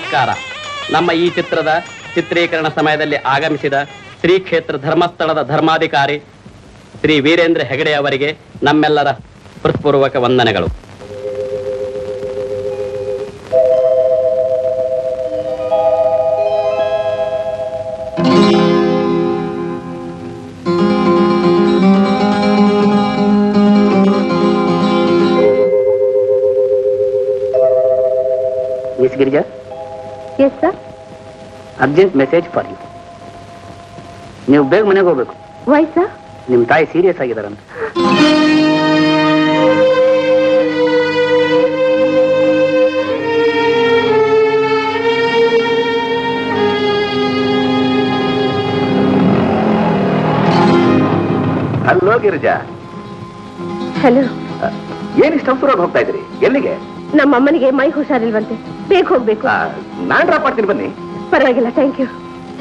ನಮಸ್ಕಾರ ನಮ್ಮ ಈ ಚಿತ್ರದ ಚಿತ್ರೀಕರಣ ಸಮಯದಲ್ಲಿ ಆಗಮಿಸಿದ ಶ್ರೀ ಕ್ಷೇತ್ರ ಧರ್ಮಸ್ಥಳದ ಧರ್ಮಾಧಿಕಾರಿ ಶ್ರೀ ವೀರೇಂದ್ರ ಹೆಗಡೆ ಅವರಿಗೆ ನಮ್ಮೆಲ್ಲರ ಹೃತ್ಪೂರ್ವಕ ವಂದನೆಗಳು miss Girija yes sir urgent message for you ನೀವು ಬೇಗ ಮನೆಗೆ ಹೋಗ್ಬೇಕು ವೈ ಸರ್ ನಿಮ್ಮ ತಾಯಿ ಸೀರಿಯಸ್ ಆಗಿದಾರಂತ ಹಲೋ ಗಿರಿಜಾ ಹಲೋ ಏನ್ ಇಷ್ಟು ಅವಸರವಾಗಿ ಹೋಗ್ತಾ ಇದ್ರಿ ಎಲ್ಲಿಗೆ ನಮ್ಮ ಅಮ್ಮನಿಗೆ ಮೈ ಹುಷಾರಿಲ್ವಂತೆ ಬೇಗ ಹೋಗ್ಬೇಕು ಆ, ನಾನ್ ಡ್ರಾಪ್ ಮಾಡ್ತೀನಿ ಬನ್ನಿ ಪರವಾಗಿಲ್ಲ ಥ್ಯಾಂಕ್ ಯು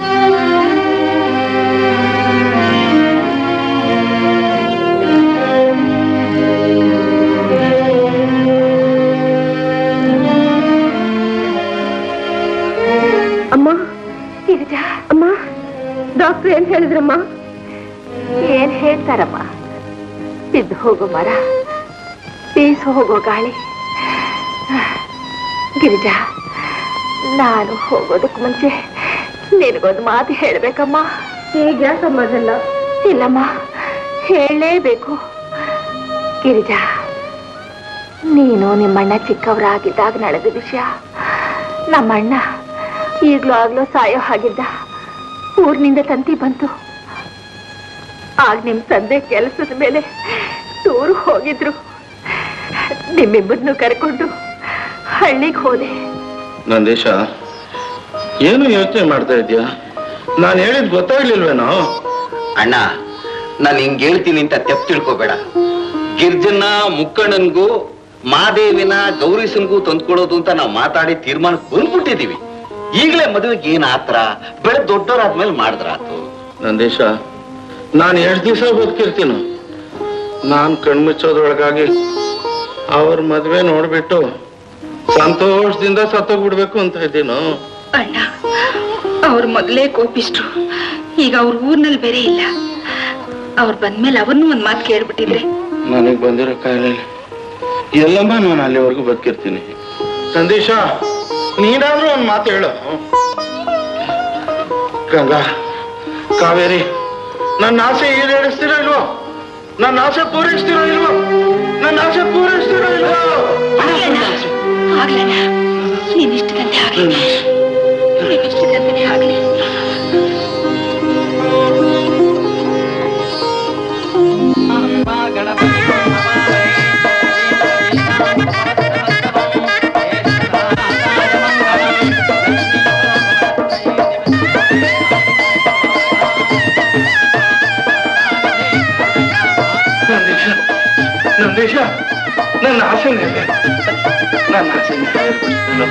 ಅಮ್ಮ ಅಮ್ಮ ಡಾಕ್ಟರ್ ಏನ್ ಹೇಳಿದ್ರಮ್ಮ ಏನ್ ಹೇಳ್ತಾರಮ್ಮ ಬಿದ್ದು ಹೋಗೋ ಮರ ಬೀಸು ಹೋಗೋ ಗಾಳಿ ಗಿರಿಜಾ ನಾನು ಹೋಗೋದಕ್ಕೆ ಮುಂಚೆ ನಿನಗೊಂದು ಮಾತು ಹೇಳ್ಬೇಕಮ್ಮ ಈಗ ಯಾಕಮ್ಮ ಅದೆಲ್ಲ ಇಲ್ಲಮ್ಮ ಹೇಳಲೇಬೇಕು ಗಿರಿಜಾ ನೀನು ನಿಮ್ಮಣ್ಣ ಚಿಕ್ಕವರಾಗಿದ್ದಾಗ ನಡೆದ ವಿಷಯ ನಮ್ಮಣ್ಣ ಈಗ್ಲೂ ಆಗ್ಲೂ ಸಾಯೋ ಹಾಗಿದ್ದ ಊರಿನಿಂದ ತಂತಿ ಬಂತು ಆಗ ನಿಮ್ ತಂದೆ ಕೆಲಸದ ಮೇಲೆ ಟೂರ್ ಹೋಗಿದ್ರು ನಿಮ್ಮಿಬ್ಬರನ್ನು ಕರ್ಕೊಂಡು ಹಳ್ಳಿಗೆ ಹೋದೆ ನಂದೇಶ ಏನು ಯೋಚನೆ ಮಾಡ್ತಾ ಇದ್ಯಾ ನಾನು ಹೇಳಿದ್ ಗೊತ್ತಾಗ್ಲಿಲ್ವೇನೋ ಅಣ್ಣ ನಾನು ಹಿಂಗ್ ಹೇಳ್ತೀನಿ ಅಂತ ತೆಪ್ ತಿಳ್ಕೊಬೇಡ ಗಿರ್ಜನ್ನ ಮುಕ್ಕಣ್ಣನ್ಗೂ ಮಾದೇವಿನ ಗೌರೀಸನ್ಗೂ ತಂದ್ಕೊಡೋದು ಅಂತ ನಾವು ಮಾತಾಡಿ ತೀರ್ಮಾನಕ್ಕೆ ಬಂದ್ಬಿಟ್ಟಿದೀವಿ ಈಗಲೇ ಮದುವೆಗೆ ಏನ್ ಆತ್ರ ಬೆಳೆ ದೊಡ್ಡವರಾದ್ಮೇಲೆ ಮಾಡಿದ್ರಾತು ನಂದೇಶ ನಾನು ಎಷ್ಟು ದಿವಸ ಬದುಕಿರ್ತೀನೋ ನಾನ್ ಕಣ್ಮುಚ್ಚೋದ್ರೊಳಗಾಗಿ ಅವ್ರ ಮದ್ವೆ ನೋಡ್ಬಿಟ್ಟು ಸಂತೋಷದಿಂದ ಸತ್ತೋಗ್ಬಿಡ್ಬೇಕು ಅಂತ ಇದ್ದೀನೋ ಅಣ್ಣ ಅವ್ರು ಮೊದಲೇ ಕೋಪಿಸ್ಟ್ರು ಈಗ ಅವ್ರ ಊರ್ನಲ್ಲಿ ಬೇರೆ ಇಲ್ಲ ಅವ್ರು ಬಂದ್ಮೇಲೆ ಅವನ್ನೂ ಒಂದ್ ಮಾತು ಕೇಳ್ಬಿಟ್ಟಿದ್ರೆ ನನಗ್ ಬಂದಿರೋ ಕಾಯಿಲೆ ಎಲ್ಲಮ್ಮ ನಾನು ಅಲ್ಲಿವರೆಗೂ ಬದುಕಿರ್ತೀನಿ ಸಂದೇಶ ನೀನಾದ್ರೂ ಒಂದ್ ಮಾತು ಹೇಳು ಗಂಗಾ ಕಾವೇರಿ ನನ್ನ ಆಸೆ ಈಡೇರಿಸ್ತೀರೋ ಇಲ್ವೋ ನನ್ನ ಆಸೆ ಪೂರೈಸ್ತೀರೋ ಇಲ್ವೋ ನನ್ನ ಆಸೆ ಪೂರೈಸ್ತೀರೋ ಇಲ್ವೋ ಆಗ್ಲಣ್ಣ ನೀನ್ ಇಷ್ಟದಂತೆ ಆಗ್ಲಿ ನೀನ್ ಇಷ್ಟದಂತೆ ಆಗ್ಲಿ ನಂದೀಶ ನಂದೀಶ ನನ್ನ ಆಸೆ ನೆರವೇರು. ನನ್ನ ಆಸೆ ನೆರವೇರ್ಪಡಿಸಲು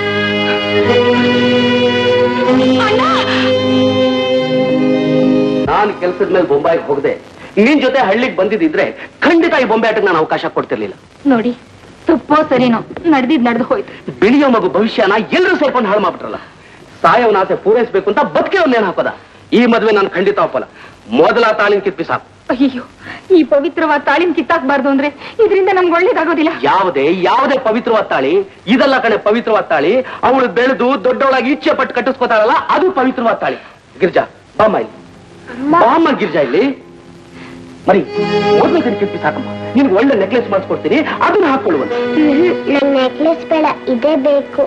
ನಾನು ಕೆಲಸದ ಮೇಲೆ ಬೊಂಬಾಯಿಗೆ ಹೋಗದೆ ನಿನ್ ಜೊತೆ ಹಳ್ಳಿಗೆ ಬಂದಿದ್ದಿದ್ರೆ ಖಂಡಿತ ಈ ಬೊಂಬೆ ಆಟಕ್ಕೆ ನಾನು ಅವಕಾಶ ಕೊಡ್ತಿರ್ಲಿಲ್ಲ ನೋಡಿ ತಪ್ಪೋ ಸರಿನೋ ನಡೆದಿದ್ ನಡೆದು ಹೋಯ್ತು ಬೆಳೆಯೋ ಮಗು ಭವಿಷ್ಯನ ಎಲ್ಲರೂ ಸೇರ್ಕೊಂಡು ಹಾಳು ಮಾಡ್ಬಿಟ್ರಲ್ಲ ಸಾಯವನ ಆಸೆ ಪೂರೈಸ್ಬೇಕು ಅಂತ ಬದುಕೆ ನೇಣು ಹಾಕೋದ ಈ ಮದುವೆ ನಾನು ಖಂಡಿತ ಒಪ್ಪಲ್ಲ ಮೊದಲ ತಾಳಿನ ಕಿತ್ತಿ ಸಾಕು ಅಯ್ಯೋ ಈ ಪವಿತ್ರವಾದ ತಾಳಿನ ಕಿತ್ತಾಕ್ಬಾರ್ದು ಅಂದ್ರೆ ಇದರಿಂದ ನಮ್ಗೆ ಒಳ್ಳೇದಾಗೋದಿಲ್ಲ ಯಾವುದೇ ಯಾವುದೇ ಪವಿತ್ರವಾದ ತಾಳಿ ಇದಲ್ಲ ಕಣೆ ಪವಿತ್ರವಾದ ತಾಳಿ ಅವಳು ಬೆಳೆದು ದೊಡ್ಡವಳಾಗಿ ಇಚ್ಛೆ ಪಟ್ಟು ಕಟ್ಟಿಸ್ಕೊತಾಳಲ್ಲ ಅದು ಪವಿತ್ರವಾದ ತಾಳಿ ಗಿರ್ಜಾ ಬಾಮ್ಮ ಇಲ್ಲಿ ಬಾಮ್ಮ ಗಿರ್ಜಾ ಇಲ್ಲಿ ಮರಿ ಮೊದಲು ಕಿತ್ತಿ ಸಾಕಮ್ಮ ನಿನ್ಗೆ ಒಳ್ಳೆ ನೆಕ್ಲೆಸ್ ಮಾಡಿಸ್ಕೊಡ್ತೀನಿ ಅದನ್ನ ಹಾಕೊಳ್ಳುವಂತ ನನ್ ನೆಕ್ಲೆಸ್ ಬೇಡ ಇದೇ ಬೇಕು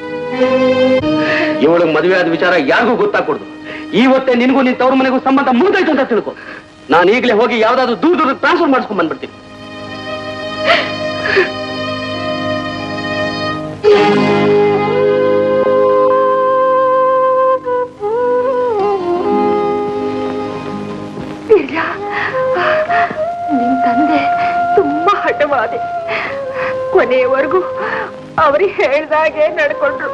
ಇವಳು ಮದುವೆ ಆದ ವಿಚಾರ ಯಾರಿಗೂ ಗೊತ್ತಾಗ್ಕೊಡ್ದು ಇವತ್ತೇ ನಿನಗೂ ನಿನ್ ತವ್ರ ಮನೆಗೂ ಸಂಬಂಧ ಮುಗಿದಾಯ್ತು ಅಂತ ತಿಳ್ಕೊ ನಾನು ಈಗಲೇ ಹೋಗಿ ಯಾವ್ದಾದ್ರು ದೂರ ದೂರ ಟ್ರಾನ್ಸ್ಫರ್ ಮಾಡಿಸ್ಕೊಂಡ್ ಬಂದ್ಬಿಡ್ತೀನಿ ಇಲ್ಲ ನಿಮ್ ತಂದೆ ತುಂಬಾ ಹಠವಾದೆ ಕೊನೆಯವರೆಗೂ ಅವ್ರಿಗೆ ಹೇಳ್ದಾಗೆ ನಡ್ಕೊಂಡ್ರು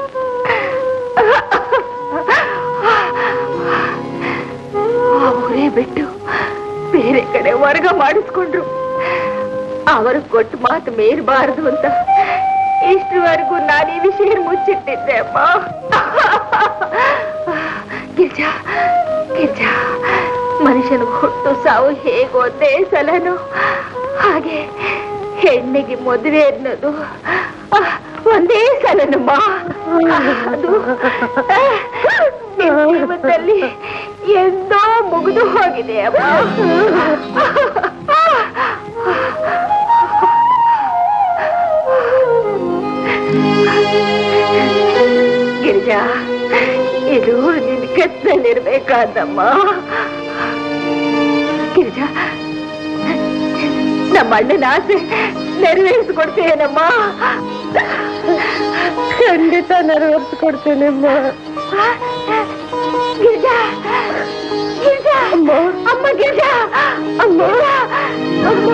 ಅವರೇ ಬಿಟ್ಟು ಬೇರೆ ಕಡೆ ವರ್ಗ ಮಾಡಿಸ್ಕೊಂಡ್ರು ಅವರು ಕೊಟ್ಟು ಮಾತು ಮೀರಬಾರದು ಅಂತ ಇಷ್ಟವರೆಗೂ ನಾನು ಈ ವಿಷಯ ಮುಚ್ಚಿಟ್ಟಿದ್ದೆ ಅಮ್ಮ ಗಿರ್ಜಾ ಗಿರ್ಜಾ ಮನುಷ್ಯನ ಹುಟ್ಟು ಸಾವು ಹೇಗೋ ಒಂದೇ ಸಲನು ಹಾಗೆ ಹೆಣ್ಣಿಗೆ ಮದುವೆ ಅನ್ನೋದು ಆ, ಒಂದೇ ಸಲನಮ್ಮ ಅದು ಆ, ನಿಮ್ ಜೀವನದಲ್ಲಿ ಎಂದೋ ಮುಗಿದು ಹೋಗಿದೆ ಅಮ್ಮ ಗಿರಿಜಾ ಇದು ನಿನ್ ಕತ್ನಲ್ಲಿರ್ಬೇಕಾದಮ್ಮ ಗಿರಿಜಾ ನಮ್ಮ ಅಣ್ಣನ ಆಸೆ ನೆರವೇರಿಸ್ಕೊಡ್ತೇನಮ್ಮ ಖಂಡಿತ ನೆರವೇರಿಸ್ಕೊಡ್ತೇನಮ್ಮ ಗಿರಿಜಾ ಗಿರಿಜಾ ಅಮ್ಮ ಅಮ್ಮ ಗಿರಿಜಾ ಅಮ್ಮ ಅಮ್ಮ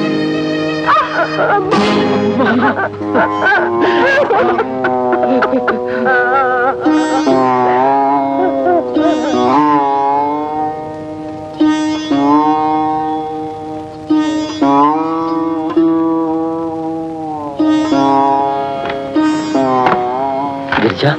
ಗಿರ್ಜಾ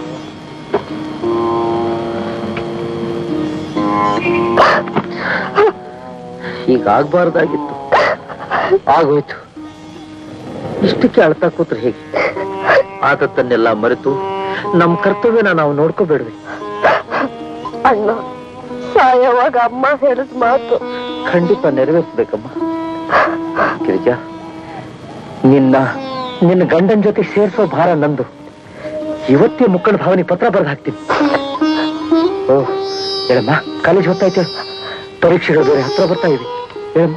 ಹೀಗಾಗ್ಬಾರ್ದಾಗಿತ್ತು ಆಗೋಯ್ತು ಇಷ್ಟಕ್ಕೆ ಅಳ್ತಾ ಕೂತ್ರೆ ಹೇಗೆ ಆದತ್ತನ್ನೆಲ್ಲ ಮರೆತು ನಮ್ ಕರ್ತವ್ಯನ ನಾವು ನೋಡ್ಕೋಬೇಡ್ವಿ ಅಣ್ಣ ಸಾಯವಾಗ ಅಮ್ಮ ಹೇಳಿದ ಮಾತು ಖಂಡಿತ ನೆರವೇರಿಸ್ಬೇಕಮ್ಮ ಗಿರಿಜಾ ನಿನ್ನ ನಿನ್ನ ಗಂಡನ ಜೊತೆ ಸೇರಿಸೋ ಭಾರ ನಂದು ಇವತ್ತೇ ಮುಕ್ಕಳ ಭಾವನೆ ಪತ್ರ ಬರೆದು ಹಾಕ್ತೀನಿ ಓ ಹೇಳಮ್ಮ ಕಾಲೇಜ್ ಹೊತ್ತಾಯ್ತು ಪರೀಕ್ಷೆಗಳು ಬೇರೆ ಹತ್ರ ಬರ್ತಾ ಇದೆ ಹೇಳಮ್ಮ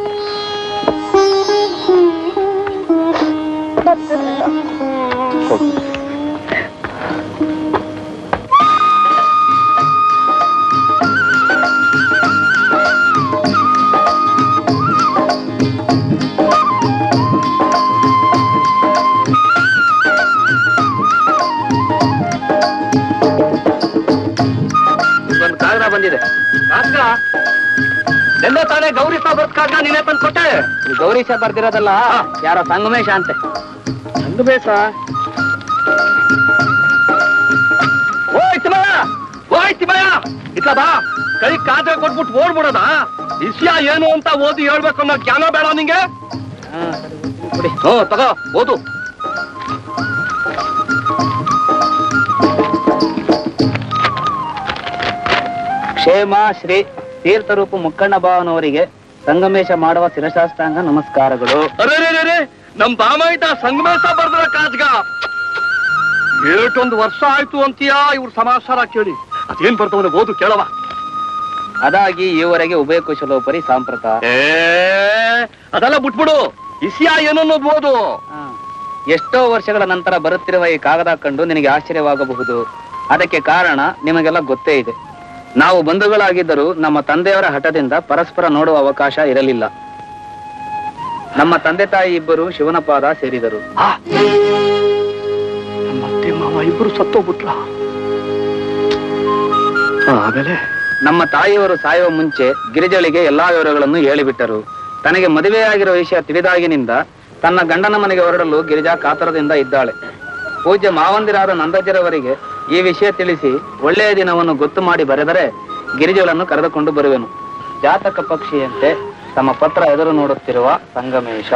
ಹೋಗು. ಒಂದು ಕಾಗದ ಬಂದಿದೆ ಕಾಗದ ಎಲ್ಲ ತಾನೇ ಗೌರಿ ಸಹ ಬರ್ದ ಕಾಗದ ನೀನೇ ತಂದು ಕೊಟ್ಟೆ ಗೌರೀಶ ಬರ್ದಿರೋದಲ್ಲ ಯಾರೋ ಸಂಗಮೇಶ ಅಂತೆ ಸಂಗಮೇಶ ಓಯ್ ತಿಮ್ಮಯ್ಯ ಓಯ್ ತಿಮ್ಮಯ್ಯ ಇಟ್ಲ ಬಾ ಕೈ ಕಾದ್ರೆ ಕೊಟ್ಬಿಟ್ಟು ಓಡ್ಬಿಡೋದ ವಿಷಯ ಏನು ಅಂತ ಓದಿ ಹೇಳ್ಬೇಕು ಅನ್ನೋ ಜ್ಞಾನ ಬೇಡ ನಿಂಗೆ ಹ್ಞೂ ತಗೋ ಓದು ಕ್ಷೇಮ ಶ್ರೀ ತೀರ್ಥರೂಪ ಮುಕ್ಕಣ್ಣ ಭಾವನವರಿಗೆ ಸಂಗಮೇಶ ಮಾಡುವ ಶಿರಶಾಸ್ತ್ರಾಂಗ ನಮಸ್ಕಾರಗಳು ಅರೆ ನಮ್ ಬಾಮಾಯಿತ ಸಂಗಮೇಶ ಬರ್ದ್ರ ಕಾಜ್ಗ ಏಟೊಂದು ವರ್ಷ ಆಯ್ತು ಅಂತೀಯಾ ಇವ್ರ ಸಮಾಚಾರ ಕೇಳಿ ಅದೇನ್ ಬರ್ತವನ ಓದು ಕೇಳವ ಅದಾಗಿ ಈವರೆಗೆ ಉಭಯ ಕುಶಲೋಪರಿ ಸಾಂಪ್ರತ ಏ ಅದೆಲ್ಲ ಬಿಟ್ಬಿಡು ಇಸಿಯಾ ಏನನ್ನೋದು ಓದು ಎಷ್ಟೋ ವರ್ಷಗಳ ನಂತರ ಬರುತ್ತಿರುವ ಈ ಕಾಗದ ಕಂಡು ನಿನಗೆ ಆಶ್ಚರ್ಯವಾಗಬಹುದು ಅದಕ್ಕೆ ಕಾರಣ ನಿಮಗೆಲ್ಲ ಗೊತ್ತೇ ಇದೆ ನಾವು ಬಂಧುಗಳಾಗಿದ್ದರೂ ನಮ್ಮ ತಂದೆಯವರ ಹಠದಿಂದ ಪರಸ್ಪರ ನೋಡುವ ಅವಕಾಶ ಇರಲಿಲ್ಲ ನಮ್ಮ ತಂದೆ ತಾಯಿ ಇಬ್ಬರು ಶಿವನ ಪಾದ ಸೇರಿದರು ಮತ್ತೆ ಮಾವ ಇಬ್ರು ಸತ್ತೋಗ್ಬಿಟ್ರ ಆಮೇಲೆ ನಮ್ಮ ತಾಯಿಯವರು ಸಾಯುವ ಮುಂಚೆ ಗಿರಿಜಳಿಗೆ ಎಲ್ಲಾ ವಿವರಗಳನ್ನು ಹೇಳಿಬಿಟ್ಟರು ತನಗೆ ಮದುವೆಯಾಗಿರೋ ವಿಷಯ ತಿಳಿದಾಗಿನಿಂದ ತನ್ನ ಗಂಡನ ಮನೆಗೆ ಹೊರಡಲು ಗಿರಿಜಾ ಕಾತರದಿಂದ ಇದ್ದಾಳೆ ಪೂಜ್ಯ ಮಾವಂದಿರಾದ ನಂದಜ್ಜರವರಿಗೆ ಈ ವಿಷಯ ತಿಳಿಸಿ ಒಳ್ಳೆಯ ದಿನವನ್ನು ಗೊತ್ತು ಮಾಡಿ ಬರೆದರೆ ಗಿರಿಜಳನ್ನು ಕರೆದುಕೊಂಡು ಬರುವೆನು ಜಾತಕ ಪಕ್ಷಿಯಂತೆ ತಮ್ಮ ಪತ್ರ ಎದುರು ನೋಡುತ್ತಿರುವ ಸಂಗಮೇಶ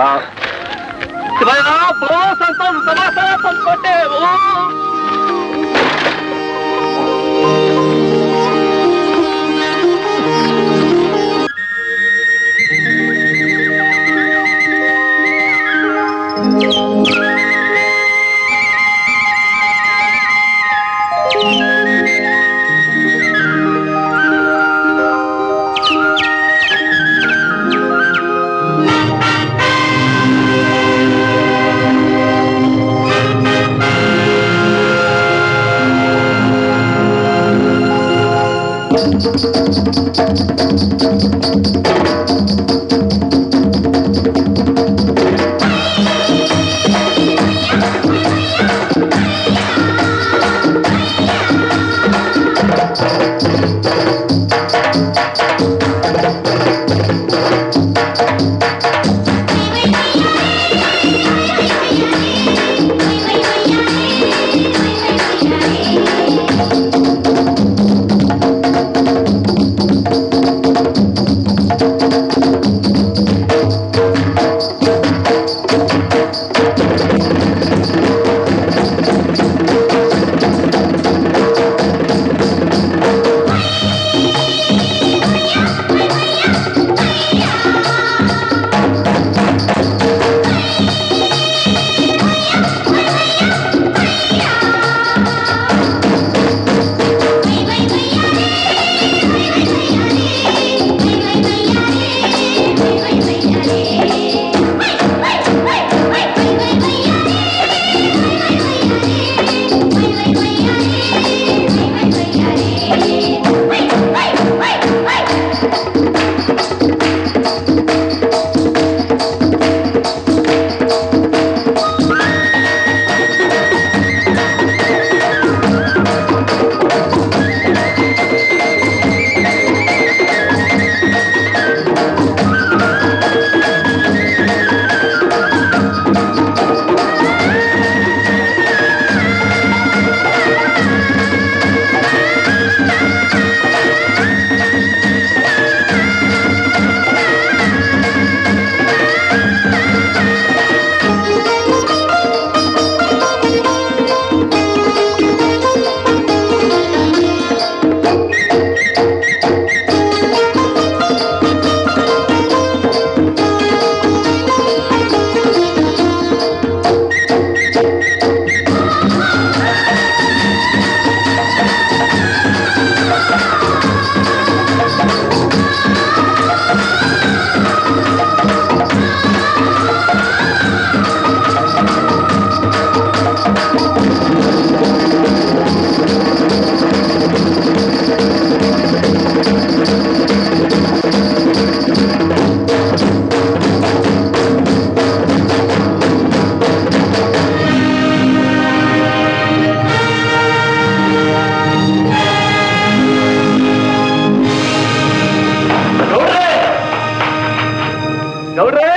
ಗೌಡ್ರೆ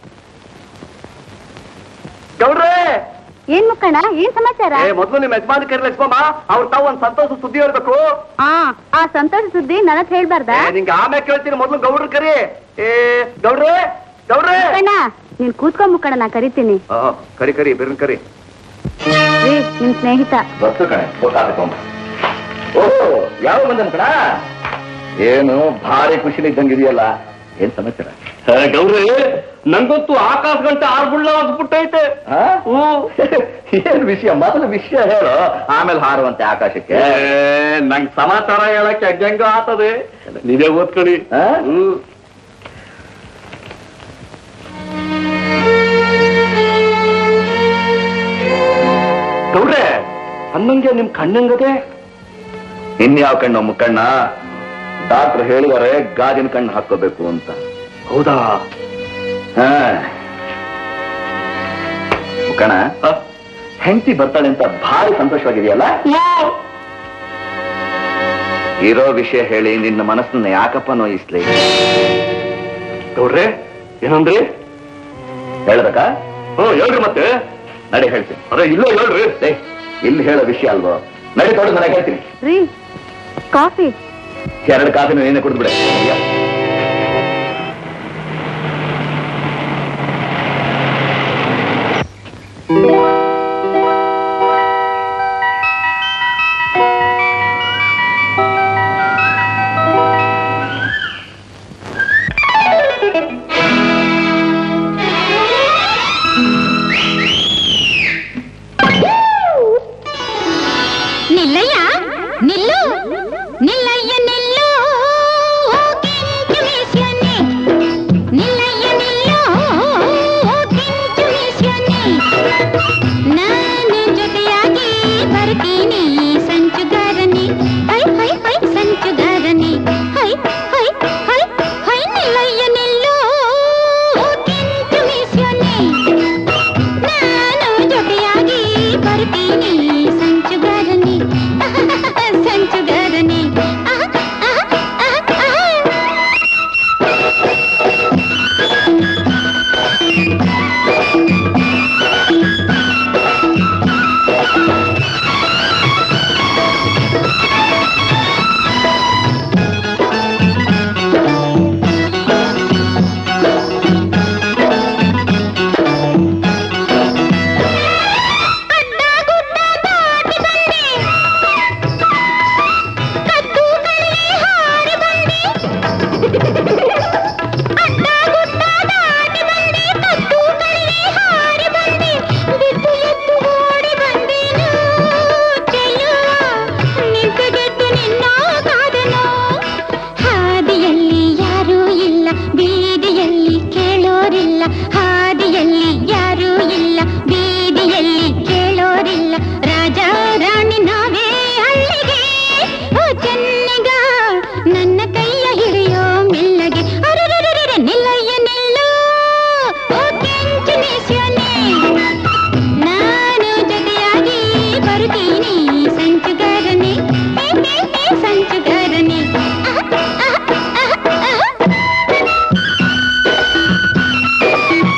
ಗೌಡ್ರೆ ಏನ್ ಮುಕ್ಕಣ್ಣ ಏನ್ ಸಮಾಚಾರ ಏ ಮೊದ್ಲು ನಿಮ್ ಯಜಮಾನ್ ಕರಿ ಲಕ್ಷ್ಮಮ್ಮ ಅವ್ರ ತಾವು ಒಂದ್ ಸಂತೋಷ ಸುದ್ದಿ ಹೇಳ್ಬೇಕು ಆ ಆ ಸಂತೋಷ ಸುದ್ದಿ ನನಗ್ ಹೇಳ್ಬಾರ್ದ ಏ, ನಿಂಗೆ ಆಮೇಲೆ ಕೇಳ್ತೀನಿ ಮೊದ್ಲು ಗೌಡ್ರ ಕರಿ ಏ ಗೌಡ್ರೆ ಗೌಡ್ರೆ ಮುಕ್ಕಣ್ಣ ನೀನ್ ಕೂತ್ಕೊ ಮುಕ್ಕಣ್ಣ ನಾ ಕರಿತೀನಿ ಆ, ಕರಿ ಕರಿ ಬಿರ್ನ್ ಕರಿ ರೀ ನಿಮ್ ಸ್ನೇಹಿತ ಬಸ್ಸು ಕಣೆ ಗೊತ್ತಾಗ್ಕೊಂಬ ಓಹೋ ಯಾವ ಬಂದನ್ ಕಣ ಏನು ಭಾರಿ ಖುಷಿಲಿ ಇದ್ದಂಗಿದೆಯಲ್ಲ ಏನ್ ಸಮಾಚಾರ ಗೌಡ್ರೆ ನಂಗಂತೂ ಆಕಾಶ ಗಂಟೆ ಆರ್ಬುಳ್ಳ ಬಿಟ್ಟೈತೆ ಆ? ಏನ್ ವಿಷಯ ಮೊದಲು ವಿಷಯ ಹೇಳು ಆಮೇಲೆ ಹಾರುವಂತೆ ಆಕಾಶಕ್ಕೆ ನಂಗ್ ಸಮಾಚಾರ ಹೇಳಕ್ಕೆ ಹೆಂಗ ಆತದೆ ನೀವೇ ಓದ್ಕೊಡಿ ಆ? ಹ್ಮ್. ಗೌಡ್ರೆ ಅನ್ನಂಗೆ ನಿಮ್ ಕಣ್ಣಂಗದೆ ಇನ್ಯಾವ ಕಣ್ಣು ಮುಕ್ಕಣ್ಣ ಡಾಕ್ಟರ್ ಹೇಳಿದರೆ ಗಾಜಿನ ಕಣ್ಣು ಹಾಕೋಬೇಕು ಅಂತ ಹೌದಾ ಹಾ. ಮುಕ್ಕಣ್ಣ ಹೆಂಡತಿ ಬರ್ತಾಳೆ ಅಂತ ಭಾರಿ ಸಂತೋಷವಾಗಿದೆಯಲ್ಲ ಇರೋ ವಿಷಯ ಹೇಳಿ ನಿನ್ನ ಮನಸ್ಸನ್ನ ಯಾಕಪ್ಪ ನೋಯಿಸ್ಲಿ ಗೌಡ್ರೆ ಏನಂದ್ರಿ ಹೇಳ್ಬೇಕಾ ಹ್ಞೂ ಹೇಳ್ರಿ ಮತ್ತೆ ನಡಿ ಹೇಳ್ತೀನಿ ಅರೆ ಇಲ್ಲೋ ಹೇಳ್ರಿ ಏಯ್, ಇಲ್ಲಿ ಹೇಳೋ ವಿಷಯ ಅಲ್ವೋ ನಡಿ ತೊಡಗು ನನಗೆ ಹೇಳ್ತೀನಿ ರೀ ಕಾಫಿ ಎರಡು ಕಾಫಿನ ನೀನೆ ಕುಡಿದ್ಬಿಡೆ ನಿಲ್ಲಯ್ಯ ನಿಲ್ಲು ನಿಲ್ಲಯ್ಯ ನಿಲ್ಲು ಕೆಂಚು ಮೀಸ್ಯನೆ ನಿಲ್ಲಯ್ಯ ನಿಲ್ಲು ಕೆಂಚು ಮೀಸ್ಯನೆ ನಾನು ಜೊತೆಯಾಗಿ ಬರ್ತೀನಿ ಸಂಚುಗಾರನೆ ಹೈ ಹೈ ಹೈ ಸಂಚುಗಾರನೆ ಹೈ ಹೈ ಹೈ ಹೈ ನಿಲ್ಲಯ್ಯ ನಿಲ್ಲು ಕೆಂಚು ಮೀಸ್ಯನೆ ನಾನು ಜೊತೆಯಾಗಿ ಬರ್ತೀನಿ ಸಂಚುಗಾರನೆ ಸಂಚುಗಾರನೆ ಆಹ್, ಆಹ್, ಆಹ್, ಆಹ್. ಅಡ್ಡ ಗುಡ್ಡ ದಾಟಿ ಬಂದೆ ಕದ್ದು ಕಳ್ಳಿ ಹಾರಿ ಬಂದೆ ಅಡ್ಡ ಗುಡ್ಡ ದಾಟಿ ಬಂದೆ ಕದ್ದು ಕಳ್ಳಿ ಹಾರಿ ಬಂದೆ ಬಿದ್ದು ಎದ್ದು ಓಡಿ ಬಂದೇನು ಚೆಲ್ಲುವ ನಿಂತು ಗೆದ್ದು ನಿನ್ನ ಕಾದನು ಹಾದಿಯಲ್ಲಿ ಯಾರೂ ಇಲ್ಲ ಬೀದಿಯಲ್ಲಿ ಕೇಳೋರಿಲ್ಲ ಹಾದಿಯಲ್ಲಿ ಯಾರೂ ಇಲ್ಲ ಬೀದಿಯಲ್ಲಿ ಕೇಳೋರಿಲ್ಲ ರಾಜ ರಾಣಿ ನಾವೇ ಹಳ್ಳಿಗೆ ಓ ಚೆನ್ನಿಗ ನನ್ನ ಕೈಯ ಹಿಡಿಯೋ ಮೆಲ್ಲಗೆ ಅರರರರರ ನಿಲ್ಲಯ್ಯ ನಿಲ್ಲು ಓ ಕೆಂಚು ಮೀಸ್ಯನೆ ನಾನು ಜೊತೆಯಾಗಿ ಬರ್ತೀನಿ ಸಂಚುಗಾರನೆ ಹೇ, ಹೇ, ಹೇ, ಸಂಚುಗಾರನೆ ಆಹ್, ಆಹ್, ಆಹ್, ಆಹ್.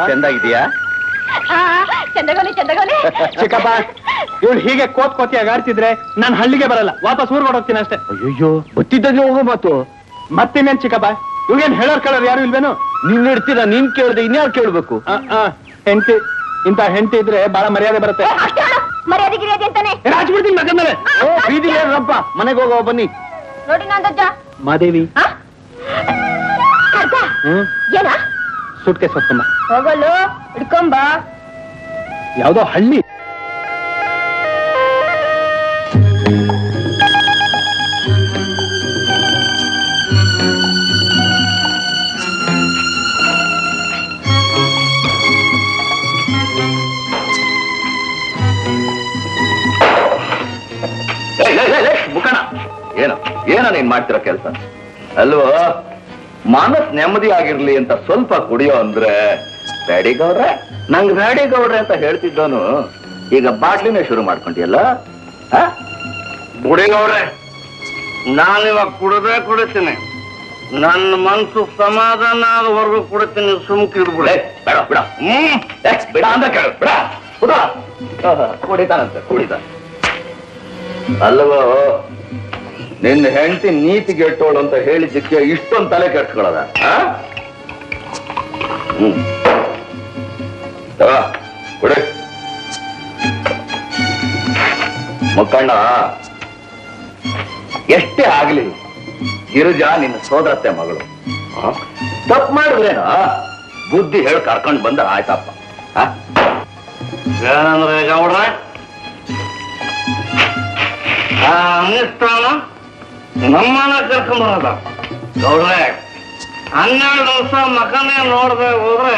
ಚೆಂದಾಗಿದೆಯಾ ಚಂದಗೋಲಿ ಚಂದಗೋಲಿ ಚಿಕ್ಕಪ್ಪ ಇವಳು ಹೀಗೆ ಕೋತ್ ಕೋತಿಯಾಗಿ ಆಡ್ತಿದ್ರೆ ನಾನು ಹಳ್ಳಿಗೆ ಬರಲ್ಲ ವಾಪಸ್ ಊರ್ಗೆ ಹೋಗ್ತೀನಿ ಅಷ್ಟೇ ಅಯ್ಯೋ ಗೊತ್ತಿದ್ದಲ್ಲಿ ಹೋಗೋ ಮಾತು ಮತ್ತಿನ್ನೇನ್ ಚಿಕ್ಕಪ್ಪ ಇವ್ಗೇನ್ ಹೇಳೋರ್ ಕೇಳೋರು ಯಾರು ಇಲ್ವೇನು ನೀನ್ ಇಡ್ತೀರ ನೀನ್ ಕೇಳ್ದೆ ಇನ್ಯಾರು ಕೇಳ್ಬೇಕು ಆ, ಆ, ಹೆಂಡತಿ ಇಂತ ಹೆಂಡತಿ ಇದ್ರೆ ಬಹಳ ಮರ್ಯಾದೆ ಬರುತ್ತೆ ಮರ್ಯಾದೆ ಗಿರ್ಯಾದೆ ಅಂತಾನೆ ರಾಜ್ಬಿಡ್ತೀನಿ ಮಗನ ಮೇಲೆ ಓ ಬೀದಿ ರಪ್ಪ ಮನೆಗೆ ಹೋಗೋ ಬನ್ನಿ ನೋಡಿ ನಂದಜ್ಜ ಮಾದೇವಿ ಅರ್ಧ ಹ್ಮ್ ಏನ ಸುಟ್ಕೆ ಸತ್ತಮ್ಮ ಹೋಗಲು ಹಿಡ್ಕೊಂಬ ಯಾವ್ದೋ ಹಳ್ಳಿ ಮುಖಣ ಏನ ಏನ ನೀನ್ ಮಾಡ್ತಿರೋ ಕೆಲಸ ಅಲ್ವೋ ಮನಸ್ ನೆಮ್ಮದಿ ಆಗಿರ್ಲಿ ಅಂತ ಸ್ವಲ್ಪ ಕುಡಿಯೋ ಅಂದ್ರೆ ಬ್ಯಾಡಿಗೌಡ್ರೆ ನಂಗ್ ಬ್ಯಾಡಿಗೌಡ್ರೆ ಅಂತ ಹೇಳ್ತಿದ್ದವನು ಈಗ ಬಾಟ್ಲಿನೇ ಶುರು ಮಾಡ್ಕೊಂಡಿಯಲ್ಲ ಆ? ಬುಡಿಗೌಡ್ರೆ ನಾನಿವಾಗ ಕುಡದೇ ಕುಡಿತೀನಿ ನನ್ನ ಮನ್ಸು ಸಮಾಧಾನ ಆದವರೆಗೂ ಕುಡಿತೀನಿ ಸುಮ್ಕಿಡ್ಬಿಡಿ ಏ, ಬೇಡ ಬಿಡ ಹ್ಮ್ ಏ, ಬಿಡ ಅಂತ ಕೇಳು ಬಿಡ ಕುಡ ಆಹಾ, ಕುಡಿತಾನಂತೆ ಕುಡಿತಾನ ಅಲ್ವೋ ನಿನ್ನ ಹೆಂಡತಿ ನೀತಿ ಗೆಟ್ಟೋಳು ಅಂತ ಹೇಳಿದ್ದಕ್ಕೆ ಇಷ್ಟೊಂದು ತಲೆ ಕೆಡ್ಸ್ಕೊಳ್ಳೋದ ಆ? ಹ್ಮ್ ತಗೋ, ಕುಡಿ ಮುಕ್ಕಣ್ಣ ಎಷ್ಟೇ ಆಗ್ಲಿ ಗಿರಿಜಾ ನಿನ್ನ ಸೋದರತ್ತೆ ಮಗಳು ತಪ್ಪು ಮಾಡಿದ್ರೇನ ಬುದ್ಧಿ ಹೇಳಿ ಕರ್ಕೊಂಡು ಬಂದ ಆಯ್ತಪ್ಪ ಆ? ಏನಂದ್ರೆ ಗೌಡ್ರೆ ಆ ಅನ್ನಿಸ್ತಾನ ನಮ್ಮನ್ನ ಕರ್ಕೊಂಡ್ ಬರೋದ ಗೌಡ್ರೆ ಹನ್ನೆರಡು ವರ್ಷ ಮಕನೇ ನೋಡ್ದೆ ಹೋದ್ರೆ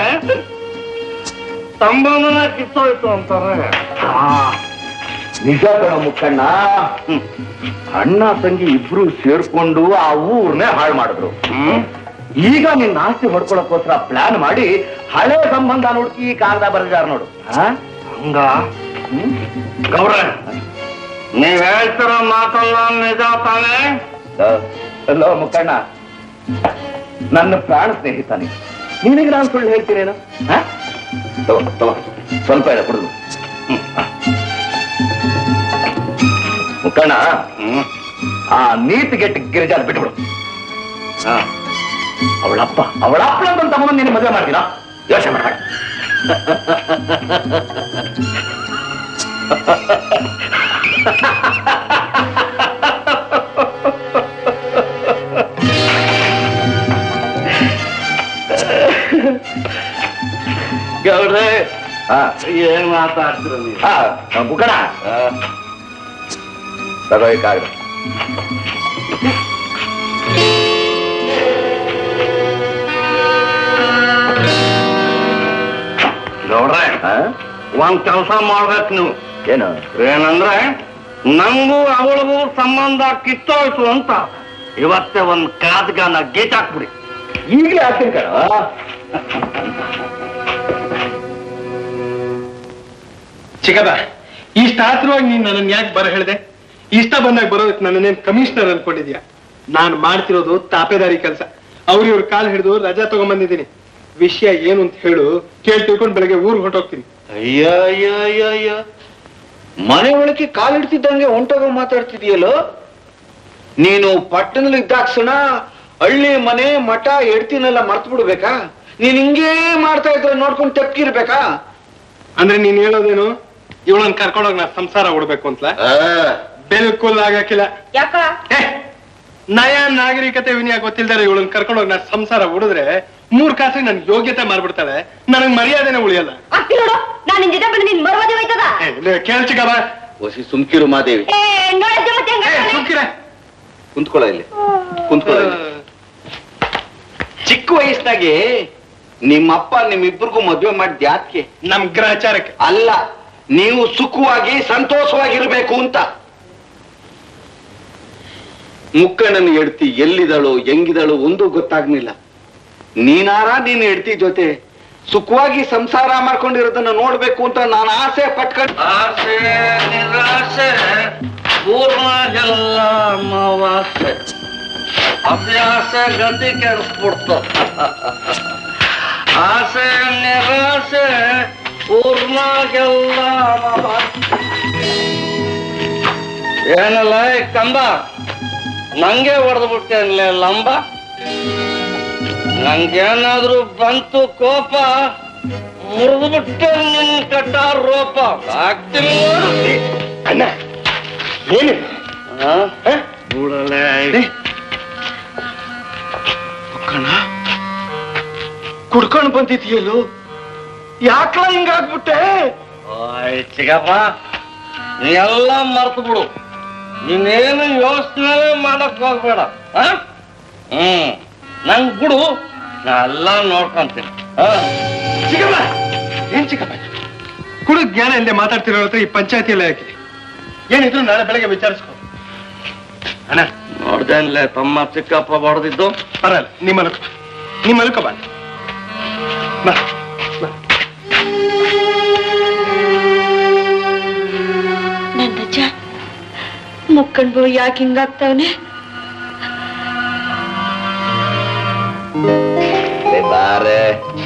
ಸಂಬಂಧನ ಕಿತ್ತೋಯ್ತು ಅಂತಾರೆ ಆ, ನಿಜ ಕಣ ಮುಕ್ಕಣ್ಣ ಹ್ಮ್. ಅಣ್ಣ ತಂಗಿ ಇಬ್ರು ಸೇರ್ಕೊಂಡು ಆ ಊರ್ನೇ ಹಾಳು ಮಾಡಿದ್ರು ಹ್ಮ್ ಈಗ ನಿನ್ನ ಆಸ್ತಿ ಹೊಡ್ಕೊಳಕ್ಕೋಸ್ಕರ ಪ್ಲಾನ್ ಮಾಡಿ ಹಳೆ ಸಂಬಂಧ ನೋಡ್ಕಿ ಈ ಕಾಗದ ಬರೆದಾರ ನೋಡು ಆ? ಹಂಗ ಗೌಡ್ರೆ ನೀವ್ ಹೇಳ್ತಿರೋ ಮಾತಲ್ಲ ನಿಜ ತಾನೇ ಆ, ಅಲ್ಲೋ ಮುಕ್ಕಣ್ಣ ನನ್ನ ಪ್ರಾಣ ಸ್ನೇಹಿತ ನೀನು ನಿನಗೆ ನಾನು ಸುಳ್ಳು ಹೇಳ್ತೀನೇನು ಆ? ತಗೋ ತಗೋ ಸ್ವಲ್ಪ ಇದೆ ಕುಡಿದು ಹ್ಮ್, ಆ. ಮುಕ್ಕಣ್ಣ ಹ್ಮ್ ಆ ನೀತಿಗೆಟ್ಟ ಗಿರಿಜಾದ ಬಿಟ್ಬಿಡು ಆ, ಅವಳಪ್ಪ ಅವಳಪ್ಪ ಅಂತ ತಗೊಂಡು ನೀನು ಮದುವೆ ಮಾಡ್ತೀರಾ ಯೋಚನೆ ಮಾಡ ಗೌಡ್ರೆ ಹಾ ಏನ್ ಮಾತಾಡ್ತೀರ ನೀವು ಹಾ ಮುಕ್ಕಣ ತಗೋ ಈ ಕಾಗದ ಗೌಡ್ರೆ ಹಾ? ಒಂದ್ ಕೆಲಸ ಮಾಡ್ಬೇಕು ನೀವು ಏನು ಏನಂದ್ರೆ ನಂಗೂ ಅವಳಿಗೂ ಸಂಬಂಧ ಕಿತ್ತೋಯ್ತು ಅಂತ ಇವತ್ತೇ ಒಂದ್ ಕಾದ್ಗಾನ ಗೇಟ್ ಹಾಕ್ಬಿಡಿ ಈಗಲೇ ಹಾಕ್ತೀನಿ ಕಣ ಚಿಕ್ಕದ ಇಷ್ಟ ಆತ್ರವಾಗಿ ನೀನ್ ನನ್ನನ್ನು ಯಾಕೆ ಬರ ಹೇಳಿದೆ ಇಷ್ಟ ಬಂದಾಗ ಬರೋದಕ್ಕೆ ನನ್ನನ್ನೇನ್ ಕಮಿಷನರ್ ಅನ್ಕೊಂಡಿದ್ಯಾ ನಾನು ಮಾಡ್ತಿರೋದು ತಾಪೇದಾರಿ ಕೆಲಸ ಅವ್ರು ಇವ್ರ ಕಾಲ್ ಹಿಡಿದು ರಜಾ ತಗೊಂಡ್ಬಂದಿದ್ದೀನಿ ವಿಷಯ ಏನು ಅಂತ ಹೇಳು ಕೇಳಿ ತಿಳ್ಕೊಂಡು ಬೆಳಗ್ಗೆ ಊರ್ಗ್ ಹೊರಟೋಗ್ತೀನಿ ಅಯ್ಯ ಅಯ್ಯ ಅಯ್ಯ ಅಯ್ಯ ಮನೆ ಒಳಗೆ ಕಾಲಿಡ್ತಿದ್ದಂಗೆ ಹೊಂಟೋಗೋ ಮಾತಾಡ್ತಿದೀಯಲ್ಲೋ ನೀನು ಪಟ್ಟಣದಲ್ಲಿ ಇದ್ದಾಕ್ಷಣ ಹಳ್ಳಿ ಮನೆ ಮಠ ಎಡ್ತಿನೆಲ್ಲ ಮರ್ತು ಬಿಡ್ಬೇಕಾ ನೀನ್ ಹಿಂಗೇ ಮಾಡ್ತಾ ಇದ್ರೆ ನೋಡ್ಕೊಂಡು ತಪ್ಪಿರ್ಬೇಕಾ ಅಂದ್ರೆ ನೀನ್ ಹೇಳೋದೇನು ಇವಳನ್ನ ಕರ್ಕೊಂಡೋಗಿ ನಾ ಸಂಸಾರ ಉಡ್ಬೇಕು ಅಂತ ಬಿಲ್ಕುಲ್ ಆಗಕ್ಕಿಲ್ಲ ಯಾಕ ಏ, ನಯ ನಾಗರಿಕತೆ ವಿನಯ ಗೊತ್ತಿಲ್ದಾರೆ ಇವಳನ್ನ ಕರ್ಕೊಂಡೋಗಿ ನಾ ಸಂಸಾರ ಉಡಿದ್ರೆ ಮೂರ್ ಕಾಸಿಗೆ ನನ್ ಯೋಗ್ಯತೆ ಮಾರ್ಬಿಡ್ತಾಳೆ ನನಗ್ ಮರ್ಯಾದೆನೆ ಉಳಿಯಲ್ಲ ಆಗ್ತಿ ನೋಡು ನಾನು ನಿನ್ ಜೊತೆ ಬಂದು ನಿನ್ ಮರ್ವಾದಿ ಹೋಯ್ತದ ಏ, ಲೇ, ಕೇಳ್ ಚಿಕ್ಕವ್ವ. ಒಸಿ ಸುಮ್ಕಿರು ಮಾದೇವಿ ಏ ನೋಡಜ್ಜ ಮತ್ತೆ ಹೆಂಗ್ ಏ, ಆಡ್ತಾನೆ? ಸುಮ್ಕಿರೆ. ಕುಂತ್ಕೊಳ್ಳ ಇಲ್ಲಿ ಕುಂತ್ಕೊಳ್ಳ ಇಲ್ಲಿ ಚಿಕ್ಕ ವಯಸ್ಸಿನಾಗೆ ನಿಮ್ಮಪ್ಪ ನಿಮ್ಮಿಬ್ಬರಿಗೂ ಮದ್ವೆ ಮಾಡಿದ ಯಾಕೆ ನಮ್ ಗ್ರಹಚಾರಕ್ಕೆ ಅಲ್ಲ ನೀವು ಸುಖವಾಗಿ ಸಂತೋಷವಾಗಿರ್ಬೇಕು ಅಂತ ಮುಕ್ಕಣ್ಣನ ಹೆಡ್ತಿ ಎಲ್ಲಿದಳು ಹೆಂಗಿದಳು ಒಂದು ಗೊತ್ತಾಗ್ಲಿಲ್ಲ ನೀನಾರ ನೀನ್ ಹೆಡ್ತಿ ಜೊತೆ ಸುಖವಾಗಿ ಸಂಸಾರ ಮಾಡ್ಕೊಂಡಿರೋದನ್ನ ನೋಡ್ಬೇಕು ಅಂತ ನಾನು ಆಸೆ ಪಟ್ಕೊಂಡು ಆಸೆ ನಿರಾಸೆ ಪೂರ್ಣ ಎಲ್ಲ ಅಮಾವಾಸ್ಯೆ ಅಭ್ಯಾಸ ಗತಿ ಕೆಡಿಸ್ಬಿಡ್ತು ಆಸೆ ನಿರಾಸೆ ಊರ್ನಾಗೆಲ್ಲ ಏನಲ್ಲ ಈ ಕಂಬ ನಂಗೆ ಹೊಡೆದು ಬಿಟ್ಟೇನ್ಲೆ ಲಂಬ ನಂಗೇನಾದ್ರೂ ಬಂತು ಕೋಪ ಮುರಿದು ಬಿಟ್ಟೆ ನಿನ್ ಕಟ್ಟ ರೋಪ ಆಗ್ತೀನಿ ನೋಡು ಅಣ್ಣ ಏನು ಆ? ಬಿಡಲೇ. ಕಣ ಕುಡ್ಕೊಂಡು ಬಂದಿದೆಯಲ್ಲೋ ಯಾಕಲ ಹಿಂಗಾಗ್ಬಿಟ್ಟೆ ಓಯ್ ಚಿಗಪ್ಪ ನೀ ಎಲ್ಲ ಮರ್ತು ಬಿಡು ನೀನೇನು ಯೋಚನೆ ಮಾಡಕ್ ಹೋಗ್ಬೇಡ ಆ? ಹ್ಮ್ ನಂಗ್ ಬಿಡು ನಾ ಎಲ್ಲ ನೋಡ್ಕೊಂತೀನಿ ಆ? ಚಿಕ್ಕಪ್ಪ ಏನ್ ಚಿಕ್ಕಪ್ಪ ಕುಡು ಜ್ಞಾನ ಇಲ್ಲದೆ ಮಾತಾಡ್ತಿರೋ ಹತ್ರ ಈ ಪಂಚಾಯತಿ ಎಲ್ಲ ಯಾಕೆ ಏನಿದ್ರು ನಾಳೆ ಬೆಳಗ್ಗೆ ವಿಚಾರಿಸ್ಕೊ ಅಣ್ಣ ನೋಡ್ದೇನ್ಲೆ ತಮ್ಮ ಚಿಕ್ಕಪ್ಪ ಬಡ್ದಿದ್ದು ಪರಲ್ಲ ನಿಮ್ಮ ಮಲ್ಕೊ ನಿಮ್ಮ ಮಲ್ಕೊ ಬಾ ಬಾ ಬಾ ನನ್ ರಜ ಮುಕ್ಕಣ್ಬು ಯಾಕೆ ಹಿಂಗಾಗ್ತಾವನೆ ಬಾರೆ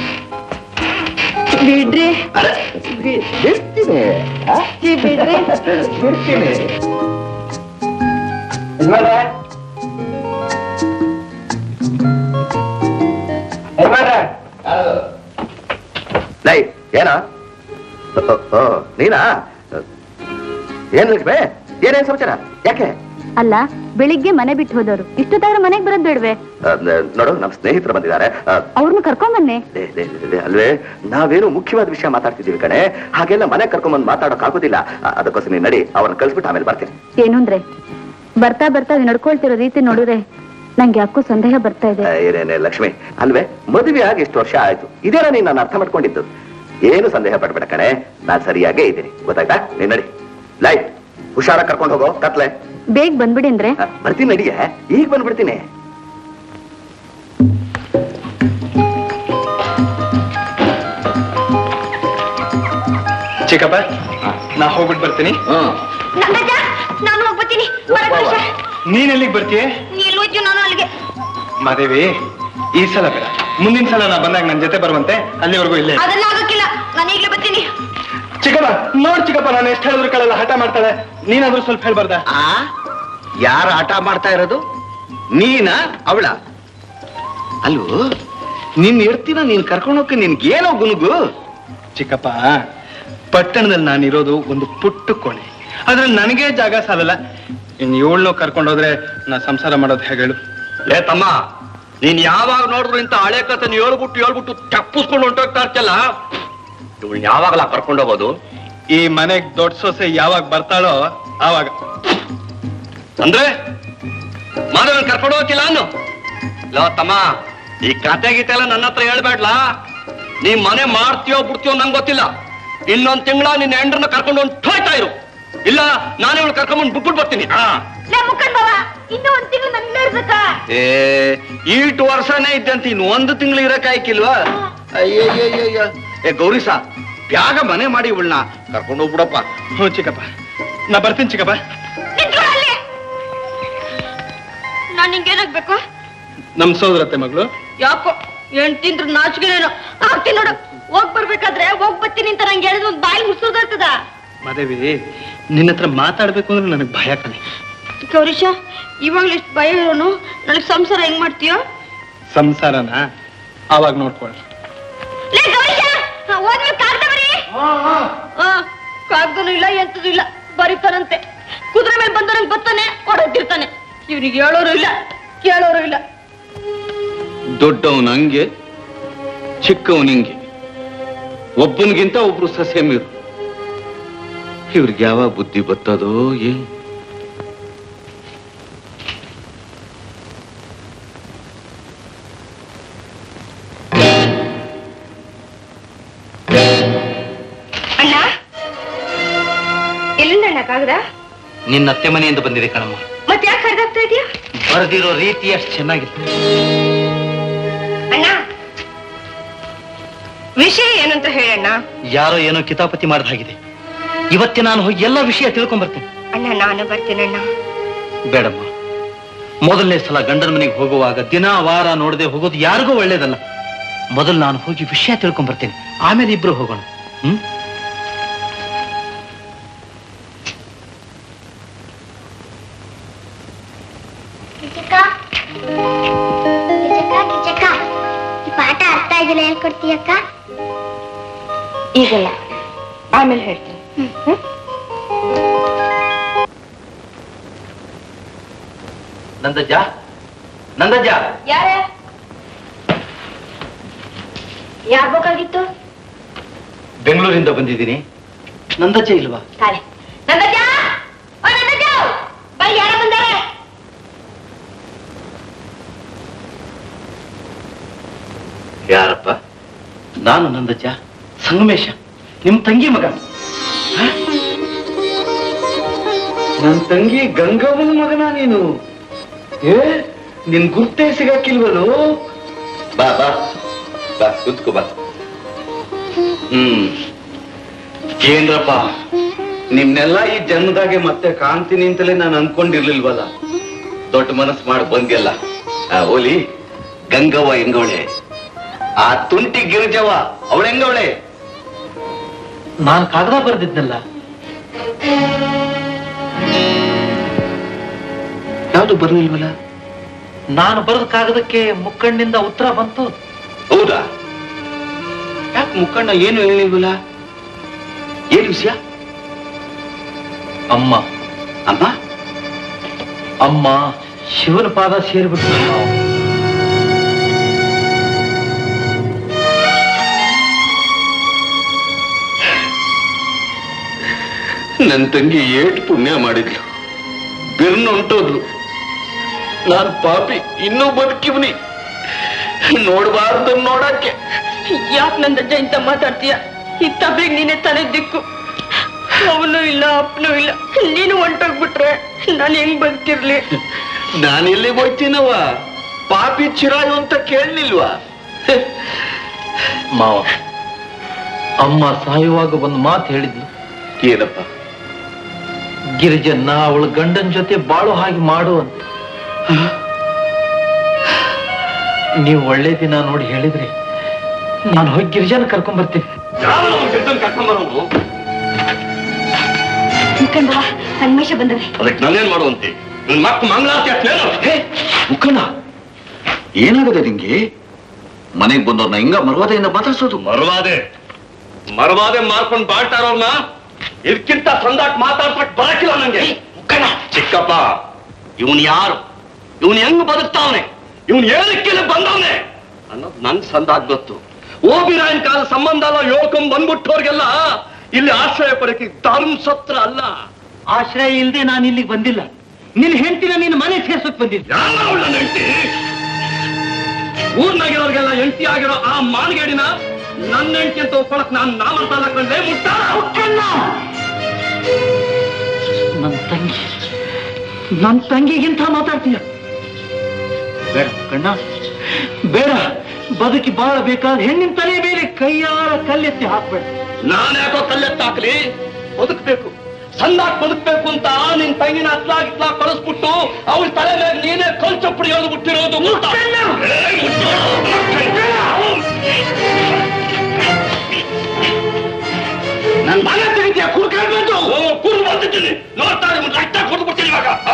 ಬಿಡ್ರಿ ಬಿಡ್ತೀನಿ ಆ? ಬಿಡ್ರಿ ಬಿಡ್ತೀನಿ ಲೈ ಏನ ನೀನಾ ಏನ್ ಲಕ್ಷ್ಮಿ ಏನೇನ್ ಸಮಾಚಾರ ಯಾಕೆ ಅಲ್ಲ ಬೆಳಿಗ್ಗೆ ಮನೆ ಬಿಟ್ಟು ಹೋದವರು ಇಷ್ಟೊತ್ತಾದ್ರೆ ಮನೆಗೆ ಬರೋದ್ ಬೇಡ್ವೆ ಆ, ನ- ನೋಡು ನಮ್ಮ ಸ್ನೇಹಿತರು ಬಂದಿದ್ದಾರೆ ಆ, ಅವ್ರನ್ನ ಕರ್ಕೊಂಬನ್ನಿ ಲೇ, ಲೇ, ಲೇ, ಲೇ, ಅಲ್ವೇ ನಾವೇನು ಮುಖ್ಯವಾದ ವಿಷಯ ಮಾತಾಡ್ತಿದೀವಿ ಕಣೆ ಹಾಗೆಲ್ಲ ಮನೆ ಕರ್ಕೊಂಬಂದು ಮಾತಾಡೋಕ್ ಆಗೋದಿಲ್ಲ ಆ, ಅದಕ್ಕೋಸ್ಕರ ನೀನ್ ನಡಿ ಅವ್ರನ್ನ ಕಳ್ಸ್ಬಿಟ್ಟು ಆಮೇಲೆ ಬರ್ತೀನಿ ಏನು ಅಂದ್ರೆ ಬರ್ತಾ ಬರ್ತಾ ಅದ್ ನಡ್ಕೊಳ್ತಿರೋ ರೀತಿ ನೋಡಿದ್ರೆ ನಂಗೆ ಯಾಕೋ ಸಂದೇಹ ಬರ್ತಾ ಇದೆ ಆ, ಏನೇನೆ ಲಕ್ಷ್ಮಿ ಅಲ್ವೇ ಮದುವೆ ಆಗಿ ಎಷ್ಟು ವರ್ಷ ಆಯ್ತು ಇದೇನ ನೀನ್ ನಾನು ಅರ್ಥ ಮಾಡ್ಕೊಂಡಿದ್ದು ಏನು ಸಂದೇಹ ಪಡ್ಬೇಡ ಕಣೆ ನಾನ್ ಸರಿಯಾಗೇ ಇದ್ದೀನಿ ಗೊತ್ತಾಯ್ತಾ ನೀನ್ ನಡಿ ಲೈ ಹುಷಾರ ಕರ್ಕೊಂಡು ಹೋಗೋ ಕತ್ಲೆ ಬೇಗ ಬಂದ್ಬಿಡಿ ಅಂದ್ರೆ ಆ, ಬರ್ತೀನಿ ನಡಿಯೇ ಈಗ ಬಂದ್ಬಿಡ್ತೀನಿ ಚಿಕ್ಕಪ್ಪ ನಾ ಹೋಗ್ಬಿಟ್ಟು ಬರ್ತೀನಿ ನಾನು ಹೋಗ್ಬತ್ತೀನಿ ನೀನ್ ಎಲ್ಲಿಗೆ ಬರ್ತೀಯ ನೀ ಎಲ್ಲಿ ಹೋಯ್ತೀಯೋ ನಾನು ಅಲ್ಲಿಗೆ ಮಾದೇವಿ ಈ ಸಲ ಬೇಡ ಮುಂದಿನ ಸಲ ನಾ ಬಂದಾಗ ನನ್ ಜೊತೆ ಬರುವಂತೆ ಅಲ್ಲಿವರೆಗೂ ಇಲ್ಲೇ ಇರು. ಅದೆಲ್ಲ ಆಗಕ್ಕಿಲ್ಲ ನಾನು ಈಗಲೇ ಬರ್ತೀನಿ ಚಿಕ್ಕಪ್ಪ ನೋಡ್ ಚಿಕ್ಕಪ್ಪ ನಾನು ಎಷ್ಟು ಹೇಳಿದ್ರು ಕಳೆಲ್ಲ ಹಠ ಮಾಡ್ತಾಳೆ ನೀನಾದ್ರೂ ಸ್ವಲ್ಪ ಹೇಳ್ಬಾರ್ದ ಆ ಯಾರ ಆಟ ಮಾಡ್ತಾ ಇರೋದು ನೀನಾ ಅವಳ ಅಲ್ಲೋ ನಿನ್ ಇರ್ತೀನ ನೀನ್ ಕರ್ಕೊಂಡೋಕೆ ನಿನ್ಗೇನೋ ಗುನುಗು ಚಿಕ್ಕಪ್ಪ ಪಟ್ಟಣದಲ್ಲಿ ನಾನಿರೋದು ಒಂದು ಪುಟ್ಟ ಕೋಣೆ ಅದ್ರಲ್ಲಿ ನನಗೆ ಜಾಗ ಸಾಲಲ್ಲ ಇನ್ ಏಳ್ನೋ ಕರ್ಕೊಂಡೋದ್ರೆ ನಾ ಸಂಸಾರ ಮಾಡೋದು ಹೇಗೆ ಹೇಳು ಲೇ ತಮ್ಮ ನೀನ್ ಯಾವಾಗ ನೋಡಿದ್ರು ಇಂತ ಹಳೆ ಕಥೆ ಹೇಳ್ಬಿಟ್ಟು ಹೇಳ್ಬಿಟ್ಟು ತಪ್ಪಿಸ್ಕೊಂಡು ಹೊಂಟೋಗ್ತಾ ಇರ್ತಲ್ಲ ಇವಳು ಯಾವಾಗಲ ಕರ್ಕೊಂಡು ಹೋಗೋದು ಈ ಮನೆಗ್ ದೊಡ್ಡ ಸೊಸೆ ಯಾವಾಗ ಬರ್ತಾಳೋ ಆವಾಗ ಅಂದ್ರೆ ಮಾಧವನ್ ಕರ್ಕೊಂಡು ಹೋಗಿಲ್ಲ ಅನ್ನು ಲೋ ತಮ್ಮ ಈ ಕತೆ ಗೀತೆ ಎಲ್ಲ ನನ್ನ ಹತ್ರ ಹೇಳ್ಬೇಡ್ಲಾ ನೀ ಮನೆ ಮಾಡ್ತೀಯೋ ಬಿಡ್ತೀಯೋ ನಂಗೆ ಗೊತ್ತಿಲ್ಲ ಇನ್ನೊಂದ್ ತಿಂಗಳ ನಿನ್ನ ಹೆಂಡ್ರನ್ನ ಕರ್ಕೊಂಡು ಹೊಂಟೋಯ್ತಾ ಇರು ಇಲ್ಲ ನಾನು ಇವಳು ಕರ್ಕೊಂಡ್ಬಂದು ಬಿಟ್ಬಿಟ್ಟು ಬರ್ತೀನಿ ಹಾ ಲೇ ಮುಕ್ಕಣ್ ಬಾವ ಇನ್ನೂ ಒಂದ್ ತಿಂಗಳು ನನ್ನ ಇರ್ಬೇಕಾ ಏ ಈಟು ವರ್ಷನೇ ಇದ್ದಂತ ಇನ್ನು ಒಂದು ತಿಂಗಳು ಇರಕ್ಕಾಯ್ಕಿಲ್ವಾ ಅಯ್ಯಯ್ಯಯ್ಯಯ್ಯ ಏ ಗೌರೀಸ ಬ್ಯಾಗ ಮನೆ ಮಾಡಿ ಇವಳನ್ನ ಕರ್ಕೊಂಡು ಹೋಗ್ಬಿಡಪ್ಪ ಹ್ಞೂ ಚಿಕ್ಕಪ್ಪ ನಾ ಬರ್ತೀನಿ ಚಿಕ್ಕಪ್ಪ ನಿಂತ್ಕೊಳ್ಳಲ್ಲಿ ನಾನ್ ನಿಂಗೇನಾಗ್ಬೇಕು ನಮ್ ಸೋದರತ್ತೆ ಮಗಳು ಯಾಕೋ ಏನ್ ತಿಂದ್ರು ನಾಚಿಕೆನೇನೋ ಆಗ್ತೀನಿ ನೋಡು ಹೋಗ್ ಬರ್ಬೇಕಾದ್ರೆ ಹೋಗ್ ಬರ್ತೀನಿ ಅಂತ ನಂಗೆ ಹೇಳಿದ್ ಒಂದ್ ಬಾಯಿ ಮುರ್ಸೋದಾಗ್ತದ ಮಾದೇವಿ ನಿನ್ನ ಹತ್ರ ಮಾತಾಡ್ಬೇಕು ಅಂದ್ರೆ ನನಗೆ ಭಯ ಕಣೆ ಗೌರೀಶ ಇವಾಗ್ಲೂ ಇಷ್ಟು ಭಯ ಇರೋನು ನನಗ್ ಸಂಸಾರ ಹೆಂಗ್ ಮಾಡ್ತೀಯೋ ಸಂಸಾರನ ಆವಾಗ ನೋಡ್ಕೊಳ್ರಿ ಲೇ ಗೌರೀಶ ಹೋದ್ಮೇಲೆ ಕಾಗ್ದ ಬರೀ ಆ, ಕಾಗ್ದನೂ ಇಲ್ಲ ಎಂತದೂ ಇಲ್ಲ ಬರೀತಾನಂತೆ ಕುದುರೆ ಮೇಲೆ ಬಂದವನಿಗೆ ಬರ್ತಾನೆ ಹೊಡೆದಿರ್ತಾನೆ ಇವ್ನಿಗೆ ಹೇಳೋರು ಇಲ್ಲ ಕೇಳೋರು ಇಲ್ಲ ದೊಡ್ಡವನ್ ಹಂಗೆ ಚಿಕ್ಕವನ್ ಹಿಂಗೆ ಒಬ್ಬನಿಗಿಂತ ಒಬ್ರು ಸಸ್ಯ ಮೀರು ಇವ್ರಿಗೆ ಯಾವ ಬುದ್ಧಿ ಬರ್ತದೋ ಏನ್ ಅಣ್ಣ ಎಲ್ಲಿಂದ ಅಣ್ಣ ಕಾಗದ ನಿನ್ನ ಅತ್ತೆ ಮನೆಯಿಂದ ಬಂದಿದೆ ಕಣಮ್ಮ ಮತ್ತೆ ಯಾಕೆ ಹರಿದಾಗ್ತಾ ಇದೆಯಾ ಬರೆದಿರೋ ರೀತಿ ಅಷ್ಟು ಚೆನ್ನಾಗಿದೆ ಅಣ್ಣ ವಿಷಯ ಏನಂತ ಹೇಳಣ್ಣ ಯಾರೋ ಏನೋ ಕಿತಾಪತಿ ಮಾಡಿದ ಹಾಗಿದೆ ಇವತ್ತೇ ನಾನು ಹೋಗಿ ಎಲ್ಲ ವಿಷಯ ತಿಳ್ಕೊಂಡ್ ಬರ್ತೇನೆ ಅಣ್ಣ ನಾನು ಬರ್ತೀನಣ್ಣ ಬೇಡಮ್ಮ ಮೊದಲನೇ ಸಲ ಗಂಡನ ಮನೆಗೆ ಹೋಗುವಾಗ ದಿನ ವಾರ ನೋಡದೆ ಹೋಗೋದು ಯಾರಿಗೂ ಒಳ್ಳೇದಲ್ಲ ಮೊದಲು ನಾನು ಹೋಗಿ ವಿಷಯ ತಿಳ್ಕೊಂಡ್ ಬರ್ತೇನೆ ಆಮೇಲೆ ಇಬ್ರು ಹೋಗೋಣ ಹ್ಮ್ ಕಿಚಕ ಕಿಚಕ ಕಿಚಕ ಈ ಪಾಠ ಅರ್ಥ ಆಗಿಲ್ಲ ಹೇಳ್ಕೊಡ್ತೀಯಕ್ಕ ಈಗಲ್ಲ ಆಮೇಲೆ ಹೇಳ್ತೀನಿ ನಂದಜ್ಜ ನಂದಜ್ಜ ಯಾರ ಯಾರ್ ಬೇಕಾಗಿತ್ತು ಬೆಂಗಳೂರಿಂದ ಬಂದಿದ್ದೀನಿ ನಂದಜ್ಜ ಇಲ್ವಾ ತಾಳೆ ನಂದಜ್ಜ ಓ ನಂದಜ್ಜ ಬೈ ಯಾರ ಬಂದಾರೆ ಯಾರಪ್ಪ ನಾನು ನಂದಜ್ಜ ಸಂಗಮೇಶ ನಿಮ್ ತಂಗಿ ಮಗ ಹ? ನನ್ ತಂಗಿ ಗಂಗವ್ವನ ಮಗನ ನೀನು ಏ ನಿನ್ ಗುರ್ತೇ ಸಿಗಕ್ಕಿಲ್ವನು ಬಾ ಬಾ ಬಾ ಕುತ್ಕೋ ಬಾ ಹ್ಮ್ ಏನ್ರಪ್ಪ ನಿಮ್ನೆಲ್ಲ ಈ ಜನ್ಮದಾಗೆ ಮತ್ತೆ ಕಾಣ್ತೀನಿ ಅಂತಲೇ ನಾನು ಅನ್ಕೊಂಡಿರ್ಲಿಲ್ವಲ್ಲ ದೊಡ್ಡ ಮನಸ್ಸು ಮಾಡಿ ಬಂದ್ಯಲ್ಲ ಆ ಓಲಿ ಗಂಗವ್ವ ಹೆಂಗವಳೆ ಆ ತುಂಟಿ ಗಿರಿಜವ್ವ ಅವಳ ಹೆಂಗವಳೆ ನಾನ್ ಕಾಗದ ಬರ್ದಿದ್ನಲ್ಲ ಯಾವ್ದು ಬರ್ಲಿಲ್ವಲ್ಲ ನಾನು ಬರೆದ ಕಾಗದಕ್ಕೆ ಮುಕ್ಕಣ್ಣಿಂದ ಉತ್ತರ ಬಂತು ಹೌದಾ ಯಾಕೆ ಮುಖಂಡ ಏನು ಹೇಳಿಲ್ವಲ್ಲ ಏನ್ ವಿಷಯ ಅಮ್ಮ ಅಮ್ಮ ಅಮ್ಮ ಶಿವನ ಪಾದ ಸೇರ್ಬಿಟ್ಟು ನಾವು ನನ್ ತಂಗಿ ಏಟ್ ಪುಣ್ಯ ಮಾಡಿದ್ಲು ಬೆರ್ನು ಹೊಂಟೋದ್ಲು ನಾನ್ ಪಾಪಿ ಇನ್ನೂ ಬದುಕಿವ್ನಿ ನೋಡ್ಬಾರ್ದು ನೋಡಕ್ಕೆ ಯಾಕೆ ನಂದಜ್ಜ ಇಂತ ಮಾತಾಡ್ತೀಯ ಇತ್ತಬ್ರಿಗೆ ನೀನೆ ತಲೆ ದಿಕ್ಕು ಅವನು ಇಲ್ಲ ಅಪ್ಪನೂ ಇಲ್ಲ ನೀನು ಹೊಂಟೋಗ್ಬಿಟ್ರೆ ನಾನು ಹೆಂಗ್ ಬದುಕಿರ್ಲಿ ನಾನು ಎಲ್ಲಿಗೆ ಹೋಗ್ತೀನವ ಪಾಪಿ ಚಿರಾಯು ಅಂತ ಕೇಳಲಿಲ್ವಾ ಮಾವ ಅಮ್ಮ ಸಾಯುವಾಗ ಒಂದು ಮಾತು ಹೇಳಿದ್ಲು ಏನಪ್ಪ ಗಿರಿಜನ್ನ ಅವಳ ಗಂಡನ ಜೊತೆ ಬಾಳು ಹಾಗೆ ಮಾಡು ಅಂತ ನೀವು ಒಳ್ಳೆ ದಿನ ನೋಡಿ ಹೇಳಿದ್ರಿ ನಾನು ಹೋಗಿ ಗಿರಿಜನ ಕರ್ಕೊಂಡ್ ಬರ್ತೀನಿ ಕರ್ಕೊಂಬರೋನು ಮುಖಂಡವ ಸಂಗಮೇಶ ಬಂದವೆ ಅದಕ್ಕೆ ನಾನೇನ್ ಮಾಡುವಂತೆ ನಿನ್ ಮಕ್ಕ ಮಂಗಳಾರತಿ ಅಷ್ಟೇನು ಮುಖಂಡ ಏನಾಗದೆ ನಿಂಗೆ ಮನೆಗೆ ಬಂದವ್ರನ್ನ ಹಿಂಗ ಮರ್ವಾದೆಯಿಂದ ಮಾತಾಡ್ಸೋದು ಮರವಾದೆ ಮರವಾದೆ ಮಾರ್ಕೊಂಡ್ ಬಾಳ್ತಾರವ್ರನ್ನ ಇದಕ್ಕಿಂತ ಸಂದಾಟ್ ಮಾತಾಡ್ಸಕ್ ಬರಕಿಲ್ಲ ನಂಗೆ ಚಿಕ್ಕಪ್ಪ ಇವನ್ ಯಾರು ಇವನ್ ಹೆಂಗ್ ಬದುಕ್ತಾವನೆ ಇವನ್ ಏನಕ್ಕೆ ಬಂದವನೆ ಅನ್ನೋದು ನನ್ ಸಂದಾಟ್ ಗೊತ್ತು ಓಬಿರಾಯನ್ ಕಾಲ ಸಂಬಂಧ ಎಲ್ಲ ಯೋಳ್ಕೊಂಡ್ ಬಂದ್ಬಿಟ್ಟವ್ರಿಗೆಲ್ಲ ಇಲ್ಲಿ ಆಶ್ರಯ ಪಡಕ್ಕೆ ಧರ್ಮ ಸತ್ರ ಅಲ್ಲ ಆಶ್ರಯ ಇಲ್ಲದೆ ನಾನು ಇಲ್ಲಿಗೆ ಬಂದಿಲ್ಲ ನಿನ್ನ ಹೆಂಡತಿನ ನಿನ್ನ ಮನೆ ಸೇರ್ಸಕ್ ಬಂದಿದ್ದೆ ಯಾರ ಅವಳ ಹೆಂಡತಿ ಊರ್ನಾಗಿರೋರ್ಗೆಲ್ಲ ಹೆಂಡತಿ ಆಗಿರೋ ಆ ಮಾನ್ಗೇಡಿನ ನನ್ನ ಹೆಂಡತಿ ಅಂತ ಒಪ್ಕೊಳಕ್ ನಾನ್ ನಾಮಂತಲ್ಲ ಕಂಡ್ರೆ ಮುಟ್ಟಾಳ ನನ್ನ ತಂಗಿ ನನ್ನ ತಂಗಿಗಿಂತ ಮಾತಾಡ್ತೀಯ ಬೇಡ ಕಣ್ಣ ಬೇಡ ಬದುಕಿ ಬಾಳಬೇಕಾದ ಹೆಣ್ಣಿನ ತಲೆ ಮೇಲೆ ಕೈಯಾರ ಕಲ್ಲೆತ್ತಿ ಹಾಕ್ಬೇಡ ನಾನ್ ಯಾಕೋ ಕಲ್ಲೆತ್ತಾಕ್ಲಿ ಬದುಕ್ಬೇಕು ಸಂದಾಕ್ ಬದುಕ್ಬೇಕು ಅಂತ ನಿನ್ ತಂಗಿನ ಹತ್ಲಾಗ್ ಇತ್ಲಾಗ್ ಕಳಿಸ್ಬಿಟ್ಟು ಅವಳ ತಲೆ ಮೇಲೆ ನೀನೇ ಕಲ್ ಚಪ್ಪಡಿ ಎಳ್ದು ಬಿಟ್ಟಿರೋದು ನನ್ ಮನೆ ತೆಗಿತೀಯ ಕುರ್ಕೊಂಡು ಕುರು ಬಂದಿದ್ದೀನಿ ನೋಡ್ತಾ ಇದ್ದೀನಿ ರಕ್ತ ಕೊಟ್ಟು ಬಿಡ್ತೀನಿ ಇವಾಗ ಆ.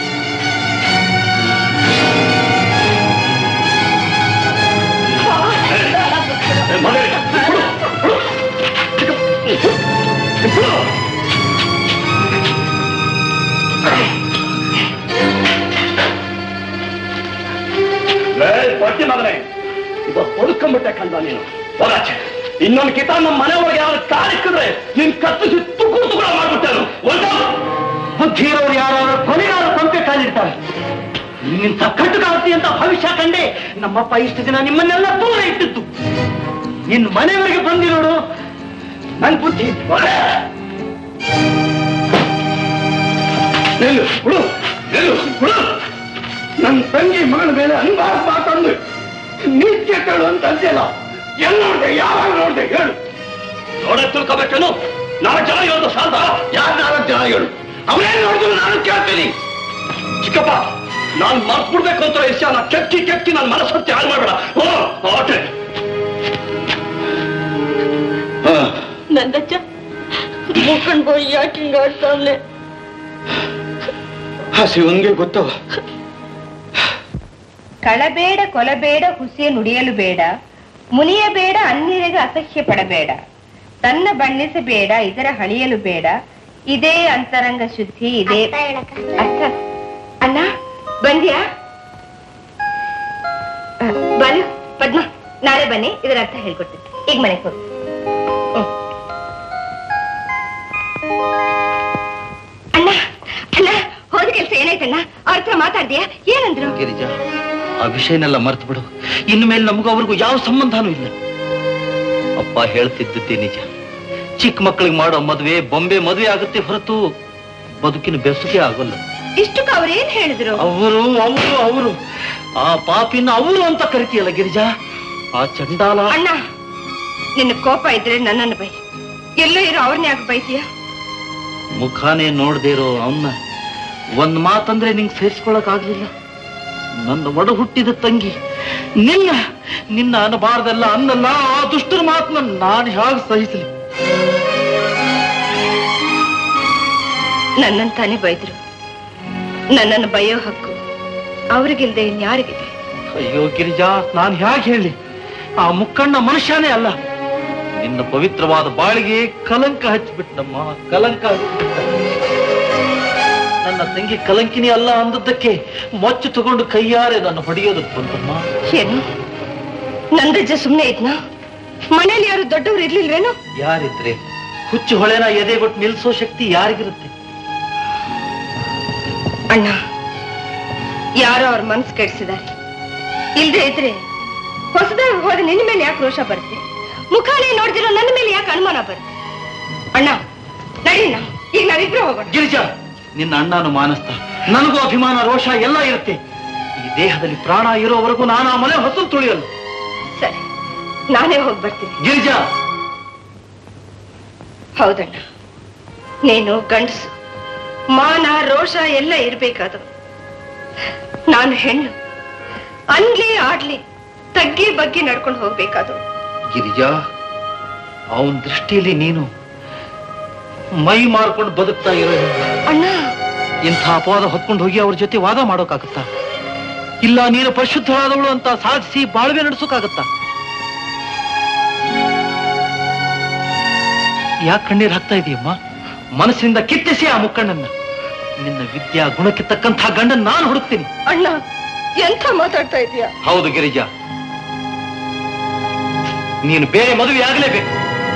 ಏ, ಮನೆ, ಕೊಡು, ಕೊಡು. ಕೊಡು. ಲೇ, ಪಟ್ಟಿ ಮಗನೇ ಇವ ಹೊಡ್ಕೊಂಡ್ಬಿಟ್ಟೆ ಕಂದ ನೀನು ಹೋಗಾಚೆ ಇನ್ನೊಂದು ಕಿತ ನಮ್ಮ ಮನೆ ಒಳಗೆ ಯಾರು ಕಾಲಿಕ್ಕಿದ್ರೆ ನಿನ್ ಕತ್ತಿಸಿ ತುಕುರು ತುಕುರ ಮಾಡ್ಬಿಟ್ಟೇನು ಒಂದು ಬುದ್ಧಿ ಇರೋರು ಯಾರು ಕೊನೆಗಾರ ಸಂತೆ ಕಾಲಿಡ್ತಾರೆ ನಿನ್ನಿಂತ ಕಟ್ಟುಗಾತಿ ಅಂತ ಭವಿಷ್ಯ ಕಂಡೆ ನಮ್ಮಪ್ಪ ಇಷ್ಟು ದಿನ ನಿಮ್ಮನ್ನೆಲ್ಲ ದೂರ ಇಟ್ಟಿತ್ತು ನಿನ್ನ ಮನೆಯವರೆಗೆ ಬಂದಿರೋಡು ನನ್ ಬುದ್ಧಿ ನಿಲ್ಲು ಬಿಡು ನಿಲ್ಲು ಬಿಡು ನನ್ನ ತಂಗಿ ಮಗಳ ಮೇಲೆ ಅನ್ಬಾರ ಮಾತಂದು ನೀತ್ಯ ಕೇಳು ಅಂತ ಅಂತೆಲ್ಲ ಎಲ್ಲಿ ನೋಡ್ದೆ ಯಾವಾಗ ನೋಡ್ದೆ ಹೇಳು ನೋಡ ತಿಳ್ಕೊಬೇಕೇನು ನಾಲ್ಕು ಜನ ಹೇಳೋದು ಸಾಲ ಯಾರು ನಾಲ್ಕು ಜನ ಹೇಳು ಅವನೇನ್ ನೋಡಿದ್ರು ನಾನು ಕೇಳ್ತೀನಿ ಚಿಕ್ಕಪ್ಪ ನಾನು ಮರ್ತ್ ಬಿಡ್ಬೇಕು ಅಂತ ವಿಷಯ ನಾ ಕೆಕ್ಕಿ ಕೆಕ್ಕಿ ನನ್ನ ಮನಸ್ಸು ಹಾಳು ಮಾಡಬೇಡ ಓ ಆಟೆ ನಂದಜ್ಜ ಮುಕ್ಕಣ್ ಬೋಯ್ ಯಾಕೆ ಹಿಂಗ ಆಡ್ತಾವ್ನೆ ಹಸಿವನ್ಗೆ ಗೊತ್ತವ ಕಳಬೇಡ ಕೊಲಬೇಡ ಹುಸಿಯ ನುಡಿಯಲು ಬೇಡ ಮುನಿಯಬೇಡ ಅನ್ಯರಿಗೆ ಅಸಹ್ಯ ಪಡಬೇಡ ತನ್ನ ಬಣ್ಣಿಸಬೇಡ ಇದರ ಹಳಿಯಲು ಬೇಡ ಇದೇ ಅಂತರಂಗ ಶುದ್ಧಿ ಇದೇ ಅರ್ಥ ಹೇಳಕ್ಕ ಅರ್ಥ ಅಣ್ಣ ಬಂದ್ಯಾ ಆ, ಬಾಲು ಪದ್ಮ ನಾಳೆ ಬನ್ನಿ ಇದರ ಅರ್ಥ ಹೇಳ್ಕೊಡ್ತೀನಿ ಈಗ ಮನೆಗೆ ಹೋಗಿ ಹ್ಮ್. ಅಣ್ಣ ಅಣ್ಣ ಹೋದ ಕೆಲ್ಸ ಏನಾಯ್ತಣ್ಣ ಅವ್ರ ಹತ್ರ ಮಾತಾಡ್ತೀಯಾ ಏನಂದ್ರು ಗಿರಿಜಾ ಆ ವಿಷಯನೆಲ್ಲ ಮರ್ತು ಬಿಡು ಇನ್ಮೇಲೆ ನಮಗೂ ಅವ್ರಿಗೂ ಯಾವ ಸಂಬಂಧನೂ ಇಲ್ಲ ಅಪ್ಪ ಹೇಳ್ತಿದ್ದದ್ದೇ ನಿಜ ಚಿಕ್ಕ ಮಕ್ಕಳಿಗೆ ಮಾಡೋ ಮದುವೆ ಬೊಂಬೆ ಮದುವೆ ಆಗುತ್ತೆ ಹೊರತು ಬದುಕಿನ ಬೆಸುಗೆ ಆಗೋಲ್ಲ ಇಷ್ಟಕ್ಕೆ ಅವ್ರೇನ್ ಹೇಳಿದ್ರು ಅವರು ಅವರು ಅವರು ಆ ಪಾಪಿನ ಅವರು ಅಂತ ಕರಿತೀಯಲ್ಲ ಗಿರಿಜಾ ಆ ಚಂಡಾಲ ಅಣ್ಣ ನಿನ್ನ ಕೋಪ ಇದ್ರೆ ನನ್ನನ್ನು ಬೈ ಎಲ್ಲೋ ಇರೋ ಅವ್ರನ್ನ ಯಾಕೆ ಬೈತೀಯ ಮುಖಾನೇ ನೋಡ್ದೇ ಇರೋ ಅವನ್ನ ಒಂದ್ ಮಾತಂದ್ರೆ ನಿಂಗೆ ಸೇರಿಸ್ಕೊಳಕ್ ಆಗ್ಲಿಲ್ಲ ನನ್ನ ಒಡ ಹುಟ್ಟಿದ ತಂಗಿ ನಿನ್ನ ನಿನ್ನ ಅನ್ನಬಾರ್ದಲ್ಲ ಅನ್ನಲ್ಲ ಆ ದುಷ್ಟರ ಮಾತನ್ನ ನಾನು ಹೇಗೆ ಸಹಿಸಲಿ ನನ್ನಂತಾನೆ ಬೈದ್ರು ನನ್ನನ್ನು ಬೈಯೋ ಹಕ್ಕು ಅವ್ರಿಗಿಲ್ದೆ ಇನ್ಯಾರಿಗಿದೆ ಅಯ್ಯೋ ಗಿರಿಜಾ ನಾನು ಹೇಗೆ ಹೇಳಿ ಆ ಮುಕ್ಕಣ್ಣ ಮನುಷ್ಯನೇ ಅಲ್ಲ ನಿನ್ನ ಪವಿತ್ರವಾದ ಬಾಳಿಗೆ ಕಲಂಕ ಹಚ್ಚಿಬಿಟ್ಟಮ್ಮ ಕಲಂಕ ಹಚ್ಚಿಬಿಟ್ಟ ನನ್ನ ತಂಗಿ ಕಲಂಕಿನಿ ಅಲ್ಲ ಅಂದದ್ದಕ್ಕೆ ಮೊಚ್ಚು ತಗೊಂಡು ಕೈಯಾರೆ ನನ್ನ ಹೊಡೆಯೋದಕ್ಕೆ ಬಂತಮ್ಮ ಏನು ನಂದಜ್ಜ ಸುಮ್ನೆ ಇದ್ನ ಮನೇಲಿ ಯಾರು ದೊಡ್ಡವ್ರು ಇರ್ಲಿಲ್ವೇನು ಯಾರಿದ್ರೆ ಹುಚ್ಚು ಹೊಳೆನ ಎದೆಗೊಟ್ಟು ನಿಲ್ಸೋ ಶಕ್ತಿ ಯಾರಿಗಿರುತ್ತೆ ಅಣ್ಣ ಯಾರೋ ಅವ್ರ ಮನ್ಸು ಕೆಡ್ಸಿದ್ದಾರೆ ಇಲ್ದೇ ಇದ್ರೆ ಹೊಸದಾಗಿ ಹೋದ ನಿನ್ನ ಮೇಲೆ ಯಾಕೆ ರೋಷ ಬರುತ್ತೆ ಮುಖಾನೇ ನೋಡ್ದಿರೋ ನನ್ನ ಮೇಲೆ ಯಾಕೆ ಅನುಮಾನ ಬರುತ್ತೆ ಅಣ್ಣ ನಡೀಣ ಈಗ ನಾವಿಬ್ರು ಹೋಗೋಣ ಗಿರಿಜಾ ನಿನ್ನ ಅಣ್ಣನು ಮಾನಸ್ತ ನನಗೂ ಅಭಿಮಾನ ರೋಷ ಎಲ್ಲ ಇರುತ್ತೆ ಈ ದೇಹದಲ್ಲಿ ಪ್ರಾಣ ಇರೋವರೆಗೂ ನಾನು ಆ ಮನೆ ಹೊತ್ತು ತುಳಿಯಲ್ಲ ಸರಿ ನಾನೇ ಹೋಗಿ ಬರ್ತೀನಿ ಗಿರಿಜಾ ಹೌದಣ್ಣ ನೀನು ಗಂಡಸು ಮಾನ ರೋಷ ಎಲ್ಲ ಇರ್ಬೇಕಾದವು ನಾನು ಹೆಣ್ಣು ಅನ್ಲಿ ಆಡ್ಲಿ ತಗ್ಗಿ ಬಗ್ಗಿ ನಡ್ಕೊಂಡು ಹೋಗ್ಬೇಕಾದವು ಗಿರಿಜಾ ಅವನ ದೃಷ್ಟಿಯಲ್ಲಿ ನೀನು ಮೈ ಮಾರ್ಕೊಂಡು ಬದುಕ್ತಾ ಇರೋ ಹೆಣ್ಣು. ಅಣ್ಣ ಇಂಥ ಅಪವಾದ ಹೊತ್ಕೊಂಡು ಹೋಗಿ ಅವ್ರ ಜೊತೆ ವಾದ ಮಾಡೋಕ್ಕಾಗತ್ತಾ ಇಲ್ಲ ನೀನು ಪರಿಶುದ್ಧವಾದವಳು ಅಂತ ಸಾಧಿಸಿ ಬಾಳ್ವೆ ನಡೆಸೋಕ್ಕಾಗತ್ತಾ ಯಾಕೆ ಕಣ್ಣೀರ್ ಹಾಕ್ತಾ ಇದೀಯಮ್ಮ ಮನಸ್ಸಿನಿಂದ ಕಿತ್ತಿಸಿ ಆ ಮುಕ್ಕಣ್ಣನ್ನ ನಿನ್ನ ವಿದ್ಯಾ ಗುಣಕ್ಕೆ ತಕ್ಕಂಥ ಗಂಡನ್ ನಾನು ಹುಡುಕ್ತೀನಿ ಅಣ್ಣ ಎಂಥ ಮಾತಾಡ್ತಾ ಇದೀಯ ಹೌದು ಗಿರಿಜಾ ನೀನು ಬೇರೆ ಮದುವೆ ಆಗಲೇಬೇಕು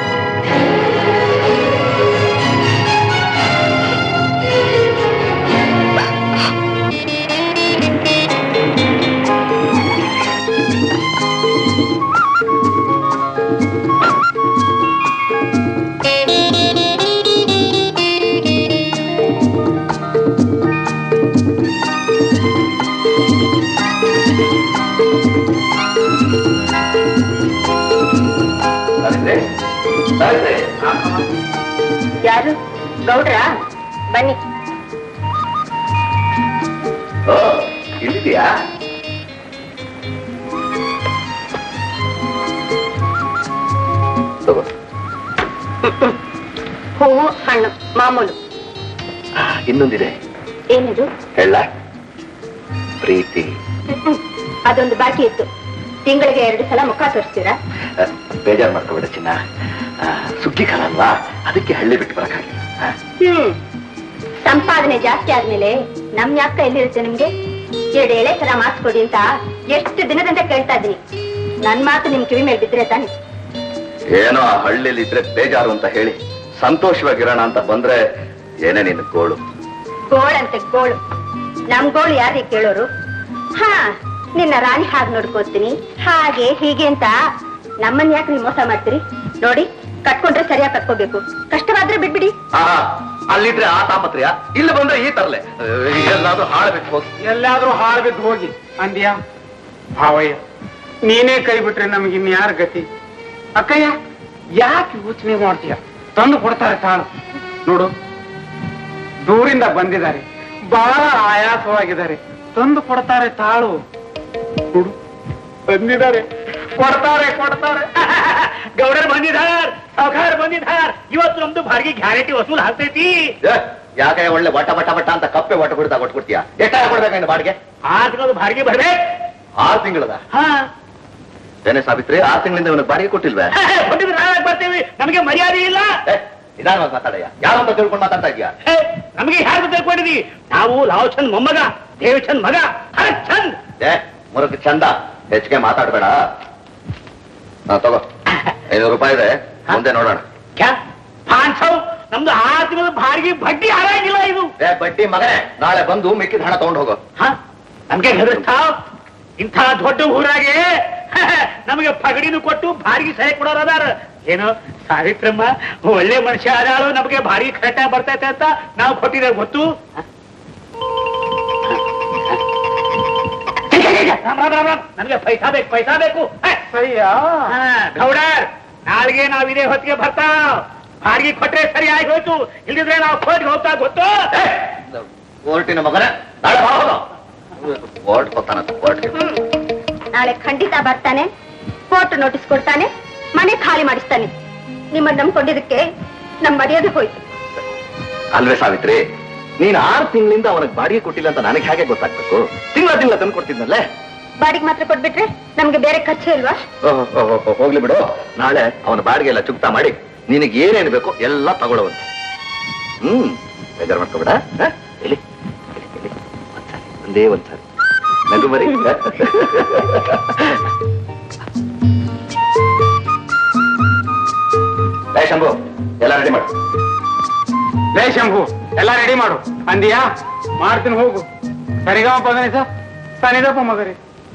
ಲಲಿತೆ, ಲಲಿತೆ, ಯಾರು ಗೌಡ್ರ ಬನ್ನಿ ಓ ಇಲ್ಲಿದ್ಯಾ ತಗೋ ಹೂವು ಹಣ್ಣು ಮಾಮೂಲು ಆ, ಇನ್ನೊಂದಿದೆ ಏನಿದು ಹೇಳ ಪ್ರೀತಿ ಅದೊಂದು ಬಾಕಿ ಇತ್ತು ತಿಂಗಳಿಗೆ ಎರಡು ಸಲ ಮುಖ ತೋರಿಸ್ತೀರಾ ಆ, ಬೇಜಾರ್ ಮಾಡ್ಕೋಬೇಡ ಚಿನ್ನ ಆ, ಸುಗ್ಗಿ ಕಾಲ ಅಲ್ವಾ ಅದಕ್ಕೆ ಹಳ್ಳಿ ಬಿಟ್ಟು ಬರಕ್ಕಾಗಿಲ್ಲ ಆ, ಹ್ಮ್ ಸಂಪಾದನೆ ಜಾಸ್ತಿ ಆದ್ಮೇಲೆ ನಮ್ ಯಾಕ ಎಲ್ಲಿರುತ್ತೆ ನಿಮ್ಗೆ ಎರಡು ಎಳೆ ತರ ಮಾತು ಕೊಡಿ ಅಂತ ಎಷ್ಟು ದಿನದಿಂದ ಕೇಳ್ತಾ ಇದ್ದೀನಿ ನನ್ ಮಾತು ನಿಮ್ ಕಿವಿ ಮೇಲೆ ಬಿದ್ರೆ ತಾನೆ ಏನೋ ಆ ಹಳ್ಳಿಲಿ ಇದ್ರೆ ಬೇಜಾರು ಅಂತ ಹೇಳಿ ಸಂತೋಷವಾಗಿರೋಣ ಅಂತ ಬಂದ್ರೆ ಏನೇ ನಿನ್ನ ಗೋಳು ಗೋಳಂತೆ ಗೋಳು ನಮ್ ಗೋಳು ಯಾರಿಗೆ ಕೇಳೋರು ಹಾ ನಿನ್ನ ರಾಣಿ ಹಾಗೆ ನೋಡ್ಕೋತೀನಿ ಹಾಗೆ ಹೀಗೆ ಅಂತ ನಮ್ಮನ್ ಯಾಕೆ ನೀವು ಮೋಸ ಮಾಡ್ತೀರಿ ನೋಡಿ ಕಟ್ಕೊಂಡ್ರೆ ಸರಿಯಾಗಿ ಕಟ್ಕೋಬೇಕು ಕಷ್ಟವಾದ್ರೆ ಬಿಟ್ಬಿಡಿ ಆ ಅಲ್ಲಿದ್ರೆ ಆ ತಾಪತ್ರೆಯ ಇಲ್ಲಿ ಬಂದ್ರೆ ಈ ತರಲೆ ಎಲ್ಲಾದ್ರೂ ಹಾಳಬೇಕು ಹೋಗಿ ಎಲ್ಲಾದ್ರೂ ಹಾಳು ಬಿದ್ದು ಹೋಗಿ ಅಂದ್ಯಾ ಭಾವಯ್ಯ ನೀನೇ ಕೈ ಬಿಟ್ರೆ ನಮ್ಗೆ ಇನ್ಯಾರ ಗತಿ ಅಕ್ಕಯ್ಯ ಯಾಕೆ ಯೋಚನೆ ಮಾಡ್ತೀಯ ತಂದು ಕೊಡ್ತಾರೆ ತಾಳು ನೋಡು ದೂರಿಂದ ಬಂದಿದ್ದಾರೆ ಬಹಳ ಆಯಾಸವಾಗಿದ್ದಾರೆ ತಂದು ಕೊಡ್ತಾರೆ ತಾಳು ನೋಡು ಬಂದಿದ್ದಾರೆ ಕೊಡ್ತಾರೆ ಕೊಡ್ತಾರೆ ಗೌಡರ್ ಬಂದಿದ್ದಾರ್ ಸಾವುಕಾರ ಬಂದಿದ್ದಾರ್ ಇವತ್ತು ನಮ್ದು ಬಾಡಿಗೆ ಗ್ಯಾರಂಟಿ ವಸೂಲ್ ಆಗ್ತೈತಿ ಏ, ಯಾಕೆ ಒಳ್ಳೆ ವಟ ಬಟ ಬಟ ಅಂತ ಕಪ್ಪೆ ವಟ ಬಿಡ್ತಾ ಕೊಟ್ಬಿಡ್ತೀಯ ಎಷ್ಟಾಗ ಕೊಡ್ಬೇಕಂತ ಬಾಡಿಗೆ ಆರ್ ತಿಂಗಳು ಬಾಡಿಗೆ ಬರ್ಬೇಕು ಆರು ತಿಂಗಳದ ಹಾ ಏನೇ ಸಾವಿತ್ರಿ ಆರು ತಿಂಗಳಿಂದ ಇವನಿಗೆ ಬಾಡಿಗೆ ಕೊಟ್ಟಿಲ್ವೇ ಕೊಟ್ಟಿದ್ರೆ ನಾಳೆ ಬರ್ತೀವಿ ನಮಗೆ ಮರ್ಯಾದೆ ಇಲ್ಲ ಏ, ನಿಧಾನವಾಗಿ ಮಾತಾಡಯ್ಯ ಯಾವಂತ ತಿಳ್ಕೊಂಡು ಮಾತಾಡ್ತಾ ಇದೀಯಾ ಏ, ನಮಗೆ ಯಾರು ತಿಳ್ಕೊಂಡಿದ್ವಿ ನಾವು ಲಾವ್ ಚಂದ್ ಮೊಮ್ಮಗ ದೇವಚಂದ್ ಮಗ ಹರಕ್ ಚಂದ್ ಏ ಮುರಕ್ ಚಂದ ಹೆಚ್ಚಿಗೆ ಮಾತಾಡ್ಬೇಡ ಹಾ ತಗೋ ಐನೂರು ರೂಪಾಯಿ ಇದೆ ಮುಂದೆ ನೋಡೋಣ ಕ್ಯಾ ಪಾಂಚ್ ಸೌ ನಮ್ದು ಆರು ತಿಂಗಳು ಬಾಡಿಗೆ ಬಡ್ಡಿ ಹಾಳಾಗಿಲ್ಲ ಇದು ಏ ಬಡ್ಡಿ ಮಗನೇ ನಾಳೆ ಬಂದು ಮಿಕ್ಕಿದ ಹಣ ತಗೊಂಡು ಹೋಗು ಹ? ನಮ್ಗೆ ಹೆದರ್ಸ್ತಾವ್ ಇಂಥ ದೊಡ್ಡ ಊರಾಗೆ ನಮಗೆ ಪಗಡಿನೂ ಕೊಟ್ಟು ಬಾಡಿಗೆ ಸಹಾಯ ಕೊಡೋರು ಅದಾರ ಏನು ಸಾವಿತ್ರಮ್ಮ ಒಳ್ಳೆ ಮನುಷ್ಯ ಅದಾಳು ನಮಗೆ ಬಾಡಿಗೆ ಕರೆಕ್ಟಾಗಿ ಬರ್ತೈತೆ ಅಂತ ನಾವು ಕೊಟ್ಟಿದ್ದೇವೆ ಗೊತ್ತು ರಾಮ್ ರಾಮ್ ರಾಮ್ ರಾಮ್. ನಮ್ಗೆ ಪೈಸಾ ಬೇಕು ಪೈಸಾ ಬೇಕು ಹ? ಹಾ, ಗೌಡರ್ ನಾಳೆಗೆ ನಾವ್ ಇದೇ ಹೊತ್ತಿಗೆ ಬರ್ತಾವ್ ಬಾಡಿಗೆ ಕೊಟ್ರೆ ಸರಿ ಆಗಿ ಹೋಯ್ತು ಇಲ್ದಿದ್ರೆ ನಾವು ಕೋರ್ಟ್ಗೆ ಹೋಗ್ತಾ ಗೊತ್ತು ಏ, ಕೋರ್ಟಿನ ಮಗನೇ ನಾಳೆ ಬಾ ಹೋಗು ಕೋರ್ಟ್ ಕೊತ್ತಾನ ಕೋರ್ಟ್ ನಾಳೆ ಖಂಡಿತ ಬರ್ತಾನೆ ಕೋರ್ಟ್ ನೋಟಿಸ್ ಕೊಡ್ತಾನೆ ಮನೆ ಖಾಲಿ ಮಾಡಿಸ್ತಾನೆ ನಿಮ್ಮನ್ನ ನಂಬ್ಕೊಂಡಿದ್ದಕ್ಕೆ ನಮ್ ಮರ್ಯಾದೆ ಹೋಯ್ತು ಅಲ್ವೇ ಸಾವಿತ್ರಿ ನೀನ್ ಆರು ತಿಂಗಳಿಂದ ಅವನಿಗೆ ಬಾಡಿಗೆ ಕೊಟ್ಟಿಲ್ಲ ಅಂತ ನನಗೆ ಹೇಗೆ ಗೊತ್ತಾಗ್ಬೇಕು ತಿಂಗಳ ತಿಂಗಳ ತಂದು ಕೊಡ್ತಿದ್ನಲ್ಲೇ ಬಾಡಿಗೆ ಮಾತ್ರ ಕೊಟ್ಬಿಟ್ರೆ ನಮ್ಗೆ ಬೇರೆ ಖರ್ಚು ಇಲ್ವಾ ಓಹ್, ಓಹ್, ಓಹ್, ಹೋಗ್ಲಿ ಬಿಡು ನಾಳೆ ಅವನ ಬಾಡಿಗೆ ಎಲ್ಲ ಚುಕ್ತಾ ಮಾಡಿ ನಿನಗೆ ಏನೇನು ಬೇಕೋ ಎಲ್ಲ ತಗೊಳ್ಳವಂತೆ ಹ್ಮ್ ಬೇಜಾರು ಮಾಡ್ಕೋಬೇಡ ಹ? ಇಲ್ಲಿ ಇಲ್ಲಿ, ಇಲ್ಲಿ. ಒಂದ್ಸಾರಿ ಒಂದೇ ಒಂದ್ಸಾರಿ ನಗು ಬರೀ ಲೇ ಶಂಭು ಎಲ್ಲ ರೆಡಿ ಮಾಡು ಲೇ ಶಂಭು ಎಲ್ಲ ರೆಡಿ ಮಾಡು ಅಂದಿಯಾ ಮಾಡ್ತೀನಿ ಹೋಗು ಸರಿಗಾ ಪದನಿ ಸರ್ ಸನಿದಪ್ಪ ಮಗರಿ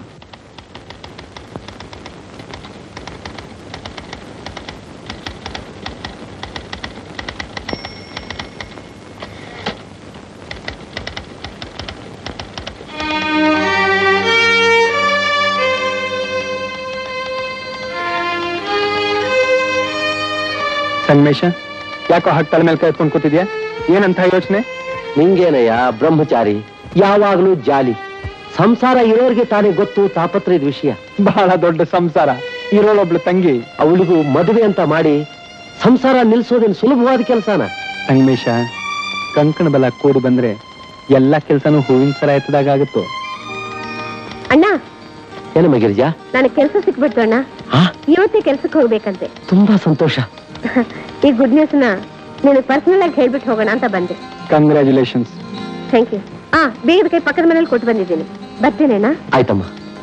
ಸಂಗಮೇಶ ಯಾಕೋ ಹಾಗೆ ತಲೆ ಮೇಲೆ ಕೈ ಎತ್ಕೊಂಡು ಕೂತಿದ್ಯಾ ಏನಂತ ಯೋಚನೆ ನಿಂಗೇನಯ್ಯ ಬ್ರಹ್ಮಚಾರಿ ಯಾವಾಗ್ಲೂ ಜಾಲಿ ಸಂಸಾರ ಇರೋರಿಗೆ ತಾನೇ ಗೊತ್ತು ತಾಪತ್ರದ ವಿಷಯ ಬಹಳ ದೊಡ್ಡ ಸಂಸಾರ ಇರೋಳೊಬ್ಳು ತಂಗಿ ಅವಳಿಗೂ ಮದುವೆ ಅಂತ ಮಾಡಿ ಸಂಸಾರ ನಿಲ್ಸೋದೇನು ಸುಲಭವಾದ ಕೆಲಸನ ಸಂಗಮೇಶ ಕಂಕಣ ಬಲ ಕೂಡಿ ಬಂದ್ರೆ ಎಲ್ಲಾ ಕೆಲ್ಸನೂ ಹೂವಿನ ಸರ ಎತ್ತದಾಗ ಆಗುತ್ತೋ ಅಣ್ಣ ಏನಮ್ಮ ಗಿರಿಜಾ ನನಗೆ ಕೆಲಸ ಸಿಕ್ಬಿಡ್ತು ಅಣ್ಣ ಹಾ ಇವತ್ತೇ ಕೆಲ್ಸಕ್ಕೆ ಹೋಗ್ಬೇಕಂತೆ ತುಂಬಾ ಸಂತೋಷ ಈ ಗುಡ್ ನ್ಯೂಸ್ ನ ನೀನು ಪರ್ಸನಲ್ ಆಗಿ ಹೇಳ್ಬಿಟ್ಟು ಹೋಗೋಣ ಅಂತ ಬಂದೆ ಕಂಗ್ರ್ಯಾಚುಲೇಷನ್ಸ್ ಥ್ಯಾಂಕ್ ಯು ಆ ಬೇಗದ ಕೈ ಪಕ್ಕದ ಮನೇಲಿ ಕೊಟ್ಟು ಬಂದಿದ್ದೀನಿ ಬರ್ತೇನೇನಾ ಆಯ್ತಮ್ಮ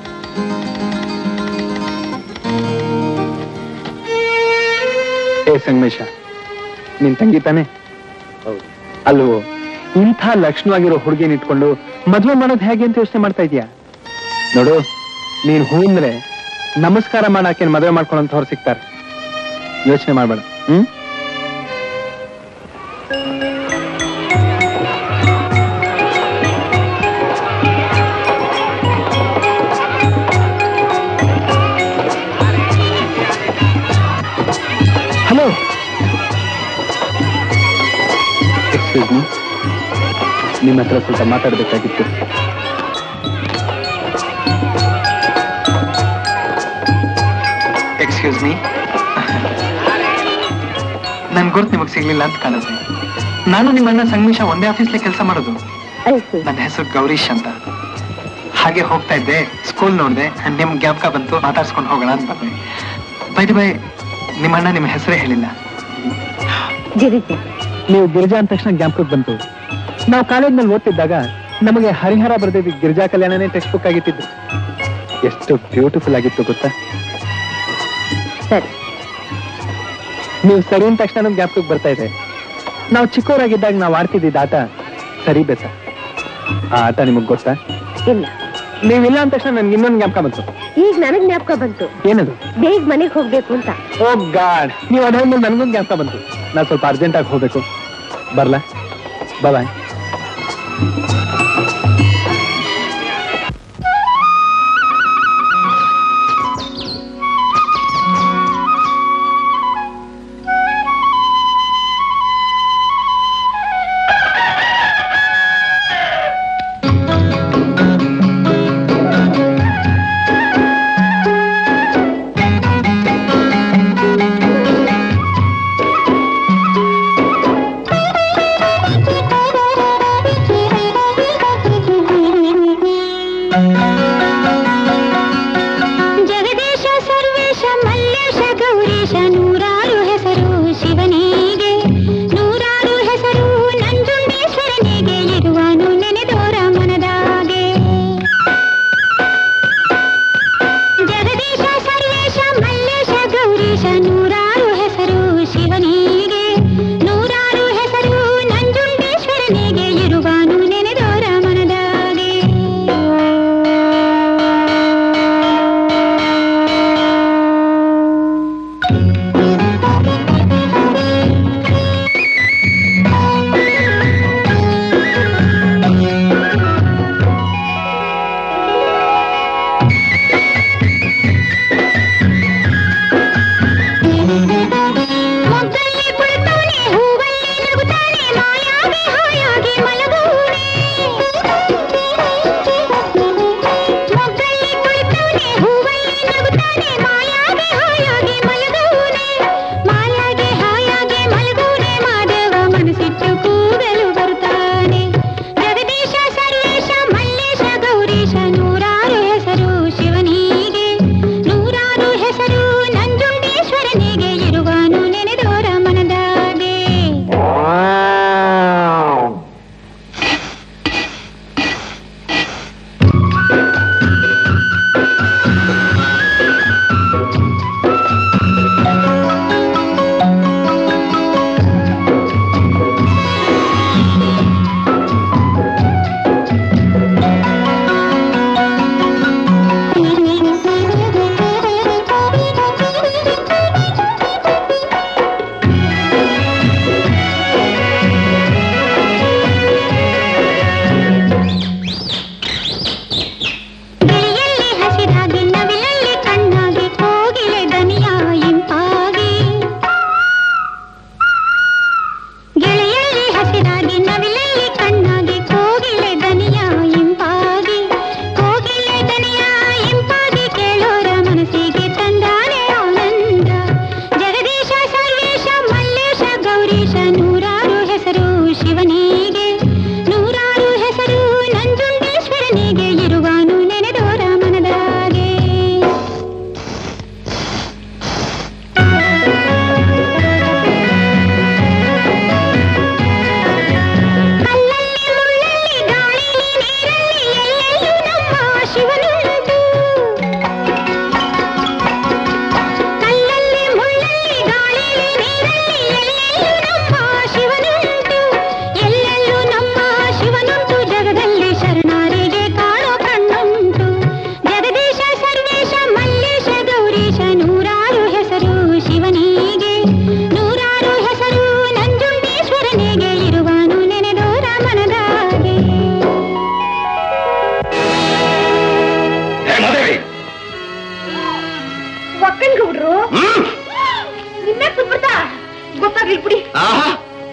ಏ ಸಂಗಮೇಶ ನಿನ್ ತಂಗಿ ತಾನೆ ಅಲ್ವೋ ಇಂಥ ಲಕ್ಷಣವಾಗಿರೋ ಹುಡುಗಿನ ಇಟ್ಕೊಂಡು ಮದ್ವೆ ಮಾಡೋದು ಹೇಗೆ ಅಂತ ಯೋಚನೆ ಮಾಡ್ತಾ ಇದೀಯಾ ನೋಡು ನೀನ್ ಹೂ ಅಂದ್ರೆ ನಮಸ್ಕಾರ ಮಾಡಾಕೇನ್ ಮದ್ವೆ ಮಾಡ್ಕೊಳ್ಳೋಂಥವ್ರು ಸಿಗ್ತಾರೆ ಯೋಚನೆ ಮಾಡ್ಬೇಡ ಹ್ಮ್ ಹಲೋ ಎಕ್ಸ್ಕ್ಯೂಸ್ ಮೀ ನಿಮ್ಮ ಹತ್ರ ಸ್ವಲ್ಪ ಮಾತಾಡಬೇಕಾಗಿತ್ತು ಎಕ್ಸ್ಕ್ಯೂಸ್ ಮೀ ನನ್ ಗುರ್ತು ನಿಮಗ್ ಸಿಗ್ಲಿಲ್ಲ ಅಂತ ಕಾಣುತ್ತೆ ನಾನು ನಿಮ್ಮ ಅಣ್ಣ ಸಂಗಮೇಶ ಒಂದೇ ಆಫೀಸ್ಲೆ ಕೆಲಸ ಮಾಡೋದು ನನ್ನ ಹೆಸರು ಗೌರೀಶ್ ಅಂತ ಹಾಗೆ ಹೋಗ್ತಾ ಇದ್ದೆ ಸ್ಕೂಲ್ ನೋಡಿದೆ ನಿಮ್ ಜ್ಞಾಪಕ ಬಂತು ಮಾತಾಡ್ಸ್ಕೊಂಡು ಹೋಗೋಣ ಅಂತ ಬಂದೆ ಬೈ ಬೈ ನಿಮ್ಮ ಅಣ್ಣ ನಿಮ್ಮ ಹೆಸರೇ ಹೇಳಿಲ್ಲ ಗಿರಿಜಿ ನೀವು ಗಿರಿಜಾ ಅಂದ ತಕ್ಷಣ ಜ್ಞಾಪಕಕ್ಕೆ ಬಂತು ನಾವು ಕಾಲೇಜ್ನಲ್ಲಿ ಓದ್ತಿದ್ದಾಗ ನಮಗೆ ಹರಿಹರ ಬರೆದಿದ್ದ ಗಿರಿಜಾ ಕಲ್ಯಾಣನೇ ಟೆಕ್ಸ್ಟ್ ಬುಕ್ ಆಗಿತ್ತಿದ್ದು ಎಷ್ಟು ಬ್ಯೂಟಿಫುಲ್ ಆಗಿತ್ತು ಗೊತ್ತಾ ಸರಿ ನೀವು ಸರಿ ಅಂದ ತಕ್ಷಣ ನಮ್ಗೆ ಜ್ಞಾಪಕಕ್ಕೆ ಬರ್ತಾ ಇದೆ ನಾವು ಚಿಕ್ಕವರಾಗಿದ್ದಾಗ ನಾವು ಆಡ್ತಿದ್ದಿದ್ದ ಆಟ ಸರಿ ಬೆಸ ಆ ಆಟ ನಿಮಗ್ ಗೊತ್ತಾ ಇಲ್ಲ ನೀವಿಲ್ಲ ಅಂದ ತಕ್ಷಣ ನನ್ಗೆ ಇನ್ನೊಂದು ಜ್ಞಾಪಕ ಬಂತು ಈಗ ನನಗ್ ಜ್ಞಾಪಕ ಬಂತು ಏನದು ಬೇಗ ಮನೆಗೆ ಹೋಗ್ಬೇಕು ಅಂತ ಓ ಗಾಡ್ ನೀವು ಅದಾದ್ಮೇಲೆ ನನಗೊಂದು ಜ್ಞಾಪಕ ಬಂತು ನಾನು ಸ್ವಲ್ಪ ಅರ್ಜೆಂಟಾಗಿ ಹೋಗ್ಬೇಕು ಬರ್ಲಾ ಬಾಯ್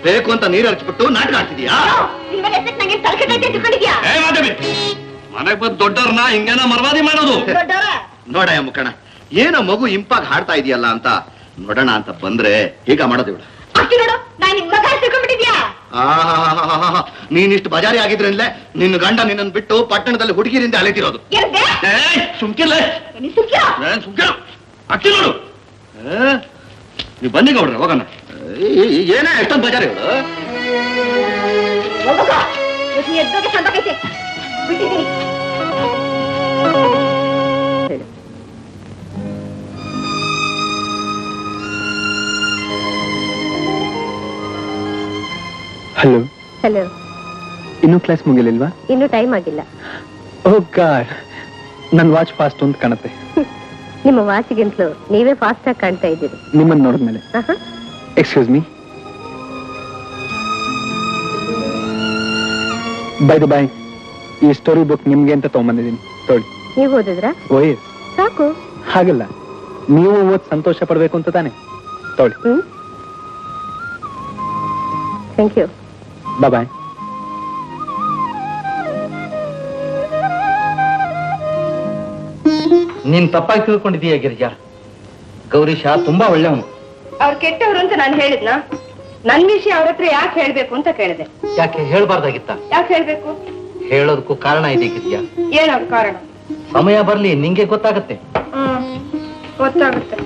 ಬೇಕು ಅಂತ ನೀರು ಹಚ್ಬಿಟ್ಟು ನಾಟಕ ಆಡ್ತಿದ್ಯಾ ನಿನ್ ಮೇಲೆ ಎಸಕ್ ನಂಗೆ ತಲೆಕೆಟ್ಟೈತೆ ತಿಳ್ಕೊಂಡಿದ್ಯಾ ಏ ಮಾಧವಿ ಮನೆಗ್ ಬಂದ್ ದೊಡ್ಡವ್ರನ್ನ ಹಿಂಗೇನ ಮರ್ವಾದಿ ಮಾಡೋದು ದೊಡ್ಡವ್ರ ನೋಡಯ್ಯ ಮುಖಣ ಏನೋ ಮಗು ಇಂಪಾಗ್ ಹಾಡ್ತಾ ಇದೆಯಲ್ಲ ಅಂತ ನೋಡೋಣ ಅಂತ ಬಂದ್ರೆ ಈಗ ಮಾಡೋದು ಇವಳು ಅಕ್ಕಿ ನೋಡು ನಾನ್ ನಿನ್ ಮಗ ತಿಳ್ಕೊಂಡ್ಬಿಟ್ಟಿದ್ಯಾ ಆಹಾಹಾಹಾಹಾ. ನೀನಿಷ್ಟು ಬಜಾರಿ ಆಗಿದ್ರಿಂದಲೇ ನಿನ್ನ ಗಂಡ ನಿನ್ನನ್ನು ಬಿಟ್ಟು ಪಟ್ಟಣದಲ್ಲಿ ಹುಡುಗಿರಿಂದ ಅಲೆತಿರೋದು ಏನಂದೆ ಏಯ್ ಸುಮ್ಕಿಲ್ಲ ನೀನ್ ಸುಮ್ಕಿರೋ. ಏನ್ ಸುಮ್ಕಿರು ಅಕ್ಕಿ ನೋಡು ಏ, ನೀವು ಬನ್ನಿ ಗೌಡ್ರೆ ಹೋಗೋಣ ಏ, ಏನೇ ಎಷ್ಟೊಂದು ಬಜಾರಿ ಇವಳು ಹೋಗೋಗ ಇವತ್ತು ನೀ ಎದ್ದೋಗೆ ಸಂದಕೈತೆ ಬಿಟ್ಟಿದ್ದೀನಿ ಹಲೋ ಹಲೋ ಇನ್ನೂ ಕ್ಲಾಸ್ ಮುಗಿಲಿಲ್ವಾ ಇನ್ನೂ ಟೈಮ್ ಆಗಿಲ್ಲ ಓ ಗಾಡ್ ನನ್ ವಾಚ್ ಫಾಸ್ಟ್ ಅಂತ ಕಾಣುತ್ತೆ ನಿಮ್ಮ ವಾಚಿಗಿಂತಲೂ ನೀವೇ ಫಾಸ್ಟ್ ಆಗಿ ಕಾಣ್ತಾ ಇದ್ದೀರಿ ನಿಮ್ಮನ್ನ ನೋಡಿದ್ಮೇಲೆ ಆಹಾ. Excuse me by the by ಈ ಸ್ಟೋರಿ ಬುಕ್ ನಿಮ್ಗೆ ಅಂತ ತಗೊಂಬಂದಿದ್ದೀನಿ ತೊಳಿ ನೀವ್ ಓದಿದ್ರಾ ಓಯ್ ಸಾಕು ಹಾಗಲ್ಲ ನೀವು ಓದ್ ಸಂತೋಷ ಪಡ್ಬೇಕು ಅಂತ ತಾನೆ ತೊಳಿ ಹ್ಮ್ ಥ್ಯಾಂಕ್ ಯು ಬಾಯ್ ನೀನ್ ತಪ್ಪಾಗಿ ತಿಳ್ಕೊಂಡಿದೀಯ ಗಿರಿಜಾ ಗೌರೀಶ ತುಂಬಾ ಒಳ್ಳೆಯವನು ಅವ್ರು ಕೆಟ್ಟವ್ರು ಅಂತ ನಾನು ಹೇಳಿದ್ನ ನನ್ ವಿಷಯ ಅವ್ರ ಹತ್ರ ಯಾಕೆ ಹೇಳ್ಬೇಕು ಅಂತ ಕೇಳಿದೆ ಯಾಕೆ ಹೇಳ್ಬಾರ್ದಾಗಿತ್ತ ಯಾಕೆ ಹೇಳ್ಬೇಕು ಹೇಳೋದಕ್ಕೂ ಕಾರಣ ಇದೆ ಗಿರಿಜಾ ಏನವ್ರ ಕಾರಣ ಸಮಯ ಬರ್ಲಿ ನಿಂಗೆ ಗೊತ್ತಾಗತ್ತೆ ಹ್ಮ್ ಗೊತ್ತಾಗುತ್ತೆ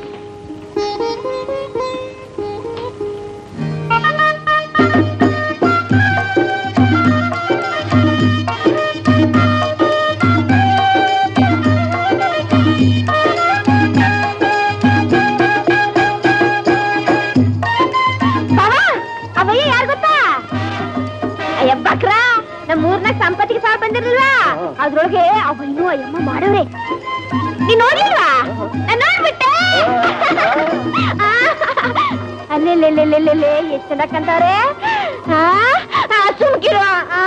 ಬಾವ ಅವಯ್ಯ ಯಾರು ಗೊತ್ತಾ ಅಯ್ಯ ಬಕ್ರ ನಮ್ಮ ಊರ್ನಾಗ ಸಂಪತ್ತಿಗೆ ಸಾಲ ಬಂದಿರಲ್ವಾ ಅದ್ರೊಳಗೆ ಅವಯ್ಯನು ಅಯ್ಯಮ್ಮ ಮಾಡವ್ರೆ ನೀನ್ ನೋಡಿಲ್ವಾ ನಾನ್ ನೋಡ್ಬಿಟ್ಟೆ ಅಲ್ಲೆಲ್ಲೆಲ್ಲೆಲ್ಲೆಲ್ಲೆ ಎಷ್ಟ್ ಚೆನ್ನಾಗ್ ಕಂತವ್ರೆ ಸುಮ್ಕಿರೋ ಆ.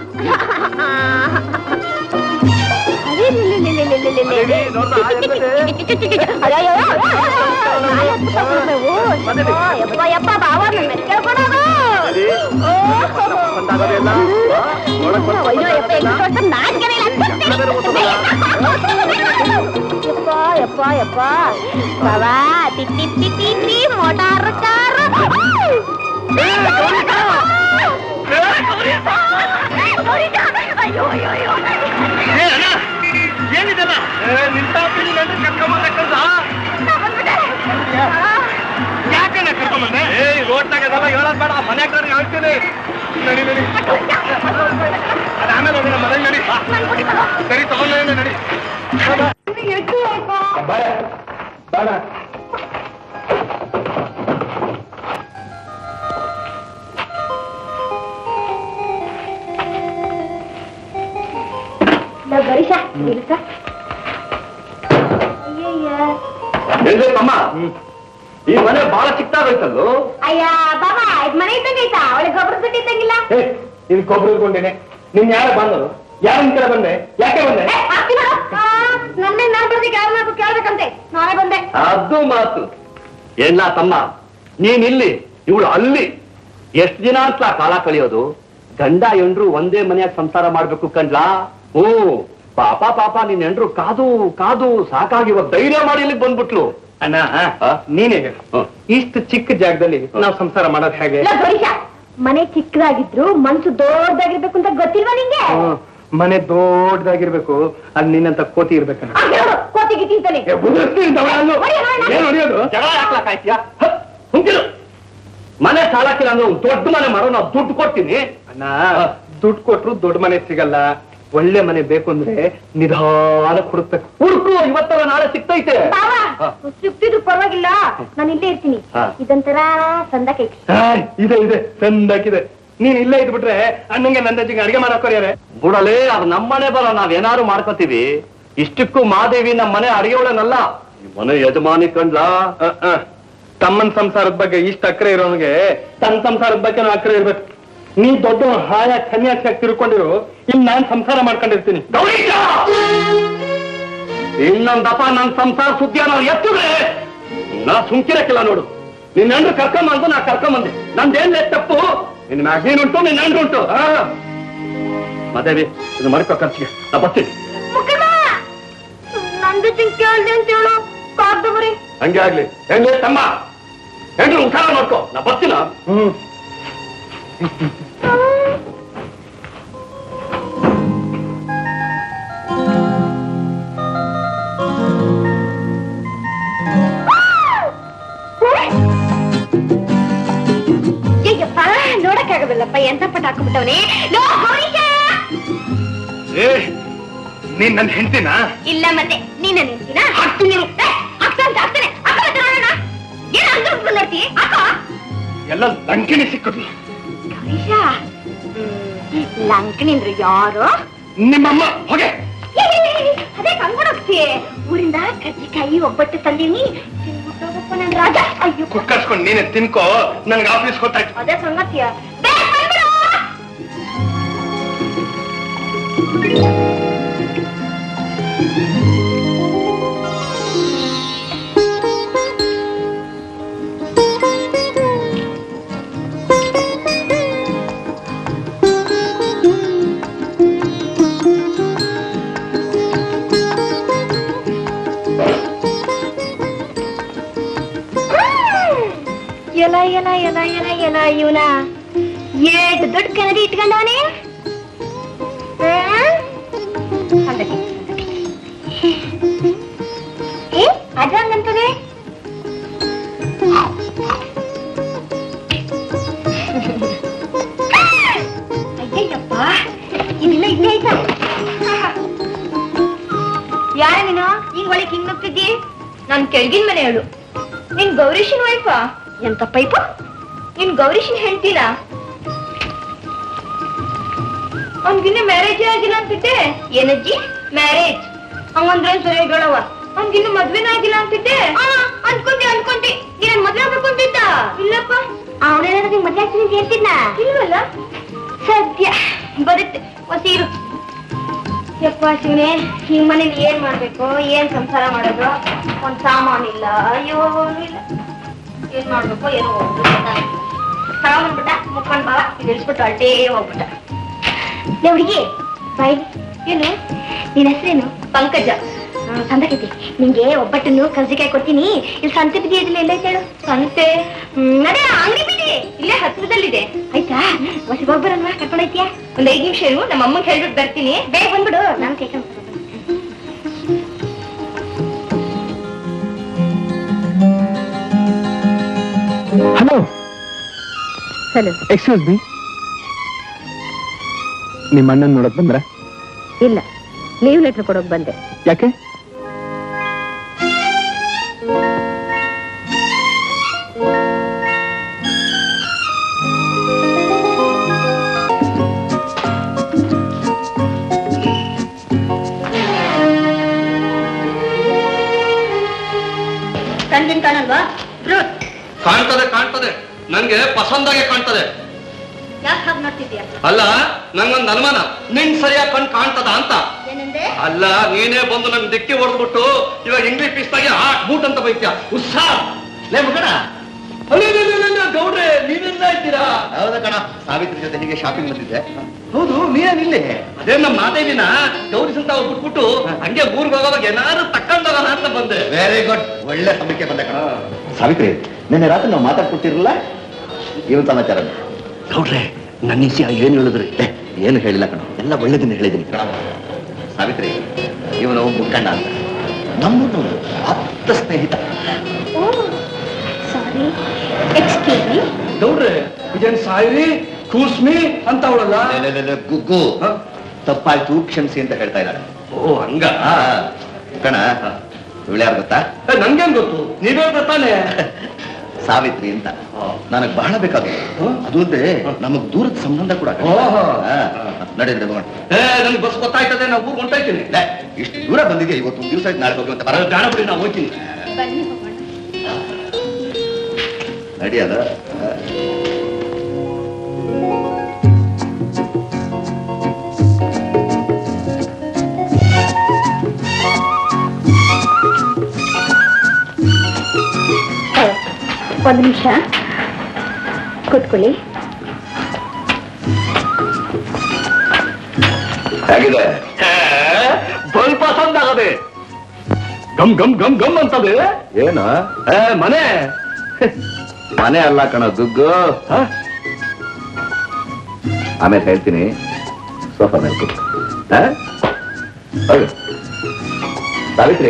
ಅಲ್ಲೆಲ್ಲೆಲ್ಲೆಲ್ಲೆಲ್ಲೆಲ್ಲೆ. ಅಯ್ಯಯ್ಯೋ, ನಾಳೆ ಹತ್ಬಿಟ್ಟು ನಾವು. ಯಪ್ಪ ಯಪ್ಪ ಬಾವ ನನ್ನ ಮೇಲೆ ಕೇಳ್ಕೊಡೋದು ಅಯ್ಯೋ ಯಪ್ಪ ಎಂಟು ವರ್ಷ ನಾಚಿಕೆನೇ ಇಲ್ಲ ಯಪ್ಪ ಯಪ್ಪ ಯಪ್ಪ ಬಾವಾ ತಿಟ್ಟಿ ತಿಟ್ಟಿ ಟಿ ಮೋಟಾರ್ ಕಾರ್ ಅಯ್ಯೋ ಅಯ್ಯೋ ಅಯ್ಯೋ ಏನಿದೆಲ್ಲ ನಿಂತ ಯಾಕಣ್ಣ ಕರ್ಕೊಂಬಂದೆ ಏ ರೋಡ್ನಾಗ ಅದೆಲ್ಲ ಹೇಳೋದ್ ಬೇಡ ಮನೆ ಕಡೆ ಹೇಳ್ತೀನಿ ನಡಿ ನಡಿ ಅದ್ ಆಮೇಲೆ ಹೋಗೋಣ ಮನೆ ನಡಿ ಬಾ. ಸರಿ ತಗೊಂಡ ನಡಿ ಗರೀಶ ಇರುತ್ತ ಅಯ್ಯಯ್ಯ ಏನ್ರಿ ತಮ್ಮ ಈ ಮನೆ ಬಹಳ ಚಿಕ್ಕದಾಗೋಯ್ತಲ್ಲೋ ಅಯ್ಯ ಬಾಬಾ ಇದ್ ಮನೆ ಇದ್ದಂಗೆ ಐತಾ ಅವಳಿಗೆ ಗೊಬ್ಬರ ದುಡ್ಡು ಇದ್ದಂಗಿಲ್ಲ ಇದು ಕೊಬ್ಬರಿ ಇಟ್ಕೊಂಡೇನೆ ನಿನ್ ಯಾರು ಬಂದರು ಯಾರ ಕಡೆ ಬಂದೆ ಯಾಕೆ ಬಂದೆ ಏ, ಆಗ್ತೀನ? ಆ, ನನ್ನ ನಾನ್ ಬರ್ದಿಕ್ಕೆ ಯಾರನ್ನಾದ್ರು ಕೇಳ್ಬೇಕಂತೆ ನಾನೇ ಬಂದೆ ಅದು ಮಾತು ಏನ ತಮ್ಮ ನೀನ್ ಇಲ್ಲಿ ಇವಳು ಅಲ್ಲಿ ಎಷ್ಟ್ ದಿನ ಅಂತ ಕಾಲ ಕಳಿಯೋದು ಗಂಡ ಎಂಡ್ರು ಒಂದೇ ಮನೆಯಾಗ ಸಂಸಾರ ಮಾಡ್ಬೇಕು ಕಂಡ್ಲಾ ಓ ಪಾಪ ಪಾಪ ನಿನ್ ಎಂಡ್ರು ಕಾದು ಕಾದು ಸಾಕಾಗಿ ಇವಾಗ ಧೈರ್ಯ ಮಾಡಿ ಇಲ್ಲಿಗೆ ಬಂದ್ಬಿಟ್ಲು ಅಣ್ಣ ಆ? ನೀನೇ ಹೇಳು ಹ. ಇಷ್ಟು ಚಿಕ್ಕ ಜಾಗದಲ್ಲಿ ನಾವು ಸಂಸಾರ ಮಾಡೋದು ಹೇಗೆ ಇಲ್ಲ ಗರೀಶ ಮನೆ ಚಿಕ್ಕದಾಗಿದ್ರು ಮನ್ಸು ದೊಡ್ಡದಾಗಿರ್ಬೇಕು ಅಂತ ಗೊತ್ತಿಲ್ವಾ ನಿಂಗೆ ಹ್ಮ್. ಮನೆ ದೊಡ್ಡದಾಗಿರ್ಬೇಕು ಅಲ್ಲಿ ನಿನ್ನಂತ ಕೋತಿ ಇರ್ಬೇಕಣ್ಣ ಆ, ಹೇಳು, ಕೋತಿಗೆ ತಿಂತಾನೆ ಏ, ಉದುರಿಸ್ತೀನಿ ತಗೊಳ್ಳೋದು. ಹೊಡಿ, ಹೊಡಿ. ಏನ್ ಹೊಡಿಯೋದು ಜಗಳ ಯಾಕ್ಲ ಕಾಯ್ತೀಯ ಹ, ಹುಂಕಿರು ಮನೆ ಸಾಲಕ್ಕಿಲ್ಲ ಅಂದ್ರೆ ಒಂದ್ ದೊಡ್ಡ ಮನೆ ಮಾಡೋ ನಾವು ದುಡ್ಡು ಕೊಡ್ತೀನಿ ಅಣ್ಣ ದುಡ್ಡು ಕೊಟ್ರು ದೊಡ್ಡ ಮನೆ ಸಿಗಲ್ಲ ಒಳ್ಳೆ ಮನೆ ಬೇಕು ಅಂದ್ರೆ ನಿಧಾನ ಹುಡುಕ್ಬೇಕು ಹುಡುಕು ಇವತ್ತಲ್ಲ ನಾಳೆ ಸಿಗ್ತೈತೆ ಬಾವ ಹಾ. ಸಿಕ್ತಿದ್ರು ಪರವಾಗಿಲ್ಲ ನಾನು ಇಲ್ಲೇ ಇರ್ತೀನಿ ಹಾ. ಇದೊಂಥರ ಸಂದಕೈತಿ ಹಾಯ್, ಇದೆ ಇದೆ ಚಂದಾಕಿದೆ ನೀನ್ ಇಲ್ಲೇ ಇದ್ಬಿಟ್ರೆ ಅಣ್ಣಂಗೆ ನಂದಜ್ಜಿಗೆ ಅಡಿಗೆ ಮಾಡಾಕೋರ್ಯಾರೆ ಬುಡಲೇ ಅದು ನಮ್ಮನೆ ಬರೋ ನಾವೇನಾರು ಮಾಡ್ಕೋತೀವಿ ಇಷ್ಟಕ್ಕೂ ಮಾದೇವಿ ನಮ್ಮ ಮನೆ ಅಡಿಗೆ ಒಳನಲ್ಲ ಈ ಮನೆ ಯಜಮಾನಿ ಕಂಡ್ಲಾ ಅಹ್, ಅಹ್. ತಮ್ಮನ್ ಸಂಸಾರದ ಬಗ್ಗೆ ಇಷ್ಟ ಅಕ್ರೆ ಇರೋನಿಗೆ ತನ್ನ ಸಂಸಾರದ ಬಗ್ಗೆ ಅಕ್ರೆ ಇರ್ಬೇಕು ನೀ ದೊಡ್ಡ ಹಾಯ ಸನ್ಯಾಸಿಯಾಗಿ ತಿಳ್ಕೊಂಡಿರು ಇಲ್ಲಿ ನಾನ್ ಸಂಸಾರ ಮಾಡ್ಕೊಂಡಿರ್ತೀನಿ ಗೌರೀಶ ಇನ್ನೊಂದಪ್ಪ ನನ್ ಸಂಸಾರ ಸುದ್ದಿಯ ನಾವು ಎತ್ತಿದ್ರೆ ನಾ ಸುಮ್ಕಿರಕ್ಕಿಲ್ಲ ನೋಡು ನಿನ್ನ ಹೆಂಡ್ರು ಕರ್ಕೊಂಬ ಅಂತ ನಾ ಕರ್ಕೊಂಬಂದೆ ನಂದೇನ್ ತಪ್ಪು ನಿನ್ನ ಮ್ಯಾಗ ನೀನುಂಟು ನಿನ್ನ ಹೆಂಡ್ರು ಉಂಟು ಆ. ಮಾದೇವಿ ಇದು ಮರ್ಕೋ ಖರ್ಚಿಗೆ ನಾ ಬರ್ತೀನಿ ನಂದು ಚಿಂತೆ ಕೇಳ್ದೆ ಅಂತ ಹೇಳು ಕಾಗ್ದ ಬರೀ ಹಂಗೆ ಆಗ್ಲಿ ಹೆಂಗೆ ತಮ್ಮ ಹೆಂಡ್ರು ಉತ್ಸಾಹ ಮಾಡ್ಕೋ ನಾ ಬರ್ತೀನ ಹ್ಮ್ ಅಯ್ಯಪ್ಪ ನೋಡಕ್ಕಾಗದಲ್ಲಪ್ಪ ಎಂತ ಪಟ್ಟ ಹಾಕೊಂಡ್ಬಿಟ್ಟವನೇ ಲೋ ಗೌರೀಶ ಏ ನೀನ್ ನನ್ನ ಹೆಂಡ್ತಿನ ಇಲ್ಲ ಮತ್ತೆ ನೀನ್ ನಿಂತಿನ ಹಾಕ್ತೀನಿ ಹಾಕ್ತಾನೆ ಹಾಕ್ತಾನೆ ಅಕ್ಕ ಮತ್ತೆ ನೋಡೋಣ ಏನ್ ಅಂದ್ರು ಉಟ್ಕೊಂಡ್ ನೋಡ್ತಿ ಅಕ್ಕ ಎಲ್ಲ ಲಂಕಿಣಿ ಸಿಕ್ಕದು ಗೌರೀಶ ಲಂಕನಿಂದ್ರು ಯಾರು ನಿಮ್ಮಮ್ಮ ಹೋಗೆ ಏ, ಏ, ಏ, ಅದೇ ಕರ್ಕೊಂಡು ಹೋಗ್ತಿ ಊರಿಂದ ಕಜ್ಜಿಕಾಯಿ ಒಬ್ಬಟ್ಟು ತಂದೀನಿ ತಿನ್ಬಿಟ್ಟೋಗಪ್ಪ ನನ್ ರಾಜ ಅಯ್ಯೋ ಕುಕ್ಕರ್ಸ್ಕೊಂಡು ನೀನೆ ತಿನ್ಕೋ ನನ್ಗೆ ಆಫೀಸ್ ಗೊತ್ತಾಯ್ತು ಅದೇ ಸಂಗತಿಯ ಬೇಗ ಬಂದ್ಬಿಡು. ಎಲ ಎಲ ಎಲ ಎಲ ಎಲ ಇವನ ಏಟ್ ದೊಡ್ಡ ಕನ್ನಡಿ ಇಟ್ಕೊಂಡವನೇ ಏ ಅದಂಗಂತದೆ ಅಯ್ಯಯ್ಯಪ್ಪ ಇದೆಲ್ಲ ಇಲ್ಲೇ ಐತ ಯಾರ ನೀನು ಹಿಂಗ್ ಒಳಗೆ ಹಿಂಗ್ ನುಗ್ತಿದ್ದಿ ನಾನ್ ಕೆಳಗಿನ ಮನೆ ಹೇಳು ನಿನ್ ಗೌರೀಶನ್ ವೈಫ ಎಂತ ಪೈಪ ನಿನ್ ಗೌರೀಶನ್ ಹೇಳ್ತಿಲ್ಲ ಅವ್ನ್ಗಿನ್ನ ಮ್ಯಾರೇಜ್ ಆಗಿಲ್ಲ ಅಂತಿದ್ದೆ ಏನಜ್ಜಿ ಮ್ಯಾರೇಜ್ ಅವಂದ್ರೆ ಸರಿಯಾಗಿ ಹೇಳವ ಅವ್ನ್ಗಿನ್ನು ಮದ್ವೆನೇ ಆಗಿಲ್ಲ ಅಂತಿದ್ದೆ ಅನ್ಕೊಂಡಿ ಅನ್ಕೊಂಡಿ ನೀನ್ ಮದ್ವೆ ಆಗ್ಬೇಕು ಅಂತಿದ್ದ ಇಲ್ಲಪ್ಪ ಅವನೇನಾದ್ರೂ ನಿಂಗ್ ಮದ್ವೆ ಆಗ್ತೀನಿ ಅಂತ ಹೇಳ್ತಿದ್ನ ಇಲ್ವಲ್ಲ ಸದ್ಯ ಬರುತ್ತೆ ಹೊಸೀರು ಯಪ್ಪ ಶಿವನೇ ಈ ಮನೇಲಿ ಏನ್ ಮಾಡ್ಬೇಕು ಏನ್ ಸಂಸಾರ ಮಾಡೋದು ಒಂದ್ ಸಾಮಾನಿಲ್ಲ ಅಯ್ಯೋ ಇಲ್ಲ ಏನ್ ಮಾಡ್ಬೇಕು ಏನೋ ತಗೊಂಡ್ಬಿಟ್ಟ ಮುಕ್ಕೊಂಡ್ ಬಾವ ನಿಲ್ಸ್ಬಿಟ್ಟು ಅಲ್ಟೇ ಹೋಗ್ಬಿಟ್ಟ ಲೇ ಹುಡುಗಿ ಬಾಯ್ ಏನು ನಿನ್ ಹೆಸರೇನು ಪಂಕಜ ಸಂದಕೈತಿ ನಿಂಗೆ ಒಬ್ಬಟ್ಟನ್ನು ಕರ್ಜಿಕಾಯಿ ಕೊಡ್ತೀನಿ ಇಲ್ಲಿ ಸಂತೆ ಬಿದ್ದಿ ಇದಿಲ್ಲ ಎಲ್ಲ ಹೇಳು ಸಂತೆ ಅದೇ ಅಂಗಡಿ ಬಿಡಿ ಇಲ್ಲೇ ಹತ್ರದಲ್ಲಿದೆ ಆಯ್ತಾ ಹೊಸ ಹೋಗ್ಬರಲ್ವಾ ಕರ್ಕೊಂಡೈತಿಯಾ ಒಂದ್ ಐದ್ ನಿಮಿಷ ಇರು ನಮ್ಮ ಅಮ್ಮಂಗೆ ಹೇಳ್ಬಿಟ್ಟು ಬರ್ತೀನಿ ಬೇಗ ಬಂದ್ಬಿಡು ನಾನು ಕೇಳ್ಕೊಂಡು ಹಲೋ ಹಲೋ ಎಕ್ಸ್ಕ್ಯೂಸ್ ಮೀ ನಿಮ್ಮ ಅಣ್ಣನ್ ನೋಡಕ್ ಬಂದ್ರ ಇಲ್ಲ ಲೀವ್ ಲೆಟರ್ ಕೊಡೋಕ್ ಬಂದೆ ಯಾಕೆ ಕಣ್ಣಿನ ಕಾಣಲ್ವಾ ಕಾಣ್ತದೆ ಕಾಣ್ತದೆ ನನ್ಗೆ ಪಸಂದಾಗೆ ಕಾಣ್ತದೆ ಯಾಕೆ ಹಾಗೆ ನೋಡ್ತಿದ್ಯಾ ಅಲ್ಲ ನಂಗೊಂದು ಅನುಮಾನ ನಿನ್ ಸರಿಯಾಗಿ ಕಣ್ ಕಾಣ್ತದ ಅಂತ ಏನಂದೆ ಅಲ್ಲ ನೀನೇ ಬಂದು ನನ್ ದಿಕ್ಕಿ ಹೊಡೆದ್ಬಿಟ್ಟು ಇವಾಗ ಇಂಗ್ಲಿಷ್ ಪೀಸ್ದಾಗೆ ಹಾಟ್ ಬೂಟ್ ಅಂತ ಬೈತ್ಯ ಉತ್ಸಾಹ ಲೇ ಮಗಣ ಗೌಡ್ರೆ ನೀವೆಲ್ಲ ಇದ್ದೀರಾ ಹೌದಾ ಕಣ ಸಾವಿತ್ರಿ ಜೊತೆ ಹೀಗೆ ಶಾಪಿಂಗ್ ಬಂದಿದ್ದೆ ಹೌದು ನೀನೇನಿಲ್ಲಿ ಅದೇ ನಮ್ಮ ಮಾದೇವಿನ ಗೌರಿಸಂತ ಬಿಟ್ಬಿಟ್ಟು ಹಂಗೆ ಊರ್ಗ್ ಹೋಗೋವಾಗ ಏನಾದ್ರು ತಕೊಂಡೋಗೋಣ ಅಂತ ಬಂದೆ ವೆರಿ ಗುಡ್ ಒಳ್ಳೆ ಸಮಯಕ್ಕೆ ಬಂದೆ ಕಣ ಸಾವಿತ್ರಿ ನಿನ್ನೆ ರಾತ್ರಿ ನಾವು ಮಾತಾಡ್ಕೊಟ್ಟಿರಲ್ಲ ಇವನ್ ಸಮಾಚಾರ ಗೌಡ್ರೆ ನನ್ನ ವಿಷಯ ಏನ್ ಹೇಳಿದ್ರಿ ಏ, ಏನು ಹೇಳಿಲ್ಲ ಕಣ ಎಲ್ಲ ಒಳ್ಳೆದಿನ ಹೇಳಿದ್ದೀನಿ ಕಣ ಸಾವಿತ್ರಿ ಇವನು ಮುಕ್ಕಣ್ಣ ಅಂತ ನಮ್ಮೂರು ಆಪ್ತ ಸ್ನೇಹಿತ ಸಾರಿ ಎಕ್ಸ್ಕ್ಯೂಸ್ ಮೀ ಗೌಡ್ರೆ ಇದೇನ್ ಸಾಯಿರಿ ಕೂಸ್ಮಿ ಅಂತ ಅವಳಲ್ಲ ಲೇ, ಲೇ, ಲೇ, ಲೇ, ಗುಗ್ಗು ಹ? ತಪ್ಪಾಯ್ತು ಕ್ಷಮಿಸಿ ಅಂತ ಹೇಳ್ತಾ ಇದ್ದಾರೆ ಓ ಹಂಗ ಕಣ ಇವಳು ಯಾರು ಗೊತ್ತಾ ಏ, ನನ್ಗೇನ್ ಗೊತ್ತು ನೀವೇ ತಾನೆ ಸಾವಿತ್ರಿ ಅಂತ ನನಗ್ ಬಹಳ ಬೇಕಾದ್ರು ಅದು ಅಲ್ಲದೆ ನಮಗ್ ದೂರದ ಸಂಬಂಧ ಕೂಡ ಕಣೆ. ಓಹೋ. ಹಾ, ನಡಿ ನಡಿ ಹೋಗೋಣ. ಏ ನನ್ಗೆ ಬಸ್ ಗೊತ್ತಾಯ್ತದೆ ನಾ ಊರ್ ಹೊಂಟಾಯ್ತೀನಿ ಲೇ, ಇಷ್ಟು ದೂರ ಬಂದಿದ್ಯಾ ಇವತ್ತು ಒಂದು ದಿವಸ ನಾಳೆ ಹೋಗುವಂತ ಬರ ಬೇಡ ಬಿಡಿ ನಾ ಹೋಗ್ತೀನಿ ಬನ್ನಿ ಹೋಗೋಣ ನಡಿ ಅದ ಒಂದು ನಿಮಿಷ ಕೂತ್ಕೊಳ್ಳಿ ಹೇಗಿದೆ ಬಲ್ ಪಸಂದ್ ಆಗದೆ ಗಮ್ ಗಮ್ ಗಮ್ ಗಮ್ ಅಂತದೆ ಏನು ಏ, ಮನೆ ಮನೆ ಅಲ್ಲ ಕಣ ದುಗ್ಗು ಹ? ಆಮೇಲೆ ಹೇಳ್ತೀನಿ ಸೋಫಾ ಮೇಲೆ ಕೂತ್ಕೊ. ಹ? ಹೋಗು. ಸಾವಿತ್ರಿ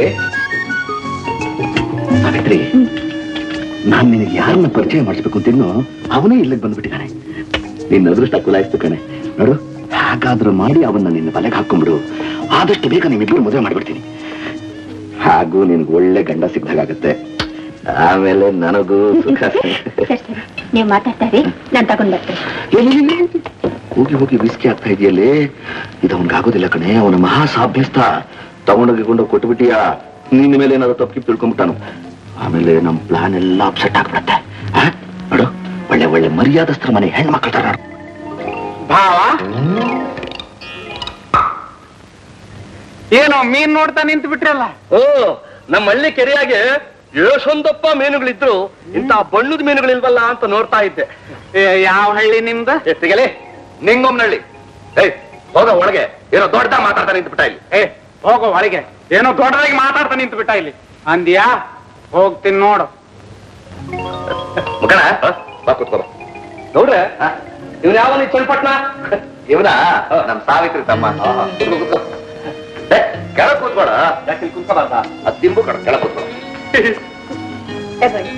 ಸಾವಿತ್ರಿ ನಾನ್ ನಿನಗೆ ಯಾರನ್ನ ಪರಿಚಯ ಮಾಡಿಸ್ಬೇಕು ಅಂತಿನ್ನು ಅವನೇ ಇಲ್ಲಿಗೆ ಬಂದ್ಬಿಟ್ಟಿದ್ದಾನೆ ನಿನ್ನ ಅದೃಷ್ಟ ಕುಲಾಯಿಸ್ತು ಕಣೆ ನೋಡು ಹಾಗಾದ್ರೂ ಮಾಡಿ ಅವನ್ನ ನಿನ್ನ ಬಲೆಗೆ ಹಾಕೊಂಡ್ಬಿಡು ಆದಷ್ಟು ಬೇಗ ನಿಮ್ಮಿಬ್ಬರು ಮದುವೆ ಮಾಡ್ಬಿಡ್ತೀನಿ ಹಾಗೂ ನಿನ್ಗೆ ಒಳ್ಳೆ ಗಂಡ ಸಿಗ್ದಾಗತ್ತೆ ಆಮೇಲೆ ನನಗೂ ಸುಖ ಸರಿ ಸರಿ ನೀವು ಮಾತಾಡ್ತಾ ಇರಿ ನಾನು ತಗೊಂಡ್ ಬರ್ತೇನೆ ಏ, ಏ, ಏ, ಏ, ಹೋಗಿ ಹೋಗಿ ವಿಸ್ಕಿ ಆಗ್ತಾ ಇದೆಯಲ್ಲೇ ಇದು ಅವನಿಗಾಗೋದಿಲ್ಲ ಕಣೆ ಅವನ ಮಹಾ ಸಾಭ್ಯಸ್ತ ತಗೊಂಡೋಗಿ ಕೊಂಡು ಕೊಟ್ಬಿಟ್ಟಿಯಾ ನಿನ್ನ ಮೇಲೆ ಏನಾದ್ರು ತಪ್ಪಿ ತಿಳ್ಕೊಂಬಿಟ್ಟಾನು ಆಮೇಲೆ ನಮ್ ಪ್ಲಾನ್ ಎಲ್ಲ ಅಪ್ಸೆಟ್ ಆಗ್ಬಿಡತ್ತೆ ಆ? ನೋಡು ಒಳ್ಳೆ ಒಳ್ಳೆ ಮರ್ಯಾದಸ್ತ್ರ ಮನೆ ಹೆಣ್ಮಕ್ಳ ತರ ನೋಡು. ಭಾವ ಏನೋ ಮೀನ್ ನೋಡ್ತಾ ನಿಂತು ಬಿಟ್ರಲ್ಲ ಓ ನಮ್ಮ ಹಳ್ಳಿ ಕೆರೆಯಾಗೆ ಎಷ್ಟೊಂದಪ್ಪ ಮೀನುಗಳಿದ್ರು ಇಂತ ಬಣ್ಣದ ಮೀನುಗಳಿಲ್ವಲ್ಲ ಅಂತ ನೋಡ್ತಾ ಇದ್ದೆ ಏ, ಯಾವ ಹಳ್ಳಿ ನಿಮ್ದು ಎತ್ತಿಗೆಲೆ ನಿಂಗೊಮ್ನಳ್ಳಿ ಏಯ್ ಹೋಗ ಒಳಗೆ ಏನೋ ದೊಡ್ಡ ಮಾತಾಡ್ತಾ ನಿಂತ್ಬಿಟ್ಟ ಇಲ್ಲಿ ಏ ಹೋಗೋ ಒಳಗೆ ಏನೋ ದೊಡ್ಡದಾಗಿ ಮಾತಾಡ್ತಾ ನಿಂತು ಬಿಟ್ಟ ಇಲ್ಲಿ ಅಂದ್ಯಾ ಹೋಗ್ತೀನಿ ನೋಡು ಮುಖಣ ಬಾ ಕೂತ್ಕೋ ಬಾ. ನೋಡ್ರೆ ಇವ್ನ ಯಾವ ಚನ್ನಪಟ್ನ ಇವನ ನಮ್ ಸಾವಿತ್ರಿ ತಮ್ಮ ಕೂತ್ಕೋ, ಕೂತ್ಕೋ. ಏ, ಕೆಳಗ್ ಕೂತ್ಬೇಡ ಯಾಕೆ ಕುಂತ್ಕೊಬಾರ್ದ ಅದ್ ತಿಂಬು ಕಣ ಕೆಳಗ್ ಕೂತ್ಬೇಡ ತಗೊಳ್ಳಿ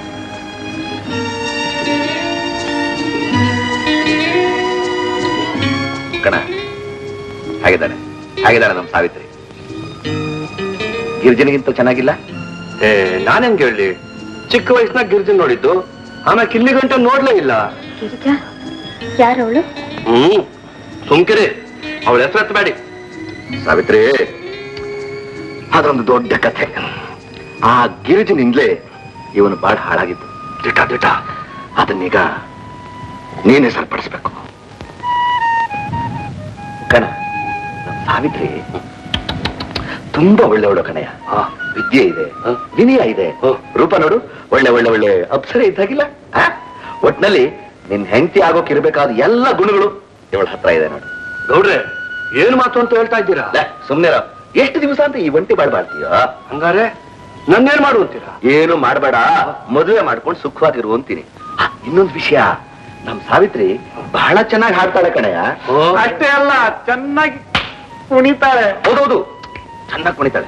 ಕಣ ಹಾಗಿದ್ದಾನೆ ಹಾಗಿದ್ದಾನೆ ನಮ್ ಸಾವಿತ್ರಿ ಗಿರಿಜನಿಗಿಂತ ಚೆನ್ನಾಗಿಲ್ಲ ಏ ನಾನೇನ್ ಹೇಳಿ ಚಿಕ್ಕ ವಯಸ್ಸಿನಾಗ ಗಿರ್ಜನ್ ನೋಡಿದ್ದು ಆಮೇಲೆ ಕಿಲ್ಲಿ ಗಂಟೆ ನೋಡ್ಲೇ ಇಲ್ಲ ಗಿರಿಜಾ ಯಾರವಳು ಹ್ಮ್ ಸುಮ್ಕಿರಿ ಅವಳ ಹೆಸರು ಎತ್ತಬೇಡಿ ಸಾವಿತ್ರಿ ಅದೊಂದು ದೊಡ್ಡ ಕಥೆ ಆ ಗಿರಿಜನಿಂದಲೇ ಇವನು ಬಾಳ ಹಾಳಾಗಿದ್ದು ದಿಟ ದಿಟ ಅದನ್ನೀಗ ನೀನೇ ಸರಿಪಡಿಸ್ಬೇಕು ಕಣ ನಮ್ ಸಾವಿತ್ರಿ ತುಂಬಾ ಒಳ್ಳೆಯವಳು ಕಣಯ್ಯ ವಿದ್ಯೆ ಇದೆ ವಿನಯ ಇದೆ ರೂಪ ನೋಡು ಒಳ್ಳೆ ಒಳ್ಳೆ ಒಳ್ಳೆ ಅಪ್ಸರೆ ಇದ್ದಾಗಿಲ್ಲ ಆ? ಒಟ್ನಲ್ಲಿ ನಿನ್ ಹೆಂಡತಿ ಆಗೋಕ್ ಇರ್ಬೇಕಾದ ಎಲ್ಲ ಗುಣಗಳು ಇವಳ ಹತ್ರ ಇದೆ ನೋಡು ನೋಡ್ರೆ ಏನ್ ಮಾತು ಅಂತ ಹೇಳ್ತಾ ಇದ್ದೀರಾ ಲೇ, ಸುಮ್ನೆ ಎಷ್ಟು ದಿವಸ ಅಂತ ಈ ಒಂಟಿ ಬಾಳ್ಬಾರ್ತೀಯ ಹಂಗಾರೆ ನನ್ನೇನ್ ಮಾಡು ಅಂತೀರಾ ಏನು ಮಾಡಬೇಡ ಮದುವೆ ಮಾಡ್ಕೊಂಡು ಸುಖವಾಗಿರು ಅಂತೀನಿ ಆ, ಇನ್ನೊಂದು ವಿಷಯ ನಮ್ ಸಾವಿತ್ರಿ ಬಹಳ ಚೆನ್ನಾಗಿ ಹಾಡ್ತಾಳೆ ಕಣಯ್ಯ ಅಷ್ಟೇ ಅಲ್ಲ ಚೆನ್ನಾಗಿ ಕುಣಿತಾಳೆ ಹೌದೌದು ಚೆನ್ನಾಗಿ ಕುಣಿತಾಳೆ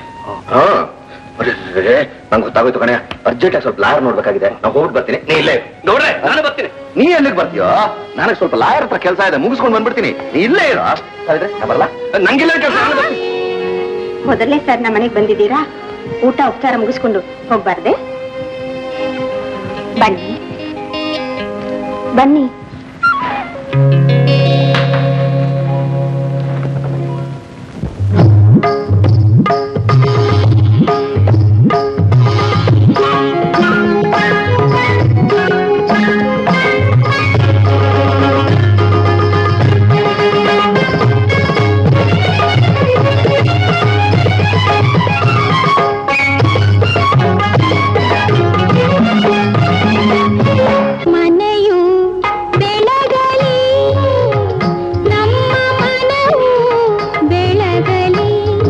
ನಂಗೆ ಗೊತ್ತಾಗೋಯ್ತು ಕಣಯ್ಯ ಅರ್ಜೆಂಟ್ ಆಗಿ ಸ್ವಲ್ಪ ಲಾಯರ್ ನೋಡ್ಬೇಕಾಗಿದೆ ನಾವು ಹೋಗ್ಬಿಟ್ಟು ಬರ್ತೀನಿ ನೀ ಇಲ್ಲೇ ಇರು. ನೋಡ್ರೆ ನಾನು ಬರ್ತೀನಿ ನೀ ಎಲ್ಲಿಗೆ ಬರ್ತೀಯೋ ನನಗೆ ಸ್ವಲ್ಪ ಲಾಯರ್ ಹತ್ರ ಕೆಲಸ ಇದೆ ಮುಗಿಸ್ಕೊಂಡು ಬಂದ್ಬಿಡ್ತೀನಿ ನೀ ಇಲ್ಲೇ ಇರೋ ಸಾವಿತ್ರಿ ನಾ ಬರಲ್ಲ ನಂಗಿಲ್ಲ ಕೆಲಸ ನಾನು ಬರ್ತೀನಿ ಮೊದಲನೇ ಸರ್ ನಮ್ಮ ಮನೆಗೆ ಬಂದಿದ್ದೀರಾ ಊಟ ಉಪಚಾರ ಮುಗಿಸ್ಕೊಂಡು ಹೋಗ್ಬಾರ್ದೆ ಬನ್ನಿ ಬನ್ನಿ ಮನೆಯು ಬೆಳಗಲಿ ನಮ್ಮ ಮನವು ಬೆಳಗಲಿ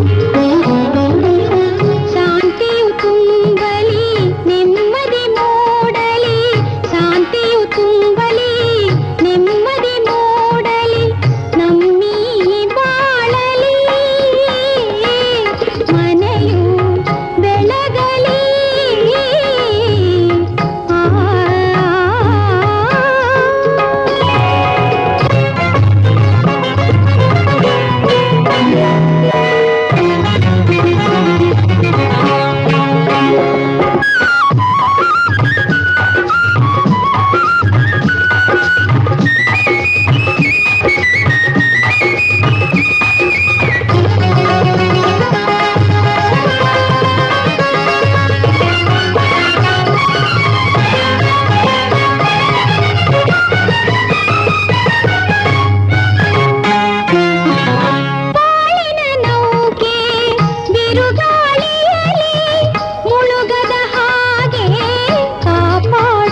ಶಾಂತಿಯು ತುಂಬಲಿ ನೆಮ್ಮದಿ ಮೂಡಲಿ ಶಾಂತಿಯು ತುಂಬಲಿ ನೆಮ್ಮದಿ ಮೂಡಲಿ ನಮ್ಮೀ ಬಾಳಲಿ ಮನೆಯು ಬೆಳಗಲಿ ಬಾಳಿನ ನೌಕೆ ಬಿರುಗಾಳಿಯಲಿ ಮುಳುಗದ ಹಾಗೆ ಕಾಪಾಡು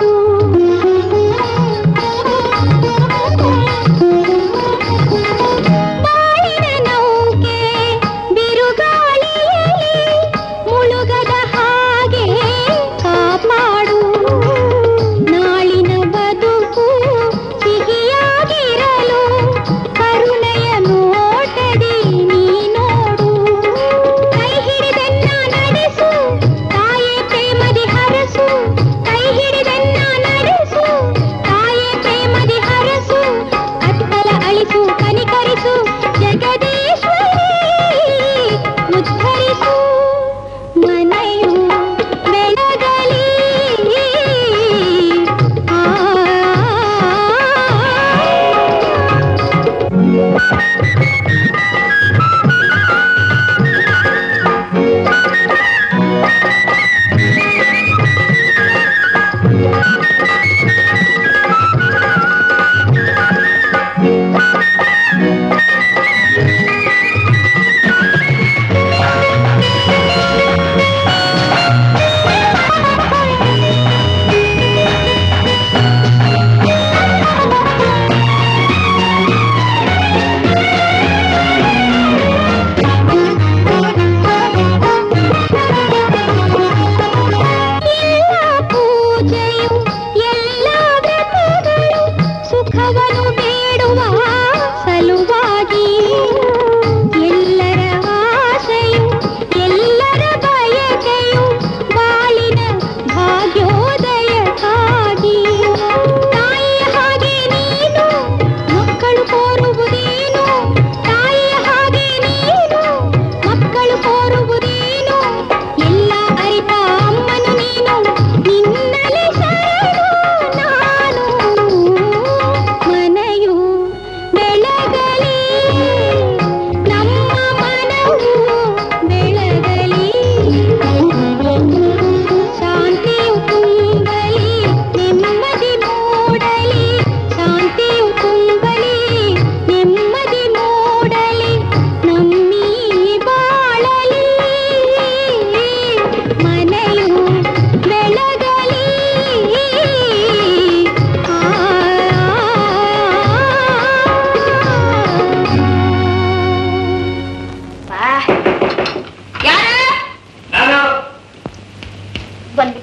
ಯಾರು ಬಂದ್ಬಿಟ್ಟ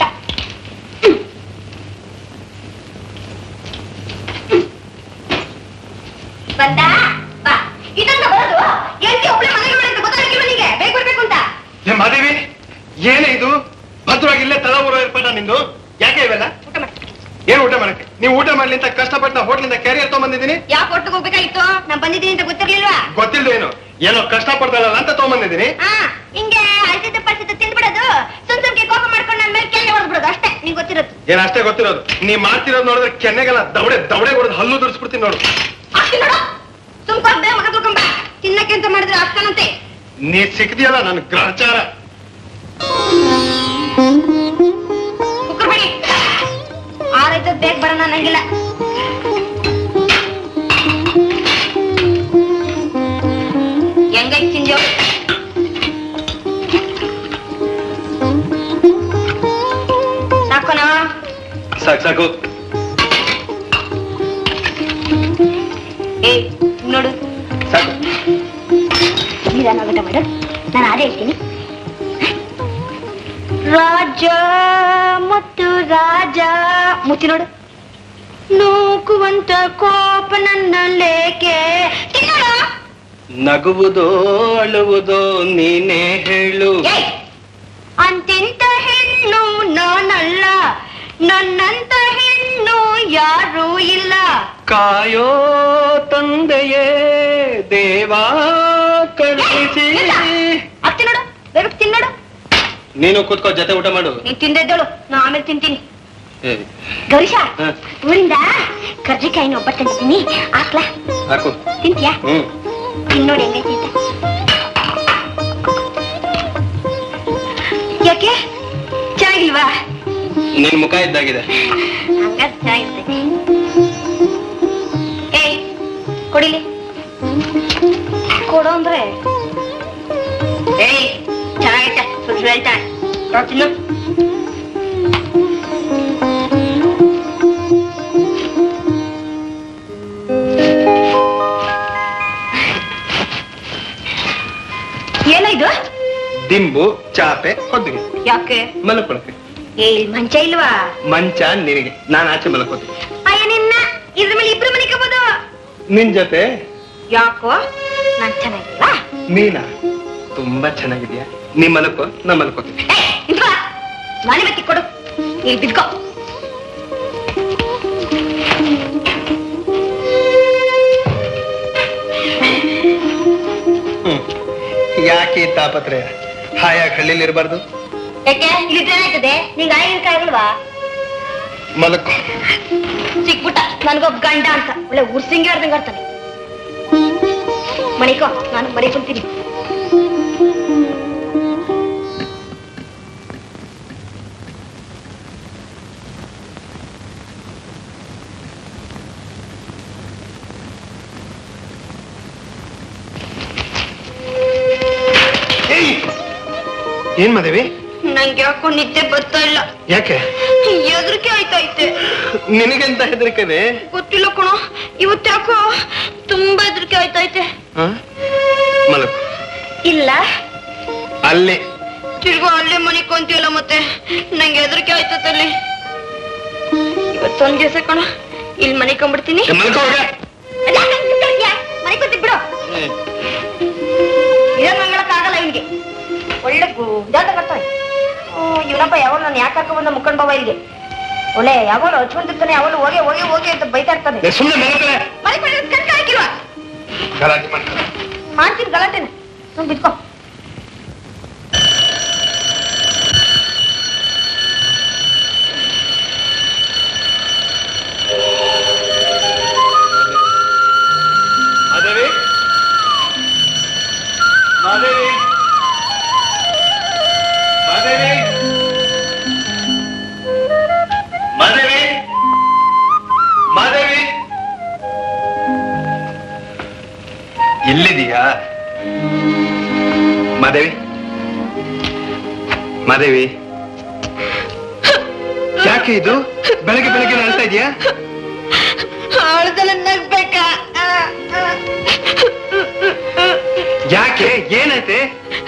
ಬಂದ ಬಾ ಇದನ್ನ ಬರೋದು ಎಂಟಿ ಒಬ್ಳೆ ಮನೆಗೆ ಅಂತ ಗೊತ್ತಾಗಲಿಕ್ಕೆ ಮನೆಗೆ ಬೇಗ ಬರ್ಬೇಕು ಅಂತ ಏ ಮಾದೇವಿ ಏನೇ ಇದು ಭದ್ರವಾಗಿ ಇಲ್ಲೇ ತಲ ಊರ ಏರ್ಪಾಟ ನಿಂದು ಯಾಕೆ ಇವೆಲ್ಲ ಏನ್ ಊಟ ಮಾಡಕ್ಕೆ ನೀವು ಊಟ ಮಾಡ್ಲಿ ಅಂತ ಕಷ್ಟಪಟ್ಟು ನಾ ಹೋಟ್ಲಿಂದ ಕ್ಯಾರಿಯರ್ ತಗೊಂಬಂದಿದ್ದೀನಿ ಯಾಕೆ ಒಟ್ಟಿಗೆ ಹೋಗ್ಬೇಕಾಗಿತ್ತು ನಾನ್ ಬಂದಿದ್ದೀನಿ ಅಂತ ಗೊತ್ತಿರ್ಲಿಲ್ವಾ ಗೊತ್ತಿಲ್ದು ಏನು ಏನೋ ಕಷ್ಟ ಪಡ್ತಾಳಲ್ಲ ಅಂತ ತಗೊಂಬಂದಿದ್ದೀನಿ ಆ ಹಿಂಗೆ ಅಳ್ತಿದ್ದ ಪರಿಸ್ಥಿತಿ ತಿಂದ್ಬಿಡೋದು ಸುಮ್ ಸುಮ್ಕೆ ಕೋಪ ಮಾಡ್ಕೊಂಡು ನನ್ನ ಮೇಲೆ ಕೆಳಗೆ ಹೊಡೆದ್ಬಿಡೋದು ಅಷ್ಟೇ ನಿಂಗೆ ಗೊತ್ತಿರೋದು ಏನ್ ಅಷ್ಟೇ ಗೊತ್ತಿರೋದು ನೀ ಮಾಡ್ತಿರೋದು ನೋಡಿದ್ರೆ ಕೆನ್ನೆಗೆಲ್ಲ ದವಡೆ ದವಡೆ ಹೊಡೆದು ಹಲ್ಲು ದುರ್ಸ್ಬಿಡ್ತೀನಿ ನೋಡು ಆಗ್ತೀನಿ ನೋಡು ಸುಮ್ ಕೊಡ್ದೆ ಮಗ ತುಳ್ಕೊಂಬ ತಿನ್ನಕ್ಕೆ ಅಂತ ಮಾಡಿದ್ರೆ ಆಗ್ತಾನಂತೆ ನೀ ಸಿಕ್ತಿಯಲ್ಲ ನನ್ ಗ್ರಹಚಾರ ಕುಕ್ಕರ್ ಬಿಡಿ ಆರೈತದ ಬೇಗ ಬರೋಣ ನಂಗಿಲ್ಲ ಹೆಂಗೈತ್ ತಿಂದ್ಯೋ ಸಾಕೋಣ ಸಾಕು ಸಾಕು ಏ ನೋಡು ಸಾಕು ನಿಧಾನ ಊಟ ಮಾಡು ನಾನು ಅದೇ ಹೇಳ್ತೀನಿ ರಾಜ ಮತ್ತು ರಾಜ ಮುತ್ತಿ ನೋಡು ನೂಕುವಂತ ಕೋಪ ನನ್ನಲ್ಲೇಕೆ ತಿನ್ನೋಡು ನಗುವುದೋ ಅಳುವುದೋ ನೀನೇ ಹೇಳು ಏಯ್! ಅಂತೆಂತ ಹೆಣ್ಣು ನಾನಲ್ಲ ನನ್ನಂತ ಹೆಣ್ಣು ಯಾರೂ ಇಲ್ಲ ಕಾಯೋ ತಂದೆಯೇ ದೇವಾ ಕರುಣಿಸಿ ಅತ್ತಿ ನೋಡು ಬೇಗ ತಿನ್ನೋಡು ನೀನು ಕೂತ್ಕೋ ಜೊತೆ ಊಟ ಮಾಡು ನೀನ್ ತಿಂದಿದ್ದಳು ನಾ ಆಮೇಲೆ ತಿಂತೀನಿ ಏ, ಗೌರೀಶ ಹ, ಊರಿಂದ ಕರ್ಜಿಕಾಯಿನ ಒಬ್ಬ ತಂದಿದ್ದೀನಿ ಹಾಕ್ಲಾ ಹಾಕು ತಿಂತೀಯಾ ಹ್ಮ್ ತಿನ್ನೋಡಿ ಹೆಂಗೈತಿ ಅಂತ ಯಾಕೆ ಚೆನ್ನಾಗಿಲ್ವಾ ನಿನ್ ಮುಖ ಇದ್ದಾಗಿದೆ ಹಂಗಾದ್ರೆ ಚೆನ್ನಾಗಿರ್ತೈತಿ ಏಯ್ ಕೊಡಿಲಿ ಕೊಡು ಅಂದ್ರೆ ಏಯ್ ಚೆನ್ನಾಗೈತೆ ಸುಳ್ಳು ಸುಳ್ಳು ಹೇಳ್ತಾನೆ ಕೊಡು ತಿನ್ನು ಏನೋ ಇದು ದಿಂಬು ಚಾಪೆ ಹೊದ್ದಿಗೆ ಯಾಕೆ ಮಲ್ಕೊಳಕ್ಕೆ ಏ ಇಲ್ಲಿ ಮಂಚ ಇಲ್ವಾ ಮಂಚ ನಿನಗೆ ನಾನು ಆಚೆ ಮಲ್ಕೋತೀನಿ ಅಯ್ಯ ನಿನ್ನ ಇದ್ರ ಮೇಲೆ ಇಬ್ರು ಮನಿಕೋಬಹುದು ನಿನ್ ಜೊತೆ ಯಾಕೋ ನಾನ್ ಚೆನ್ನಾಗಿಲ್ಲ ನೀನಾ ತುಂಬಾ ಚೆನ್ನಾಗಿದ್ಯಾ ನೀ ಮಲ್ಕೋ ನಾ ಮಲ್ಕೋತೀನಿ ಮನೆ ಬತ್ತಿ ಕೊಡು ಇಲ್ಲಿ ಬಿದ್ಕೋ ಹ್ಮ್ ಯಾಕೆ ಈ ತಾಪತ್ರಯ ಹಾಯಾಗಿ ಹಳ್ಳಿಲಿ ಇರಬಾರ್ದು ಯಾಕೆ ಇಲ್ಲಿದ್ರೆ ಏನಾಯ್ತದೆ ನಿಂಗೆ ಆಗಿಲ್ವಾ ಮಲ್ಕೋ ಸಿಕ್ಬಿಟ್ಟ ನನ್ಗೊಬ್ಬ ಗಂಡ ಅಂತ ಒಳ್ಳೆ ಉರ್ಸಿಂಗಿ ಆಡ್ದಂಗ ಆಡ್ತಾನೆ ಮಣಿಕೋ ನಾನು ಮನೆ ಕುಂತೀನಿ ಏಯ್! ಏನ್ ಮದೇವಿ ನಂಗೆ ಯಾಕೋ ನಿದ್ದೆ ಬರ್ತಾ ಇಲ್ಲ ಯಾಕೆ ಎದ್ರಿಕೆ ಆಯ್ತೈತೆ ನಿನಗೆಂತ ಹೆದರಿಕೆನೆ ಗೊತ್ತಿಲ್ಲ ಕಣೋ ಇವತ್ತು ಯಾಕೋ ತುಂಬಾ ಹೆದರಿಕೆ ಆಯ್ತೈತೆ ಮಲಕು ಇಲ್ಲ ಅಲ್ಲಿ ತಿರ್ಗಾ ಅಲ್ಲೇ ಮನೆ ಕೊಂತೀಯಲ್ಲ ಮತ್ತೆ ನಂಗೆ ಹೆದರಿಕೆ ಆಯ್ತೈತೆ ಅಲ್ಲಿ ಇವತ್ತೊಂದ್ ದಿವಸ ಕಣ ಇಲ್ಲಿ ಮನೆ ಕೊಂಡ್ಬಿಡ್ತೀನಿ ಮಲ್ಕೋ ಹೋಗ ಮನೆ ಕೊಂತಿ ಬಿಡು ಇದನ್ನ ಮಂಗಳಕ್ಕಾಗಲ್ಲ ಇವನ್ಗೆ ಒಳ್ಳೆ ಗುದ್ದಾಟ ಬರ್ತಾವೆ ಇವನಪ್ಪ ಯಾವಾಗ ನಾನು ಯಾಕೆ ಕರ್ಕೊಂಡ್ ಬಂದ ಮುಖಂಡ್ ಬಾಬಾ ಇಲ್ಲಿಗೆ ಒಳ್ಳೆ ಯಾವಾಗ ಹಚ್ಕೊಂತಿರ್ತಾನೆ ಯಾವಾಗ ಹೋಗಿ ಹೋಗಿ ಹೋಗಿ ಅಂತ ಬೈತಾ ಇರ್ತಾನೆ ಸುಮ್ಮನೆ ಮಲಕಲೆ ಮನೆ ಕೊಂಡ್ರೆ ಕಣ್ಕ ಹಾಕಿಲ್ವಾ ಗಲಾಟೆ ಮಾಡ್ತಾರೆ ಮಾಡ್ತೀನಿ ಗಲಾಟೆನ ಸುಮ್ ಬಿದ್ಕೋ ಮಾದೇವಿ ಮಾದೇವಿ ಮಾದೇವಿ ಮಾದೇವಿ ಮಾದೇವಿ ಎಲ್ಲಿದೀಯಾ ಮಾದೇವಿ ಮಾದೇವಿ ಯಾಕೆ ಇದು ಬೆಳಗ್ಗೆ ಬೆಳಗ್ಗೆ ಅಳ್ತಾ ಇದೆಯಾ ಆಳ್ದಲ್ಲ ನಗ್ಬೇಕಾ ಯಾಕೆ ಏನೈತೆ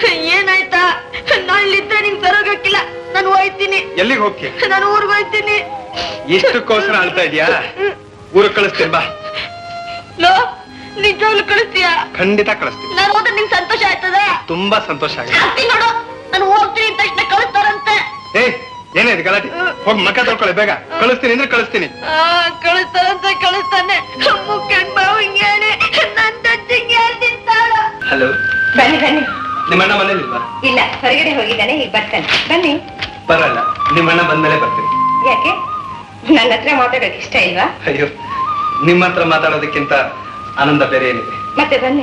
ನಾಳಿದ್ರೆ ನಿಂಗೆ ಸರೋಗಕ್ಕಿಲ್ಲ ನಾನು ಹೋಯ್ತೀನಿ ಎಲ್ಲಿಗೆ ಹೋಗ್ತೀಯ ನಾನು ಊರ್ಗ್ ಹೋಯ್ತೀನಿ ಇಷ್ಟಕ್ಕೋಸ್ಕರ ಅಳ್ತಾ ಇದೀಯಾ ಊರಿಗೆ ಕಳಿಸ್ತೀನಿ ಬಾ ಲೋ ನಿಜವಾಗ್ಲು ಕಳಿಸ್ತೀಯಾ ಖಂಡಿತ ಕಳಿಸ್ತೀನಿ ನಾನು ಹೋದ್ರೆ ನಿಂಗೆ ಸಂತೋಷ ಆಯ್ತದೆ ತುಂಬಾ ಸಂತೋಷ ಆಗುತ್ತೆ ಜಾಸ್ತಿ ನೋಡು ನಾನು ಹೋಗ್ತೀನಿ ಅಂದ ತಕ್ಷಣ ಕಳಿಸ್ತಾರಂತೆ ಏ ಏನೇ ಇದು ಗಲಾಟೆ ಹೋಗಿ ಮಕ್ಕ ತೊಳ್ಕೊಳ್ಳಿ ಬೇಗ ಕಳಿಸ್ತೀನಿ ಅಂದ್ರೆ ಕಳಿಸ್ತೀನಿ ಆ, ಕಳಿಸ್ತಾರಂತೆ ಕಳಿಸ್ತಾನೆ ಮುಖಂಡ್ ಬಾವು ಹಿಂಗೆ ಹೇಳಿ ನನ್ ತಂಚಿಗೆ ಹೇಳ್ತಿರ್ತಾಳ ಹಲೋ ಬನ್ನಿ ಬನ್ನಿ ನಿಮ್ಮ ಅಣ್ಣ ಮನೇಲಿಲ್ವಾ ಇಲ್ಲ ಹೊರಗಡೆ ಹೋಗಿದ್ದಾನೆ ಈಗ ಬರ್ತಾನೆ ಬನ್ನಿ ಬರಲ್ಲ ನಿಮ್ಮ ಅಣ್ಣ ಬಂದ್ಮೇಲೆ ಬರ್ತೀನಿ ಯಾಕೆ ನನ್ನ ಹತ್ರ ಮಾತಾಡೋಕೆ ಇಷ್ಟ ಇಲ್ವಾ ಅಯ್ಯೋ ನಿಮ್ಮ ಹತ್ರ ಮಾತಾಡೋದಕ್ಕಿಂತ ಆನಂದ ಬೇರೆ ಏನಿದೆ ಮತ್ತೆ ಬನ್ನಿ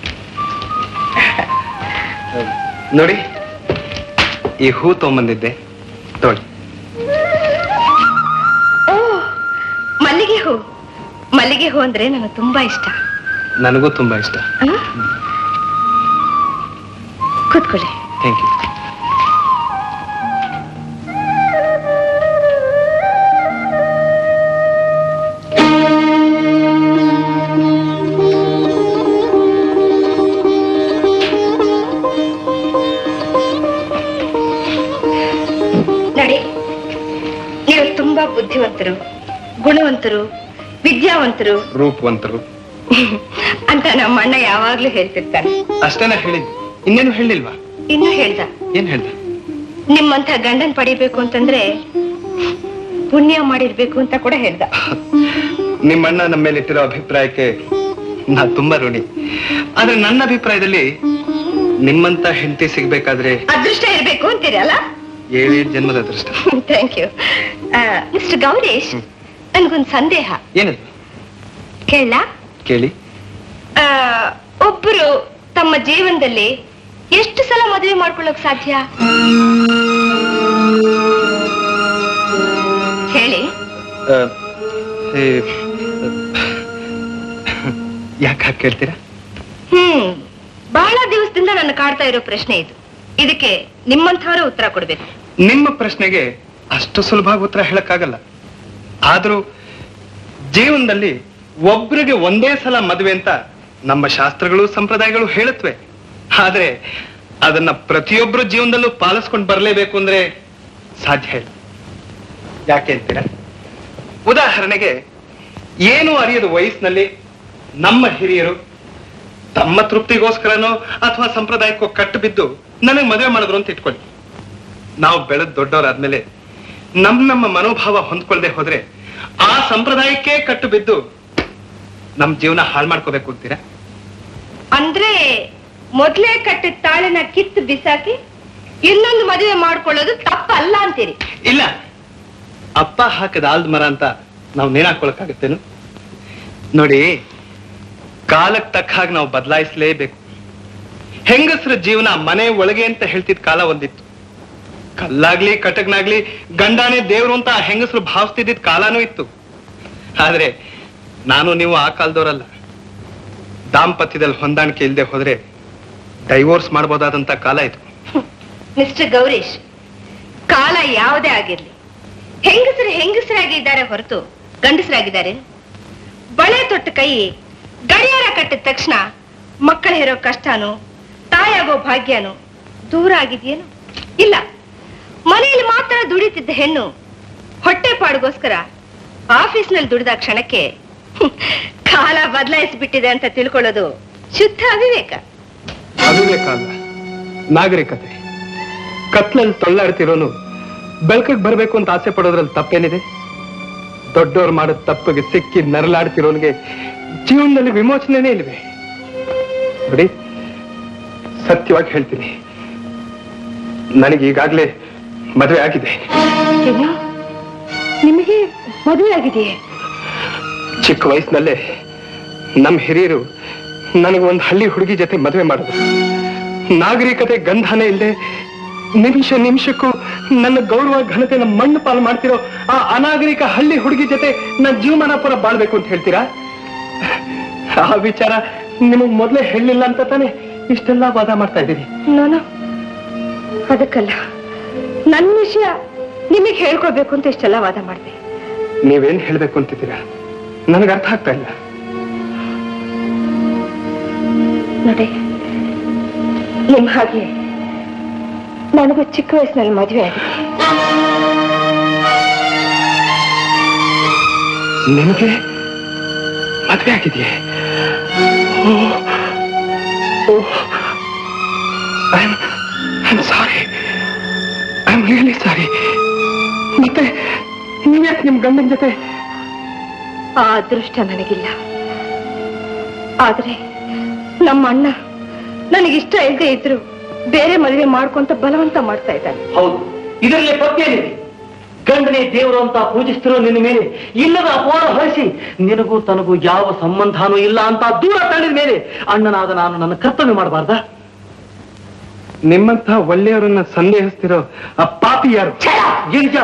ನೋಡಿ ಈ ಹೂ ತಗೊಂಬಂದಿದ್ದೆ ತೊಳಿ ಓ ಮಲ್ಲಿಗೆ ಹೂ ಮಲ್ಲಿಗೆ ಹೂ ಅಂದ್ರೆ ನನಗೆ ತುಂಬಾ ಇಷ್ಟ ನನಗೂ ತುಂಬಾ ಇಷ್ಟ ಆ? ಕೂತ್ಕೊಳ್ಳಿ ಥ್ಯಾಂಕ್ ಯು ನೋಡಿ ನೀವು ತುಂಬಾ ಬುದ್ಧಿವಂತರು ಗುಣವಂತರು ವಿದ್ಯಾವಂತರು ರೂಪವಂತರು ಅಂತ ನಮ್ಮ ಅಣ್ಣ ಯಾವಾಗ್ಲೂ ಹೇಳ್ತಿರ್ತಾನೆ ಅಷ್ಟೇನ ಹೇಳಿದ್ ಇನ್ನೇನು ಹೇಳಿಲ್ವಾ ಇನ್ನು ಹೇಳ್ದ ಏನ್ ಹೇಳ್ದ ನಿಮ್ಮಂತ ಗಂಡನ್ ಪಡಿಬೇಕು ಅಂತಂದ್ರೆ ಪುಣ್ಯ ಮಾಡಿರ್ಬೇಕು ಅಂತ ಕೂಡ ಹೇಳ್ದ ನಿಮ್ಮಣ್ಣ ನಮ್ಮ ಮೇಲೆ ಇಟ್ಟಿರೋ ಅಭಿಪ್ರಾಯಕ್ಕೆ ನಾ ತುಂಬಾ ಋಣಿ ಆದ್ರೆ ನನ್ನ ಅಭಿಪ್ರಾಯದಲ್ಲಿ ನಿಮ್ಮಂತ ಹೆಂಡತಿ ಸಿಗ್ಬೇಕಾದ್ರೆ ಅದೃಷ್ಟ ಇರ್ಬೇಕು ಅಂತೀರಲ್ಲ ಏಳೇಳು ಜನ್ಮದ ಅದೃಷ್ಟ ಥ್ಯಾಂಕ್ ಯು ಮಿಸ್ಟರ್ ಗೌರೀಶ್ ನನ್ಗೊಂದ್ ಸಂದೇಹ ಏನದು ಕೇಳ ಕೇಳಿ ಒಬ್ಬರು ತಮ್ಮ ಜೀವನದಲ್ಲಿ ಎಷ್ಟು ಸಲ ಮದುವೆ ಮಾಡ್ಕೊಳ್ಳೋಕ್ ಸಾಧ್ಯ ಹೇಳಿ ಆ, ಏ, ಯಾಕೆ ಹಾಗೆ ಕೇಳ್ತೀರಾ ಹ್ಮ್ ಬಹಳ ದಿವಸದಿಂದ ನನ್ನ ಕಾಡ್ತಾ ಇರೋ ಪ್ರಶ್ನೆ ಇದು ಇದಕ್ಕೆ ನಿಮ್ಮಂಥವರೇ ಉತ್ತರ ಕೊಡ್ಬೇಕು ನಿಮ್ಮ ಪ್ರಶ್ನೆಗೆ ಅಷ್ಟು ಸುಲಭ ಉತ್ತರ ಹೇಳಕ್ಕಾಗಲ್ಲ ಆದ್ರೂ ಜೀವನದಲ್ಲಿ ಒಬ್ರಿಗೆ ಒಂದೇ ಸಲ ಮದುವೆ ಅಂತ ನಮ್ಮ ಶಾಸ್ತ್ರಗಳು ಸಂಪ್ರದಾಯಗಳು ಹೇಳುತ್ತವೆ ಆದ್ರೆ ಅದನ್ನ ಪ್ರತಿಯೊಬ್ಬರು ಜೀವನದಲ್ಲೂ ಪಾಲಿಸ್ಕೊಂಡು ಬರಲೇಬೇಕು ಅಂದ್ರೆ ಸಾಧ್ಯ ಇಲ್ಲ ಯಾಕೆ ಅಂತೀರಾ ಉದಾಹರಣೆಗೆ ಏನು ಅರಿಯದ ವಯಸ್ಸಿನಲ್ಲಿ ನಮ್ಮ ಹಿರಿಯರು ತಮ್ಮ ತೃಪ್ತಿಗೋಸ್ಕರನೋ ಅಥವಾ ಸಂಪ್ರದಾಯಕ್ಕೋ ಕಟ್ಟು ಬಿದ್ದು ನನಗೆ ಮದುವೆ ಮಾಡಿದ್ರು ಅಂತ ಇಟ್ಕೊಳ್ಳಿ ನಾವು ಬೆಳೆದ್ ದೊಡ್ಡವರಾದ್ಮೇಲೆ ನಮ್ ನಮ್ಮ ಮನೋಭಾವ ಹೊಂದ್ಕೊಳ್ದೆ ಹೋದ್ರೆ ಆ ಸಂಪ್ರದಾಯಕ್ಕೆ ಕಟ್ಟು ಬಿದ್ದು ನಮ್ ಜೀವನ ಹಾಳು ಮಾಡ್ಕೋಬೇಕು ಅಂತೀರಾ ಅಂದ್ರೆ ಮೊದ್ಲೇ ಕಟ್ಟಿದ ತಾಳಿನ ಕಿತ್ತು ಬಿಸಾಕಿ ಇನ್ನೊಂದು ಮದುವೆ ಮಾಡ್ಕೊಳ್ಳೋದು ತಪ್ಪಲ್ಲ ಅಂತೀರಿ ಇಲ್ಲ ಅಪ್ಪ ಹಾಕದ ಆಲ್ದ ಮರ ಅಂತ ನಾವು ನೇಣ್ ಹಾಕೊಳಕ್ಕಾಗತ್ತೇನು ನೋಡಿ ಕಾಲಕ್ಕೆ ತಕ್ಕ ಹಾಗೆ ನಾವು ಬದಲಾಯಿಸಲೇಬೇಕು ಹೆಂಗಸರ ಜೀವನ ಮನೆ ಒಳಗೆ ಅಂತ ಹೇಳ್ತಿದ್ ಕಾಲ ಒಂದಿತ್ತು ಕಲ್ಲಾಗ್ಲಿ ಕಟಕ್ನಾಗ್ಲಿ ಗಂಡಾನೇ ದೇವ್ರು ಅಂತ ಆ ಹೆಂಗಸರು ಭಾವಿಸ್ತಿದ್ದ ಕಾಲನೂ ಇತ್ತು ಆದ್ರೆ ನಾನು ನೀವು ಆ ಕಾಲದವರಲ್ಲ ದಾಂಪತ್ಯದಲ್ಲಿ ಹೊಂದಾಣಿಕೆ ಇಲ್ಲದೆ ಹೋದ್ರೆ ಡೈವೋರ್ಸ್ ಮಾಡ್ಬೋದಾದಂತ ಕಾಲ ಇದು ಮಿಸ್ಟರ್ ಗೌರೀಶ್ ಕಾಲ ಯಾವುದೇ ಆಗಿರ್ಲಿ ಹೆಂಗಸರು ಹೆಂಗಸರಾಗಿದ್ದಾರೆ ಹೊರತು ಗಂಡಸರಾಗಿದ್ದಾರೆ ಬಳೆ ತೊಟ್ಟ ಕೈ ಗಡಿಯಾರ ಕಟ್ಟಿದ ತಕ್ಷಣ ಮಕ್ಕಳ ಹೇರೋ ಕಷ್ಟನೋ ತಾಯಾಗೋ ಭಾಗ್ಯನೋ ದೂರ ಆಗಿದೆಯೇನು ಇಲ್ಲ ಮನೆಯಲ್ಲಿ ಮಾತ್ರ ದುಡಿತಿದ್ದ ಹೆಣ್ಣು ಹೊಟ್ಟೆ ಪಾಡಿಗೋಸ್ಕರ ಆಫೀಸ್ನಲ್ಲಿ ದುಡಿದ ಕ್ಷಣಕ್ಕೆ ಹ್ಮ್, ಕಾಲ ಬದಲಾಯಿಸಿಬಿಟ್ಟಿದೆ ಅಂತ ತಿಳ್ಕೊಳ್ಳೋದು ಶುದ್ಧ ಅವಿವೇಕ ಅವಿವೇಕ ಅಲ್ಲ ನಾಗರಿಕತೆ ಕತ್ಲಲ್ಲಿ ತೊಳ್ಳಾಡ್ತಿರೋನು ಬೆಳಕಿಗೆ ಬರ್ಬೇಕು ಅಂತ ಆಸೆ ಪಡೋದ್ರಲ್ಲಿ ತಪ್ಪೇನಿದೆ ದೊಡ್ಡವ್ರು ಮಾಡೋ ತಪ್ಪಿಗೆ ಸಿಕ್ಕಿ ನರಳಾಡ್ತಿರೋನ್ಗೆ ಜೀವನದಲ್ಲಿ ವಿಮೋಚನೆನೇ ಇಲ್ವೇ ನೋಡಿ ಸತ್ಯವಾಗಿ ಹೇಳ್ತೀನಿ ನನಗೆ ಈಗಾಗ್ಲೇ ಮದುವೆ ಆಗಿದೆ ಏನು ನಿಮಗೆ ಮದುವೆ ಆಗಿದೆಯೇ ಚಿಕ್ಕ ವಯಸ್ಸಿನಲ್ಲೇ ನಮ್ಮ ಹಿರಿಯರು ನನಗೆ ಒಂದು ಹಳ್ಳಿ ಹುಡುಗಿ ಜೊತೆ ಮದುವೆ ಮಾಡಿದ್ರು ನಾಗರಿಕತೆ ಗಂಧನೇ ಇಲ್ಲದೆ ನಿಮಿಷ ನಿಮಿಷಕ್ಕೂ ನನ್ನ ಗೌರವ ಘನತೆನ ಮಣ್ಣು ಪಾಲು ಮಾಡ್ತಿರೋ ಆ ಅನಾಗರಿಕ ಹಳ್ಳಿ ಹುಡುಗಿ ಜೊತೆ ನನ್ನ ಜೀವಮಾನ ಪುರ ಬಾಳ್ಬೇಕು ಅಂತ ಹೇಳ್ತೀರಾ ಆ ವಿಚಾರ ನಿಮಗ್ ಮೊದಲೇ ಹೇಳಿಲ್ಲ ಅಂತ ತಾನೇ ಇಷ್ಟೆಲ್ಲ ವಾದ ಮಾಡ್ತಾ ಇದ್ದೀರಿ ನಾನು ಅದಕ್ಕಲ್ಲ ನನ್ನ ವಿಷಯ ನಿಮಗೆ ಹೇಳ್ಕೊಳ್ಬೇಕು ಅಂತ ಇಷ್ಟೆಲ್ಲ ವಾದ ಮಾಡಿದೆ ನೀವೇನ್ ಹೇಳ್ಬೇಕು ಅಂತಿದ್ದೀರಾ ನನಗೆ ಅರ್ಥ ಆಗ್ತಾ ಇಲ್ಲ ನೋಡಿ ನಿಮ್ ಹಾಗೆ ನನಗೂ ಚಿಕ್ಕ ವಯಸ್ಸಿನಲ್ಲಿ ಮದುವೆ ಆಗಿದೆ ನಿಮಗೆ ಮದುವೆ ಆಗಿದೆಯೇ I am sorry I am really sorry ಮತ್ತೆ ನೀವ್ಯಾಕೆ ನಿಮ್ ಗಂಡನ ಜೊತೆ ಆ ಅದೃಷ್ಟ ನನಗಿಲ್ಲ ಆದ್ರೆ ನಮ್ಮ ಅಣ್ಣ ನನಗಿಷ್ಟ ಇಲ್ಲದೆ ಇದ್ರು ಬೇರೆ ಮದುವೆ ಮಾಡ್ಕೊಂತ ಬಲವಂತ ಮಾಡ್ತಾ ಇದ್ದಾನೆ ಹೌದು ಇದರಲ್ಲಿ ತಪ್ಪೇನಿದೆ ಗಂಡನೇ ದೇವರು ಅಂತ ಪೂಜಿಸ್ತಿರೋ ನಿನ್ನ ಮೇಲೆ ಇಲ್ಲದ ಅಪವಾದ ಹೊರಿಸಿ ನಿನಗೂ ತನಗೂ ಯಾವ ಸಂಬಂಧನೂ ಇಲ್ಲ ಅಂತ ದೂರ ತಳ್ಳಿದ ಮೇಲೆ ಅಣ್ಣನಾದ ನಾನು ನನ್ನ ಕರ್ತವ್ಯ ಮಾಡಬಾರ್ದಾ ನಿಮ್ಮಂತ ಒಳ್ಳೆಯವರನ್ನ ಸಂದೇಹಿಸ್ತಿರೋ ಆ ಪಾಪಿ ಯಾರು ಗಿರಿಜಾ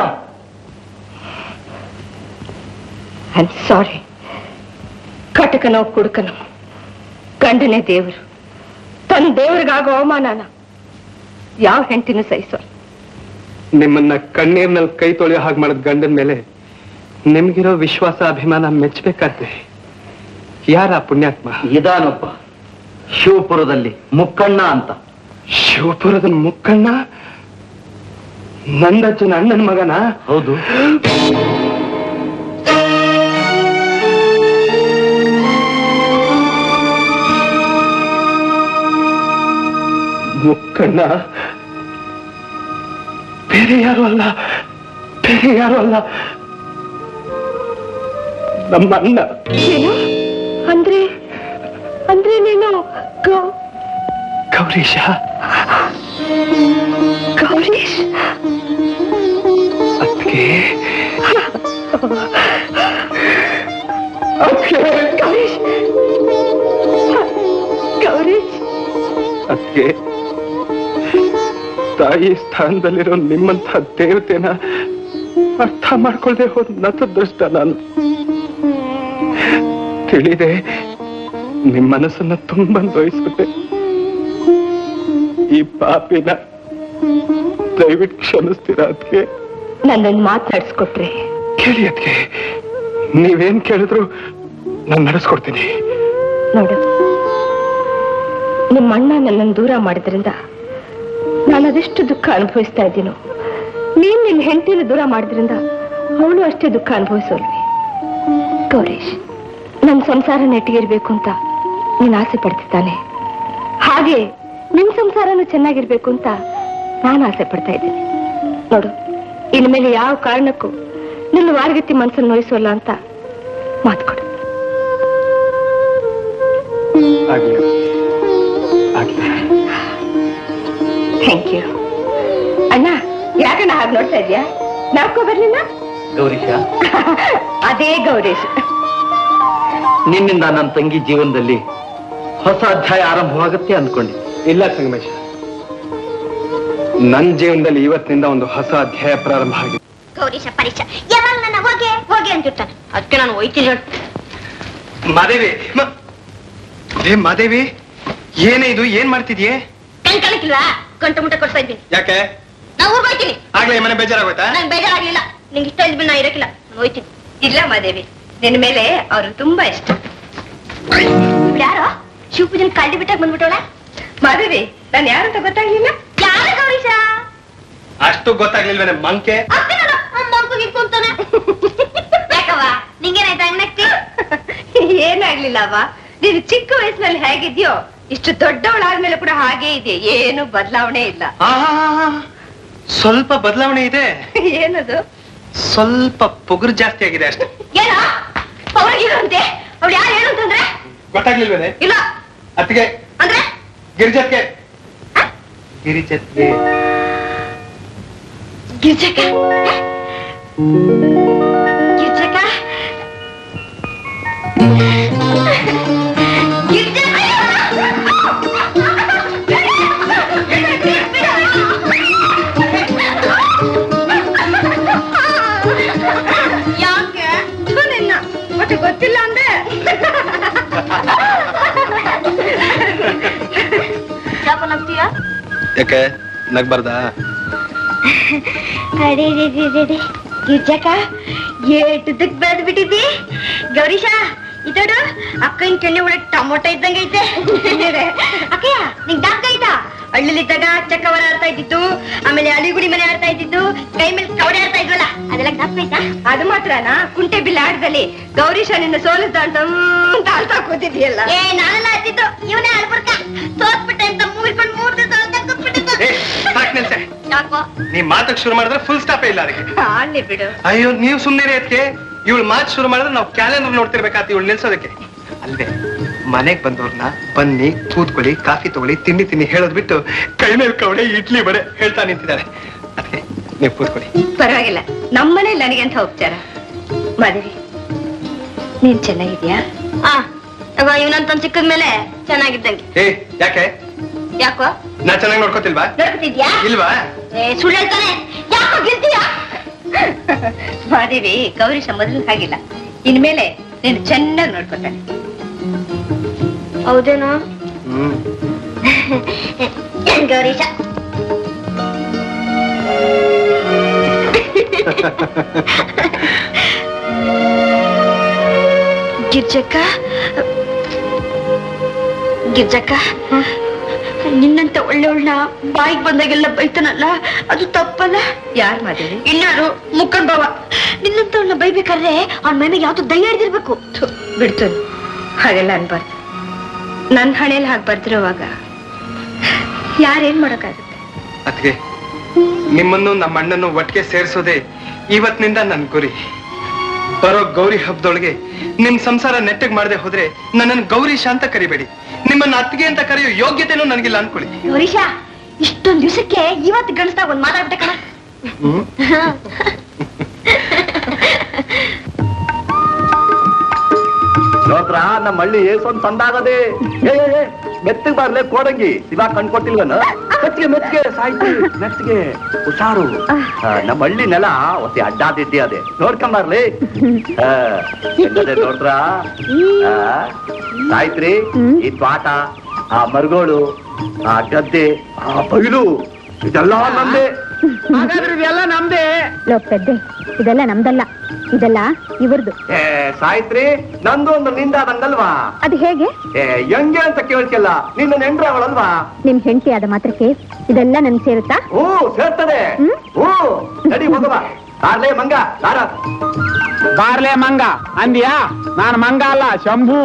ಐ ಸಾರಿ ಕಟಕನೋ ಕುಡುಕನೋ ಗಂಡನೇ ದೇವರು ತನ್ನ ದೇವರಿಗಾಗೋ ಅವಮಾನನ ಯಾವ ಹೆಂಡತಿನೂ ಸಹಿಸೋಲ್ಲ ನಿಮ್ಮನ್ನ ಕಣ್ಣೀರ್ನಲ್ಲಿ ಕೈ ತೊಳೆಯೋ ಹಾಗೆ ಮಾಡಿದ ಗಂಡನ ಮೇಲೆ ನಿಮ್ಗಿರೋ ವಿಶ್ವಾಸ ಅಭಿಮಾನ ಮೆಚ್ಚಬೇಕಾಗ್ತದೆ ಯಾರ ಆ ಪುಣ್ಯಾತ್ಮ ಇದಾನೊಬ್ಬ ಶಿವಪುರದಲ್ಲಿ ಮುಕ್ಕಣ್ಣ ಅಂತ ಶಿವಪುರದ ಮುಕ್ಕಣ್ಣ ನಂದಜ್ಜನ ಅಣ್ಣನ ಮಗನ ಹೌದು ಮುಕ್ಕಣ್ಣ ಬೇರೆ ಯಾರು ಅಲ್ಲ ಬೇರೆ ಯಾರು ಅಲ್ಲ ನಮ್ಮ ಅಣ್ಣ ಏನು ಅಂದ್ರೆ ಅಂದ್ರೆ ನೀನು ಗೌ- ಗೌರೀಶ ಗೌರೀಶ್ ಅದಕ್ಕೆ ಅದಕ್ಕೆ ಗೌರೀಶ್ ಗೌರೀಶ್ ಅದಕ್ಕೆ ತಾಯಿ ಸ್ಥಾನದಲ್ಲಿರೋ ನಿಮ್ಮಂಥ ದೇವತೆನ ಅರ್ಥ ಮಾಡ್ಕೊಳ್ದೆ ಹೋದ್ ನತದೃಷ್ಟ ನಾನು ತಿಳಿದೆ ನಿಮ್ ಮನಸ್ಸನ್ನ ತುಂಬ ನೋಯಿಸ್ಬಿಟ್ಟೆ ಈ ಪಾಪಿನ ದಯವಿಟ್ಟು ಕ್ಷಮಿಸ್ತೀರಾ ಅದಕ್ಕೆ ನನ್ನನ್ನು ಮಾತಾಡ್ಸ್ಕೊಟ್ರೆ ಕೇಳಿ ಅದಕ್ಕೆ ನೀವೇನ್ ಕೇಳಿದ್ರು ನಾನು ನಡೆಸ್ಕೊಡ್ತೀನಿ ನೋಡು ನಿಮ್ಮ ಅಣ್ಣ ನನ್ನನ್ನು ದೂರ ಮಾಡಿದ್ರಿಂದ ನಾನು ಅದೆಷ್ಟು ದುಃಖ ಅನುಭವಿಸ್ತಾ ಇದ್ದೀನೋ ನೀನ್ ನಿನ್ನ ಹೆಂಡತಿನ ದೂರ ಮಾಡಿದ್ರಿಂದ ಅವಳು ಅಷ್ಟೇ ದುಃಖ ಅನುಭವಿಸೋಲ್ವಿ ಗೌರೀಶ್ ನನ್ನ ಸಂಸಾರ ನೆಟ್ಟಿಗಿರ್ಬೇಕು ಅಂತ ನೀನ್ ಆಸೆ ಪಡ್ತಿದ್ದಾನೆ ಹಾಗೆ ನಿನ್ ಸಂಸಾರನೂ ಚೆನ್ನಾಗಿರ್ಬೇಕು ಅಂತ ನಾನು ಆಸೆ ಪಡ್ತಾ ಇದ್ದೀನಿ ನೋಡು ಇನ್ಮೇಲೆ ಯಾವ ಕಾರಣಕ್ಕೂ ನಿನ್ನ ವಾರಗತಿ ಮನಸ್ಸನ್ನು ನೋಯಿಸೋಲ್ಲ ಅಂತ ಮಾತು ಕೊಡು ಆಗ್ಲಿ ಆಗ್ಲಿ ಥ್ಯಾಂಕ್ ಯು ಅಣ್ಣ ಯಾಕಣ್ಣ ಹಾಗೆ ನೋಡ್ತಾ ಇದ್ಯಾ ನಾಲ್ಕೋ ಬರ್ಲಿಲ್ಲ ಗೌರೀಶ ಅದೇ ಗೌರೀಶ್ ನಿನ್ನಿಂದ ನನ್ನ ತಂಗಿ ಜೀವನದಲ್ಲಿ ಹೊಸ ಅಧ್ಯಾಯ ಆರಂಭವಾಗುತ್ತೆ ಅಂದ್ಕೊಂಡೆ ಇಲ್ಲ ಸಂಗಮೇಶ ನನ್ನ ಜೀವನದಲ್ಲಿ ಇವತ್ತಿನಿಂದ ಒಂದು ಹೊಸ ಅಧ್ಯಾಯ ಪ್ರಾರಂಭ ಆಗಿದೆ ಗೌರೀಶ ಪರೀಕ್ಷ ಯಾವಾಗ ನನ್ನ ಹೋಗೆ ಹೋಗೆ ಅಂತಿರ್ತಾನೆ ಅದಕ್ಕೆ ನಾನು ಹೋಯ್ತೀನಿ ಮಾದೇವಿ ಏ ಮಾದೇವಿ ಏನೇ ಇದು ಏನ್ ಮಾಡ್ತಿದ್ಯೆ ಕಣ್ ಕಾಣಕ್ಕಿಲ್ವಾ ಗಂಟು ಮುಟ್ಟ ಕೊಡ್ತಾ ಇದ್ದೀನಿ ಯಾಕೆ ನಾ ಊರ್ಗ್ ಹೋಯ್ತೀನಿ ಆಗ್ಲೇ ಮನೆ ಬೇಜಾರಾಗೋಯ್ತಾ ನಂಗೆ ಬೇಜಾರಾಗ್ಲಿಲ್ಲ ನಿಂಗೆ ಇಷ್ಟ ಇದ್ಬಿಟ್ಟು ನಾ ಇರಕ್ಕಿಲ್ಲ ನಾನು ಹೋಯ್ತೀನಿ ಇಲ್ಲ ಮಾದೇವಿ ನಿನ್ನ ಮೇಲೆ ಅವರು ತುಂಬಾ ಇಷ್ಟ ಇವ್ಳು ಯಾರೋ ಶಿವಪೂಜನ್ ಕಳ್ಳಿ ಬಿಟ್ಟಾಗ ಬಂದ್ಬಿಟ್ಟವಳ ಮಾದೇವಿ ನಾನು ಯಾರಂತ ಗೊತ್ತಾಗ್ಲಿಲ್ಲ ಯಾರು ಗೌರೀಶ ಅಷ್ಟು ಗೊತ್ತಾಗ್ಲಿಲ್ವೇನೆ ಮಂಕೆ ಮಂಕುಗಿಕ್ಕೊಂತಾನೆ ಯಾಕವ್ವ ನಿಂಗೇನಾಯ್ತು ಹಂಗ್ ನಗ್ತಿ ಏನಾಗ್ಲಿಲ್ಲ ಅವ ನೀನು ಚಿಕ್ಕ ವಯಸ್ಸಿನಲ್ಲಿ ಹೇಗಿದ್ಯೋ ಇಷ್ಟು ದೊಡ್ಡವಳಾದ್ಮೇಲೆ ಕೂಡ ಹಾಗೆ ಇದೆ ಏನು ಬದಲಾವಣೆ ಇಲ್ಲ ಸ್ವಲ್ಪ ಬದಲಾವಣೆ ಇದೆ ಏನದು ಸ್ವಲ್ಪ ಪೊಗುರು ಜಾಸ್ತಿ ಆಗಿದೆ ಅಷ್ಟೇ ಏನೋ ಅವ್ರಿಗಿರಂತೆ ಅವ್ಳು ಯಾರು ಏನು ಅಂತಂದ್ರೆ ಗೊತ್ತಾಗ್ಲಿಲ್ವೇನೆ ಇಲ್ಲ ಅತ್ತಿಗೆ ಅಂದ್ರೆ ಗಿರಿಜತ್ಗೆ ಗಿರಿಜತ್ಗೆ ಗಿರ್ಜಕ್ಕ ಗಿರ್ಜಕ್ಕ ಯಾಕೆ ನಿನ್ನ ಮತ್ತೆ ಗೊತ್ತಿಲ್ಲ ಅಂದ್ರೆ ಯಾಕ ನಗ್ತೀಯಾ ಯಾಕೆ ನಗ್ಬಾರ್ದಾ ಅಡಿ ಗಿರ್ಜಕ್ಕ ಏಟದಕ್ ಬೆಳೆದ್ ಬಿಟ್ಟಿದ್ದಿ ಗೌರೀಶ ಇದೋಡು ಅಕ್ಕನ ಕೆಣ್ಣೆ ಒಳಗೆ ಟೊಮೊಟೊ ಇದ್ದಂಗೆ ಐತೆ ಅಕ್ಕಯ್ಯ ನಿಂಗ್ ದಾಕ ಆಯ್ತಾ ಹಳ್ಳಿಲಿದ್ದಾಗ ಚಕ್ಕವರ ಆಡ್ತಾ ಇದ್ದಿದ್ದು ಆಮೇಲೆ ಅಳಿಗುಡಿ ಮನೆ ಆಡ್ತಾ ಇದ್ದಿದ್ದು ಕೈ ಮೇಲೆ ಕವಡೆ ಆಡ್ತಾ ಇದ್ವಲ್ಲ ಅದೆಲ್ಲ ಜ್ಞಾಪಕ ಆಯ್ತಾ ಅದು ಮಾತ್ರನಾ ಕುಂಟೆ ಬಿಲ್ಲ ಆಟದಲ್ಲಿ ಗೌರೀಶ ನಿನ್ನ ಸೋಲಿಸ್ದ ಅಂತ ಅಂತ ಅಳ್ತಾ ಕೂತಿದ್ಯಲ್ಲ ಏ ನಾನೆಲ್ಲ ಆಡ್ತಿದ್ದು ಇವನೇ ಅಲ್ಬರ್ಕ ಸೋತ್ಬಿಟ್ಟೆ ಅಂತ ಮೂರ್ಕೊಂಡು ಮೂರ್ ದಿವಸ ಕೂತ್ಬಿಟ್ಟಿದ್ದು ಏ ಸಾಕ್ ನಿಲ್ಸೆ ಯಾಕೋ ನೀವ್ ಮಾತಕ್ ಶುರು ಮಾಡಿದ್ರೆ ಫುಲ್ ಸ್ಟಾಪ್ ಇಲ್ಲ ಅದಕ್ಕೆ ಆಡ್ಲಿ ಬಿಡು ಅಯ್ಯೋ ನೀವು ಸುಮ್ಮನೆ ಅದಕ್ಕೆ ಇವಳು ಮಾತು ಶುರು ಮಾಡಿದ್ರೆ ನಾವು ಕ್ಯಾಲೆಂಡರ್ ನೋಡ್ತಿರ್ಬೇಕಾತ ಇವಳು ನಿಲ್ಸೋದಕ್ಕೆ ಅಲ್ವೇ ಮನೆಗ್ ಬಂದವ್ರನ್ನ ಬನ್ನಿ ಕೂತ್ಕೊಳ್ಳಿ ಕಾಫಿ ತಗೊಳ್ಳಿ ತಿಂಡಿ ತಿನ್ನಿ ಹೇಳೋದ್ ಬಿಟ್ಟು ಕೈ ಮೇಲೆ ಕವಡೆ ಇಡ್ಲಿ ಬಡೆ ಹೇಳ್ತಾ ನಿಂತಿದ್ದಾರೆ ಅದಕ್ಕೆ ನೀವು ಕೂತ್ಕೊಳ್ಳಿ ಪರವಾಗಿಲ್ಲ ನಮ್ಮನೆ ನನಗೆ ಅಂತ ಉಪಚಾರ ಮಾದೇವಿ ನೀನ್ ಚೆನ್ನಾಗಿದ್ಯಾ ಆ ಇವನಂತ ಸಿಕ್ಕದ ಮೇಲೆ ಚೆನ್ನಾಗಿದ್ದಂಗೆ ಏ ಯಾಕೆ ಯಾಕೋ ನಾ ಚೆನ್ನಾಗಿ ನೋಡ್ಕೋತಿಲ್ವಾ ನೋಡ್ಕೊತಿದ್ಯಾ ಇಲ್ವಾ ಏ ಸುಳ್ಳು ಹೇಳ್ತಾನೆ ಯಾಕೋ ಗೆಲ್ತೀಯ ಮಾದೇವಿ ಗೌರೀಶ ಮೊದಲು ಹಾಗಿಲ್ಲ ಇನ್ಮೇಲೆ ನೀನು ಚೆನ್ನಾಗಿ ನೋಡ್ಕೊತಾನೆ ಹೌದೇನೋ ಹ್ಮ್ ಗೌರೀಶ ಗಿರ್ಜಕ್ಕ ಗಿರ್ಜಕ್ಕ ನಿನ್ನಂತ ಒಳ್ಳೆಯವಳನ್ನ ಬಾಯಿಗೆ ಬಂದಾಗೆಲ್ಲ ಬೈತಾನಲ್ಲ ಅದು ತಪ್ಪಲ್ಲ ಯಾರ್ ಮಾದೇವಿ ಇನ್ನಾರು ಮುಕ್ಕನ್ ಬಾವ ನಿನ್ನಂತವನ್ನ ಬೈಬೇಕಾದ್ರೆ ಅವ್ನ ಮೈ ಮೇಲೆ ಯಾವ್ದು ದಯ ಹಿಡ್ದಿರ್ಬೇಕು ಥು, ಬಿಡ್ತು ಹಾಗೆಲ್ಲ ಅನ್ಬಾರ್ದು ನನ್ ಹಣೆಯಲ್ಲಿ ಹಾಗೆ ಬರ್ದಿರೋವಾಗ ಯಾರೇನ್ ಮಾಡೋಕ್ಕಾಗುತ್ತೆ ಅದಕ್ಕೆ ನಿಮ್ಮನ್ನು ನಮ್ಮ ಅಣ್ಣನ್ನು ಒಟ್ಟಿಗೆ ಸೇರಿಸೋದೇ ಇವತ್ತಿನಿಂದ ನನ್ ಗುರಿ ಬರೋ ಗೌರಿ ಹಬ್ಬದೊಳಗೆ ನಿಮ್ ಸಂಸಾರ ನೆಟ್ಟಗ್ ಮಾಡದೆ ಹೋದ್ರೆ ನನ್ನನ್ನು ಗೌರೀಶ ಅಂತ ಕರಿಬೇಡಿ ನಿಮ್ಮನ್ನ ಅತ್ತಿಗೆ ಅಂತ ಕರೆಯೋ ಯೋಗ್ಯತೆನೂ ನನಗಿಲ್ಲ ಅನ್ಕೊಳ್ಳಿ ಗೌರೀಶ ಇಷ್ಟೊಂದ್ ದಿವಸಕ್ಕೆ ಇವತ್ತು ಗಣಿಸ್ದಾಗ ಒಂದ್ ಮಾತಾಡ್ಬಿಟ್ಟೆ ಕಣ ನೋಡ್ರ ನಮ್ಮ ಹಳ್ಳಿ ಏಸೊಂದ್ ತಂದಾಗದೆ ಏ ಏ, ಏ, ಮೆತ್ತಗ್ ಬಾರ್ಲೆ ಕೋಡಂಗಿ ಶಿವ ಕಣ್ಕೊಟ್ಟಿಲ್ವನ ಮೆತ್ತಿಗೆ ಮೆತ್ತಿಗೆ ಸಾಯ್ತು ಮೆತ್ತಿಗೆ ಹುಷಾರು ಆ, ನಮ್ಮ ಹಳ್ಳಿ ನೆಲ ಒಸಿ ಅಡ್ಡಾದಿದ್ದೆ ಅದೇ ನೋಡ್ಕೊಂಬರ್ಲಿ ಆ, ಹೆಂಗದೆ ನೋಡ್ರ ಆ, ಸಾಯ್ತ್ರಿ ಈ ತ್ವಾಟ ಆ ಮರಗೋಳು ಆ ಗದ್ದೆ ಆ ಬೈಲು ಇದೆಲ್ಲ ನಂದೆ ಹಾಗಾದ್ರೆ ಇದೆಲ್ಲ ನಮ್ದೇ ಲೋ ಪೆದ್ದೆ ಇದೆಲ್ಲ ನಮ್ದಲ್ಲ ಇದೆಲ್ಲ ಇವ್ರದ್ದು ಏ ಸಾಯ್ತ್ರಿ ನಂದು ಒಂದು ನಿಂದಾದಂಗಲ್ವಾ ಅದು ಹೇಗೆ ಏ ಹೆಂಗೆ ಅಂತ ಕೇಳ್ತಿಲ್ಲ ನಿನ್ನ ನೆಂಡ್ರವಳಲ್ವಾ ನಿಮ್ ಹೆಂಡತಿ ಆದ ಮಾತ್ರಕ್ಕೆ ಇದೆಲ್ಲ ನನ್ ಸೇರುತ್ತಾ ಹ್ಞೂ ಸೇರ್ತದೆ ಹ್ಮ್? ಹ್ಞೂ ನಡಿ ಹೋಗವ ಕಾರ್ಲೆ ಮಂಗ ದಾರ ಬಾರ್ಲೆ ಮಂಗ ಅಂದ್ಯಾ ನಾನ್ ಮಂಗ ಅಲ್ಲ ಶಂಭು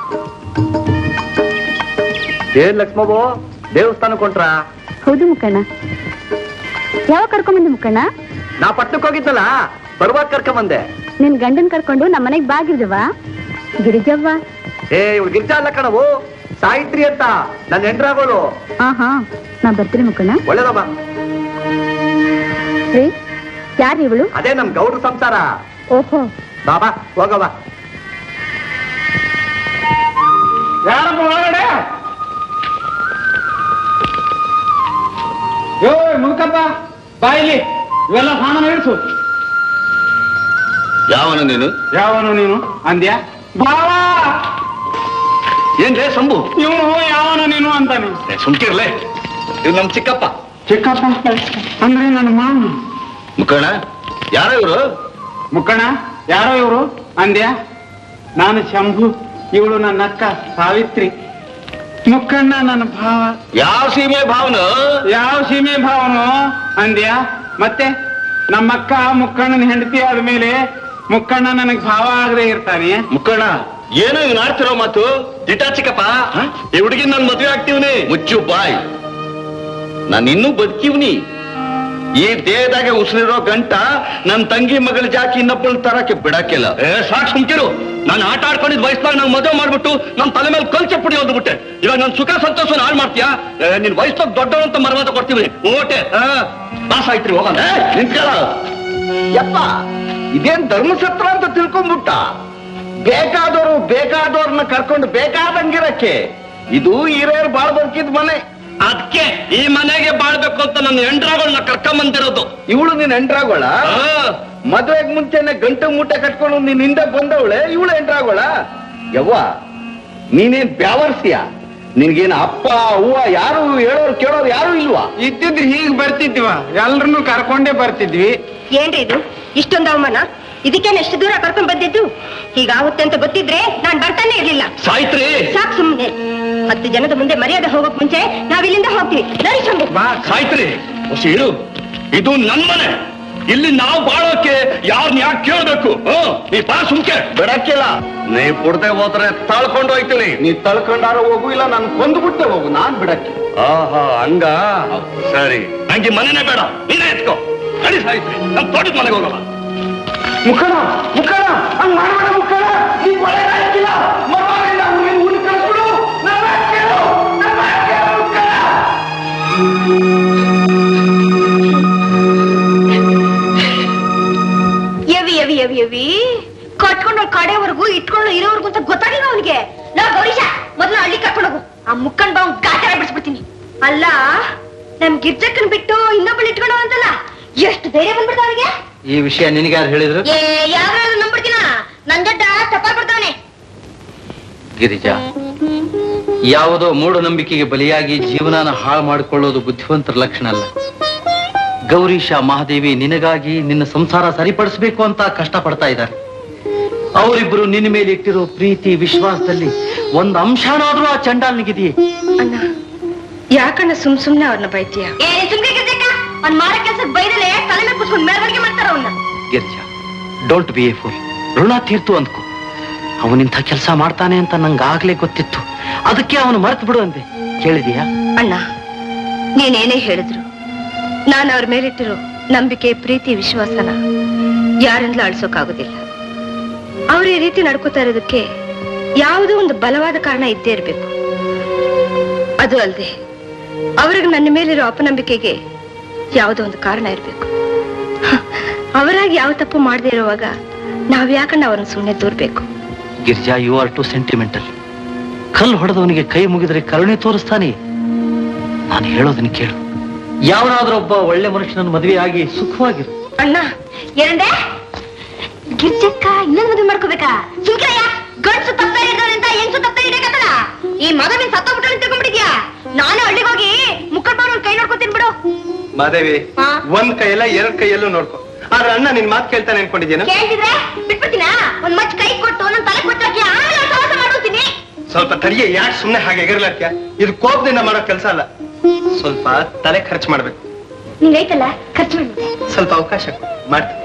ಏನ್ ಲಕ್ಷ್ಮವ್ವ ದೇವಸ್ಥಾನ ಕೊಂಟ್ರ ಹೌದು ಮುಕ್ಕಣ್ಣ ಯಾವಾಗ ಕರ್ಕೊಂಬಂದೆ ಮುಕ್ಕಣ್ಣ ನಾ ಪಟ್ಟಣಕ್ಕೆ ಹೋಗಿದ್ನಲ್ಲ ಬರುವಾಗ ಕರ್ಕೊಂಬಂದೆ ನಿನ್ ಗಂಡನ್ ಕರ್ಕೊಂಡು ನಮ್ಮ ಮನೆಗ್ ಬಾಗಿರ್ದವ ಗಿರಿಜವ್ವ ಏ ಇವ್ಳು ಗಿರ್ಜಾ ಅಲ್ಲ ಕಣವು ಸಾಯಿತ್ರಿ ಅಂತ ನನ್ನ ಹೆಂಡ್ರಾಗೋಳು ಹಾ ಹಾ ನಾ ಬರ್ತೀನಿ ಮುಕ್ಕಣ್ಣ ಒಳ್ಳೇದಮ್ಮ ರೀ ಯಾರು ಇವಳು ಅದೇ ನಮ್ ಗೌಡ್ರ ಸಂಸಾರ ಓಹೋ ಬಾಬಾ ಹೋಗವ ಯಾರಪ್ಪ ಒಳಗಡೆ ಯೋ ಮುಲ್ಕಪ್ಪ ಬಾಯಿಲಿ ಇವೆಲ್ಲ ಸಾಮಾನು ಇಳಿಸು ಯಾವನು ನೀನು ಯಾವನು ನೀನು ಅಂದ್ಯಾ ಬಾವ ಏನ್ಲೇ ಸಂಬು ಇವನು ಯಾವನು ನೀನು ಅಂತಾನೆ ಸುಮ್ಕಿರ್ಲೆ ಇದು ನಮ್ ಚಿಕ್ಕಪ್ಪ ಚಿಕ್ಕಪ್ಪ ಅಂದ್ರೆ ನನ್ನ ಮಾವ ಮುಖಣ ಯಾರ ಇವರು ಮುಕ್ಕಣ ಯಾರೋ ಇವರು ಅಂದ್ಯಾ ನಾನು ಶಂಭು ಇವಳು ನನ್ನ ಅಕ್ಕ ಸಾವಿತ್ರಿ ಮುಕ್ಕಣ್ಣ ನನ್ನ ಭಾವ ಯಾವ ಸೀಮೆ ಭಾವನ ಯಾವ ಸೀಮೆ ಭಾವನು ಅಂದ್ಯಾ ಮತ್ತೆ ನಮ್ಮಕ್ಕ ಮುಕ್ಕಣ್ಣನ ಹೆಂಡತಿ ಆದ್ಮೇಲೆ ಮುಕ್ಕಣ್ಣ ನನಗ್ ಭಾವ ಆಗದೆ ಇರ್ತಾನೆ ಮುಖಣ ಏನು ಇವ್ನು ಆಡ್ತಿರೋ ಮಾತು ದಿಟ ಚಿಕ್ಕಪ್ಪ ಈ ಹುಡುಗಿ ನನ್ ಮದ್ವೆ ಆಗ್ತೀವ್ನಿ ಮುಚ್ಚು ಬಾಯ್ ನಾನು ಇನ್ನೂ ಬದುಕಿವ್ನಿ ಈ ದೇಹದಾಗೆ ಉಸಿರಿರೋ ಗಂಟ ನನ್ ತಂಗಿ ಮಗಳ ಜಾಕಿ ಇನ್ನೊಬ್ಬಳ ತರಕ್ಕೆ ಬಿಡಕ್ಕಿಲ್ಲ ಏ ಸಾಕ್ ಸುಮ್ಕಿರು ನಾನು ಆಟ ಆಡ್ಕೊಂಡಿದ್ ವಯಸ್ಸಾಗ ನಂಗೆ ಮದುವೆ ಮಾಡ್ಬಿಟ್ಟು ನಮ್ ತಲೆ ಮೇಲೆ ಕಲ್ಚೆ ಪುಡಿ ಬಿಟ್ಟೆ ಇವಾಗ ನನ್ ಸುಖ ಸಂತೋಷನ ಹಾಳು ಮಾಡ್ತೀಯಾ ಏ, ನಿನ್ ವಯಸ್ಸಾಗ ದೊಡ್ಡವನು ಅಂತ ಮರವಾದ ಕೊಡ್ತೀವಿ ಓಟೆ ಪಾಸ್ ಆಯ್ತ್ರಿ ಹೋಗೋಣ ಏ, ನಿಂತ್ಕೊಳ್ಳ ಯಪ್ಪ ಇದೇನ್ ಧರ್ಮಸತ್ರ ಅಂತ ತಿಳ್ಕೊಂಡ್ಬಿಟ್ಟ ಬೇಕಾದವರು ಬೇಕಾದವ್ರನ್ನ ಕರ್ಕೊಂಡು ಬೇಕಾದಂಗಿರಕ್ಕೆ ಇದು ಹಿರಿಯರು ಬಾಳ್ ಬದುಕಿದ್ ಮನೆ ಅದಕ್ಕೆ ಈ ಮನೆಗೆ ಬಾಳ್ಬೇಕು ಅಂತ ನನ್ನ ಹೆಂಡ್ರಾಗಳನ್ನ ಕರ್ಕೊಂಬಂದಿರೋದು ಇವಳು ನೀನ್ ಎಂಟ್ರಾಗೋಳ ಆ, ಮದ್ವೆಗ್ ಮುಂಚೆನೆ ಗಂಟು ಮೂಟೆ ಕಟ್ಕೊಂಡು ನೀನ್ ಹಿಂದೆ ಬಂದವಳೆ ಇವಳು ಎಂಟ್ರಾಗೋಳ ಯವ್ವ ನೀನೇನ್ ಬ್ಯಾವರ್ಸಿಯ ನಿನ್ಗೇನ್ ಅಪ್ಪ ಅವ್ವ ಯಾರು ಹೇಳೋರು ಕೇಳೋರು ಯಾರು ಇಲ್ವಾ ಇದ್ದಿದ್ರೆ ಹೀಗ್ ಬರ್ತಿದ್ವ ಎಲ್ರನ್ನೂ ಕರ್ಕೊಂಡೇ ಬರ್ತಿದ್ವಿ ಏನ್ರಿ ಇದು ಇಷ್ಟೊಂದು ಅವಮಾನ ಇದಕ್ಕೇನು ಎಷ್ಟು ದೂರ ಕರ್ಕೊಂಡ್ ಬಂದಿದ್ದು ಹೀಗಾಗುತ್ತೆ ಅಂತ ಗೊತ್ತಿದ್ರೆ ನಾನ್ ಬರ್ತಾನೆ ಇರ್ಲಿಲ್ಲ ಸಾಯ್ತ್ರಿ ಸಾಕ್ ಸುಮ್ನೆ ಹತ್ತು ಜನದ ಮುಂದೆ ಮರ್ಯಾದೆ ಹೋಗೋಕ್ ಮುಂಚೆ ನಾವ್ ಇಲ್ಲಿಂದ ಹೋಗ್ತೀವಿ ನಡಿ ಶಂಭು ಸಾಯ್ತ್ರಿ ಹೊಸಿ ಇರು ಇದು ನನ್ ಮನೆ ಇಲ್ಲಿ ನಾವು ಬಾಳೋಕೆ ಯಾರನ್ನ ಯಾಕೆ ಕೇಳ್ಬೇಕು ಹ್ಮ್ ನೀ ಬಾ ಸುಮ್ಕೆ ಬಿಡಕ್ಕಿಲ್ಲ ನೀ ಬಿಡದೆ ಹೋದ್ರೆ ತಳ್ಕೊಂಡು ಹೋಯ್ತೀನಿ ನೀ ತಳ್ಕೊಂಡಾರ ಹೋಗು ಇಲ್ಲ ನಾನು ಕೊಂದು ಹೋಗು ನಾನ್ ಬಿಡಕ್ಕೆ ಆಹಾ ಹಂಗ ಸರಿ ನಂಗೆ ಮನೆನೇ ಬೇಡ ನೀನೇ ಎತ್ಕೋ ನಡಿ ಸಾಯ್ತ್ರಿ ನಮ್ ತೋಟದ ಮನೆಗೆ ಹೋಗಲ್ಲ ಮುಖಣ ಮುಖಣ ಹಂಗ್ ಮಾಡಬೇಡ ಮುಖಣ ನೀನ್ ಒಳ್ಳೆದಾಗಿಲ್ಲ ಮರವಾಗಿಲ್ಲ ಹುಡುಗಿನ ಊರಿಗೆ ಕಳ್ಸ್ಬಿಡು ನನ್ನ ಮಾತ್ ಕೇಳು ನನ್ನ ಮಾತ್ ಕೇಳು ಮುಖಣ ಯವಿ ಯವಿ ಯವಿ ಯವಿ ಕಟ್ಕೊಂಡು ಕಡೆವರೆಗೂ ಇಟ್ಕೊಂಡು ಇರೋವರೆಗೂ ಅಂತ ಗೊತ್ತಾಗಿಲ್ಲ ಅವನಿಗೆ ನಾ ಗೌರೀಶ ಮೊದ್ಲು ಹಳ್ಳಿ ಕರ್ಕೊಂಡು ಹೋಗು ಆ ಮುಕ್ಕನ್ ಬಾ ಅವ್ನ್ ಗಾತ್ರ ಬಿಡಿಸ್ಬಿಡ್ತೀನಿ ಅಲ್ಲ ನಮ್ ಗಿರ್ಜಕ್ಕನ್ ಬಿಟ್ಟು ಇನ್ನೊಬ್ಬಳು ಇಟ್ಕೊಂಡು ಅಂತಲ್ಲ ಎಷ್ಟು ಧೈರ್ಯ ಬಂದ್ಬಿಡ್ತ ಅವನಿಗೆ ಈ ವಿಷಯ ನಿನಗೆ ಯಾರು ಹೇಳಿದ್ರು ಏ ಯಾವ್ದಾದ್ರು ನಂಬಿಡ್ತೀನ ನನ್ ದೊಡ್ಡ ತಪ್ಪಾಗ್ ಬಿಡ್ತಾವನೆ ಗಿರಿಜಾ ಯಾವುದೋ ಮೂಢನಂಬಿಕೆಗೆ ಬಲಿಯಾಗಿ ಜೀವನಾನ ಹಾಳು ಮಾಡಿಕೊಳ್ಳೋದು ಬುದ್ಧಿವಂತರ ಲಕ್ಷಣ ಅಲ್ಲ ಗೌರೀಶ ಮಹಾದೇವಿ ನಿನಗಾಗಿ ನಿನ್ನ ಸಂಸಾರ ಸರಿಪಡಿಸಬೇಕು ಅಂತ ಕಷ್ಟ ಪಡ್ತಾ ಇದ್ದಾರೆ ಅವರಿಬ್ಬರು ನಿನ್ನ ಮೇಲೆ ಇಟ್ಟಿರೋ ಪ್ರೀತಿ ವಿಶ್ವಾಸದಲ್ಲಿ ಒಂದು ಅಂಶನಾದ್ರೂ ಆ ಚಂಡಾಲ್ನಿಗಿದೆಯೇ ಅಣ್ಣ ಯಾಕಣ್ಣ ಸುಮ್ ಸುಮ್ನೆ ಅವ್ರನ್ನ ಬೈತೀಯ ಏ ನೀನ್ ಸುಮ್ಕೆ ಗಿರ್ಜಕ್ಕ ಅವ್ನ್ ಮಾಡೋ ಕೆಲ್ಸಕ್ ಬೈದಲೆ ತಲೆ ಮೇಲೆ ಕುತ್ಕೊಂಡು ಮೆರವಣಿಗೆ ಮಾಡ್ತಾರ ಅವನ್ನ Girija don't be a fool ಋಣ ತೀರ್ತು ಅಂದ್ಕೊ ಅವನಿಂಥ ಕೆಲಸ ಮಾಡ್ತಾನೆ ಅಂತ ನಂಗಾಗ್ಲೇ ಗೊತ್ತಿತ್ತು ಅದಕ್ಕೆ ಅವನು ಮರೆತು ಬಿಡು ಅಂದೆ ಕೇಳಿದೀಯಾ ಅಣ್ಣ ನೀನೇನೇ ಹೇಳಿದ್ರು ನಾನು ಅವ್ರ ಮೇಲಿಟ್ಟಿರೋ ನಂಬಿಕೆ ಪ್ರೀತಿ ವಿಶ್ವಾಸನ ಯಾರಿಂದಲೂ ಅಳಿಸೋಕ್ಕಾಗೋದಿಲ್ಲ ಅವ್ರು ಈ ರೀತಿ ನಡ್ಕೋತಾ ಇರೋದಕ್ಕೆ ಯಾವುದೋ ಒಂದು ಬಲವಾದ ಕಾರಣ ಇದ್ದೇ ಇರಬೇಕು ಅದು ಅಲ್ಲದೆ ಅವ್ರಿಗೆ ನನ್ನ ಮೇಲಿರೋ ಅಪನಂಬಿಕೆಗೆ ಯಾವುದೋ ಒಂದು ಕಾರಣ ಇರಬೇಕು ಅವರಾಗಿ ಯಾವ ತಪ್ಪು ಮಾಡದೇ ಇರುವಾಗ ನಾವ್ ಯಾಕಣ್ಣ ಅವ್ರನ್ನ ಸುಮ್ಮನೆ ದೂರ್ಬೇಕು Girija you are too sentimental ಕಲ್ಲು ಹೊಡೆದವನಿಗೆ ಕೈ ಮುಗಿದ್ರೆ ಕರುಣೆ ತೋರಿಸ್ತಾನೆ ನಾನು ಹೇಳೋದನ್ನ ಕೇಳು ಯಾವನಾದ್ರೂ ಒಬ್ಬ ಒಳ್ಳೆ ಮನುಷ್ಯನನ್ನು ಮದುವೆ ಆಗಿ ಸುಖವಾಗಿರು ಅಣ್ಣ ಏನಂದೆ ಗಿರ್ಜಕ್ಕ ಇನ್ನೊಂದ್ ಮದುವೆ ಮಾಡ್ಕೋಬೇಕಾ ಸುಮ್ಕಿರಯ್ಯ ಗಂಡ್ಸು ತಪ್ಪ ಇದ್ದಾನೆ ಅಂತ ಹೆಂಗ್ಸು ತಪ್ಪ ಇಡಕತ್ತಲ್ಲ ಈ ಮಗನಿನ್ ಸತ್ತೋಗ್ಬಿಟ್ಟು ಅಂತ ತಿಳ್ಕೊಂಡ್ಬಿಟ್ಟಿದ್ಯಾ ನಾನು ಹಳ್ಳಿಗೆ ಹೋಗಿ ಮುಕ್ಕಳ್ ಬಾರ್ ಕೈ ನೋಡ್ಕೊತೀನಿ ಬಿಡು ಮಾದೇವಿ ಹಾ? ಒಂದ್ ಕೈಯಲ್ಲ ಎರಡ್ ಕೈಯಲ್ಲೂ ನೋಡ್ಕೊ ಆದ್ರೆ ಅಣ್ಣ ನಿನ್ ಮಾತು ಕೇಳ್ತಾನೆ ಅನ್ಕೊಂಡಿದ್ಯೇನ ಕೇಳ್ತಿದ್ರೆ ಬಿಟ್ಬಿಡ್ತೀನಾ ಒಂದ್ ಮಚ್ ಕೈ ಕೊಟ್ಟು ನನ್ ತಲೆ ಕೊಟ್ಟಾಕಿ ಆಮೇಲೆ ಸಹವಾಸ ಮಾಡುತ್ತೀನಿ ಸ್ವಲ್ಪ ತಡಿಗೆ ಯಾಕೆ ಸುಮ್ನೆ ಹಾಗೆ ಎಗರ್ಲಾಕ್ಯ ಇದು ಕೋಪದಿಂದ ಮಾಡೋ ಕೆಲಸ ಅಲ್ಲ ಸ್ವಲ್ಪ ತಲೆ ಖರ್ಚು ಮಾಡ್ಬೇಕು ನಿಂಗೈತಲ್ಲ ಖರ್ಚು ಮಾಡ್ಬಿಟ್ಟೆ ಸ್ವಲ್ಪ ಅವಕಾಶ ಕೊಡು, ಮಾಡ್ತೀನಿ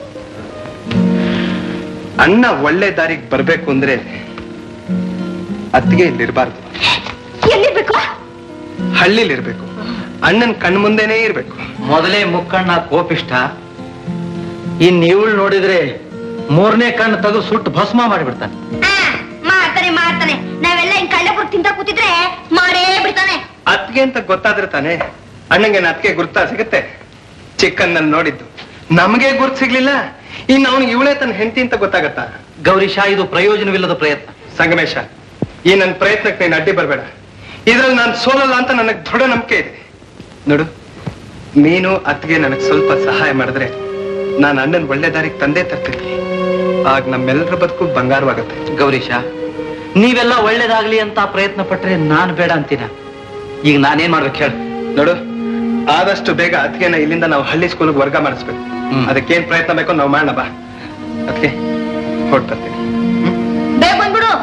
ಅಣ್ಣ ಒಳ್ಳೆ ದಾರಿಗೆ ಬರ್ಬೇಕು ಅಂದ್ರೆ ಅತ್ತಿಗೆ ಇಲ್ಲಿರ್ಬಾರ್ದು ಎಲ್ಲಿರ್ಬೇಕು ಹಳ್ಳಿಲಿರ್ಬೇಕು ಅಣ್ಣನ್ ಕಣ್ ಮುಂದೆನೇ ಇರ್ಬೇಕು ಮೊದಲೇ ಮುಕ್ಕಣ್ಣ ಕೋಪಿಷ್ಟ ಇನ್ ಇವಳು ನೋಡಿದ್ರೆ ಮೂರನೇ ಕಣ್ಣು ತೆಗೆದು ಸುಟ್ಟು ಭಸ್ಮ ಮಾಡಿಬಿಡ್ತಾನೆ ಆ, ಮಾಡ್ತಾನೆ ಮಾಡ್ತಾನೆ ನಾವೆಲ್ಲ ಹಿಂಗ್ ಕಳ್ಳೆ ತಿಂತ ಕೂತಿದ್ರೆ ಮಾಡೇ ಬಿಡ್ತಾನೆ ಅತ್ತಿಗೆ ಅಂತ ಗೊತ್ತಾದ್ರೆ ತಾನೇ ಅಣ್ಣಂಗೆ ಅತ್ತಿಗೆ ಗುರ್ತಾ ಸಿಗುತ್ತೆ ಚಿಕ್ಕನ್ನಲ್ಲಿ ನೋಡಿದ್ದು ನಮಗೆ ಗುರ್ತು ಸಿಗ್ಲಿಲ್ಲ ಇನ್ನು ಅವನಿಗೆ ಇವಳೇ ತನ್ನ ಹೆಂಡತಿ ಅಂತ ಗೊತ್ತಾಗತ್ತಾ ಗೌರೀಶ ಇದು ಪ್ರಯೋಜನವಿಲ್ಲದ ಪ್ರಯತ್ನ ಸಂಗಮೇಶ ಈ ನನ್ನ ಪ್ರಯತ್ನಕ್ಕೆ ನೀನು ಅಡ್ಡಿ ಬರಬೇಡ ಇದ್ರಲ್ಲಿ ನಾನು ಸೋಲಲ್ಲ ಅಂತ ನನಗೆ ದೃಢ ನಂಬಿಕೆ ಇದೆ ನೋಡು ನೀನು ಅತ್ತಿಗೆ ನನಗೆ ಸ್ವಲ್ಪ ಸಹಾಯ ಮಾಡಿದ್ರೆ ನಾನು ಅಣ್ಣನ ಒಳ್ಳೆ ದಾರಿಗೆ ತಂದೆ ತರ್ತೀನಿ ಆಗ ನಮ್ಮೆಲ್ಲರ ಬದುಕು ಬಂಗಾರವಾಗುತ್ತೆ ಗೌರೀಶ ನೀವೆಲ್ಲ ಒಳ್ಳೇದಾಗ್ಲಿ ಅಂತ ಪ್ರಯತ್ನ ಪಟ್ರೆ ನಾನು ಬೇಡ ಅಂತೀನ ಈಗ ನಾನೇನ್ ಮಾಡ್ಬೇಕು ಹೇಳು ನೋಡು ಆದಷ್ಟು ಬೇಗ ಅತ್ತಿಗೆನ ಇಲ್ಲಿಂದ ನಾವು ಹಳ್ಳಿ ಸ್ಕೂಲ್ಗೆ ವರ್ಗ ಮಾಡಿಸ್ಬೇಕು ಹ್ಮ್. ಅದಕ್ಕೇನ್ ಪ್ರಯತ್ನ ಬೇಕೋ ನಾವು ಮಾಡೋಣ ಬಾ ಅದಕ್ಕೆ ಹೊರಡ್ತೀನಿ ಬೇಗ ಬಂದ್ಬಿಡು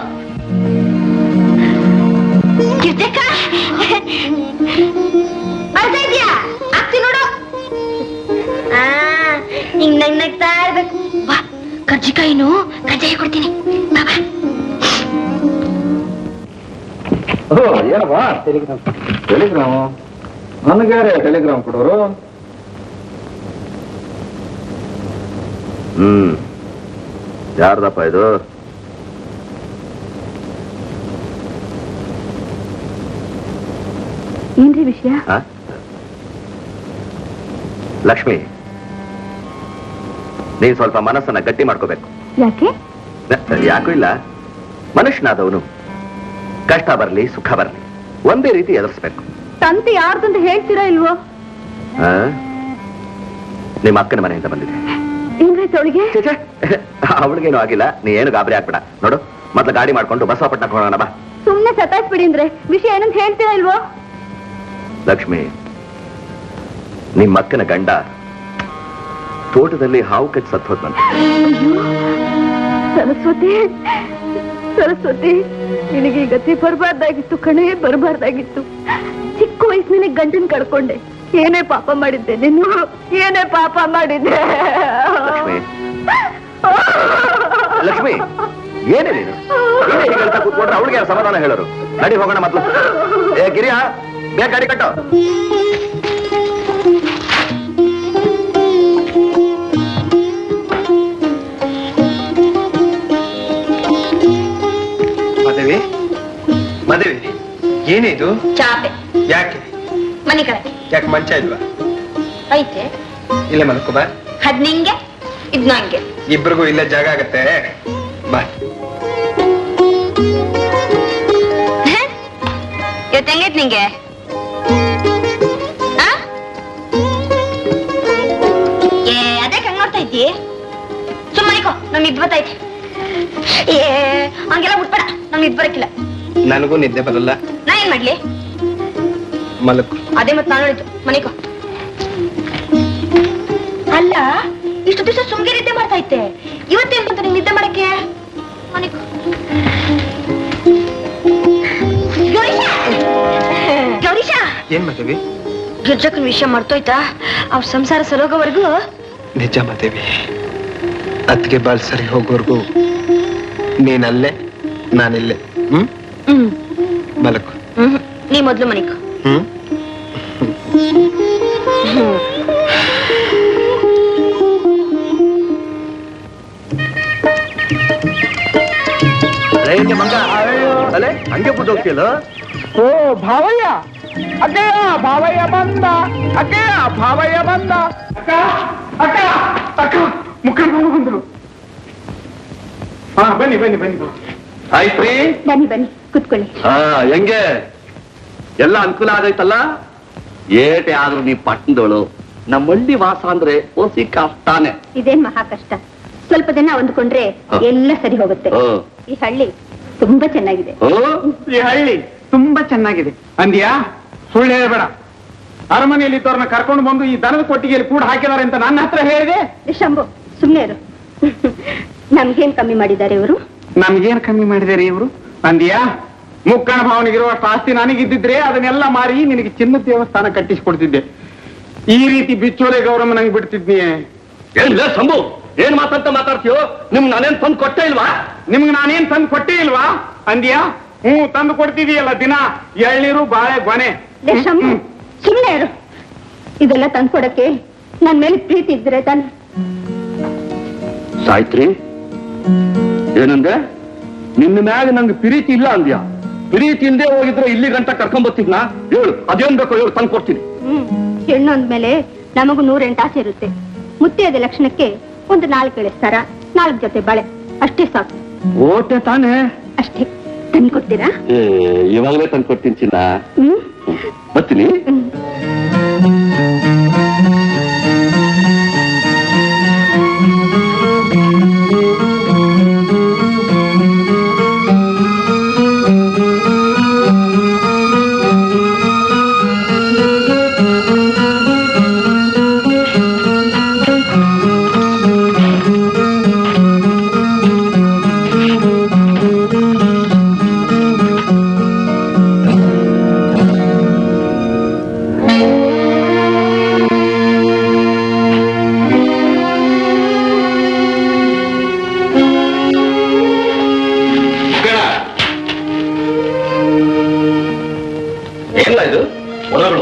ಕಿರ್ಜಕ್ಕ ಅಳ್ತಾ ಇದೀಯಾ ಆಗ್ತಿ ನೋಡು ಆ ಹಿಂಗ್ ನಗ್ ನಗ್ತಾ ಇರ್ಬೇಕು ಬಾ ಕರ್ಜಿಕಾಯಿನು ಕಜ್ಜಾಯ ಕೊಡ್ತೀನಿ ಬಾ ಬಾ ಏನಪ್ಪಾ ಟೆಲಿಗ್ರಾಮ್ ನನಗೆ ಟೆಲಿಗ್ರಾಮ್ ಕೊಡೋರು ಹ್ಮ್ ಯಾರ್ದಪ್ಪ ಇದು ಏನ್ರಿ ವಿಷಯ ಆ? ಲಕ್ಷ್ಮಿ ನೀನ್ ಸ್ವಲ್ಪ ಮನಸ್ಸನ್ನ ಗಟ್ಟಿ ಮಾಡ್ಕೋಬೇಕು ಯಾಕೆ ನ- ಯಾಕೂ ಇಲ್ಲ ಮನುಷ್ಯನಾದವನು ಕಷ್ಟ ಬರಲಿ ಸುಖ ಬರಲಿ ಒಂದೇ ರೀತಿ ಎದುರಿಸ್ಬೇಕು ತಂತೆ ಯಾರ್ದಂತ ಹೇಳ್ತೀರಾ ಇಲ್ವೋ ಆ? ನಿಮ್ಮ ಅಕ್ಕನ ಮನೆಯಿಂದ ಬಂದಿದೆ ಏನ್ರಾಯ್ತು ಅವಳಿಗೆ ಅವಳಿಗೇನು ಆಗಿಲ್ಲ ನೀ ಏನು ಗಾಬರಿ ಆಗ್ಬೇಡ ನೋಡು ಮೊದ್ಲು ಗಾಡಿ ಮಾಡ್ಕೊಂಡು ಬಸವಪಟ್ಟಣಕ್ಕೆ ಹೋಗೋಣ ಬಾ ಸುಮ್ನೆ ಸತಾಯಿಸ್ಬಿಡಿ ಅಂದ್ರೆ ವಿಷಯ ಏನಂತ ಹೇಳ್ತೀರಾ ಇಲ್ವೋ ಲಕ್ಷ್ಮಿ ನಿಮ್ಮ ಅಕ್ಕನ ಗಂಡ ತೋಟದಲ್ಲಿ ಹಾವು ಕಚ್ಚಿ ಸತ್ತೋದ್ನಂತೆ ಅಯ್ಯೋ ಸರಸ್ವತಿ ಸರಸ್ವತಿ ನಿನಗೆ ಈ ಗತಿ ಬರಬಾರ್ದಾಗಿತ್ತು ಕಣೇ ಬರಬಾರ್ದಾಗಿತ್ತು ಚಿಕ್ಕ ವಯಸ್ಸಿನಲ್ಲಿ ಗಂಡನ್ ಕಳ್ಕೊಂಡೆ ಏನೇ ಪಾಪ ಮಾಡಿದ್ದೆ ನೀನು ಏನೇ ಪಾಪ ಮಾಡಿದ್ದೆ ಲಕ್ಷ್ಮಿ ಏನೇ ನೀನು ನೀನೇ ಹೀಗೆ ಹೇಳ್ತಾ ಕೂತ್ಕೊಂಡ್ರೆ ಅವಳಿಗೆ ಯಾರು ಸಮಾಧಾನ ಹೇಳೋರು ನಡಿ ಹೋಗೋಣ ಮೊದ್ಲು ಏ ಗಿರಿಯ ಬೇಗ ಗಾಡಿ ಕಟ್ಟೋ ಮದೇವಿ ಮದೇವಿ ಏನಿದು ಚಾಪೆ ಯಾಕೆ ಮನೆ ಕಡೆ ಯಾಕೆ ಮಂಚ ಇಲ್ವಾ ಐತೆ ಇಲ್ಲೇ ಮಲ್ಕೋ ಬಾ ಅದ್ ನಿಂಗೆ ಇದ್ ನಂಗೆ ಇಬ್ರಿಗೂ ಇಲ್ಲೇ ಜಾಗ ಆಗತ್ತೆ ಬಾ ಇವತ್ತು ಹೆಂಗೈತ್ ನಿಂಗೆ ಆ? ಏ ಅದಕ್ಕೆ ಹಂಗ್ ನೋಡ್ತಾ ಇದ್ದಿ ಸುಮ್ಮನಿಕೋ ನಮ್ ಇದ್ ಬರ್ತೈತೆ ಏ ಹಂಗೆಲ್ಲ ಬಿಟ್ಬೇಡ ನಮ್ ಇದ್ ಬರಕ್ಕಿಲ್ಲ ನನಗೂ ನಿದ್ದೆ ಬರಲ್ಲ ನಾ ಏನ್ ಮಾಡ್ಲಿ ಮಲಕು ಅದೇ ಮತ್ ನಾನು ಹೇಳಿದ್ದು ಮನಿಕೋ ಅಲ್ಲ ಇಷ್ಟು ದಿವಸ ಸುಮ್ಗೆ ನಿದ್ದೆ ಮಾಡ್ತಾ ಇದ್ದೆ ಇವತ್ತೇನ್ ಬಂತ ನಿಂಗೆ ನಿದ್ದೆ ಮಾಡಕ್ಕೆ ಮನಿಕೋ ಗೌರೀಶ ಗೌರೀಶ ಏನ್ ಮದೇವಿ ಗಿರ್ಜಕ್ಕನ್ ವಿಷಯ ಮರ್ತೋಯ್ತಾ ಅವ್ರ ಸಂಸಾರ ಸರೋಗೋವರೆಗೂ ನಿಜ ಮದೇವಿ ಅತ್ತಿಗೆ ಬಾಳ್ ಸರಿ ಹೋಗೋರ್ಗು ನೀನಲ್ಲೇ ನಾನಿಲ್ಲೇ ಹ್ಮ್ ಹ್ಮ್ ಮಲಕು ಹ್ಮ್ ನೀ ಮೊದ್ಲು ಮನಿಕೋ ಹ್ಮ್ ರೈಲ್ಗೆ ಮಂಗ ಅಲೆ ಹಂಗೆ ಬಿಟ್ಟು ಹೋಗ್ತಿಲ್ಲ ಓ ಭಾವಯ್ಯ ಅಕ್ಕಯ್ಯ ಭಾವಯ್ಯ ಬಂದ ಅಕ್ಕಯ್ಯ ಭಾವಯ್ಯ ಬಂದ ಅಕ್ಕ ಅಕ್ಕ ಅಕ್ಕ ಮುಖಂಡ ಬಂದ್ರು ಹಾ ಬನ್ನಿ ಬನ್ನಿ ಬನ್ನಿ ಆಯ್ತ್ರಿ ಬನ್ನಿ ಬನ್ನಿ ಕುತ್ಕೊಳ್ಳಿ ಹಾ ಹೆಂಗೆ ಎಲ್ಲ ಅನುಕೂಲ ಆಗೈತಲ್ಲ ಏಟೆ ಆದ್ರೂ ನೀ ಪಟ್ಟಣದವಳು ನಮ್ಮ ಹಳ್ಳಿ ವಾಸ ಅಂದ್ರೆ ಓಸಿ ಕಷ್ಟಾನೆ ಇದೇನ್ ಮಹಾ ಕಷ್ಟ ಸ್ವಲ್ಪ ದಿನ ಹೊಂದ್ಕೊಂಡ್ರೆ ಹ. ಎಲ್ಲ ಸರಿ ಹೋಗುತ್ತೆ ಓ ಈ ಹಳ್ಳಿ ತುಂಬಾ ಚೆನ್ನಾಗಿದೆ ಓ ಈ ಹಳ್ಳಿ ತುಂಬಾ ಚೆನ್ನಾಗಿದೆ ಅಂದ್ಯಾ ಸುಳ್ಳು ಹೇಳ್ಬೇಡ ಅರಮನೆಯಲ್ಲಿ ಇದ್ದವ್ರನ್ನ ಕರ್ಕೊಂಡು ಬಂದು ಈ ದನದ ಕೊಟ್ಟಿಗೆಯಲ್ಲಿ ಕೂಡ ಹಾಕಿದಾರೆ ಅಂತ ನನ್ನ ಹತ್ರ ಹೇಳಿದೆ ಏ ಶಂಭು ಸುಮ್ನೆ ಇರು ನಮ್ಗೇನ್ ಕಮ್ಮಿ ಮಾಡಿದ್ದಾರೆ ಇವರು ನಮ್ಗೇನ್ ಕಮ್ಮಿ ಮಾಡಿದಾರೆ ಇವರು ಅಂದ್ಯಾ ಮುಕ್ಕಣ ಭಾವನಿಗಿರುವಷ್ಟು ಆಸ್ತಿ ನನಗಿದ್ದಿದ್ರೆ ಅದನ್ನೆಲ್ಲ ಮಾರಿ ನಿನಗೆ ಚಿನ್ನದ ದೇವಸ್ಥಾನ ಕಟ್ಟಿಸಿಕೊಡ್ತಿದ್ದೆ ಈ ರೀತಿ ಬಿಚ್ಚೋಲೆ ಗೌರಮ್ಮ ನಂಗೆ ಬಿಡ್ತಿದ್ನಿ ಏನಿಲ್ಲ ಸಂಭು ಏನ್ ಮಾತಾಡ್ತ ಮಾತಾಡ್ತೀಯೋ ನಿಮ್ ನಾನೇನ್ ತಂದು ಕೊಟ್ಟೆ ಇಲ್ವಾ ನಿಮ್ಗೆ ನಾನೇನ್ ತಂದು ಕೊಟ್ಟೇ ಇಲ್ವಾ ಅಂದ್ಯಾ ಹ್ಞೂ ತಂದು ಕೊಡ್ತಿದೀಯಲ್ಲ ದಿನ ಎಳ್ನೀರು ಬಾಳೆ ಗೊನೆ ಲೇ ಶಂಭು ಸುಮ್ನೆ ಇರು ಇದೆಲ್ಲ ತಂದ್ಕೊಡಕ್ಕೆ ನನ್ ಮೇಲೆ ಪ್ರೀತಿ ಇದ್ರೆ ತಾನೆ ಸಾಯ್ತ್ರಿ ಏನಂದೆ ನಿನ್ನ ಮ್ಯಾಗ ನಂಗೆ ಪ್ರೀತಿ ಇಲ್ಲ ಅಂದ್ಯ ಪ್ರೀತಿ ಇಲ್ದೆ ಹೋಗಿದ್ರೆ ಇಲ್ಲಿ ಗಂಟ ಕರ್ಕೊಂಡ್ ಬರ್ತಿದ್ನ ಹೇಳು ಅದೇನ್ ಬೇಕೋ ಹೇಳು ತಂದು ಕೊಡ್ತೀನಿ ಹ್ಮ್ ಹೆಣ್ಣು ಅಂದ್ಮೇಲೆ ನಮಗೂ ನೂರೆಂಟು ಆಸೆ ಇರುತ್ತೆ ಮುತ್ತೈದ ಲಕ್ಷಣಕ್ಕೆ ಒಂದು ನಾಲ್ಕು ಎಳೆಸ್ತಾರ ನಾಲ್ಕು ಜೊತೆ ಬಳೆ ಅಷ್ಟೇ ಸಾಕು ಓಟೆ ತಾನೇ ಅಷ್ಟೇ ತಂದ್ಕೊಡ್ತೀರಾ ಏ ಇವಾಗಲೇ ತಂದು ಕೊಡ್ತೀನಿ ಚಿನ್ನ ಹ್ಮ್ ಬರ್ತೀನಿ ಏನಿಲ್ಲ ಇದು ಒಳಗಳು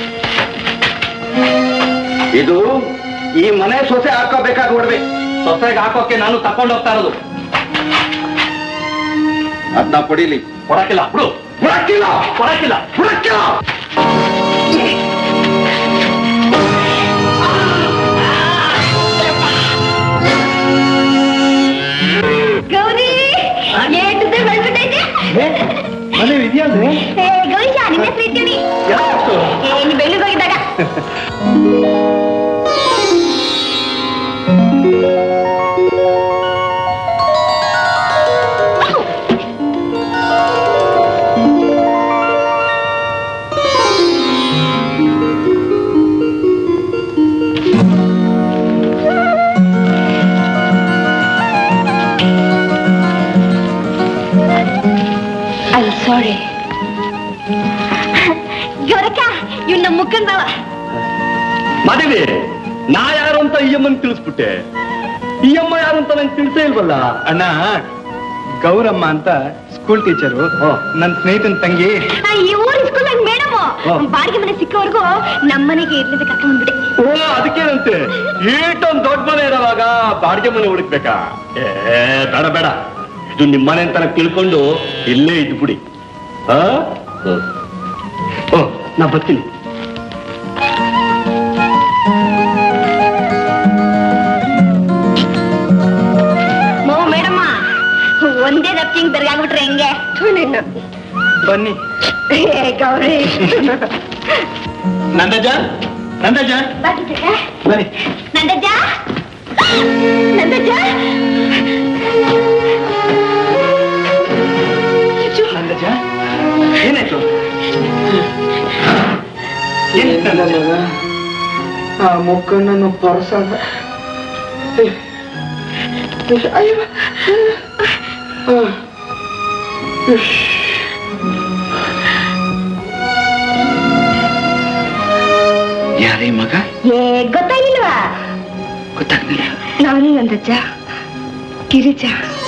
ಇದು ಈ ಮನೆ ಸೊಸೆ ಹಾಕೋಬೇಕಾಗಿ ಹೊಡ್ವೆ ಸೊಸೆಗೆ ಹಾಕೋಕೆ ನಾನು ತಕೊಂಡು ಹೋಗ್ತಾ ಇರೋದು ಅದನ್ನ ಪಡೀಲಿ ಕೊಡಕ್ಕಿಲ್ಲ ಬಿಡು ಕೊಡಕ್ಕಿಲ್ಲ ಕೊಡಕ್ಕಿಲ್ಲ ಕೊಡಕ್ಕಿಲ್ಲ ಗೌರಿ ಏಟುತ್ತೆ ಬೆಳ್ಬಿಟ್ಟೈತೆ ಮನೆ ಇದೆಯಲ್ರಿ ಏ ಗೌರೀಶ ನಿನ್ನ ಹೆಸರು ಇಟ್ಕೊಳ್ಳಿ ಏ ನೀ ಬೆಳ್ಳಿಗೆ ಹೋಗಿದ್ದಾಗ ಮಾದೇವಿ ನಾ ಯಾರು ಅಂತ ಈ ಅಮ್ಮನ್ ತಿಳಿಸ್ಬಿಟ್ಟೆ ಈ ಅಮ್ಮ ಯಾರು ಅಂತ ನಂಗೆ ತಿಳಿಸೇ ಇಲ್ವಲ್ಲ ಅಣ್ಣ ಗೌರಮ್ಮ ಅಂತ ಸ್ಕೂಲ್ ಟೀಚರು ನನ್ನ ಸ್ನೇಹಿತನ ತಂಗಿ ಈ ಊರ್ ಸ್ಕೂಲ್ ಮೇಡಮ್ ಹಾ. ಬಾಡಿಗೆ ಮನೆ ಸಿಕ್ಕವರೆಗೂ ನಮ್ಮನೆಗೆ ಇರ್ಲಿಕ್ಕೆ ಕರ್ಕೊಂಡ್ ಬಂದ್ಬಿಟ್ಟೆ ಓ ಅದಕ್ಕೇನಂತೆ ಈಟೊಂದ್ ದೊಡ್ಡ ಮನೆ ಇರೋವಾಗ ಬಾಡಿಗೆ ಮನೆ ಹುಡುಕ್ಬೇಕಾ ಏ ಬೇಡ ಬೇಡ ಇದು ನಿಮ್ ಮನೆ ಅಂತ ತಿಳ್ಕೊಂಡು ಇಲ್ಲೇ ಇದ್ದು ಬಿಡಿ ಆ? ಹ್ಮ್. ಓ ನಾ ಬರ್ತೀನಿ ಮೋ ಮೇಡಮ್ಮ ಒಂದೇ ದಪ್ಪಿಂಗ್ ಬೆರಗಾಗ್ಬಿಟ್ರೆ ಹೆಂಗೆ ಬನ್ನಿ ಏ, ಗೌರಿ ನಂದಜ ನಂದಜ ಬನ್ನಿ ನಂದಜ್ಜ ನಂದಜ್ಜ ನಂದಜ ಏನಾಯ್ತು ಏನಾಯ್ತು ನಂದಜ ಆ ಮುಖಣ್ಣನು ಪರ್ಸಾದ ಅಯ್ಯೋ ಯಾರೇ ಮಗ ಏ ಗೊತ್ತಾಗಿಲ್ವಾ ಗೊತ್ತಾಗ್ಲಿಲ್ಲ ನಾನು ನಂದಜ್ಜ ಗಿರಿಜ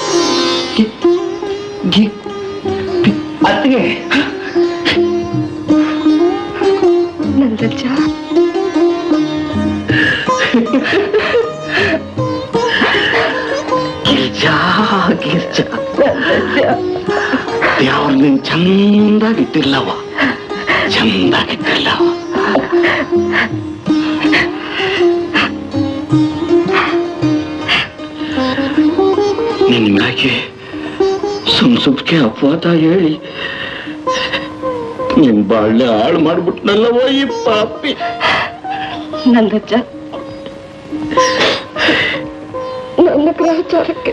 ಅತ್ತಿಗೆ ನಂದಜ್ಜ ಗಿರ್ಜಾ ಗಿರ್ಜಾ ಯಾವ್ರು ನೀನ್ ಚಂದಾಗಿಟ್ಟಿಲ್ಲವ ಚಂದಾಗಿಟ್ಟಿಲ್ಲವ ನಿನ್ ಮ್ಯಾಗೆ ಸುಮ್ ಸುಮ್ಕೆ ಅಪವಾದ ಹೇಳಿ ನಿನ್ ಬಾಳ್ನೆ ಹಾಳು ಮಾಡ್ಬಿಟ್ನಲ್ಲವೋ ಈ ಪಾಪಿ ನಂದಜ್ಜ ನನ್ನ ಗ್ರಹಚಾರಕ್ಕೆ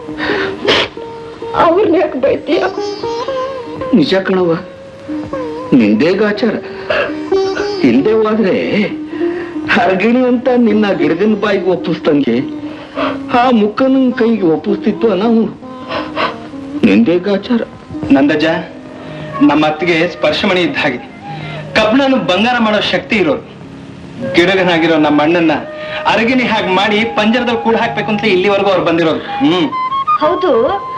ಅವ್ರನ್ನ ಯಾಕೆ ಬೈತೀಯ ನಿಜ ಕಣವ ನಿಂದೇ ಗಾಚಾರ ಇಲ್ದೆ ಹೋದ್ರೆ ಹರಗಿಣಿ ಅಂತ ನಿನ್ನ ಗಿಡದಿನ ಬಾಯಿಗೆ ಒಪ್ಪಿಸ್ದಂಗೆ ಆ ಮುಖನ ಕೈಗೆ ಒಪ್ಪಿಸ್ತಿತ್ತು ನಾವು ನಿಂದೇ ಗಾಚಾರ ನಂದಜ ನಮ್ಮ ಅತ್ತಿಗೆ ಸ್ಪರ್ಶಮಣಿ ಇದ್ದ ಹಾಗೆ ಕಬ್ಬಣನು ಬಂಗಾರ ಮಾಡೋ ಶಕ್ತಿ ಇರೋರು ಗಿಡಗನಾಗಿರೋ ನಮ್ಮ ಅಣ್ಣನ್ನ ಅರಗಿನಿ ಹಾಗೆ ಮಾಡಿ ಪಂಜರದಲ್ಲಿ ಕೂಡ ಹಾಕ್ಬೇಕು ಅಂತ ಇಲ್ಲಿವರೆಗೂ ಅವ್ರು ಬಂದಿರೋದು ಹ್ಮ್ ಹೌದು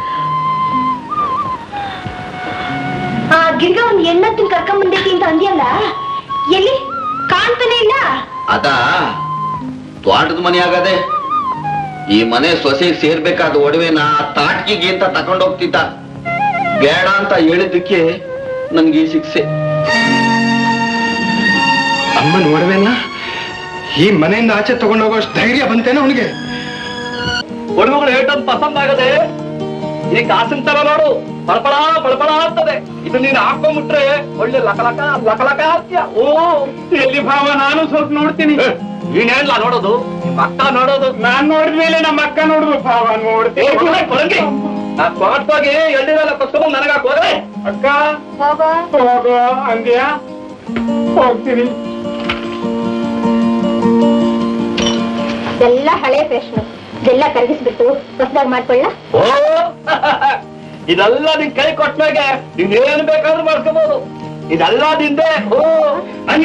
ಆ ಗಿರ್ಗ ಒಂದ್ ಹೆಣ್ಣತ್ತಿನ ಕರ್ಕೊಂಡ್ ಬಂದೈತಿ ಅಂತ ಅಂದ್ಯಲ್ಲ ಎಲ್ಲಿ ಕಾಣ್ತಾನೆ ಇಲ್ಲ ಅದ ತ್ವಾಟದ ಮನೆ ಆಗದೆ ಈ ಮನೆ ಸೊಸೆ ಸೇರ್ಬೇಕಾದ ಒಡವೆನ ತಾಟ್ಕಿಗೆ ಅಂತ ತಕೊಂಡೋಗ್ತಿದ್ದ ಬೇಡ ಅಂತ ಹೇಳಿದ್ದಕ್ಕೆ ನನ್ಗೆ ಈ ಶಿಕ್ಷೆ ಅಮ್ಮನ ಒಡವೆನ ಈ ಮನೆಯಿಂದ ಆಚೆ ತಗೊಂಡೋಗೋಷ್ಟು ಧೈರ್ಯ ಬಂತೇನೋ ಅವನಿಗೆ ಒಡವೆಗಳು ಏಟೊಂದು ಪಸಂದ್ ಆಗದೆ ಈ ಕಾಸಿನ ತರ ನೋಡು ಪಳಪಳ ಪಳಪಳ ಆಗ್ತದೆ ಇದು ನೀನು ಹಾಕೊಂಡ್ಬಿಟ್ರೆ ಒಳ್ಳೆ ಲಕಲಕ ಲಕಲಕ ಆಗ್ತೀಯ ಓ ಎಲ್ಲಿ ಭಾವ ನಾನು ಸ್ವಲ್ಪ ನೋಡ್ತೀನಿ ನೀನೇನ್ಲ ನೋಡೋದು ನಿಮ್ಮ ಅಕ್ಕ ನೋಡೋದು ನಾನ್ ನೋಡಿದ್ಮೇಲೆ ನಮ್ಮ ಅಕ್ಕ ನೋಡ್ಬೇಕು ಭಾವ ಏ, ನೋಡ್ತೀನಿ ಕೊಡಂಗಿ, ಕೊಡಂಗಿ. ನಾ ಸ್ಮಾರ್ಟ್ವಾಗಿ ಎಳ್ಳಿರಲ್ಲ ಕೊತ್ಕೊಂಡ್ ನನಗ ಹೋದ್ರೆ ಅಕ್ಕ ಹೋಗೋ ಅಂದ್ಯಾ ಹೋಗ್ತೀನಿ ಇದೆಲ್ಲ ಹಳೆ ಪ್ರಶ್ನೆ ಇದೆಲ್ಲ ಕರಗಿಸ್ಬಿಟ್ಟು ಹೊಸದಾಗಿ ಮಾಡ್ಕೊಳ್ಳ ಓ ಇದೆಲ್ಲ ನಿನ್ ಕೈ ಕೊಟ್ಟಾಗೆ ನೀನ್ ಏನ್ ಬೇಕಾದ್ರೂ ಮಾಡ್ಕೋಬಹುದು ಇದೆಲ್ಲ ನಿಂದೆ ಓ ಅಣ್ಣ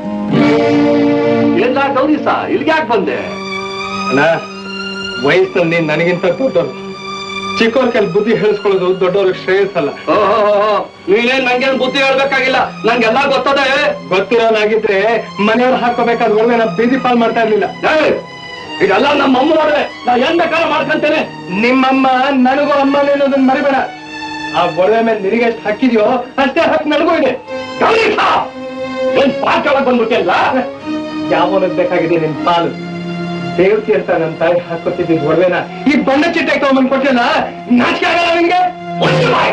ಎಲ್ಲ ಗೌರೀಸ ಇಲ್ಲಿಗೆ ಯಾಕೆ ಬಂದೆ ಅಣ್ಣ ವಯಸ್ಸಿನಲ್ಲಿ ನನಗಿಂತ ದೊಡ್ಡವರು ಚಿಕ್ಕವ್ರ ಕೈಲಿ ಬುದ್ಧಿ ಹೇಳಿಸ್ಕೊಳ್ಳೋದು ದೊಡ್ಡವ್ರಿಗೆ ಶ್ರೇಯಸ್ಸಲ್ಲ ಓಹೋ ನೀನೇನ್ ನಂಗೇನ್ ಬುದ್ಧಿ ಹೇಳ್ಬೇಕಾಗಿಲ್ಲ ನಂಗೆಲ್ಲ ಗೊತ್ತದೆ ಗೊತ್ತಿರೋನಾಗಿದ್ರೆ ಮನೆಯವ್ರು ಹಾಕೋಬೇಕಾದ ಒಡವೆನ ಬೀದಿ ಪಾಲ್ ಮಾಡ್ತಾ ಇರ್ಲಿಲ್ಲ ಏಯ್, ಇದೆಲ್ಲ ನಮ್ಮ ಅಮ್ಮ ನೋಡ್ರೆ ನಾ ಏನ್ ಬೇಕಾದ್ರೂ ಮಾಡ್ಕೊಂತೇನೆ ನಿಮ್ಮಮ್ಮ ನನಗೂ ಅಮ್ಮ ಅನ್ನೋದನ್ನ ಮರಿಬೇಡ ಆ ಒಡವೆ ಮೇಲೆ ನಿನಗೆ ಎಷ್ಟು ಹಾಕಿದ್ಯೋ ಅಷ್ಟೇ ಹಾಕಿ ನನಗೂ ಇದೆ ಗೌರೀಸ ಏನ್ ಪಾಠ ಬಂದ್ಬಿಟ್ಟಿಲ್ಲ ಯಾವನದ್ ಬೇಕಾಗಿದೆ ನಿನ್ ಪಾಲು ದೇವತಿ ಅಂತ ನನ್ನ ತಾಯಿ ಹಾಕೋತಿದ್ದ ಒಡವೆನ ಈ ಬಣ್ಣ ಚಿಟ್ಟೆ ತಗೊಂಬಂದ್ ಕೊಟ್ಟಿಲ್ಲ ನಾಚಿಕೆ ಆಗಲ್ಲ ನಿನ್ಗೆ ಒಂದು ಬಾಯ್.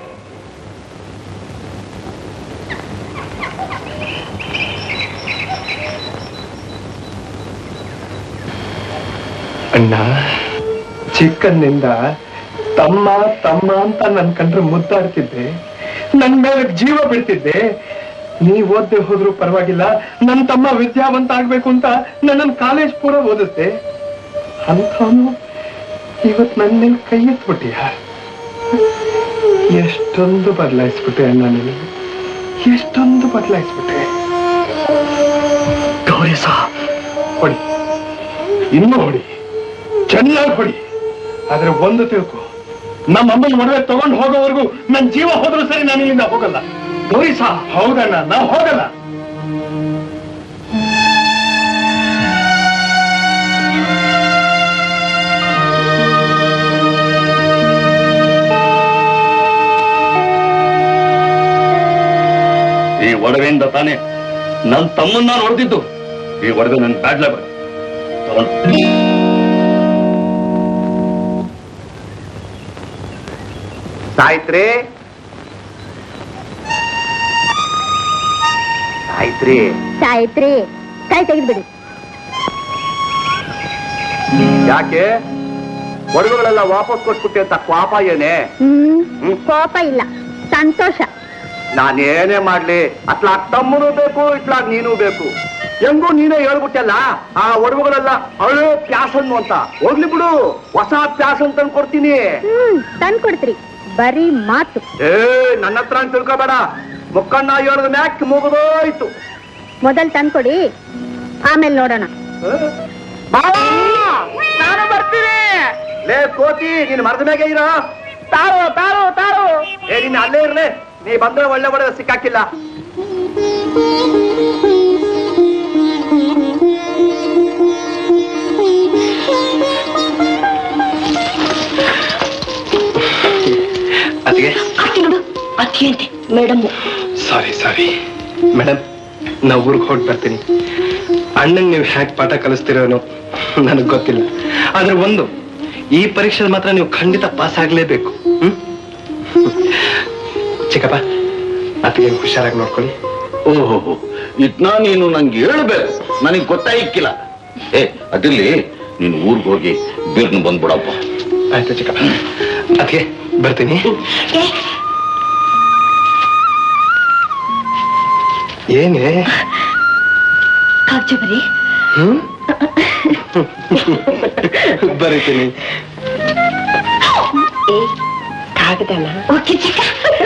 ಅಣ್ಣ ಚಿಕ್ಕಂದಿಂದ ತಮ್ಮ ತಮ್ಮ ಅಂತ ನನ್ ಕಂಡ್ರೆ ಮುದ್ದಾಡ್ತಿದ್ದೆ ನನ್ ಮೇಲೆ ಜೀವ ಬಿಡ್ತಿದ್ದೆ ನೀವ್ ಓದ್ದೆ ಹೋದ್ರು ಪರವಾಗಿಲ್ಲ ನನ್ ತಮ್ಮ ವಿದ್ಯಾವಂತ ಆಗ್ಬೇಕು ಅಂತ ನನ್ನನ್ ಕಾಲೇಜ್ ಪೂರ ಓದಿಸ್ದೆ ಅಂಥವನು ಇವತ್ ನನ್ನ ಮೇಲೆ ಕೈ ಎತ್ಬಿಟ್ಟಿಯ ಎಷ್ಟೊಂದು ಬದಲಾಯಿಸ್ಬಿಟ್ಟೆ ಅಣ್ಣ ನೀನು ಎಷ್ಟೊಂದು ಬದಲಾಯಿಸ್ಬಿಟ್ಟೆ ಗೌರೀಸ ಹೊಡಿ ಇನ್ನೂ ಹೊಡಿ ಚೆನ್ನಾಗಿ ಹೊಡಿ ಆದ್ರೆ ಒಂದು ತಿಳ್ಕೊ ನಮ್ಮ ಅಮ್ಮನ ಮದುವೆ ತಗೊಂಡು ಹೋಗೋವರೆಗೂ ನನ್ ಜೀವ ಹೋದ್ರೂ ಸರಿ ನಾನು ಇಲ್ಲಿಂದ ಹೋಗಲ್ಲ ಗೌರೀಸ ಹೌದಣ್ಣ ನಾವು ಹೋಗಲ್ಲ ಈ ಒಡವೆಯಿಂದ ತಾನೇ ನನ್ನ ತಮ್ಮನ್ನ ನೋಡ್ತಿದ್ದು ಈ ಒಡವೆ ನನ್ ಬ್ಯಾಡ್ಲೆ ಬರ ಸಾಯ್ತ್ರಿ ಸಾಯ್ತ್ರಿ ಸಾಯ್ತ್ರಿ ಕೈ ತೆಗೆದ್ಬಿಡಿ ಯಾಕೆ ಒಡವೆಗಳೆಲ್ಲ ವಾಪಸ್ ಕೊಟ್ಬಿಟ್ಟೆ ಅಂತ ಕ್ವಾಪ ಏನೇ ಹ್ಮ್ ಕೋಪ ಇಲ್ಲ ಸಂತೋಷ ನಾನೇನೇ ಮಾಡ್ಲಿ ಅತ್ಲಾಗ್ ತಮ್ಮನೂ ಬೇಕು ಇತ್ಲಾಗ್ ನೀನು ಬೇಕು ಹೆಂಗೂ ನೀನೇ ಹೇಳ್ಬಿಟ್ಟಲ್ಲ ಆ ಒಡವೆಗಳೆಲ್ಲ ಅಳು ಪ್ಯಾಸನ್ನು ಅಂತ ಹೋಗ್ಲಿ ಬಿಡು ಹೊಸ ಪ್ಯಾಸನ್ ತಂದು ಕೊಡ್ತೀನಿ ಹ್ಮ್ ತಂದ್ ಕೊಡ್ತೀರಿ ಬರೀ ಮಾತು ಏ ನನ್ನ ಹತ್ರ ಅಂತ ತಿಳ್ಕೊಬೇಡ ಮುಕ್ಕಣ್ಣ ಹೇಳದ ಮ್ಯಾಕ್ ಮುಗಿದೋಯ್ತು ಮೊದಲ್ ತಂದ್ಕೊಡಿ ಆಮೇಲೆ ನೋಡೋಣ ನಾನು ಬರ್ತೀನಿ ಲೇ ಕೋತಿ ನೀನ್ ಮರದ ಮ್ಯಾಗೆ ಇರೋ ತಾರು ತಾರು ತಾರು ಏ ನೀನ್ ಅಲ್ಲೇ ಇರ್ಲೆ ನೀ ಬಂದ್ರೆ ಒಳ್ಳೆ ಒಳ್ಳೆ ಸಿಕ್ಕಾಕಿಲ್ಲ ಅದಕ್ಕೆ ಅತ್ತಿ ನೋಡು ಅತ್ತಿ ಅಂತೆ ಮೇಡಮ್ ಸಾರಿ ಸಾರಿ ಮೇಡಮ್ ನಾ ಊರಿಗೆ ಹೊರಟು ಬರ್ತೀನಿ ಅಣ್ಣಂಗ್ ನೀವು ಹ್ಯಾಕ್ ಪಾಠ ಕಲಿಸ್ತಿರೋನು ನನಗೆ ಗೊತ್ತಿಲ್ಲ ಆದ್ರೆ ಒಂದು ಈ ಪರೀಕ್ಷೆ ಮಾತ್ರ ನೀವು ಖಂಡಿತ ಪಾಸ್ ಆಗ್ಲೇಬೇಕು ಹ್ಮ್ ಚಿಕ್ಕಪ್ಪ ಅತ್ತಿಗೆ ಹುಷಾರಾಗಿ ನೋಡ್ಕೊಳ್ಳಿ ಓಹೋ ಇದ್ನ ನೀನು ನಂಗೆ ಹೇಳ್ಬೇಕು ನನಗೆ ಗೊತ್ತಾಯಿಕ್ಕಿಲ್ಲ ಏ ಅದಿರ್ಲಿ ನೀನು ಊರ್ಗ್ ಹೋಗಿ ಬೀರ್ನ ಬಂದ್ಬಿಡಪ್ಪ ಆಯ್ತು ಚಿಕ್ಕಪ್ಪ ಅದಕ್ಕೆ ಬರ್ತೀನಿ ಏನೇ ಕಾಗ್ಜ ಬರೀ ಹ್ಮ್ ಬರೀತೀನಿ ಕಾಗದನ ಓಕೆ ಚಿಕ್ಕ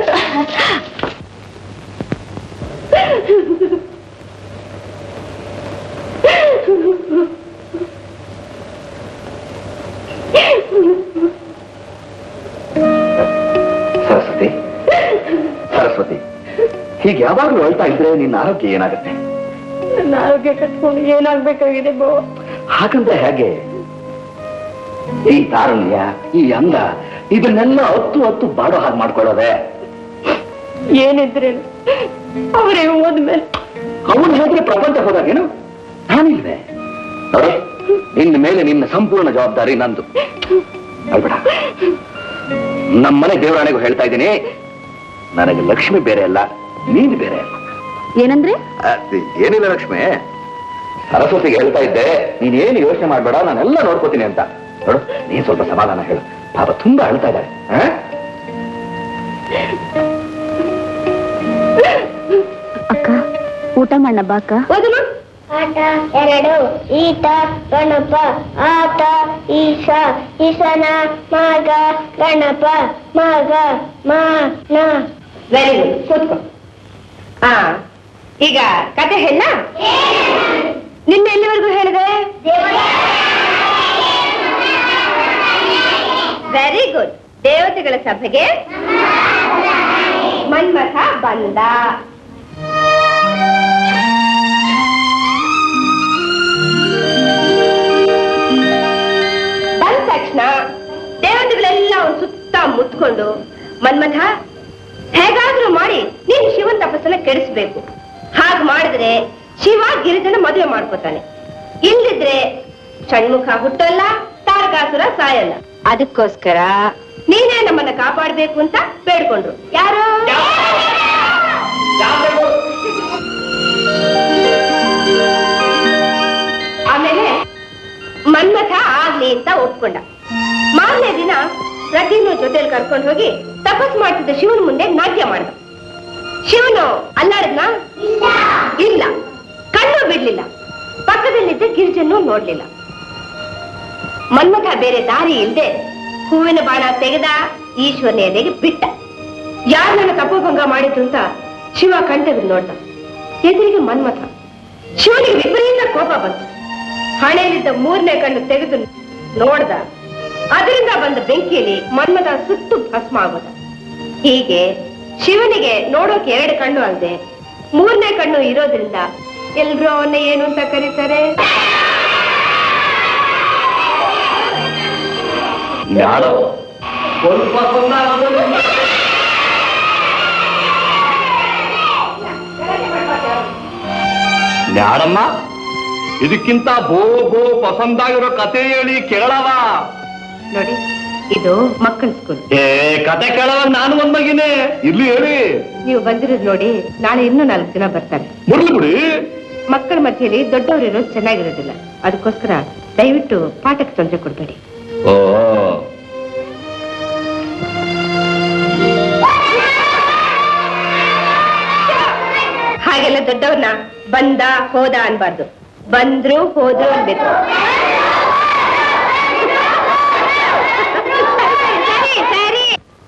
ಸರಸ್ವತಿ ಸರಸ್ವತಿ ಹೀಗೆ ಯಾವಾಗ್ಲೂ ಅಳ್ತಾ ಇದ್ರೆ ನಿನ್ನ ಆರೋಗ್ಯ ಏನಾಗುತ್ತೆ ನನ್ನ ಆರೋಗ್ಯ ಕಟ್ಕೊಂಡು ಏನಾಗ್ಬೇಕಾಗಿದೆ ಬೋ ಹಾಗಂದ್ರೆ ಹೇಗೆ ಈ ತಾರುಣ್ಯ ಈ ಅಂದ ಇದನ್ನೆಲ್ಲ ಹತ್ತು ಹತ್ತು ಬಾಡೋ ಹಾಗೆ ಮಾಡ್ಕೊಳ್ಳೋದೆ ಏನಿದ್ರೆ ಅವರೇ ಹೋದ್ಮೇಲೆ ಅವನು ಹೇಗೆ ಪ್ರಪಂಚ ಹೋದಾಗೇನು ನಾನಿಲ್ವೇ ನೋಡು ನಿನ್ನ ಮೇಲೆ ನಿನ್ನ ಸಂಪೂರ್ಣ ಜವಾಬ್ದಾರಿ ನಂದು ಅಲ್ಬೇಡ ನಮ್ಮನೆ ದೇವರಾಣೆಗೂ ಹೇಳ್ತಾ ಇದ್ದೀನಿ ನನಗೆ ಲಕ್ಷ್ಮಿ ಬೇರೆ ಅಲ್ಲ ನೀನು ಬೇರೆ ಅಲ್ಲ ಏನಂದ್ರೆ ಅದ್ ಏನಿಲ್ಲ ಲಕ್ಷ್ಮಿ ಸರಸ್ವತಿಗೆ ಹೇಳ್ತಾ ಇದ್ದೆ ನೀನೇನು ಯೋಚನೆ ಮಾಡ್ಬೇಡ ನಾನೆಲ್ಲ ನೋಡ್ಕೋತೀನಿ ಅಂತ ನೋಡು ನೀನ್ ಸ್ವಲ್ಪ ಸಮಾಧಾನ ಹೇಳು ಪಾಪ ತುಂಬಾ ಅಳ್ತಾ ಇದ್ದಾರೆ ಆ? ಅಕ್ಕ ಊಟ ಮಾಡಣ ಬಾಕ ಆಟ ಎರಡು ಈಟ ಗಣಪ ಆಟ ಈಶ ಈಶನ ಮಗ ಗಣಪ ಮಗ ಮಾನ ವೆರಿ ಗುಡ್ ಕೂತ್ಕೊ ಆ ಈಗ ಕತೆ ಹೇಳ ನಿನ್ನೆ ಎಲ್ಲಿವರೆಗೂ ಹೇಳಿದೆ ವೆರಿ ಗುಡ್ ದೇವತೆಗಳ ಸಭೆಗೆ ಮನ್ಮಥ ಬಂದ ಬಂದ ತಕ್ಷಣ ದೇವತೆಗಳೆಲ್ಲ ಅವನ್ ಸುತ್ತ ಮುತ್ಕೊಂಡು ಮನ್ಮಥ ಹೇಗಾದ್ರೂ ಮಾಡಿ ನೀನು ಶಿವನ್ ತಪಸ್ಸನ್ನ ಕೆಡಿಸ್ಬೇಕು ಹಾಗ್ ಮಾಡಿದ್ರೆ ಶಿವ ಗಿರಿಜನ ಮದುವೆ ಮಾಡ್ಕೋತಾನೆ ಇಲ್ಲಿದ್ರೆ ಷಣ್ಮುಖ ಹುಟ್ಟಲ್ಲ ತಾರಕಾಸುರ ಸಾಯಲ್ಲ ಅದಕ್ಕೋಸ್ಕರ ನೀನೇ ನಮ್ಮನ್ನ ಕಾಪಾಡ್ಬೇಕು ಅಂತ ಬೇಡ್ಕೊಂಡ್ರು ಯಾರು ಆಮೇಲೆ ಮನ್ಮಥ ಆಗ್ಲಿ ಅಂತ ಒಪ್ಕೊಂಡ ಮಾರನೇ ದಿನ ರತಿನು ಜೊತೆಲಿ ಕರ್ಕೊಂಡು ಹೋಗಿ ತಪಸ್ ಮಾಡ್ತಿದ್ದ ಶಿವನ ಮುಂದೆ ನಾಟ್ಯ ಮಾಡ್ದ ಶಿವನು ಅಲ್ಲಾಡಿದ್ನ ಇಲ್ಲ ಕಣ್ಣು ಬಿಡ್ಲಿಲ್ಲ ಪಕ್ಕದಲ್ಲಿದ್ದ ಗಿರಿಜನ್ನು ನೋಡ್ಲಿಲ್ಲ ಮನ್ಮಥ ಬೇರೆ ದಾರಿ ಇಲ್ದೆ ಹೂವಿನ ಬಾಣ ತೆಗೆದ ಈಶ್ವರನ ಎದೆಗೆ ಬಿಟ್ಟ ಯಾರು ನನ್ನ ತಪೋಭಂಗ ಮಾಡಿದ್ರು ಅಂತ ಶಿವ ಕಣ್ತೆಗೆದು ನೋಡ್ದ ಎದುರಿಗೆ ಮನ್ಮಥ ಶಿವನಿಗೆ ವಿಪರೀತ ಕೋಪ ಬಂತು ಹಣೆಯಲ್ಲಿದ್ದ ಮೂರನೇ ಕಣ್ಣು ತೆಗೆದು ನೋಡ್ದ ಅದರಿಂದ ಬಂದ ಬೆಂಕಿಯಲ್ಲಿ ಮನ್ಮದ ಸುಟ್ಟು ಭಸ್ಮ ಆಗೋದ ಹೀಗೆ ಶಿವನಿಗೆ ನೋಡೋಕೆ ಎರಡು ಕಣ್ಣು ಅಲ್ಲದೆ ಮೂರನೇ ಕಣ್ಣು ಇರೋದ್ರಿಂದ ಎಲ್ರೂ ಅವನ್ನ ಏನು ಅಂತ ಕರೀತಾರೆ ಮೇಡಮ್ ಸ್ವಲ್ಪ ಮ್ಯಾಡಮ್ಮ ಇದಕ್ಕಿಂತ ಬೋ ಬೋ ಪಸಂದಾಗಿರೋ ಕತೆ ಹೇಳಿ ಕೇಳವ ನೋಡಿ ಇದು ಮಕ್ಕಳ ಸ್ಕೂಲ್ ಏ ಕತೆ ಕೇಳವ ನಾನು ಒಂದ್ ಮಗಿನೇ ಇರ್ಲಿ ಹೇಳಿ ನೀವು ಬಂದಿರೋದು ನೋಡಿ ನಾಳೆ ಇನ್ನೂ ನಾಲ್ಕು ಜನ ಬರ್ತಾರೆ ಬರ್ಲಿ ಬಿಡಿ ಮಕ್ಕಳ ಮಧ್ಯೆಯಲ್ಲಿ ದೊಡ್ಡವರು ಇರೋದು ಚೆನ್ನಾಗಿರೋದಿಲ್ಲ ಅದಕ್ಕೋಸ್ಕರ ದಯವಿಟ್ಟು ಪಾಠಕ್ಕೆ ತೊಂದರೆ ಕೊಡ್ಬೇಡಿ ಓ ಹಾಗೆಲ್ಲ ದೊಡ್ಡವ್ರನ್ನ ಬಂದ ಹೋದ ಅನ್ಬಾರ್ದು ಬಂದ್ರು ಹೋದ್ರು ಅನ್ಬೇಕು ಸರಿ ಸರಿ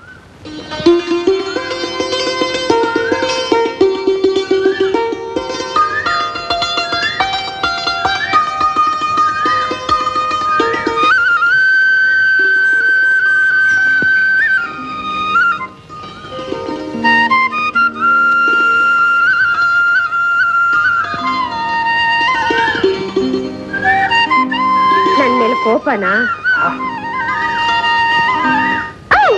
ನನ್ ಮೇಲೆ ಕೋಪನಾ ಔ!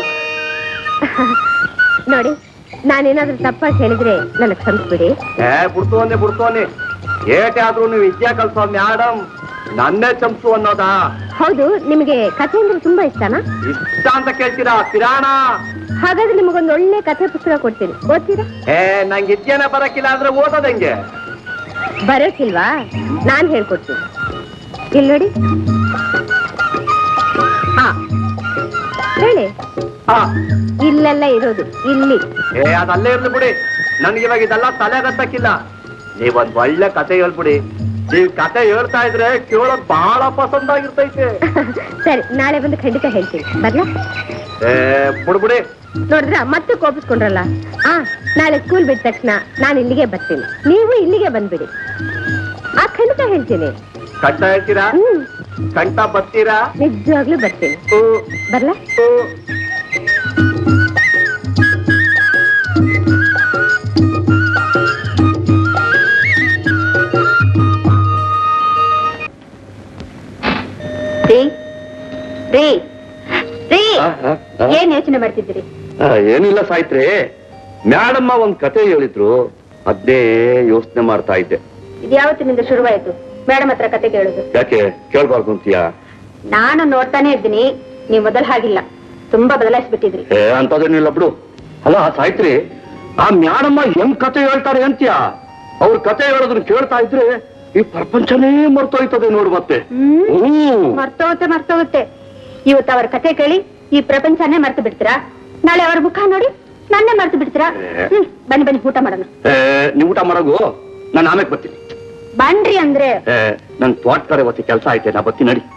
ನೋಡಿ ನಾನೇನಾದ್ರೂ ತಪ್ಪಾಗಿ ಹೇಳಿದ್ರೆ ನನಗೆ ಕ್ಷಮಿಸ್ಬಿಡಿ ಏ ಬಿಡ್ತೋನೆ ಬಿಡ್ತೋನೆ ಏಟೆ ಆದ್ರೂ ನೀವು ವಿದ್ಯಾ ಕಲ್ಸೋ ಮ್ಯಾಡಮ್ ನನ್ನೇ ಚಂಪು ಅನ್ನೋದಾ ಹೌದು ನಿಮಗೆ ಕಥೆ ಅಂದ್ರೆ ತುಂಬಾ ಇಷ್ಟನಾ ಇಷ್ಟ ಅಂತ ಕೇಳ್ತೀರಾ ಕಿರಾಣ ಹಾಗಾದ್ರೆ ನಿಮಗೊಂದು ಒಳ್ಳೆ ಕಥೆ ಪುಸ್ತಕ ಕೊಡ್ತೀನಿ ಓದ್ತೀರಾ ಏ ನಂಗೆ ವಿದ್ಯೆನೇ ಬರಕ್ಕಿಲ್ಲ ಅಂದ್ರೆ ಓದೋದ್ ಹೆಂಗೆ ಬರೋಕಿಲ್ವಾ ನಾನ್ ಹೇಳ್ಕೊಡ್ತೀನಿ ಇಲ್ಲಿ ನೋಡಿ ಹಾ ಹೇಳಿ ಹಾ ಇಲ್ಲೆಲ್ಲ ಇರೋದು ಇಲ್ಲಿ ಏ ಅದಲ್ಲೇ ಇರ್ಲಿ ಬಿಡಿ ನನ್ಗೆ ಇವಾಗ ಇದೆಲ್ಲ ತಲೆ ಗತ್ತಕ್ಕಿಲ್ಲ ನೀವೊಂದ್ ಒಳ್ಳೆ ಕತೆ ಹೇಳ್ಬಿಡಿ ನೀವ್ ಕತೆ ಹೇಳ್ತಾ ಇದ್ರೆ ಕೇಳೋದ್ ಬಹಳ ಪಸಂದ್ ಆಗಿರ್ತೈತೆ ಸರಿ ನಾಳೆ ಬಂದು ಖಂಡಿತ ಹೇಳ್ತೀನಿ ಬರ್ಲಾ ಏ ಬಿಡ್ಬಿಡಿ ನೋಡಿದ್ರ ಮತ್ತೆ ಕೋಪಿಸ್ಕೊಂಡ್ರಲ್ಲ ಆ ನಾಳೆ ಸ್ಕೂಲ್ ಬಿಟ್ಟ ತಕ್ಷಣ ನಾನು ಇಲ್ಲಿಗೆ ಬರ್ತೀನಿ ನೀವು ಇಲ್ಲಿಗೆ ಬಂದ್ಬಿಡಿ ಆ ಖಂಡಿತ ಹೇಳ್ತೀನಿ ಕಂಠ ಹೇಳ್ತೀರಾ ಹ್ಮ್ ಕಂಠ ಬರ್ತೀರಾ ನಿಜವಾಗ್ಲೂ ಬರ್ತೀನಿ ಹ್ಮ್. ಬರ್ಲಾ ಹ್ಮ್. ರೀ ರೀ ರೀ ಆ, ಆ, ಆ. ಏನ್ ಯೋಚನೆ ಮಾಡ್ತಿದ್ದೀರಿ ಆ, ಏನಿಲ್ಲ ಸಾಯ್ತ್ರಿ ಮ್ಯಾಡಮ್ಮ ಒಂದ್ ಕತೆ ಹೇಳಿದ್ರು ಅದ್ನೇ ಯೋಚನೆ ಮಾಡ್ತಾ ಇದ್ದೆ ಇದು ಯಾವತ್ತಿನಿಂದ ಶುರುವಾಯ್ತು ಮೇಡಮ್ ಹತ್ರ ಕತೆ ಕೇಳುದು ಯಾಕೆ ಕೇಳ್ಬಾರ್ದು ಅಂತೀಯಾ ನಾನು ನೋಡ್ತಾನೆ ಇದ್ದೀನಿ ನೀವು ಮೊದಲು ಹಾಗಿಲ್ಲ ತುಂಬಾ ಬದಲಾಯಿಸ್ಬಿಟ್ಟಿದ್ರಿ ಏ ಅಂತದೇನಿಲ್ಲ ಬಿಡು ಅಲ್ಲ ಸಾಯ್ತ್ರಿ ಆ ಮ್ಯಾಡಮ್ಮ ಹೆಂಗ್ ಕತೆ ಹೇಳ್ತಾರೆ ಅಂತ್ಯ ಅವ್ರ ಕತೆ ಹೇಳೋದನ್ನ ಕೇಳ್ತಾ ಇದ್ರೆ ಈ ಪ್ರಪಂಚನೇ ಮರ್ತೋಯ್ತದೆ ನೋಡು ಮತ್ತೆ ಹ್ಮ್ ಮರ್ತೋಗುತ್ತೆ ಮರ್ತೋಗುತ್ತೆ ಇವತ್ತು ಅವರ ಕತೆ ಕೇಳಿ ಈ ಪ್ರಪಂಚನೇ ಮರ್ತು ಬಿಡ್ತೀರಾ ನಾಳೆ ಅವರ ಮುಖ ನೋಡಿ ನನ್ನೇ ಮರ್ತು ಬಿಡ್ತೀರಾ ಹ್ಮ್ ಬನ್ನಿ ಬನ್ನಿ ಊಟ ಮಾಡೋಣ ಏ, ನೀವ್ ಊಟ ಮಾಡಗು ನಾನು ಆಮೇಲೆ ಬರ್ತೀನಿ ಬನ್ರಿ ಅಂದ್ರೆ ಏ, ನನ್ ತೋಟಕರೆ ಹೊತ್ತಿ ಕೆಲಸ ಐತೆ ನಾ ಬರ್ತೀನಿ ನಡಿ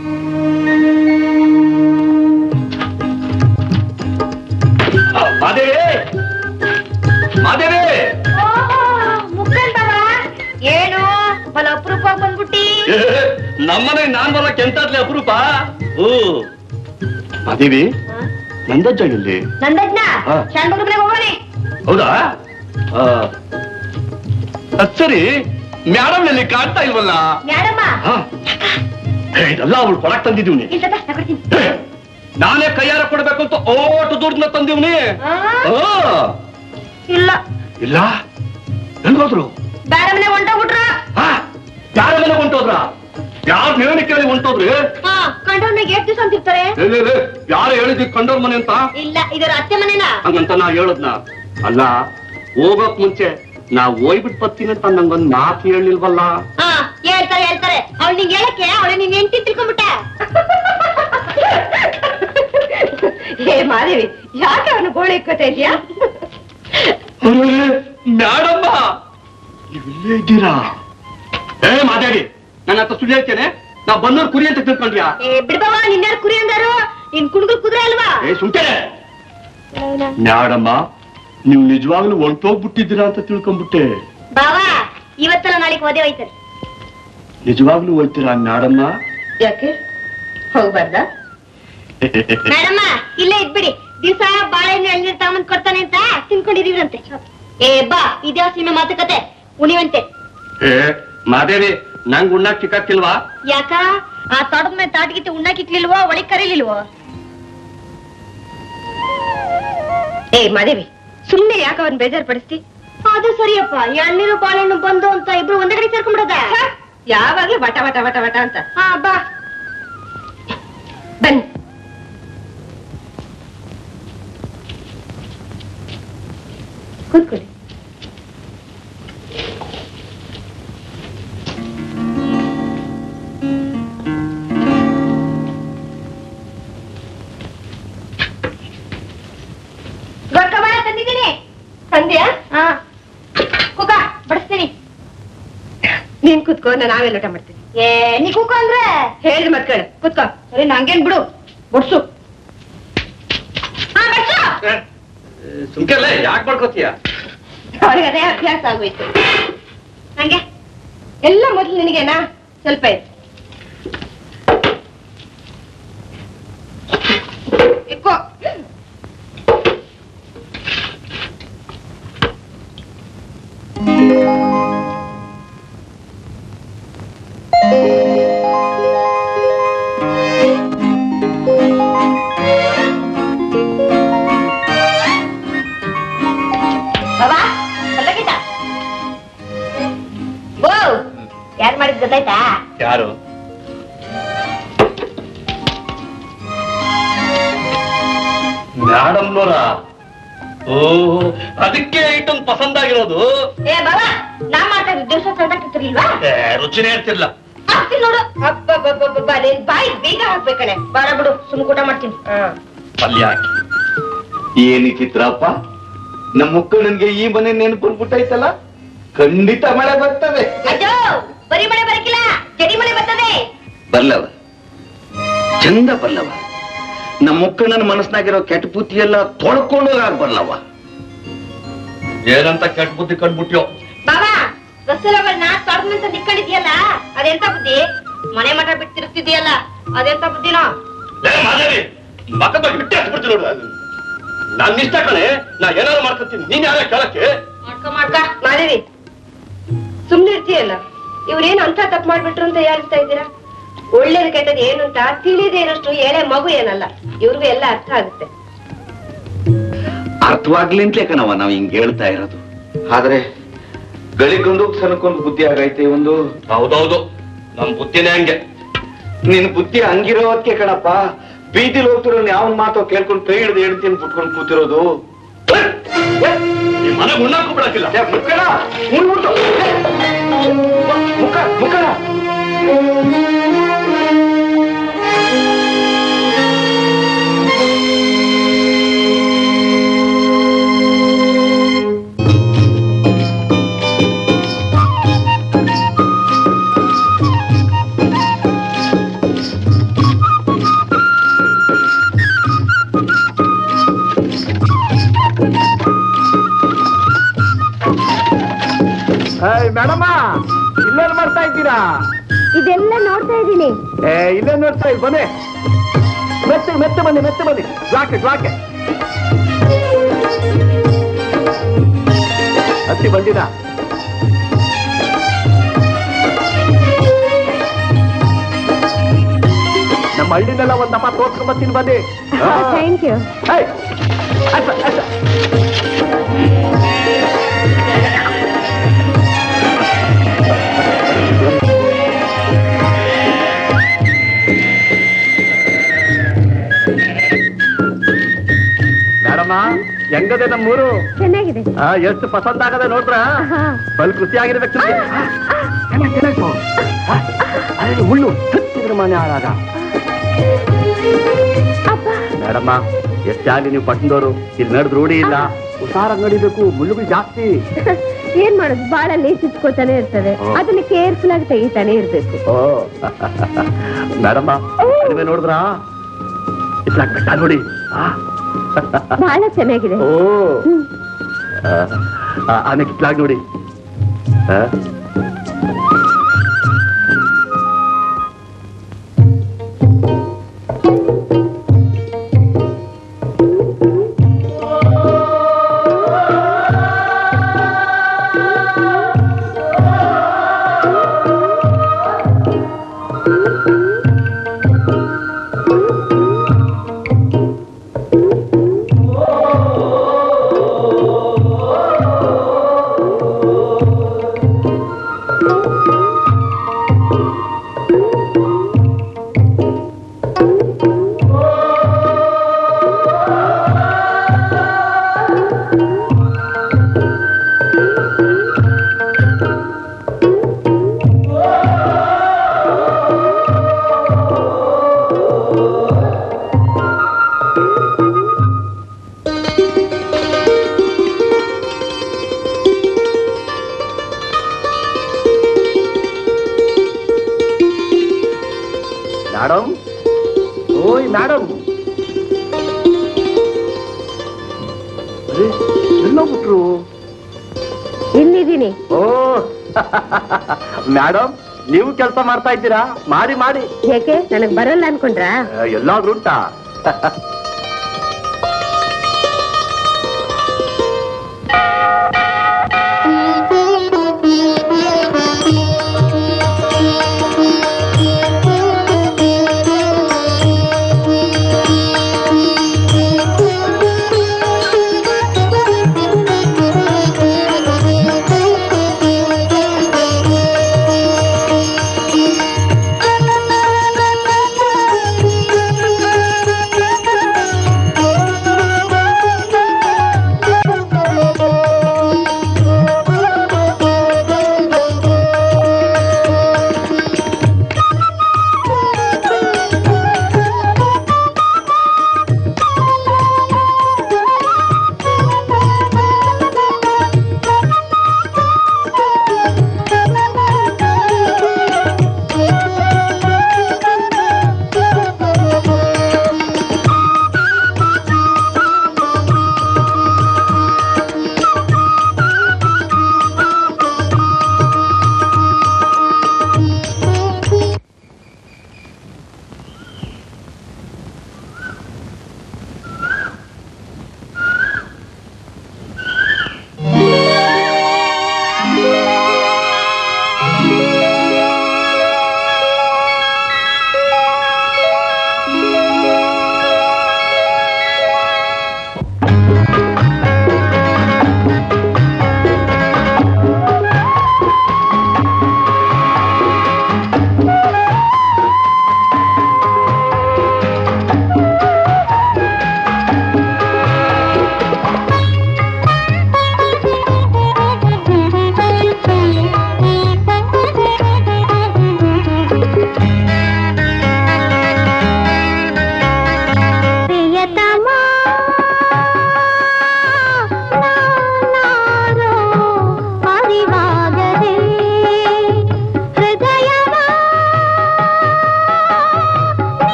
ಆ, ಮಾದೇವಿ ಮಾದೇವಿ ಏನು ಬಲ ಅಪರೂಪ ಬಂದ್ಬಿಟ್ಟಿ ಏ, ನಮ್ಮನೆ ನಾನ್ ಬರಕ್ ಎಂತದ್ಲೆ ಅಪರೂಪ ಓ ಮಾದೇವಿ ನಂದಜ್ಜ ಎಲ್ಲಿ ನಂದಜ್ಞ ಹಾ. ಶಾಂತ ಹೋಗೋಣೆ ಹೌದಾ ಆ, ಅದ್ ಸರಿ ಮೇಡಮ್ ನಲ್ಲಿ ಕಾಣ್ತಾ ಇಲ್ವಲ್ಲ ಮೇಡಮ್ಮ ಹಾ. ಏ, ಇದೆಲ್ಲ ಅವಳು ಕೊಡಕ್ ತಂದಿದ್ದೀವ್ನಿ ಇಲ್ಲ ತಗೋ, ನಾ ಕೊಡ್ತೀನಿ. ಏ, ನಾನೇ ಕೈಯಾರ ಕೊಡ್ಬೇಕು ಅಂತ ಓಟು ದುಡ್ಡನ್ನ ತಂದಿವ್ನಿ ಆ? ಆ, ಇಲ್ಲ ಇಲ್ಲ ಎಲ್ಗೋದ್ರು ಬೇರೆ ಮನೆ ಹೊಂಟೋಗ್ಬಿಟ್ರ ಹಾ ಯಾರ ಮನೆ ಹೊಂಟೋದ್ರ ಯಾರ ನೇಣಿ ಕೇಳಿ ಹೊಂಟೋದ್ರಿ ಹಾ ಕಂಡವ್ರಿಗೆ ಎಷ್ಟು ದಿವಸ ಅಂತಿರ್ತಾರೆ ಯಾರು ಹೇಳಿದ್ವಿ ಕಂಡೋರ್ ಮನೆ ಅಂತ ಇಲ್ಲ ಇದರ ಅತ್ತೆ ಮನೆನಾ ಹಂಗಂತ ನಾ ಹೇಳದ್ನ ಅಲ್ಲ ಹೋಗಕ್ ಮುಂಚೆ ನಾ ಹೋಯ್ಬಿಟ್ ಬರ್ತೀನಿ ಅಂತ ನಂಗೊಂದ್ ಮಾತು ಹೇಳಿಲ್ವಲ್ಲ ಹಾ ಹೇಳ್ತಾರೆ ಹೇಳ್ತಾರೆ ಅವಳು ನಿಂಗೆ ಹೇಳಕ್ಕೆ ಅವಳು ನಿನ್ ಹೆಂಡತಿ ತಿಳ್ಕೊಂಬಿಟ್ಟ ಹೇ ಮಾದೇವಿ ಯಾಕೆ ಅವನು ಗೋಳೆ ಇಕ್ಕೋತಾ ಇದೀಯಾ ಮೇಡಮ್ಮ ನೀವಿಲ್ಲೇ ಇದ್ದೀರಾ ಏ ಮಾತಾಡಿ ನನ್ನ ಹತ್ರ ಸುಳ್ಳು ಹೇಳ್ತೇನೆ ನಾ ಬಂದವ್ರು ಕುರಿ ಅಂತ ತಿಳ್ಕೊಂಡ್ಯಾ ಏ ಬಿಡ್ಬವ ನಿನ್ಯಾರು ಕುರಿ ಅಂದಾರು ನಿನ್ ಕುಡುಗರು ಕುದುರೆ ಅಲ್ವಾ ಏ ಸುಮ್ಕೆ ಮೇಡಮ್ಮ ನೀವು ನಿಜವಾಗ್ಲೂ ಹೊಂಟೋಗ್ಬಿಟ್ಟಿದ್ದೀರಾ ಅಂತ ತಿಳ್ಕೊಂಡ್ಬಿಟ್ಟೆ ಬಾವಾ ಇವತ್ತೆಲ್ಲ ನಾಳೆಗೆ ಓದೇ ಹೋಯ್ತಾರೆ ನಿಜವಾಗ್ಲೂ ಹೋಯ್ತೀರಾ ನಾಡಮ್ಮ ಯಾಕೆ ಹೋಗ್ಬಾರ್ದಾ ಮೇಡಮ್ಮ ಇಲ್ಲೇ ಇದ್ಬಿಡಿ ದಿವಸ ಬಾಳೆಹಣ್ಣು ಎಳ್ನೀರ್ ತಗೊಂಡ್ ಕೊಡ್ತಾನೆ ಅಂತ ತಿನ್ಕೊಂಡಿದೀವ್ರಂತೆ ಏ ಬಾ ಇದ್ಯಾವ ಸೀಮೆ ಮಾತುಕತೆ ಉಣಿವಂತೆ ಏ ಮಾದೇವಿ ನಂಗ್ ಉಣ್ಣಾಕ್ ಸಿಕ್ಕಾಕ್ತಿಲ್ವಾ ಯಾಕ ಆ ತೋಟದ ಮೇಲೆ ತಾಟಗಿತ್ತು ಉಣ್ಣಾಕಿಕ್ಲಿಲ್ವೋ ಒಳಗ್ ಕರೀಲಿಲ್ವೋ ಏ ಮಾದೇವಿ ಸುಮ್ನೆ ಯಾಕೆ ಅವನ್ ಬೇಜಾರ್ ಪಡಿಸ್ತಿ ಅದು ಸರಿಯಪ್ಪ ಎಳ್ನೀರು ಬಾಳೆಹಣ್ಣು ಬಂದು ಅಂತ ಇಬ್ರು ಒಂದೇ ಕಡೆ ಸೇರ್ಕೊಂಡ್ಬಿಡೋದ ಯಾವಾಗ್ಲೂ ವಟ ವಟ ವಟ ವಟ ಅಂತ ಹಾ ಬಾ ಬನ್ನಿ ಕೂತ್ಕೊಳ್ಳಿ ಗೊರ್ಕ ಬಾಳ ತಂದಿದ್ದೀನಿ ಸಂಧ್ಯಾ ಹಾ ಕುಕ ಬಡಿಸ್ತೀನಿ ನೀನ್ ಕೂತ್ಕೋ ನಾನು ಆಮೇಲೆ ಊಟ ಮಾಡ್ತೀನಿ ಏ ನೀ ಕುಕ ಅಂದ್ರೆ ಹೇಳಿದ್ರೆ ಮತ್ಕೊಳ್ಳು ಕೂತ್ಕೋ ಸರಿ ನಂಗೇನ್ ಬಿಡು ಬಡ್ಸು ಹಾ ಬಡ್ಸು ಸುಮ್ಕೆಲ್ಲ ಯಾಕೆ ಮಾಡ್ಕೋತೀಯ ಅವ್ರಿಗೆ ಅದೇ ಅಭ್ಯಾಸ ಆಗೋಯ್ತು ನಂಗೆ ಎಲ್ಲ ಮೊದಲು ನಿನಗೇನಾ ಸ್ವಲ್ಪ ಇತ್ತು ಇಕ್ಕೋ ಬಾಬಾ ಹೊರಗಿದ್ದ ಓ ಯಾರು ಮಾಡಿದ್ ಗೊತ್ತಾಯ್ತಾ ಯಾರು ಮೇಡಮ್ನವರ ಓ ಅದಕ್ಕೆ ಐಟಮ್ ಪಸಂದ್ ಆಗಿರೋದು ಏ ಬಾಬಾ ನಾ ಮಾಡ್ತಾ ಇದ್ದ ದಿವಸ ಸಣ್ಣಕ್ಕಿರ್ಲಿಲ್ವಾ ಏ, ರುಚಿನೇ ಇರ್ತಿರ್ಲಿಲ್ಲ ಆಗ್ತೀನಿ ನೋಡು ಅಬ್ಬಬ್ಬಬ್ಬಬ್ಬ ನೀನ್ ಬಾಯಿ ಬೀಗ ಹಾಕ್ಬೇಕಣೆ ಬಾರ ಬಿಡು ಸುಮ್ ಊಟ ಮಾಡ್ತೀನಿ ಪಲ್ಯ ಹಾಕಿ ಏನಿ ಚಿತ್ರಪ್ಪ ನಮ್ಮ ಮುಕ್ಕಣ್ಣನ್ಗೆ ಈ ಮನೆ ನೆನಪು ಬಂದ್ಬಿಟ್ಟೈತಲ್ಲ ಖಂಡಿತ ಮಳೆ ಬರ್ತದೆ ಅಜ್ಜೋ ಬರೀ ಮಳೆ ಬರಕಿಲ್ಲ ಜಡಿ ಮಳೆ ಬರ್ತದೆ ಬರ್ಲವ ಚಂದ ಬರ್ಲವ ನಮ್ಮ ಮುಕ್ಕಣ್ಣನ ಮನಸ್ನಾಗಿರೋ ಕೆಟ್ಟ ಬುದ್ಧಿ ಎಲ್ಲ ತೊಳ್ಕೊಂಡು ಹೋಗಾಕ್ ಬರ್ಲವ ಏನಂತ ಕೆಟ್ಟ ಬುದ್ಧಿ ಕಂಡ್ಬಿಟ್ಯೋ ಬಾಬಾ ಬಸ್ಸಲ್ಲವನ್ನ ತೊಡ್ದಂತ ನಿಕ್ಕೊಂಡಿದ್ಯಲ್ಲ ಅದೆಂತ ಬುದ್ಧಿ ಮನೆ ಮಠ ಬಿಟ್ಟಿರ್ತಿದ್ಯಲ್ಲ ಅದೆಂತ ಬುದ್ಧಿನೋ ಲೇ, ಮಾದೇವಿ ಮಕ್ಕ ಬಗ್ಗೆ ಬಿಟ್ಟೆ ಹತ್ಬಿಡ್ತೀನಿ ನೋಡು ನನ್ನ ಇಷ್ಟ ಕಣೆ ನಾ ಏನಾದ್ರು ಮಾಡ್ಕೊತೀನಿ ನೀನ್ ಯಾರ ಕೇಳಕ್ಕೆ ಮಾಡ್ಕ ಮಾಡ್ಕ ಮಾದೇವಿ ಸುಮ್ನೆ ಇರ್ತೀಯಲ್ಲ ಇವ್ರೇನು ಅಂತ ತಪ್ಪು ಮಾಡ್ಬಿಟ್ರು ಅಂತ ಯಾರಿಸ್ತಾ ಇದ್ದೀರಾ ಒಳ್ಳೇದು ಕೆಟ್ಟದ್ ಏನು ಅಂತ ತಿಳಿದೇ ಇರೋಷ್ಟು ಎಳೆ ಮಗು ಏನಲ್ಲ ಇವ್ರಿಗೂ ಎಲ್ಲ ಅರ್ಥ ಆಗುತ್ತೆ ಅರ್ಥವಾಗ್ಲಿಂತ್ಲೇ ಕಣವ ನಾವ್ ಹಿಂಗ್ ಹೇಳ್ತಾ ಇರೋದು ಆದ್ರೆ ಗಳಿಗೊಂದು ಸನಕ್ಕೊಂದು ಬುದ್ಧಿ ಆಗೈತೆ ಒಂದು ಹೌದೌದು ನಮ್ ಬುದ್ಧಿನೇ ಹಂಗೆ ನಿನ್ ಬುದ್ಧಿ ಹಂಗಿರೋದಕ್ಕೆ ಕಣಪ್ಪ ಬೀದಿಲಿ ಹೋಗ್ತಿರೋ ಯಾವನ್ ಮಾತೋ ಕೇಳ್ಕೊಂಡು ಕೈ ಹಿಡಿದು ಹೇಳ್ತೀನಿ ಬಿಟ್ಕೊಂಡು ಕೂತಿರೋದು ಈ ಮನೆಗೆ ಉಣ್ಣಾಕು ಬಿಡಕ್ಕಿಲ್ಲ ಏ, ಮುಕ್ಕಣ ಉಣ್ಬಿಟ್ಟು. ಏ, ಮುಕ್ಕ ಮುಕ್ಕಣ ಮೇಡಮ್ಮ ಇಲ್ಲೇನ್ ಮಾಡ್ತಾ ಇದ್ದೀರಾ ಇದೆಲ್ಲ ನೋಡ್ತಾ ಇದ್ದೀನಿ ಏ ಇಲ್ಲೇ ನೋಡ್ತಾ ಇದ್ ಬನ್ನಿ ಮೆತ್ತೆ ಮೆತ್ತೆ ಬನ್ನಿ ಮೆತ್ತೆ ಬನ್ನಿ ಜ್ವಾಕೆ ಜ್ವಾಕೆ ಹತ್ತಿ ಬಂದಿರಾ ನಮ್ಮ ಹಳ್ಳಿನೆಲ್ಲ ಒಂದಪ್ಪ ತೋರ್ಸ್ಕೊಂಡ್ ಬರ್ತೀನಿ ಬನ್ನಿ ಆ. ಥ್ಯಾಂಕ್ ಯು ಏಯ್, ಆಯ್ತು, ಆಯ್ತು. ಮೇಡಮ್ಮ ಹೆಂಗದೆ ನಮ್ಮೂರು ಚೆನ್ನಾಗಿದೆ ಆ, ಎಷ್ಟು ಪಸಂದ್ ಆಗದೆ ನೋಡ್ರ ಹಾ. ಬಲ್ ಖುಷಿ ಆಗಿರ್ಬೇಕು ಅದೇ ಹುಳ್ಳು ಹತ್ತಿದ್ರ ಮನೆ ಆಳಾಗ ಅಪ್ಪ ಮೇಡಮ್ಮ ಎಷ್ಟಾಗ್ಲಿ ನೀವು ಪಟ್ಟಣದವರು ಇಲ್ಲಿ ನಡೆದ್ ರೂಢಿ ಇಲ್ಲ ಹುಷಾರಾಗಿ ನಡಿಬೇಕು ಮುಳ್ಳುಗಳು ಜಾಸ್ತಿ ಏನ್ ಮಾಡೋದು ಬಾಳಲ್ಲಿ ಚುಚ್ಕೋತಾನೆ ಇರ್ತದೆ ಓ. ಅದನ್ನ ಕೇರ್ಫುಲ್ ಆಗಿ ತೆಗಿತಾನೆ ಇರ್ಬೇಕು ಓ ಮೇಡಮ್ಮ ಕಡಿಮೆ ನೋಡಿದ್ರ ಇತ್ಲಾಗ್ ಬೆಟ್ಟ ನೋಡಿ ಆ. ಬಹಳ ಚೆನ್ನಾಗಿದೆ ಓ ಹ್ಮ್. ಆನೆ ಕಿತ್ಲಾಗ್ ನೋಡಿ ಆ? ಮೇಡಮ್ ಓಯ್ ಮೇಡಮ್ ಎಲ್ಲೋಗ್ಬಿಟ್ರು ಇಲ್ಲಿದ್ದೀನಿ ಓ ಮೇಡಮ್ ನೀವು ಕೆಲಸ ಮಾಡ್ತಾ ಇದ್ದೀರಾ ಮಾಡಿ ಮಾಡಿ ಯಾಕೆ ನನಗ್ ಬರಲ್ಲ ಅನ್ಕೊಂಡ್ರಾ ಆ, ಎಲ್ಲಾದ್ರೂ ಉಂಟಾ Thank you.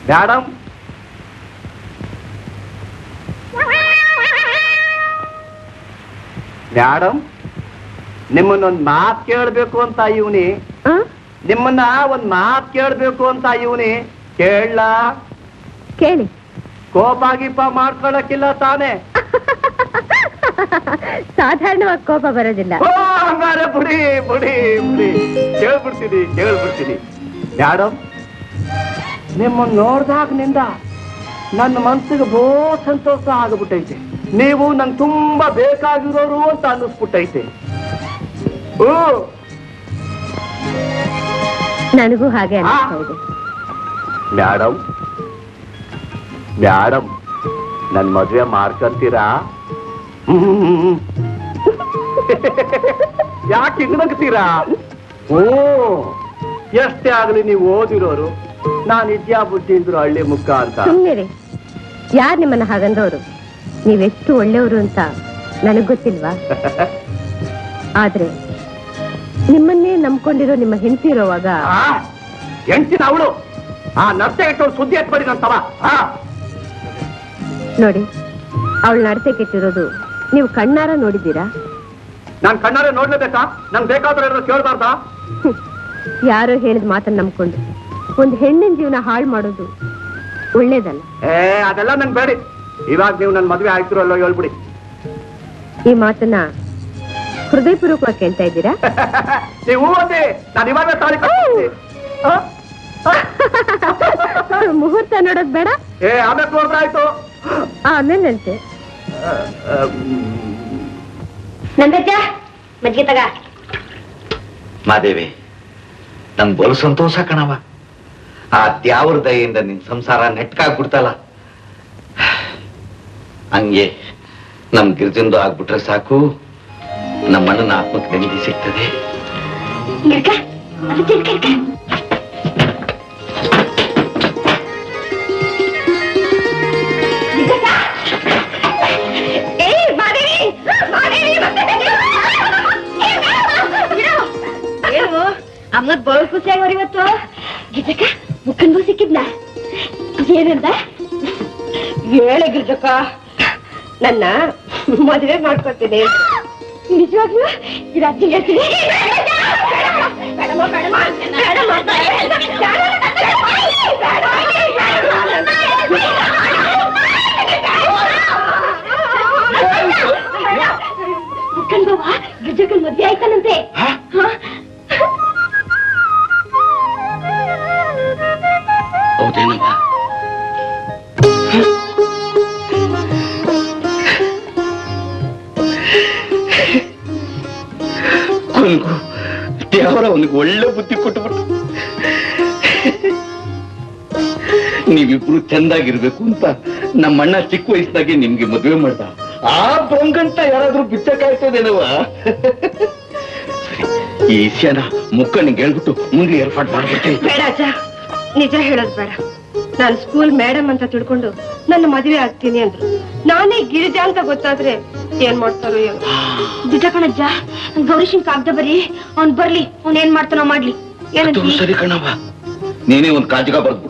ಮೇಡಮ್ ಮೇಡಮ್ ನಿಮ್ಮನ್ನೊಂದ್ ಮಾತ್ ಕೇಳ್ಬೇಕು ಅಂತ ಇವನಿ ನಿಮ್ಮನ್ನ ಒಂದ್ ಮಾತ್ ಕೇಳ್ಬೇಕು ಅಂತ ಇವನಿ ಕೇಳ ಕೇಳಿ ಕೋಪ ಗೀಪ ಮಾಡ್ಕೊಳಕ್ಕಿಲ್ಲ ತಾನೇ ಸಾಧಾರಣವಾಗಿ ಕೋಪ ಬರೋದಿಲ್ಲ ಓ, ಹಂಗಾರೆ ಬುಡಿ ಬುಡಿ ಬುಡಿ ಕೇಳ್ಬಿಡ್ತೀನಿ ಕೇಳ್ಬಿಡ್ತೀನಿ ಮೇಡಮ್ ನಿಮ್ಮನ್ನ ನೋಡ್ದಾಗ್ನಿಂದ ನನ್ನ ಮನ್ಸಿಗೆ ಬೋ ಸಂತೋಷ ಆಗ್ಬಿಟ್ಟೈತೆ ನೀವು ನಂಗೆ ತುಂಬಾ ಬೇಕಾಗಿರೋರು ಅಂತ ಅನ್ನಿಸ್ಬಿಟ್ಟೈತೆ ಓ ನನಗೂ ಹಾಗೆ ಅನಿಸ್ತಾ ಇದೆ ಮೇಡಮ್ ಮೇಡಮ್ ನನ್ ಮದ್ವೆ ಮಾಡ್ಕೊಂತೀರಾ ಯಾಕೆ ಹಿಂಗ್ನಗ್ತೀರಾ ಓ ಎಷ್ಟೇ ಆಗ್ಲಿ ನೀವು ಓದಿರೋರು ನಾನು ವಿದ್ಯಾ ಬುದ್ಧಿ ಇದ್ರು ಹಳ್ಳಿ ಮುಖ ಅಂತ ಸುಮ್ಮನೆ ಯಾರು ನಿಮ್ಮನ್ನ ಹಾಗಂದವರು ನೀವೆಷ್ಟು ಒಳ್ಳೆಯವರು ಅಂತ ನನಗ್ ಗೊತ್ತಿಲ್ವಾ ಆದ್ರೆ ನಿಮ್ಮನ್ನೇ ನಂಬ್ಕೊಂಡಿರೋ ನಿಮ್ಮ ಹೆಂಡತಿ ಇರೋವಾಗ ಹೆಂಡ್ತಿನ ಅವಳು ಆ ನರ್ಸೆ ಇಟ್ಟವ್ರು ಸುದ್ದಿ ಎತ್ಬೇಡಿ ನಂತವ ಹಾ ನೋಡಿ ಅವಳ ನಡತೆ ಕೆಟ್ಟಿರೋದು ನೀವು ಕಣ್ಣಾರ ನೋಡಿದ್ದೀರಾ ನಾನ್ ಕಣ್ಣಾರೆ ನೋಡ್ಲೇಬೇಕಾ ನಂಗೆ ಬೇಕಾದ್ರೆ ಏನಾದ್ರು ಕೇಳ್ಬಾರ್ದಾ ಹ್ಮ್. ಯಾರೋ ಹೇಳಿದ ಮಾತನ್ನ ನಂಬ್ಕೊಂಡು ಒಂದು ಹೆಣ್ಣಿನ ಜೀವನ ಹಾಳು ಮಾಡೋದು ಒಳ್ಳೇದಲ್ಲ ಏ ಅದೆಲ್ಲ ನಂಗೆ ಬೇಡಿ ಇವಾಗ ನೀವು ನನ್ ಮದ್ವೆ ಆಯ್ತಿರಲ್ಲೋ ಹೇಳ್ಬಿಡಿ ಈ ಮಾತನ್ನ ಹೃದಯಪೂರ್ವಕವಾಗಿ ಕೇಳ್ತಾ ಇದ್ದೀರಾ ನೀವು ಓದಿ ನಾನು ಇವಾಗ ತಾಳಿ ಕಟ್ತೀನಿ. ಆ? ಮುಹೂರ್ತ ನೋಡೋದ್ ಬೇಡ ಏ ಆಮೇಲೆ ನೋಡಿದ್ರೆ ಆಯ್ತು ಆಮೇಲಂತೆ ನಂದಜ್ಜ ಮಜ್ಜಿಗೆ ತಗ ಮಾದೇವಿ ನನ್ ಬಲು ಸಂತೋಷ ಕಣವ ಆ ದ್ಯಾವ್ರ ದಯೆಯಿಂದ ನಿನ್ ಸಂಸಾರ ನೆಟ್ಕಾಗ್ಬಿಡ್ತಲ್ಲ ಹಂಗೆ ನಮ್ ಗಿರ್ಜಂದು ಆಗ್ಬಿಟ್ರೆ ಸಾಕು ನಮ್ಮ ಅಣ್ಣನ ಆತ್ಮಕ್ಕೆ ನೆಮ್ಮದಿ ಸಿಗ್ತದೆ ಇರ್ಕ ಅದು ತಿರ್ಕ ಇರ್ಕ ಏಯ್ ಮಾದೇವಿ ಮಾದೇವಿ ಏನು ಅಮ್ಮದ್ ಬಹಳ ಖುಷಿ ಆಗೋರು ಇವತ್ತು ಗಿಜಕ್ಕ ಮುಖಂಡು ಸಿಕ್ಕಿದ್ನ ಏನಂದ ಹೇಳೆ ಗಿರ್ಜಕ್ಕ ನನ್ನ ಮದುವೆ ಮಾಡ್ಕೊತೀನಿ ನಿಜವಾಗ್ಲೂ ಇದು ಅಜ್ಜಿ ಹೇಳ್ತೀನಿ ಬೇಡಮ್ಮ, ಬೇಡಮ್ಮ, ಬೇಡಮ್ಮ, ಮುಖಂಡ್ ಬಾವ ಗಿರ್ಜಕ್ಕನ್ ಮದ್ವೆ ಆಯ್ತಾನಂತೆ ಹಾ? ಹೌದೇನವ್ವ ಕೊನೆಗೂ ದೇವರ ಅವನಿಗೆ ಒಳ್ಳೆ ಬುದ್ಧಿ ಕೊಟ್ಟುಬಿಟ್ಟು ನೀವಿಬ್ರು ಚಂದಾಗಿರ್ಬೇಕು ಅಂತ ನಮ್ಮ ಅಣ್ಣ ಚಿಕ್ಕ ವಯಸ್ಸಿನಾಗೆ ನಿಮ್ಗೆ ಮದುವೆ ಮಾಡ್ದ ಆ ಬಂಗಂತ ಯಾರಾದ್ರೂ ಬಿಚ್ಚಕ್ಕಾಯ್ತದೇನವ ಈ ವಿಷಯನ ಮುಕ್ಕನಿಗೆ ಹೇಳ್ಬಿಟ್ಟು ಮುಂದೆ ಏರ್ಪಾಡು ಮಾಡ್ಬಿಡ್ತೀನಿ ಬೇಡ ಅಜ್ಜ ನಿಜ ಹೇಳೋದ್ ಬೇಡ ನಾನು ಸ್ಕೂಲ್ ಮೇಡಮ್ ಅಂತ ತಿಳ್ಕೊಂಡು ನನ್ನ ಮದುವೆ ಆಗ್ತೀನಿ ಅಂದ್ರು ನಾನೇ ಗಿರಿಜಾ ಅಂತ ಗೊತ್ತಾದ್ರೆ ಏನ್ ಮಾಡ್ತಾರೋ ಏನೋ ಬಿಟ್ಟ ಕಣಜ್ಜ ಗೌರೀಶನ್ ಕಾಗ್ದ ಬರೀ ಅವ್ನ್ ಬರ್ಲಿ ಅವ್ನ್ ಏನ್ ಮಾಡ್ತಾನೋ ಮಾಡ್ಲಿ ಅದು ಏನಂತ ಸರಿ ಕಣವ ನೀನೇ ಒಂದು ಕಾಜಿಗ ಬರ್ದ್ಬಿಡು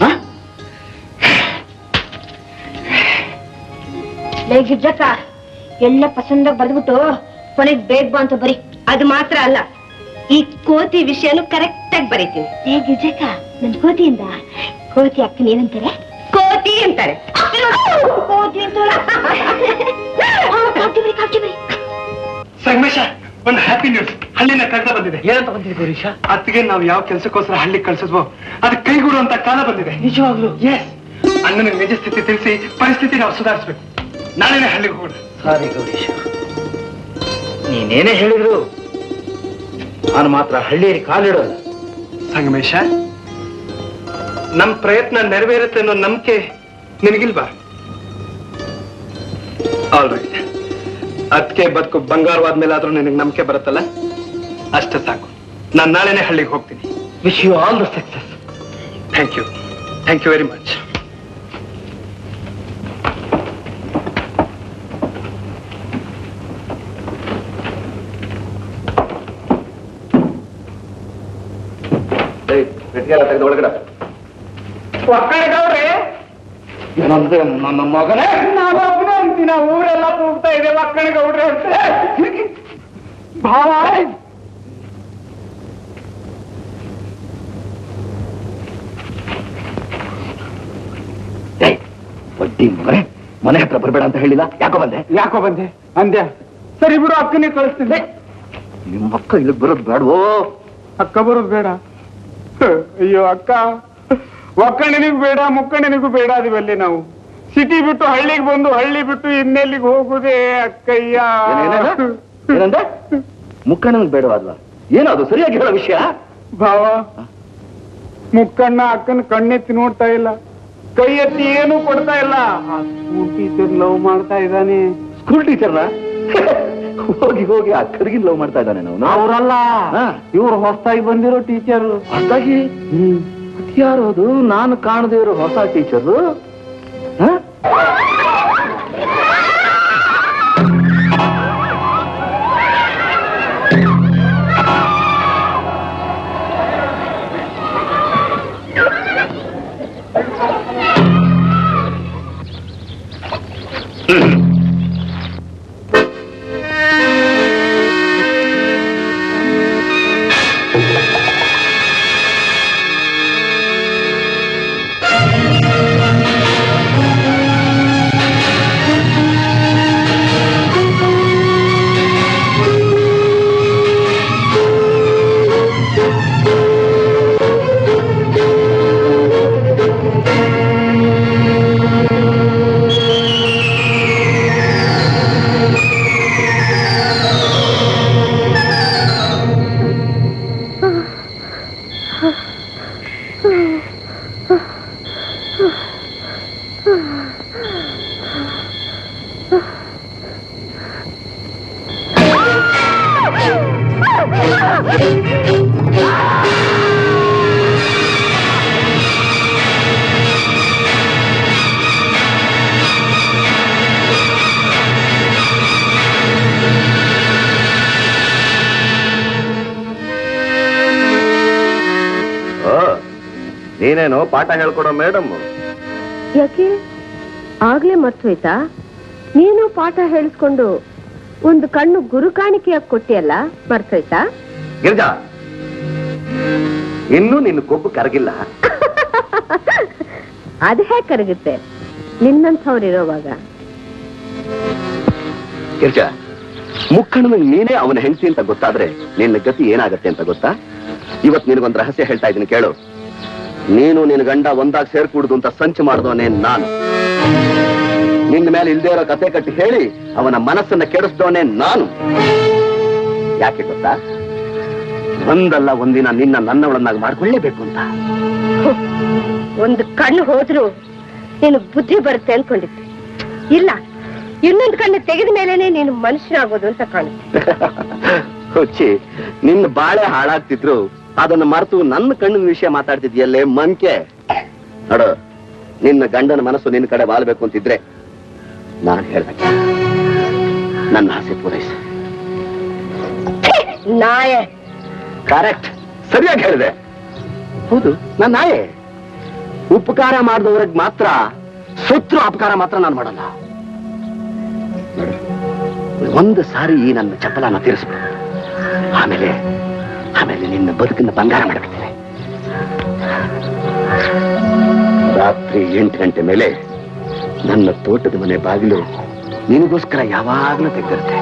ಲೇ ಗಿರ್ಜಕ್ಕ ಎಲ್ಲ ಪಸಂದಾಗ ಬರ್ದ್ಬಿಟ್ಟು ಕೊನೆಗ್ ಬೇಗ ಬಾ ಅಂತ ಬರೀ ಅದು ಮಾತ್ರ ಅಲ್ಲ ಈ ಕೋತಿ ವಿಷಯನು ಕರೆಕ್ಟ್ ಆಗಿ ಬರೀತೀನಿ ಲೇ ಗಿರ್ಜಕ್ಕ ನನ್ ಕೋತಿಯಿಂದ ಕೋತಿ ಅಕ್ಕನ ಏನಂತಾರೆ ಕೋತಿ ಅಂತಾರೆ ಕೋತಿ ಅಂತಾರ ಕಾಗ್ದ ಬರೀ ಕಾಗ್ದ ಬರೀ ಸಂಗಮೇಶ ಒಂದು ಹ್ಯಾಪಿ ನ್ಯೂಸ್ ಹಳ್ಳಿನ ಕರೆದ ಬಂದಿದೆ ಏನಂತ ಬಂದಿದೆ ಗೌರೀಶ ಅತ್ತಿಗೆ ನಾವು ಯಾವ ಕೆಲಸಕ್ಕೋಸ್ಕರ ಹಳ್ಳಿ ಕಳ್ಸಿದ್ವೋ ಅದು ಕೈಗೂಡುವಂತ ಕಾಲ ಬಂದಿದೆ ನಿಜವಾಗ್ಲು ಎಸ್ ಅಣ್ಣನಿಗೆ ನಿಜ ಸ್ಥಿತಿ ತಿಳಿಸಿ ಪರಿಸ್ಥಿತಿ ನಾವು ಸುಧಾರಿಸ್ಬೇಕು ನಾಳೆನೆ ಹಳ್ಳಿಗೆ ಹೋಗೋಣ ಸಾರಿ ಗೌರೀಶ ನೀನೇನೇ ಹೇಳಿದ್ರು ನಾನು ಮಾತ್ರ ಹಳ್ಳಿಯಲ್ಲಿ ಕಾಲಿಡೋಲ್ಲ ಸಂಗಮೇಶ ನಮ್ ಪ್ರಯತ್ನ ನೆರವೇರುತ್ತೆ ಅನ್ನೋ ನಂಬಿಕೆ ನಿನಗಿಲ್ವಾ ಆಲ್ ರೈಟ್ ಅದಕ್ಕೆ ಬದುಕು ಬಂಗಾರವಾದ್ಮೇಲೆ ಆದ್ರೂ ನಿನಗೆ ನಂಬಿಕೆ ಬರುತ್ತಲ್ಲ ಅಷ್ಟೇ ಸಾಕು ನಾನು ನಾಳೆನೆ ಹಳ್ಳಿಗೆ ಹೋಗ್ತೀನಿ wish you all the success thank you thank you very much ಪೆಟ್ಟಿಗೆಲ್ಲ ತೆಗೆದು ಒಳಗಡೆ ಒಕ್ಕಳಿಗವ್ರೆ ಏನಂದ್ರೆ ನನ್ನ ಮಗನೇ ನಾನು ಒಬ್ಬನೇ ಅಂತೀನ ಊರೆಲ್ಲ ಕೂಗ್ತಾ ಇದೆ ಒಕ್ಕಳಿಗೌಡ್ರೆ ಅಂತ ಭಾವ ಏಯ್, ಬಡ್ಡಿ ಮಗನೇ ಮನೆ ಹತ್ರ ಬರಬೇಡ ಅಂತ ಹೇಳಿಲ್ಲ ಯಾಕೋ ಬಂದೆ ಯಾಕೋ ಬಂದೆ ಅಂದ್ಯ ಸರಿ ಬಿಡು ಅಕ್ಕನೇ ಕಳಿಸ್ತೀನಿ ನಿಮ್ಮ ಅಕ್ಕ ಇಲ್ಲಿಗೆ ಬರೋದು ಬೇಡವೋ ಅಕ್ಕ ಬರೋದು ಬೇಡ ಹ, ಅಯ್ಯೋ ಅಕ್ಕ ಒಕ್ಕಣಿನಿಗೂ ಬೇಡ ಮುಕ್ಕಣಿನಿಗೂ ಬೇಡ ಅದೀವಲ್ಲಿ ನಾವು ಸಿಟಿ ಬಿಟ್ಟು ಹಳ್ಳಿಗೆ ಬಂದು ಹಳ್ಳಿ ಬಿಟ್ಟು ಇನ್ನೆಲ್ಲಿಗೆ ಹೋಗುದೇ ಅಕ್ಕಯ್ಯ ಏನೇನೇನ? ಏನಂದೆ ಮುಕ್ಕಣ್ಣನಿಗೆ ಬೇಡವಾದ್ವಾ ಏನದು ಸರಿಯಾಗಿ ಹೇಳೋ ವಿಷಯ ಭಾವ ಮುಕ್ಕಣ್ಣ ಅಕ್ಕನ ಕಣ್ಣೆತ್ತಿ ನೋಡ್ತಾ ಇಲ್ಲ ಕೈ ಎತ್ತಿ ಏನು ಕೊಡ್ತಾ ಇಲ್ಲ ಆ ಸ್ಕೂಲ್ ಟೀಚರ್ ಲವ್ ಮಾಡ್ತಾ ಇದ್ದಾನೆ ಸ್ಕೂಲ್ ಟೀಚರ್ನ ಹೋಗಿ ಹೋಗಿ ಅಕ್ಕರಿಗಿನ್ ಲವ್ ಮಾಡ್ತಾ ಇದ್ದಾನೆ ನಾವು ಅವರಲ್ಲ ಹಾ. ಇವ್ರು ಹೊಸದಾಗಿ ಬಂದಿರೋ ಟೀಚರ್ ಹೊಸದಾಗಿ ಯಾರೋದು ನಾನು ಕಾಣದೇ ಇರೋ ಹೊಸ ಟೀಚರು ನೀನೇನು ಪಾಠ ಹೇಳ್ಕೊಡೋ ಮೇಡಮ್ ಯಾಕೆ ಆಗ್ಲೇ ಮರ್ತೋಯ್ತಾ ನೀನು ಪಾಠ ಹೇಳಿಸ್ಕೊಂಡು ಒಂದು ಕಣ್ಣು ಗುರು ಕಾಣಿಕೆಯಾಗಿ ಕೊಟ್ಟಿಯಲ್ಲ ಮರ್ತೋಯ್ತಾ ಗಿರಿಜಾ ಇನ್ನೂ ನಿನ್ನ ಕೊಬ್ಬು ಕರಗಿಲ್ಲ ಅದು ಹೇಗೆ ಕರಗುತ್ತೆ ನಿನ್ನಂಥವ್ರು ಇರೋವಾಗ ಗಿರಿಜಾ ಮುಕ್ಕಣ್ಣನಿಗೆ ನೀನೇ ಅವನ ಹೆಂಡತಿ ಅಂತ ಗೊತ್ತಾದ್ರೆ ನಿನ್ನ ಗತಿ ಏನಾಗತ್ತೆ ಅಂತ ಗೊತ್ತಾ ಇವತ್ ನಿನಗೊಂದು ರಹಸ್ಯ ಹೇಳ್ತಾ ಇದ್ದೀನಿ ಕೇಳು ನೀನು ನಿನ್ನ ಗಂಡ ಒಂದಾಗ್ ಸೇರ್ಕೂಡುದು ಅಂತ ಸಂಚು ಮಾಡಿದವನೇ ನಾನು ನಿನ್ನ ಮೇಲೆ ಇಲ್ದೇ ಇರೋ ಕತೆ ಕಟ್ಟಿ ಹೇಳಿ ಅವನ ಮನಸ್ಸನ್ನ ಕೆಡಿಸಿದವನೇ ನಾನು ಯಾಕೆ ಗೊತ್ತಾ ಒಂದಲ್ಲ ಒಂದಿನ ನಿನ್ನ ನನ್ನವಳನ್ನಾಗಿ ಮಾಡ್ಕೊಳ್ಳೇಬೇಕು ಅಂತ ಒಂದು ಕಣ್ಣು ಹೋದ್ರು ನೀನು ಬುದ್ಧಿ ಬರುತ್ತೆ ಅನ್ಕೊಂಡಿದ್ದೆ ಇಲ್ಲ ಇನ್ನೊಂದು ಕಣ್ಣು ತೆಗೆದ ಮೇಲೇನೆ ನೀನು ಮನುಷ್ಯನಾಗೋದು ಅಂತ ಕಾಣುತ್ತೆ ಹುಚ್ಚಿ ನಿನ್ನ ಬಾಳೆ ಹಾಳಾಗ್ತಿದ್ರು ಅದನ್ನ ಮರೆತು ನನ್ನ ಕಣ್ಣಿನ ವಿಷಯ ಮಾತಾಡ್ತಿದ್ಯಲ್ಲೇ ಮಂಕೆ ನೋಡು ನಿನ್ನ ಗಂಡನ ಮನಸ್ಸು ನಿನ್ನ ಕಡೆ ವಾಲ್ಬೇಕು ಅಂತಿದ್ರೆ ನಾನು ಹೇಳ್ಬೇಕು ನನ್ನ ಆಸೆ ಪೂರೈಸು ನಾಯ ಕರೆಕ್ಟ್ ಸರಿಯಾಗಿ ಹೇಳಿದೆ ಹೌದು ನನ್ನ ನಾಯೆ ಉಪಕಾರ ಮಾಡಿದವ್ರಿಗೆ ಮಾತ್ರ ಶತ್ರು ಅಪಕಾರ ಮಾತ್ರ ನಾನು ಮಾಡಲ್ಲ ನೋಡು, ಒಂದು ಸಾರಿ ಈ ನನ್ನ ಚಪ್ಪಲನ ತೀರಿಸ್ಬಿಡು ಆಮೇಲೆ ಆಮೇಲೆ ನಿನ್ನ ಬದುಕನ್ನ ಬಂಗಾರ ಮಾಡ್ಬಿಡ್ತೀನಿ ರಾತ್ರಿ ಎಂಟು ಗಂಟೆ ಮೇಲೆ ನನ್ನ ತೋಟದ ಮನೆ ಬಾಗಿಲು ನಿನಗೋಸ್ಕರ ಯಾವಾಗಲೂ ತೆಗೆದಿರುತ್ತೆ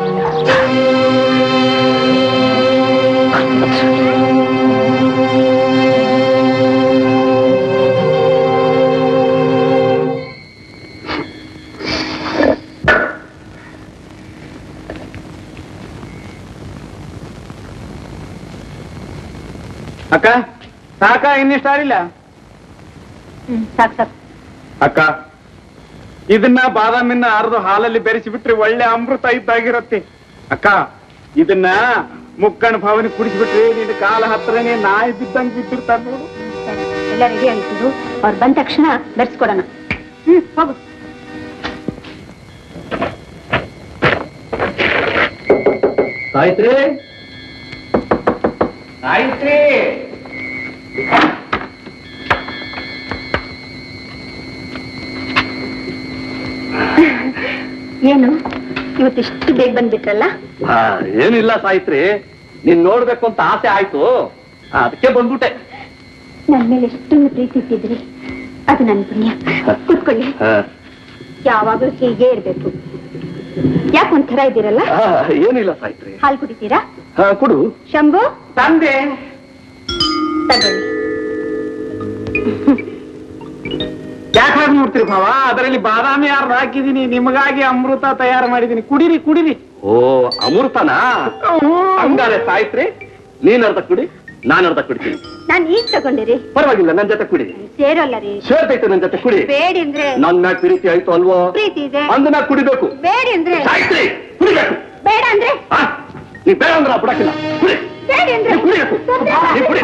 ಅಕ್ಕ ಸಾಕ ಇನ್ನಿಷ್ಟ ಆಗಿಲ್ಲ ಸಾಕ್ ಸಾಕ್ ಅಕ್ಕ ಇದನ್ನ ಬಾದಾಮಿನ ಅರ್ದು ಹಾಲಲ್ಲಿ ಬೆರೆಸಿ ಬಿಟ್ರೆ ಒಳ್ಳೆ ಅಮೃತ ಇದ್ದಾಗಿರತ್ತೆ ಅಕ್ಕ ಇದನ್ನ ಮುಕ್ಕಣ ಭಾವನೆ ಕುಡಿಸ್ಬಿಟ್ರೆ ನಿನ್ನ ಕಾಲ ಹತ್ರನೇ ನಾಯಿ ಬಿದ್ದಂಗ್ ಬಿದ್ದಿರ್ತಾರ ನೋಡು ಎಲ್ಲ ರೆಡಿ ಆಗಿತ್ತು ಅವ್ರು ಬಂದ ತಕ್ಷಣ ಬೆರ್ಸ್ಕೊಡೋಣ ಹ್ಮ್ ಹೋಗು ಸಾಯ್ತ್ರಿ ಸಾಯಿತ್ರಿ ಏನು ಇವತ್ತಿಷ್ಟು ಬೇಗ ಬಂದ್ಬಿಟ್ರಲ್ಲ ಆ, ಏನಿಲ್ಲ ಸಾಯಿತ್ರಿ ನೀನ್ ನೋಡ್ಬೇಕು ಅಂತ ಆಸೆ ಆಯ್ತು ಆ, ಅದಕ್ಕೆ ಬಂದ್ಬಿಟ್ಟೆ ನನ್ ಮೇಲೆ ಎಷ್ಟೊಂದು ಪ್ರೀತಿ ಇಟ್ಟಿದ್ರಿ ಅದು ನನ್ ಪುಣ್ಯ ಕೂತ್ಕೊಳ್ಳಿ ಆ, ಯಾವಾಗ್ಲೂ ಹೀಗೆ ಇರ್ಬೇಕು ಯಾಕೆ ಒಂಥರ ಇದ್ದೀರಲ್ಲ ಆ, ಏನಿಲ್ಲ ಸಾಯಿತ್ರಿ ಹಾಲು ಕುಡಿತೀರಾ ಆ, ಕೊಡು ಶಂಭು ತಂದೆ ತಗೊಳ್ಳಿ ಯಾಕೆ ಹಾಗೆ ನೋಡ್ತೀರಿ ಭಾವ ಅದರಲ್ಲಿ ಬಾದಾಮಿ ಯಾರು ಹಾಕಿದೀನಿ ನಿಮಗಾಗಿ ಅಮೃತ ತಯಾರು ಮಾಡಿದೀನಿ ಕುಡಿರಿ ಕುಡಿರಿ ಓ ಅಮೃತನಾ ಹಂಗಾರೆ ಸಾಯಿತ್ರಿ ನೀನ್ ಅರ್ಧ ಕುಡಿ ನಾನ್ ಅರ್ಧ ಕುಡಿತೀನಿ ನಾನ್ ಈಗ ತಗೊಂಡಿರಿ ಪರವಾಗಿಲ್ಲ ನನ್ ಜೊತೆ ಕುಡಿ ಸೇರಲ್ಲ ರೀ ಸೇರ್ತೈತೆ ನನ್ ಜೊತೆ ಕುಡಿ ಬೇಡಿ ಅಂದ್ರೆ ನನ್ ಮ್ಯಾಗ ಪ್ರೀತಿ ಆಯ್ತು ಅಲ್ವೋ ಪ್ರೀತಿ ಇದೆ ಅಂದ ಮ್ಯಾಗ ಕುಡಿಬೇಕು ಬೇಡಿ ಅಂದ್ರೆ ಸಾಯಿತ್ರಿ ಕುಡಿಬೇಕು ಬೇಡ ಅಂದ್ರೆ ಆ, ನೀ ಬೇಡ ಅಂದ್ರ ಬಿಡಕ್ಕಿಲ್ಲ ಕುಡಿ ಬೇಡಿ ಅಂದ್ರೆ ನೀ ಕುಡಿಬೇಕು ನೀ ಕುಡಿ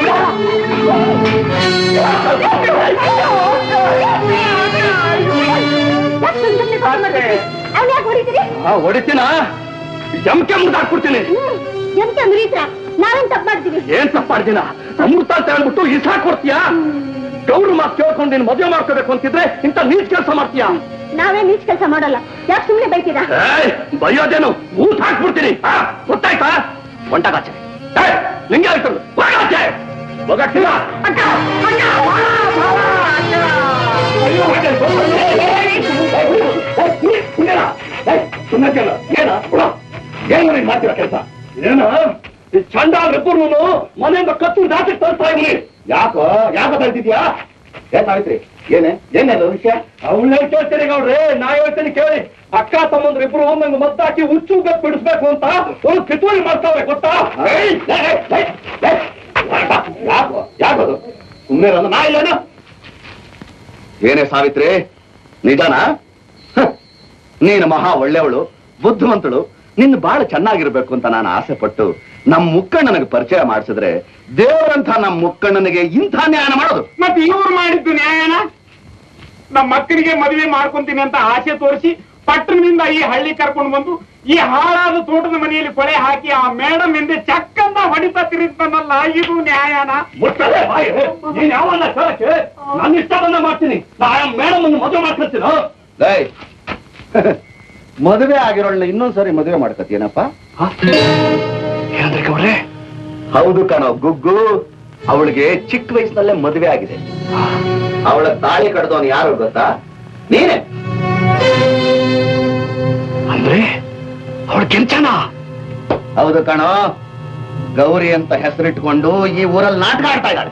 ಅವ್ನ ಯಾಕೆ ಹೊಡಿತೀರಿ ಆ, ಹೊಡಿತೀನ ಎಮ್ಕೆ ಮುರ್ದು ಹಾಕ್ಬಿಡ್ತೀನಿ ಎಂತ ಮುರೀತ್ರ ನಾವೇನ್ ತಪ್ಪು ಮಾಡ್ತೀವಿ ಏನ್ ತಪ್ಪಾಡ್ತೀನ ಅಮೃತ ಅಂತ ಹೇಳ್ಬಿಟ್ಟು ಇಸಾಕ್ ಕೊಡ್ತೀಯಾ ಗೌರು ಮಾತು ಕೇಳ್ಕೊಂಡು ನೀನ್ ಮದುವೆ ಮಾಡ್ಕೋಬೇಕು ಅಂತಿದ್ರೆ ಇಂತ ನೀಚ್ ಕೆಲಸ ಮಾಡ್ತೀಯಾ ನಾವೇ ನೀಚ್ ಕೆಲಸ ಮಾಡಲ್ಲ ಯಾಕೆ ಸುಮ್ನೆ ಬೈತೀರಾ ಏಯ್, ಬೈಯೋದೇನು ಊಟ ಹಾಕ್ಬಿಡ್ತೀನಿ ಆ, ಗೊತ್ತಾಯ್ತಾ ಒಂಟಾಗಾಚೆ ಏಯ್, ನಿಂಗೆ ಆಯ್ತು ಹೋಗಾಚೆ ಹೋಗಕ್ಕಿಲ್ಲ ಅಕ್ಕ, ಅಕ್ಕ, ಆ, ಭಾವ, ಅಕ್ಕ. ಅಯ್ಯೋ, ಹಾಗೆ ಹೋಗ್ಬೇಡಿ. ಏಯ್, ಏಯ್, ಏಯ್, ಹಿಂಗೆಲ್ಲ. ಏಯ್, ಸುಮ್ನೆ ಕೇಳ. ಏನ ಬಿಡು. ಏನು ನೀನ್ ಮಾಡ್ತೀರ ಕೆಲಸ ಏನ ಈ ಚಂಡ ಇಬ್ಬರು ಮನೆಯಿಂದ ಕತ್ತು ದಾಟಿ ತರ್ತಾ ಇದೀನಿ ಯಾಕೋ ಯಾಕೋ ತರ್ತಿದ್ಯಾ ಏ ಸಾವಿತ್ರಿ ಏನೇ ಏನೇನು ವಿಷಯ ಅವಳೇ ಕೇಳ್ತೀನಿ ಗೌಡ್ರಿ ನಾ ಹೇಳ್ತೀನಿ ಕೇಳಿ ಅಕ್ಕ ತಮ್ಮಂದ್ರ ಇಬ್ರು ನಂಗೆ ಮದ್ದಾಕಿ ಹುಚ್ಚು ಬೇಕು ಬಿಡಿಸ್ಬೇಕು ಅಂತ ಒಂದು ಕಿತ್ತೂರಿ ಮಾಡ್ತಾವೆ ಗೊತ್ತಾ ಏಯ್, ಏಯ್, ಏಯ್, ಏಯ್, ಏಯ್, ಯಾಕೋ ಯಾಕದು ಸುಮ್ಮನೆ ಇರೋದು ನಾ ಇಲ್ಲೇನು ಏನೇ ಸಾವಿತ್ರಿ ನಿಜಾನಾ ಹ, ನೀನು ಮಹಾ ಒಳ್ಳೆಯವಳು ಬುದ್ಧಿವಂತಳು ನಿನ್ನ ಬಹಳ ಚೆನ್ನಾಗಿರ್ಬೇಕು ಅಂತ ನಾನು ಆಸೆ ಪಟ್ಟು ನಮ್ಮ ಮುಕ್ಕಣ್ಣನಿಗೆ ಪರಿಚಯ ಮಾಡಿಸಿದ್ರೆ ದೇವರಂತ ನಮ್ಮ ಮುಕ್ಕಣ್ಣನಿಗೆ ಇಂಥ ನ್ಯಾಯ ಮಾಡೋದು ಮತ್ತೆ ಇವ್ರು ಮಾಡಿದ್ದು ನ್ಯಾಯನ ನಮ್ಮ ಮಕ್ಕಳಿಗೆ ಮದುವೆ ಮಾಡ್ಕೊಂತೀನಿ ಅಂತ ಆಸೆ ತೋರಿಸಿ ಪಟ್ಟಣದಿಂದ ಈ ಹಳ್ಳಿ ಕರ್ಕೊಂಡು ಬಂದು ಈ ಹಾಳಾದ ತೋಟದ ಮನೆಯಲ್ಲಿ ಕೊಳೆ ಹಾಕಿ ಆ ಮೇಡಮ್ ಹಿಂದೆ ಚಕ್ಕಂದ ಹೊಡಿತಾ ತಿರುಗ್ತಾನಲ್ಲ ಇದು ನ್ಯಾಯನ ಮುಟ್ಟಲೆ ಬಾಯಿ ನೀನ್ ಯಾವನ್ನ ಕೇಳಕ್ಕೆ ನನ್ನ ಇಷ್ಟ ಬಂದ ಮಾಡ್ತೀನಿ ನಾ ಮೇಡಮ್ ಅನ್ನು ಮದುವೆ ಮಾಡ್ಕೊಳ್ತೀನ ಮದುವೆ ಆಗಿರೋಳ್ನ ಇನ್ನೊಂದ್ಸರಿ ಮದುವೆ ಮಾಡ್ಕೊತೀನಪ್ಪ ಏನಂದ್ರೆ ಗೌಡ್ರೆ ಹೌದು ಕಣೋ ಗುಗ್ಗು ಅವಳಿಗೆ ಚಿಕ್ಕ ವಯಸ್ಸಿನಲ್ಲೇ ಮದುವೆ ಆಗಿದೆ ಅವಳ ತಾಳಿ ಕಡ್ದವನು ಯಾರು ಗೊತ್ತಾ ನೀನೆ ಅಂದ್ರೆ ಅವಳ ಕೆಂಚನ ಹೌದು ಕಣೋ ಗೌರಿ ಅಂತ ಹೆಸರಿಟ್ಕೊಂಡು ಈ ಊರಲ್ಲಿ ನಾಟಕ ಆಡ್ತಾ ಇದ್ದಾಳೆ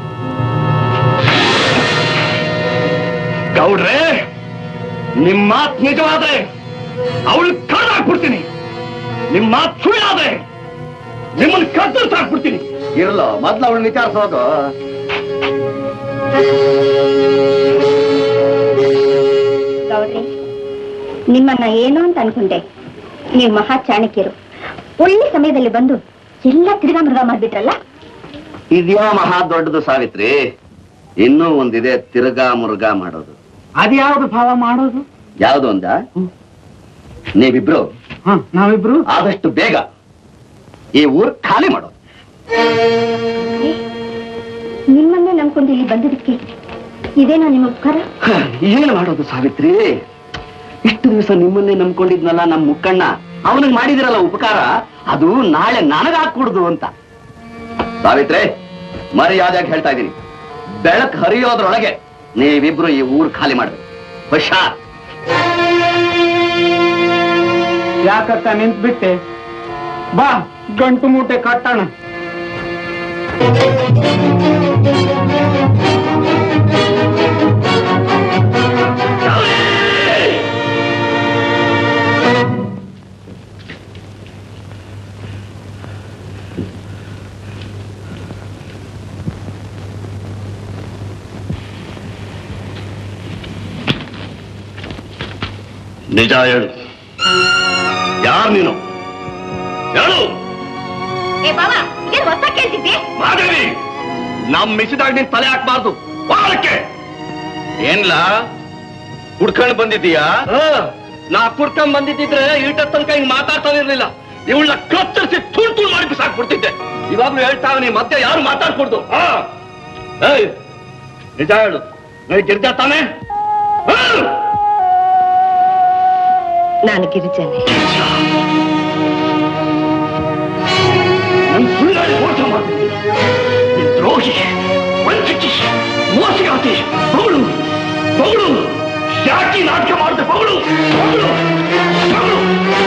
ಗೌಡ್ರೆ ನಿಮ್ಮ ಮಾತು ನಿಜವಾದ್ರೆ ಅವಳು ಕಡ್ದಾಕ್ಬಿಡ್ತೀನಿ ನಿಮ್ಮ ಮಾತು ಸುಳ್ಳಾದ್ರೆ ನಿಮ್ಮನ್ನು ಕತ್ತರಿಸಾಕ್ಬಿಡ್ತೀನಿ ಇರಲೋ ಮೊದ್ಲು ಅವಳು ವಿಚಾರಿಸೋದು ಗೌಡ್ರಿ ನಿಮ್ಮನ್ನ ಏನು ಅಂತ ಅನ್ಕೊಂಡೆ ನೀವು ಮಹಾ ಚಾಣಕ್ಯರು ಒಳ್ಳೆ ಸಮಯದಲ್ಲಿ ಬಂದು ಎಲ್ಲ ತಿರ್ಗಾ ಮೃಗ ಮಾಡ್ಬಿಟ್ರಲ್ಲ ಇದ್ಯಾ ಮಹಾ ದೊಡ್ಡದು ಸಾವಿತ್ರಿ ಇನ್ನೂ ಒಂದಿದೆ ತಿರ್ಗಾ ಮುರುಗಾ ಮಾಡೋದು ಅದ್ಯಾವ್ದು ಭಾವ ಮಾಡೋದು ಯಾವ್ದು ಒಂದ ನೀವಿಬ್ರು ಹ ನಾವಿಬ್ರು ಆದಷ್ಟು ಬೇಗ ಈ ಊರ್ ಖಾಲಿ ಮಾಡೋದು ನಿಮ್ಮನ್ನೇ ನಂಬ್ಕೊಂಡು ಇಲ್ಲಿ ಬಂದಿದ್ದಕ್ಕೆ ಇದೇನೋ ನಿಮ್ಮ ಉಪಕಾರ ಏನು ಮಾಡೋದು ಸಾವಿತ್ರಿ ಇಷ್ಟು ದಿವಸ ನಿಮ್ಮನ್ನೇ ನಂಬ್ಕೊಂಡಿದ್ನಲ್ಲ ನಮ್ ಮುಕ್ಕಣ್ಣ ಅವನಿಗೆ ಮಾಡಿದಿರಲ್ಲ ಉಪಕಾರ ಅದು ನಾಳೆ ನನಗ್ ಹಾಕ್ಕೊಡುದು ಅಂತ ಸಾವಿತ್ರಿ ಮರ್ಯಾದೆಯಾಗಿ ಹೇಳ್ತಾ ಇದ್ದೀನಿ ಬೆಳಕ್ ಹರಿಯೋದ್ರೊಳಗೆ ನೀವಿಬ್ರು ಈ ಊರ್ ಖಾಲಿ ಮಾಡ್ಬೇಕು ಹುಷಾರ್ ಯಾಕಕ್ಕ ನಿಂತ್ಬಿಟ್ಟೆ ಬಾ ಗಂಟು ಮೂಟೆ ಕಟ್ಟೋಣ ನಿಜ ಹೇಳು ಯಾರು ನೀನು ಹೇಳು ಏ ಬಾಬಾ ಏನ್ ಹೊಸ ಕೇಳ್ತಿದ್ದೆ ಮಾದೇವಿ ನಮ್ ಮಿಸಿದಾಗ ನೀನ್ ತಲೆ ಹಾಕ್ಬಾರ್ದು ಬಾಳಕ್ಕೆ ಏನ್ಲ ಕುಡ್ಕೊಂಡ್ ಬಂದಿದ್ದೀಯಾ ನಾ ಕುಡ್ಕೊಂಡ್ ಬಂದಿದ್ದಿದ್ರೆ ಈಟ ತನಕ ಹಿಂಗ್ ಮಾತಾಡ್ತಾನಿರ್ಲಿಲ್ಲ ಇವಳನ್ನ ಕತ್ತರಿಸಿ ತುಂಡು ತುಂಡು ಮಾಡಿ ಬಿಸಾಕ್ಬಿಡ್ತಿದ್ದೆ ಇವಾಗ್ಲೂ ಹೇಳ್ತಾವ ನೀ ಮತ್ತೆ ಯಾರು ಮಾತಾಡ್ಕೊಡ್ದು ಆ? ಏಯ್, ನಿಜ ಹೇಳು ನೀ ಗಿರ್ಜಾ ತಾನೆ ನಾನು ಗಿರಿಜನೆ ನನ್ ಸುಳ್ಳಾಡಿ ಮೋಸ ಮಾಡ್ತೀನಿ ನೀನ್ ದ್ರೋಹಿ ವಂಚಕಿ ಮೋಸಗಾತಿ ಬಗಳು ಬಗಳು ಯಾಕೆ ನಾಟಕ ಮಾಡಿದೆ ಬಗಳು ಬಗಳು ಬಗಳು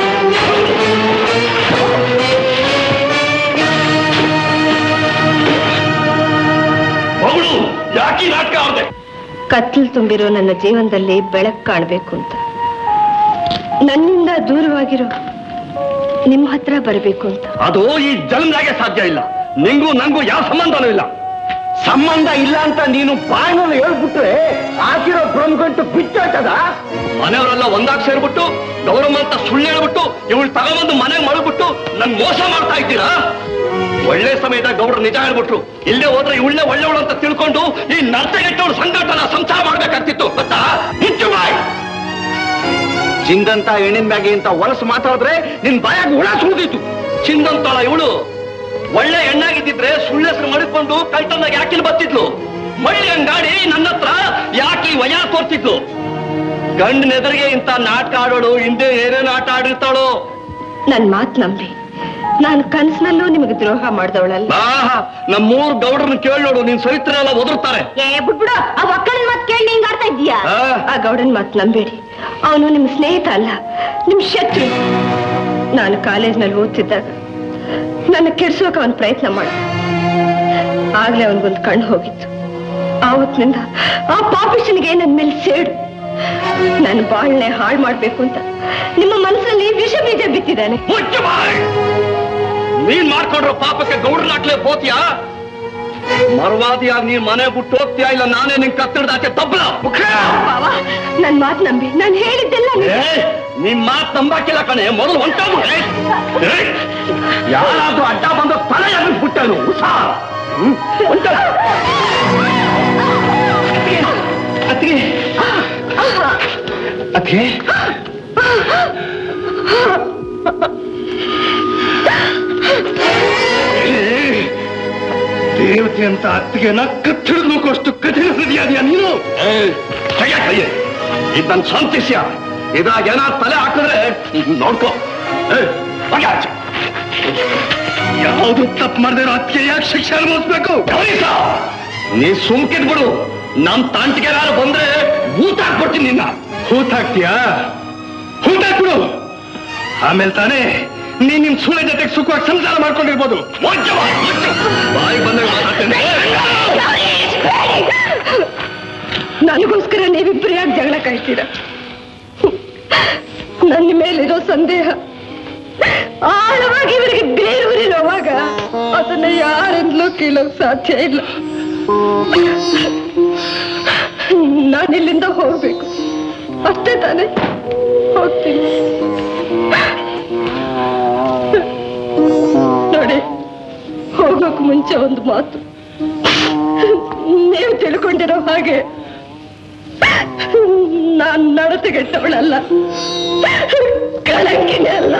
ಬಗಳು ಯಾಕೆ ನಾಟಕ ಆಡ್ದೆ ಕತ್ತಲು ತುಂಬಿರೋ ನನ್ನ ಜೀವನದಲ್ಲಿ ಬೆಳಕು ಕಾಣಬೇಕು ಅಂತ ನನ್ನಿಂದ ದೂರವಾಗಿರೋ ನಿಮ್ಮ ಹತ್ರ ಬರಬೇಕು ಅಂತ ಅದು ಈ ಜನ್ಮದಾಗೆ ಸಾಧ್ಯ ಇಲ್ಲ ನಿಂಗೂ ನಂಗೂ ಯಾವ ಸಂಬಂಧನೂ ಇಲ್ಲ ಸಂಬಂಧ ಇಲ್ಲ ಅಂತ ನೀನು ಬಾಯಿನಲ್ಲಿ ಹೇಳ್ಬಿಟ್ರೆ ಹಾಕಿರೋ ಬ್ರಹ್ಮಗಂಟು ಬಿಚ್ಚಾಟದ ಮನೆಯವರೆಲ್ಲ ಒಂದಾಗ್ ಸೇರ್ಬಿಟ್ಟು ಗೌರಮ್ಮ ಅಂತ ಸುಳ್ಳು ಹೇಳ್ಬಿಟ್ಟು ಇವಳು ತಗೊಂಬಂದು ಮನೆಗೆ ಮಳಗ್ಬಿಟ್ಟು ನನ್ ಮೋಸ ಮಾಡ್ತಾ ಇದ್ದೀರಾ ಒಳ್ಳೆ ಸಮಯದಾಗ ಗೌಡ್ರು ನಿಜ ಹೇಳ್ಬಿಟ್ರು ಇಲ್ಲೇ ಹೋದ್ರೆ ಇವಳೇ ಒಳ್ಳೆವಳು ಅಂತ ತಿಳ್ಕೊಂಡು ಈ ನರ್ತಗೆಟ್ಟವ್ರ ಸಂಘಟನ ಸಂಸಾರ ಮಾಡ್ಬೇಕಾಗ್ತಿತ್ತು ಗೊತ್ತಾ ಹೆಚ್ಚು ಬಾಯ್ ಚಿಂದಂತ ಹೆಣ್ಣಿನ ಮ್ಯಾಗೆ ಅಂತ ಹೊಲಸು ಮಾತಾಡಿದ್ರೆ ನಿನ್ ಬಾಯಾಗ ಹುಳ ಸುಳಿದಿತ್ತು ಚಿಂದಂತಾಳ ಇವಳು ಒಳ್ಳೆ ಹೆಣ್ಣಾಗಿದ್ದಿದ್ರೆ ಸುಳ್ಳು ಹೆಸರು ಮಡಿಕೊಂಡು ಕಳ್ತಂದಾಗ ಯಾಕಿಲ್ ಬತ್ತಿದ್ಲು ಮಳ್ಳಿ ಹಂಗಾಡಿ ನನ್ನ ಹತ್ರ ಯಾಕೆ ವಯ ತೋರ್ತಿದ್ಲು ಗಂಡನ ಎದುರಿಗೆ ಇಂಥ ನಾಟಕ ಆಡೋಳು ಹಿಂದೆ ಏನೇನು ಆಟ ಆಡಿರ್ತಾಳೋ ನನ್ ಮಾತ್ ನಂಬಿ ನಾನು ಕನ್ಸಿನಲ್ಲೂ ನಿಮಗೆ ದ್ರೋಹ ಮಾಡ್ದವಳಲ್ಲ ಆಹಾ ನಮ್ಮೂರ್ ಗೌಡ್ರನ್ನ ಕೇಳಿ ನೋಡು ನಿನ್ ಸರಿತ್ರ ಎಲ್ಲ ಒದರ್ತಾರೆ ಏ ಬಿಟ್ಬಿಡು ಆ ಒಕ್ಕಳನ್ ಮಾತ್ ಕೇಳಿ ಹಿಂಗ್ ಆಡ್ತಾ ಇದ್ದೀಯಾ ಆ, ಆ ಗೌಡನ್ ಮಾತ್ ನಂಬೇಡಿ ಅವನು ನಿಮ್ ಸ್ನೇಹಿತ ಅಲ್ಲ ನಿಮ್ ಶತ್ರು ನಾನು ಕಾಲೇಜ್ನಲ್ಲಿ ಓದ್ತಿದ್ದಾಗ ನನ್ನ ಕೆಡ್ಸೋಕೆ ಅವನ್ ಪ್ರಯತ್ನ ಮಾಡ ಆಗ್ಲೇ ಅವನಿಗೊಂದು ಕಣ್ಣು ಹೋಗಿತ್ತು ಆವತ್ತಿನಿಂದ ಆ ಪಾಪಿಷನ್ಗೆ ನನ್ನ ಮೇಲೆ ಸೇಡು ನಾನು ಬಾಳ್ನೆ ಹಾಳು ಮಾಡ್ಬೇಕು ಅಂತ ನಿಮ್ಮ ಮನಸ್ಸಲ್ಲಿ ವಿಷ ಬೀಜ ಬಿತ್ತಿದ್ದಾನೆ ಮುಚ್ಚು ಬಾಯ್ ನೀನ್ ಮಾಡ್ಕೊಂಡ್ರ ಪಾಪಕ್ಕೆ ಗೌಡ್ರನಾಟ್ಲೆ ಹೋತ್ಯಾ ಮರ್ವಾದಿಯಾಗಿ ನೀನ್ ಮನೆ ಬಿಟ್ಟು ಹೋಗ್ತೀಯಾ ಇಲ್ಲ ನಾನೇ ನಿನ್ ಕತ್ತಡದಾಚೆ ತಬ್ಬಲ ಬಾವ ನನ್ ಮಾತ್ ನಂಬಿ ನಾನು ಹೇಳಿದ್ದೆಲ್ಲ ನಿಜ. ನಿಮ್ ಮಾತ್ ನಂಬಾಕಿಲ್ಲ ಕಣೆ ಮೊದಲು ಹೊಂಟೋಗು ಯಾರಾದ್ರೂ ಅಡ್ಡ ಬಂದು ತಲೆ ಎಗಸ್ಬಿಟ್ಟನು ಹುಷಾರ್ ಹ್ಮ್? ಹೊಂಟೋಗು. ಅತ್ತಿಗೆ ಅತ್ತಿಗೆ ದೇವತೆ ಅಂತ ಅತ್ತಿಗೆನ ಕತ್ತಿಡಿದು ನೂಕೋಷ್ಟು ಕಠಿಣ ಹೃದಯಾದಿಯ ನೀನು ಕೈಯ ಕೈಯೆ ಇದನ್ನ ಶಾಂತಿಸ್ಯ ಇದಾಗ ಏನಾದ್ರು ತಲೆ ಹಾಕಿದ್ರೆ ನೋಡ್ಕೋ ಏ, ಹೋಗಿ ಆಚೆ. ಯಾವುದು ತಪ್ಪು ಮಾಡಿದಿರೋ ಅತ್ತಿಗೆ ಯಾಕೆ ಶಿಕ್ಷೆ ಅನುಭವಿಸ್ಬೇಕು ಗಮನಿಸ ನೀ ಸುಮ್ಕಿದ್ ಬಿಡು ನಮ್ ತಾಂಟಿಗೆ ಯಾರು ಬಂದ್ರೆ ಊಟ ಹಾಕ್ಬಿಡ್ತೀನಿ ನಿನ್ನ ಹೂತ್ ಹಾಕ್ತೀಯಾ ಊಟ ಹಾಕ್ಬಿಡು ಆಮೇಲೆ ತಾನೇ ನೀನ್ ನಿಮ್ ಸುಳ್ಳ ಜೊತೆಗೆ ಸುಖವಾಗಿ ಸಂಸಾರ ಮಾಡ್ಕೊಂಡಿರ್ಬೋದು ಮೊಜ್ಜು, ಮೊಜ್ಜು. ಬಾಯಿ ಬಂದಾಗ ಮಾತಾಡ್ತೇನೆ ನನಗೋಸ್ಕರ ನೀವಿಬ್ಬರು ಯಾಕೆ ಜಗಳ ಕಾಯ್ತೀರ ನನ್ನ ಮೇಲಿರೋ ಸಂದೇಹ ಆಳವಾಗಿ ಇವರಿಗೆ ಬೇರೂರಿರುವಾಗ ಅದನ್ನ ಯಾರಿಂದಲೂ ಕೇಳೋಕ್ ಸಾಧ್ಯ ಇಲ್ಲ ನಾನಿಲ್ಲಿಂದ ಹೋಗ್ಬೇಕು ಅಷ್ಟೇ ತಾನೇ ಹೋಗ್ತೀನಿ ನೋಡಿ ಹೋಗೋಕ್ ಮುಂಚೆ ಒಂದು ಮಾತು ನೀವು ತಿಳ್ಕೊಂಡಿರೋ ಹಾಗೆ ನಾನ್ ನಡತೆಗೆಟ್ಟವಳಲ್ಲ ಕಳಂಕಿನೇ ಅಲ್ಲ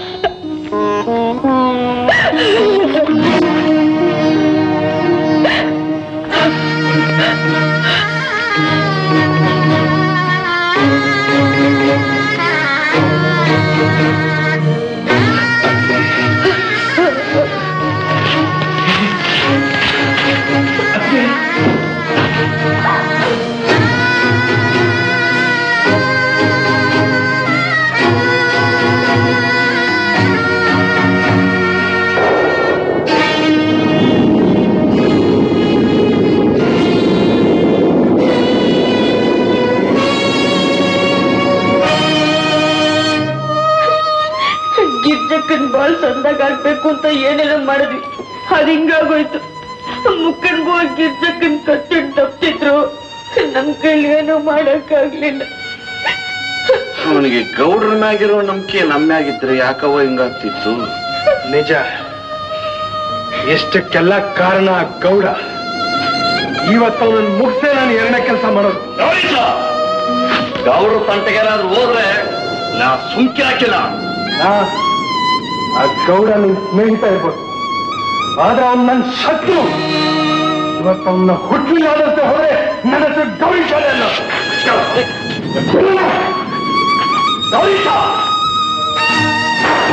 ಗಿರ್ಜಕ್ಕನ್ ಬಾಳ್ ಸಂದಾಗ ಆಗ್ಬೇಕು ಅಂತ ಏನೇನೋ ಮಾಡಿದ್ವಿ ಅದ್ ಹಿಂಗಾಗೋಯ್ತು ಮುಕ್ಕನ್ಗೂ ಗಿರ್ಜಕ್ಕನ್ ಕತ್ತಿಡ್ ತಪ್ತಿದ್ರು ನಮ್ ಕೈಲಿ ಏನೂ ಮಾಡಕ್ಕಾಗ್ಲಿಲ್ಲ ಅವನಿಗೆ ಗೌಡ್ರ ಮ್ಯಾಗಿರೋ ನಂಬಿಕೆ ನಮ್ಮ್ಯಾಗಿದ್ರೆ ಯಾಕವ ಹಿಂಗಾಗ್ತಿತ್ತು ನಿಜ ಎಷ್ಟಕ್ಕೆಲ್ಲ ಕಾರಣ ಆ ಗೌಡ ಇವತ್ತು ಅವನನ್ನು ಮುಗಿಸೇ ನಾನು ಎರಡನೇ ಕೆಲಸ ಮಾಡೋದು ಗೌರೀಶ ಗೌಡ್ರ ತಂಟೆಗೆ ಏನಾದ್ರು ಹೋದ್ರೆ ನಾ ಸುಮ್ಕಿ ಹಾಕಿಲ್ಲ ಆ, ಆ ಗೌಡ ನಿನ್ ಸ್ನೇಹಿತ ಇರ್ಬೋದು ಆದ್ರೆ ಅವನ್ ನನ್ನ ಶತ್ರು ಇವತ್ತು ಅವನ್ನ ಹುಟ್ಟಿಲಾದಂತೆ ಹೋದ್ರೆ ನನ್ನ ಹೆಸರು ಗೌರೀಶನೇ ಅಲ್ಲ ಗೌರೀಶ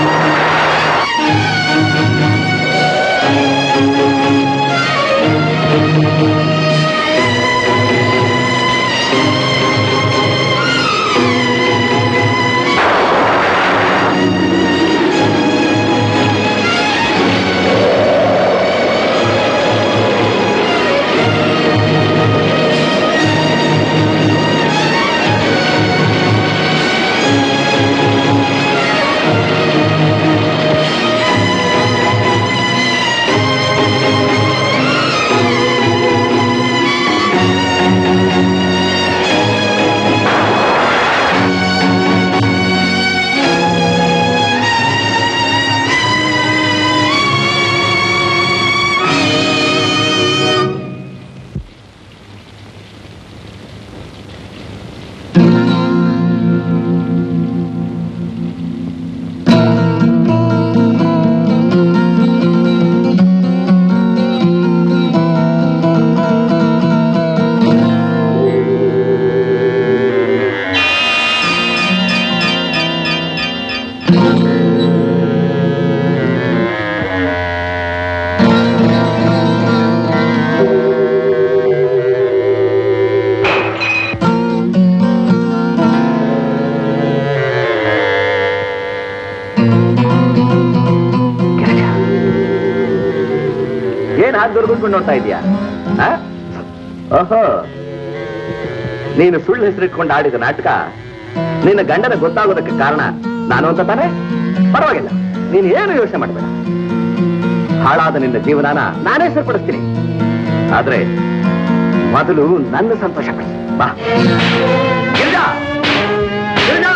ಏನ್ ಹಾಗೆ ದೊರಕಿಸ್ಕೊಂಡು ನೋಡ್ತಾ ಇದೀಯಾ ಆ? ಓಹೋ ನೀನು ಸುಳ್ಳು ಹೆಸರಿಟ್ಕೊಂಡು ಆಡಿದ ನಾಟಕ ನಿನ್ನ ಗಂಡನ ಗೊತ್ತಾಗೋದಕ್ಕೆ ಕಾರಣ ನಾನು ಅಂತ ತಾನೆ ಪರವಾಗಿಲ್ಲ ನೀನು ಏನು ಯೋಚನೆ ಮಾಡಬೇಡ ಹಾಳಾದ ನಿನ್ನ ಜೀವನಾನ ನಾನೇ ಸರಿಪಡಿಸ್ತೀನಿ ಆದ್ರೆ ಮೊದಲು ನನ್ನ ಸಂತೋಷ ಪಡಿಸಿ ಬಾ ಗಿರಿಜಾ! ಗಿರಿಜಾ!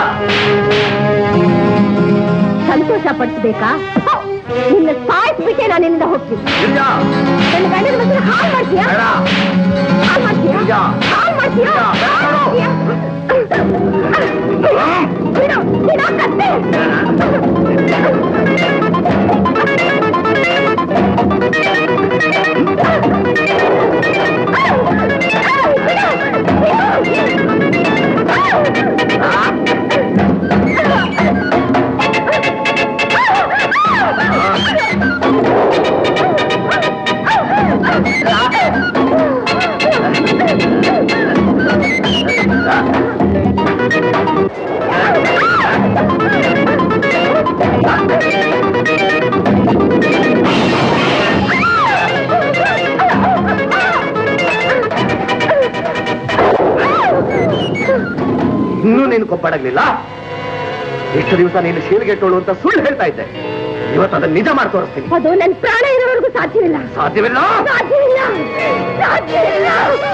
ಸಂತೋಷ ಪಡಿಸ್ಬೇಕಾ ನಿನ್ನ ಸಾಯಿಸ್ಬಿಟ್ಟೆ ನಾನು ನಿನ್ನಿಂದ ಹೋಗ್ತೀನಿ ಗಿರಿಜಾ! ನನ್ನ ಗಂಡನ ಮಕ್ಕಳು ಹಾಳು ಮಾಡ್ತೀಯಾ ಬೇಡ. ಹಾಳು ಮಾಡ್ತೀಯಾ ಗಿರಿಜಾ! ಹಾಳು ಮಾಡ್ತೀಯಾ ಗಿರಿಜಾ, ಬೇಡ ಹಾಳು ನೋಡು. ಮಾಡ್ತೀಯಾ? ಬಿಡು, ಬಿಡು, ಕತ್ತೆ. ಇನ್ನೂ ನೀನು ಕೊಬ್ಬಡಗ್ಲಿಲ್ಲ ಎಷ್ಟು ದಿವಸ ನೀನು ಶೀಲ್ಗೆಟ್ಟೋಳು ಅಂತ ಸುಳ್ಳು ಹೇಳ್ತಾ ಇದ್ದೆ ಇವತ್ತು ಅದನ್ನ ನಿಜ ಮಾಡಿ ತೋರಿಸ್ತೀನಿ ಅದು ನನ್ನ ಪ್ರಾಣ ಇರೋವರೆಗೂ ಸಾಧ್ಯವಿಲ್ಲ ಸಾಧ್ಯವಿಲ್ಲ ಸಾಧ್ಯವಿಲ್ಲ ಸಾಧ್ಯವಿಲ್ಲ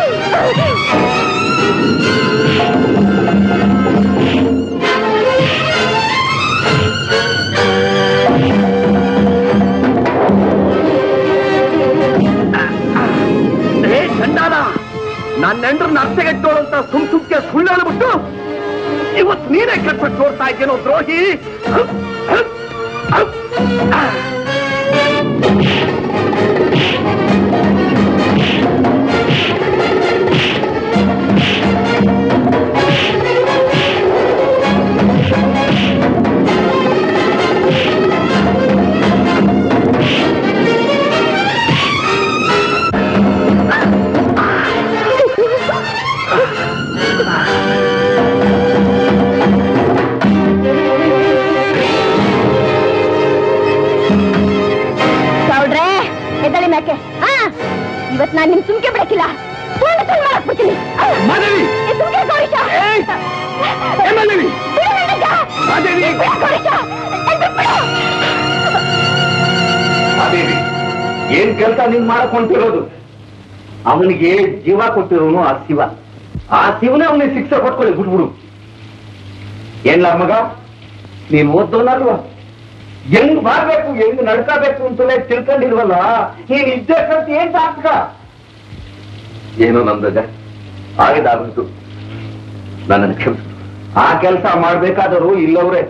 ಏ ಚಂಡಾಲ ನನ್ನ ನೆಂಡ್ರನ್ನ ಅರ್ಥಗೆಟ್ಟೋಳು ಅಂತ ಸುಮ್ ಸುಮ್ಕೆ ಸುಳ್ಳು ಹೇಳ್ಬಿಟ್ಟು ಇವತ್ತು ನೀನೇ ಕೆಟ್ಬಿಟ್ಟು ತೋರ್ತಾ ಇದ್ದೇನೋ ದ್ರೋಹಿ ಗೌಡ್ರೆ ಎದ್ದಳಿ ಮ್ಯಾಕೆ ಆ ಇವತ್ ನಾನ್ ನಿಮ್ ಸುಮ್ಕೆ ಬಿಡಕ್ಕಿಲ್ಲ ಸುಳ್ಳು ಸುಳ್ಳು ಮಾಡಕ್ಬಿಡ್ತೀನಿ ಮಾದೇವಿ! ಏ, ಸುಮ್ಕೆ ಗೌರೀಶ ಏಯ್! ಏ, ಮಾದೇವಿ! ಬಿಡು ನನ್ನನ್ನ! ಮಾದೇವಿ! ಬಿಡು ಗೌರೀಶ! ಎದ್ದು ಬಿಡು! ಅದೇವಿ ಏನ್ ಕೆಲಸ ನೀನ್ ಮಾಡಕ್ ಹೊಂಟಿರೋದು ಅವನಿಗೆ ಜೀವ ಕೊಟ್ಟಿರೋನು ಆ ಶಿವ ಆ ಶಿವನೇ ಅವನಿಗೆ ಶಿಕ್ಷೆ ಕೊಟ್ಕೊಳ್ಳಿ ಬಿಟ್ಬಿಡು ಏನ್ಲ ಮಗ ನೀನ್ ಓದ್ದೋನಲ್ವಾ ಹೆಂಗ್ ಮಾಡ್ಬೇಕು ಹೆಂಗ್ ನಡ್ಕಬೇಕು ಅಂತಲೇ ತಿಳ್ಕೊಂಡಿಲ್ವಲ್ಲ ನೀನ್ ಇದ್ದೇ ಕಲ್ತು ಏನ್ ಸಾರ್ಥಕ ಏನೋ ನಮ್ದಜ ಆಗಿದಾಗ್ಬಿಟ್ಟು ನನ್ನನ್ನು ಕ್ಷಮಿಸು ಆ ಕೆಲಸ ಮಾಡ್ಬೇಕಾದರೂ ಇಲ್ಲವ್ರೆ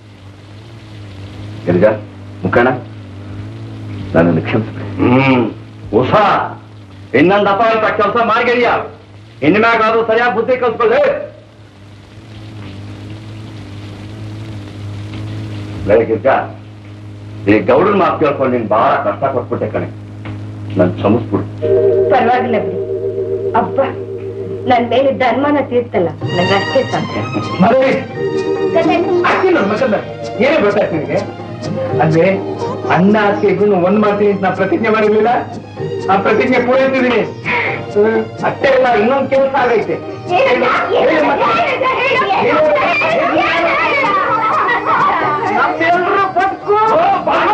ಗಿರಿಜಾ ಮುಖಣ ನನ್ನನ್ನು ಕ್ಷಮಿಸ್ಬಿಡಿ ಹ್ಮ್ ಹೊಸ ಇನ್ನೊಂದು ಅಪಾಯಕ ಕೆಲಸ ಮಾಡ್ಗೆಡಿಯ ಇನ್ನು ಮ್ಯಾಗಾದ್ರೂ ಸರಿಯಾಗಿ ಬುದ್ಧಿ ಕಲ್ಸ್ಕೊಳ್ಳಿ ಬೆಳಗಿದ್ದ ಈ ಗೌಡನ್ ಮಾತು ಕೇಳ್ಕೊಂಡು ನೀನ್ ಬಹಳ ಕಷ್ಟ ಕೊಟ್ಬಿಟ್ಟೆ ಕಣೆ ನನ್ ಕ್ಷಮಿಸ್ಬಿಡು ಪರವಾಗಿಲ್ಲ ಬಿಡಿ ಅಬ್ಬ ನನ್ ಮೇಲಿದ್ದ ಅನುಮಾನ ತೀರ್ತಲ್ಲ ನಂಗಷ್ಟೇ ಸಾಕು ಏನೇ ಗೊತ್ತಾಯ್ತು ನಿನಗೆ ಅಂದ್ರೆ ಅಣ್ಣ ಅಕ್ಕೆ ಇಬ್ರು ಒಂದ್ ಮಾಡ್ತೀನಿ ಅಂತ ನಾ ಪ್ರತಿಜ್ಞೆ ಮಾಡಿರ್ಲಿಲ್ಲ ಆ ಪ್ರತಿಜ್ಞೆ ಪೂರೈಸಿದೀನಿ ಹ್ಮ್. ಅಷ್ಟೇ ಅಲ್ಲ ಇನ್ನೊಂದ್ ಕೆಲಸ ಆಗೈತೆ ನಮ್ಮೆಲ್ರ ಬದುಕು ಬಹಳ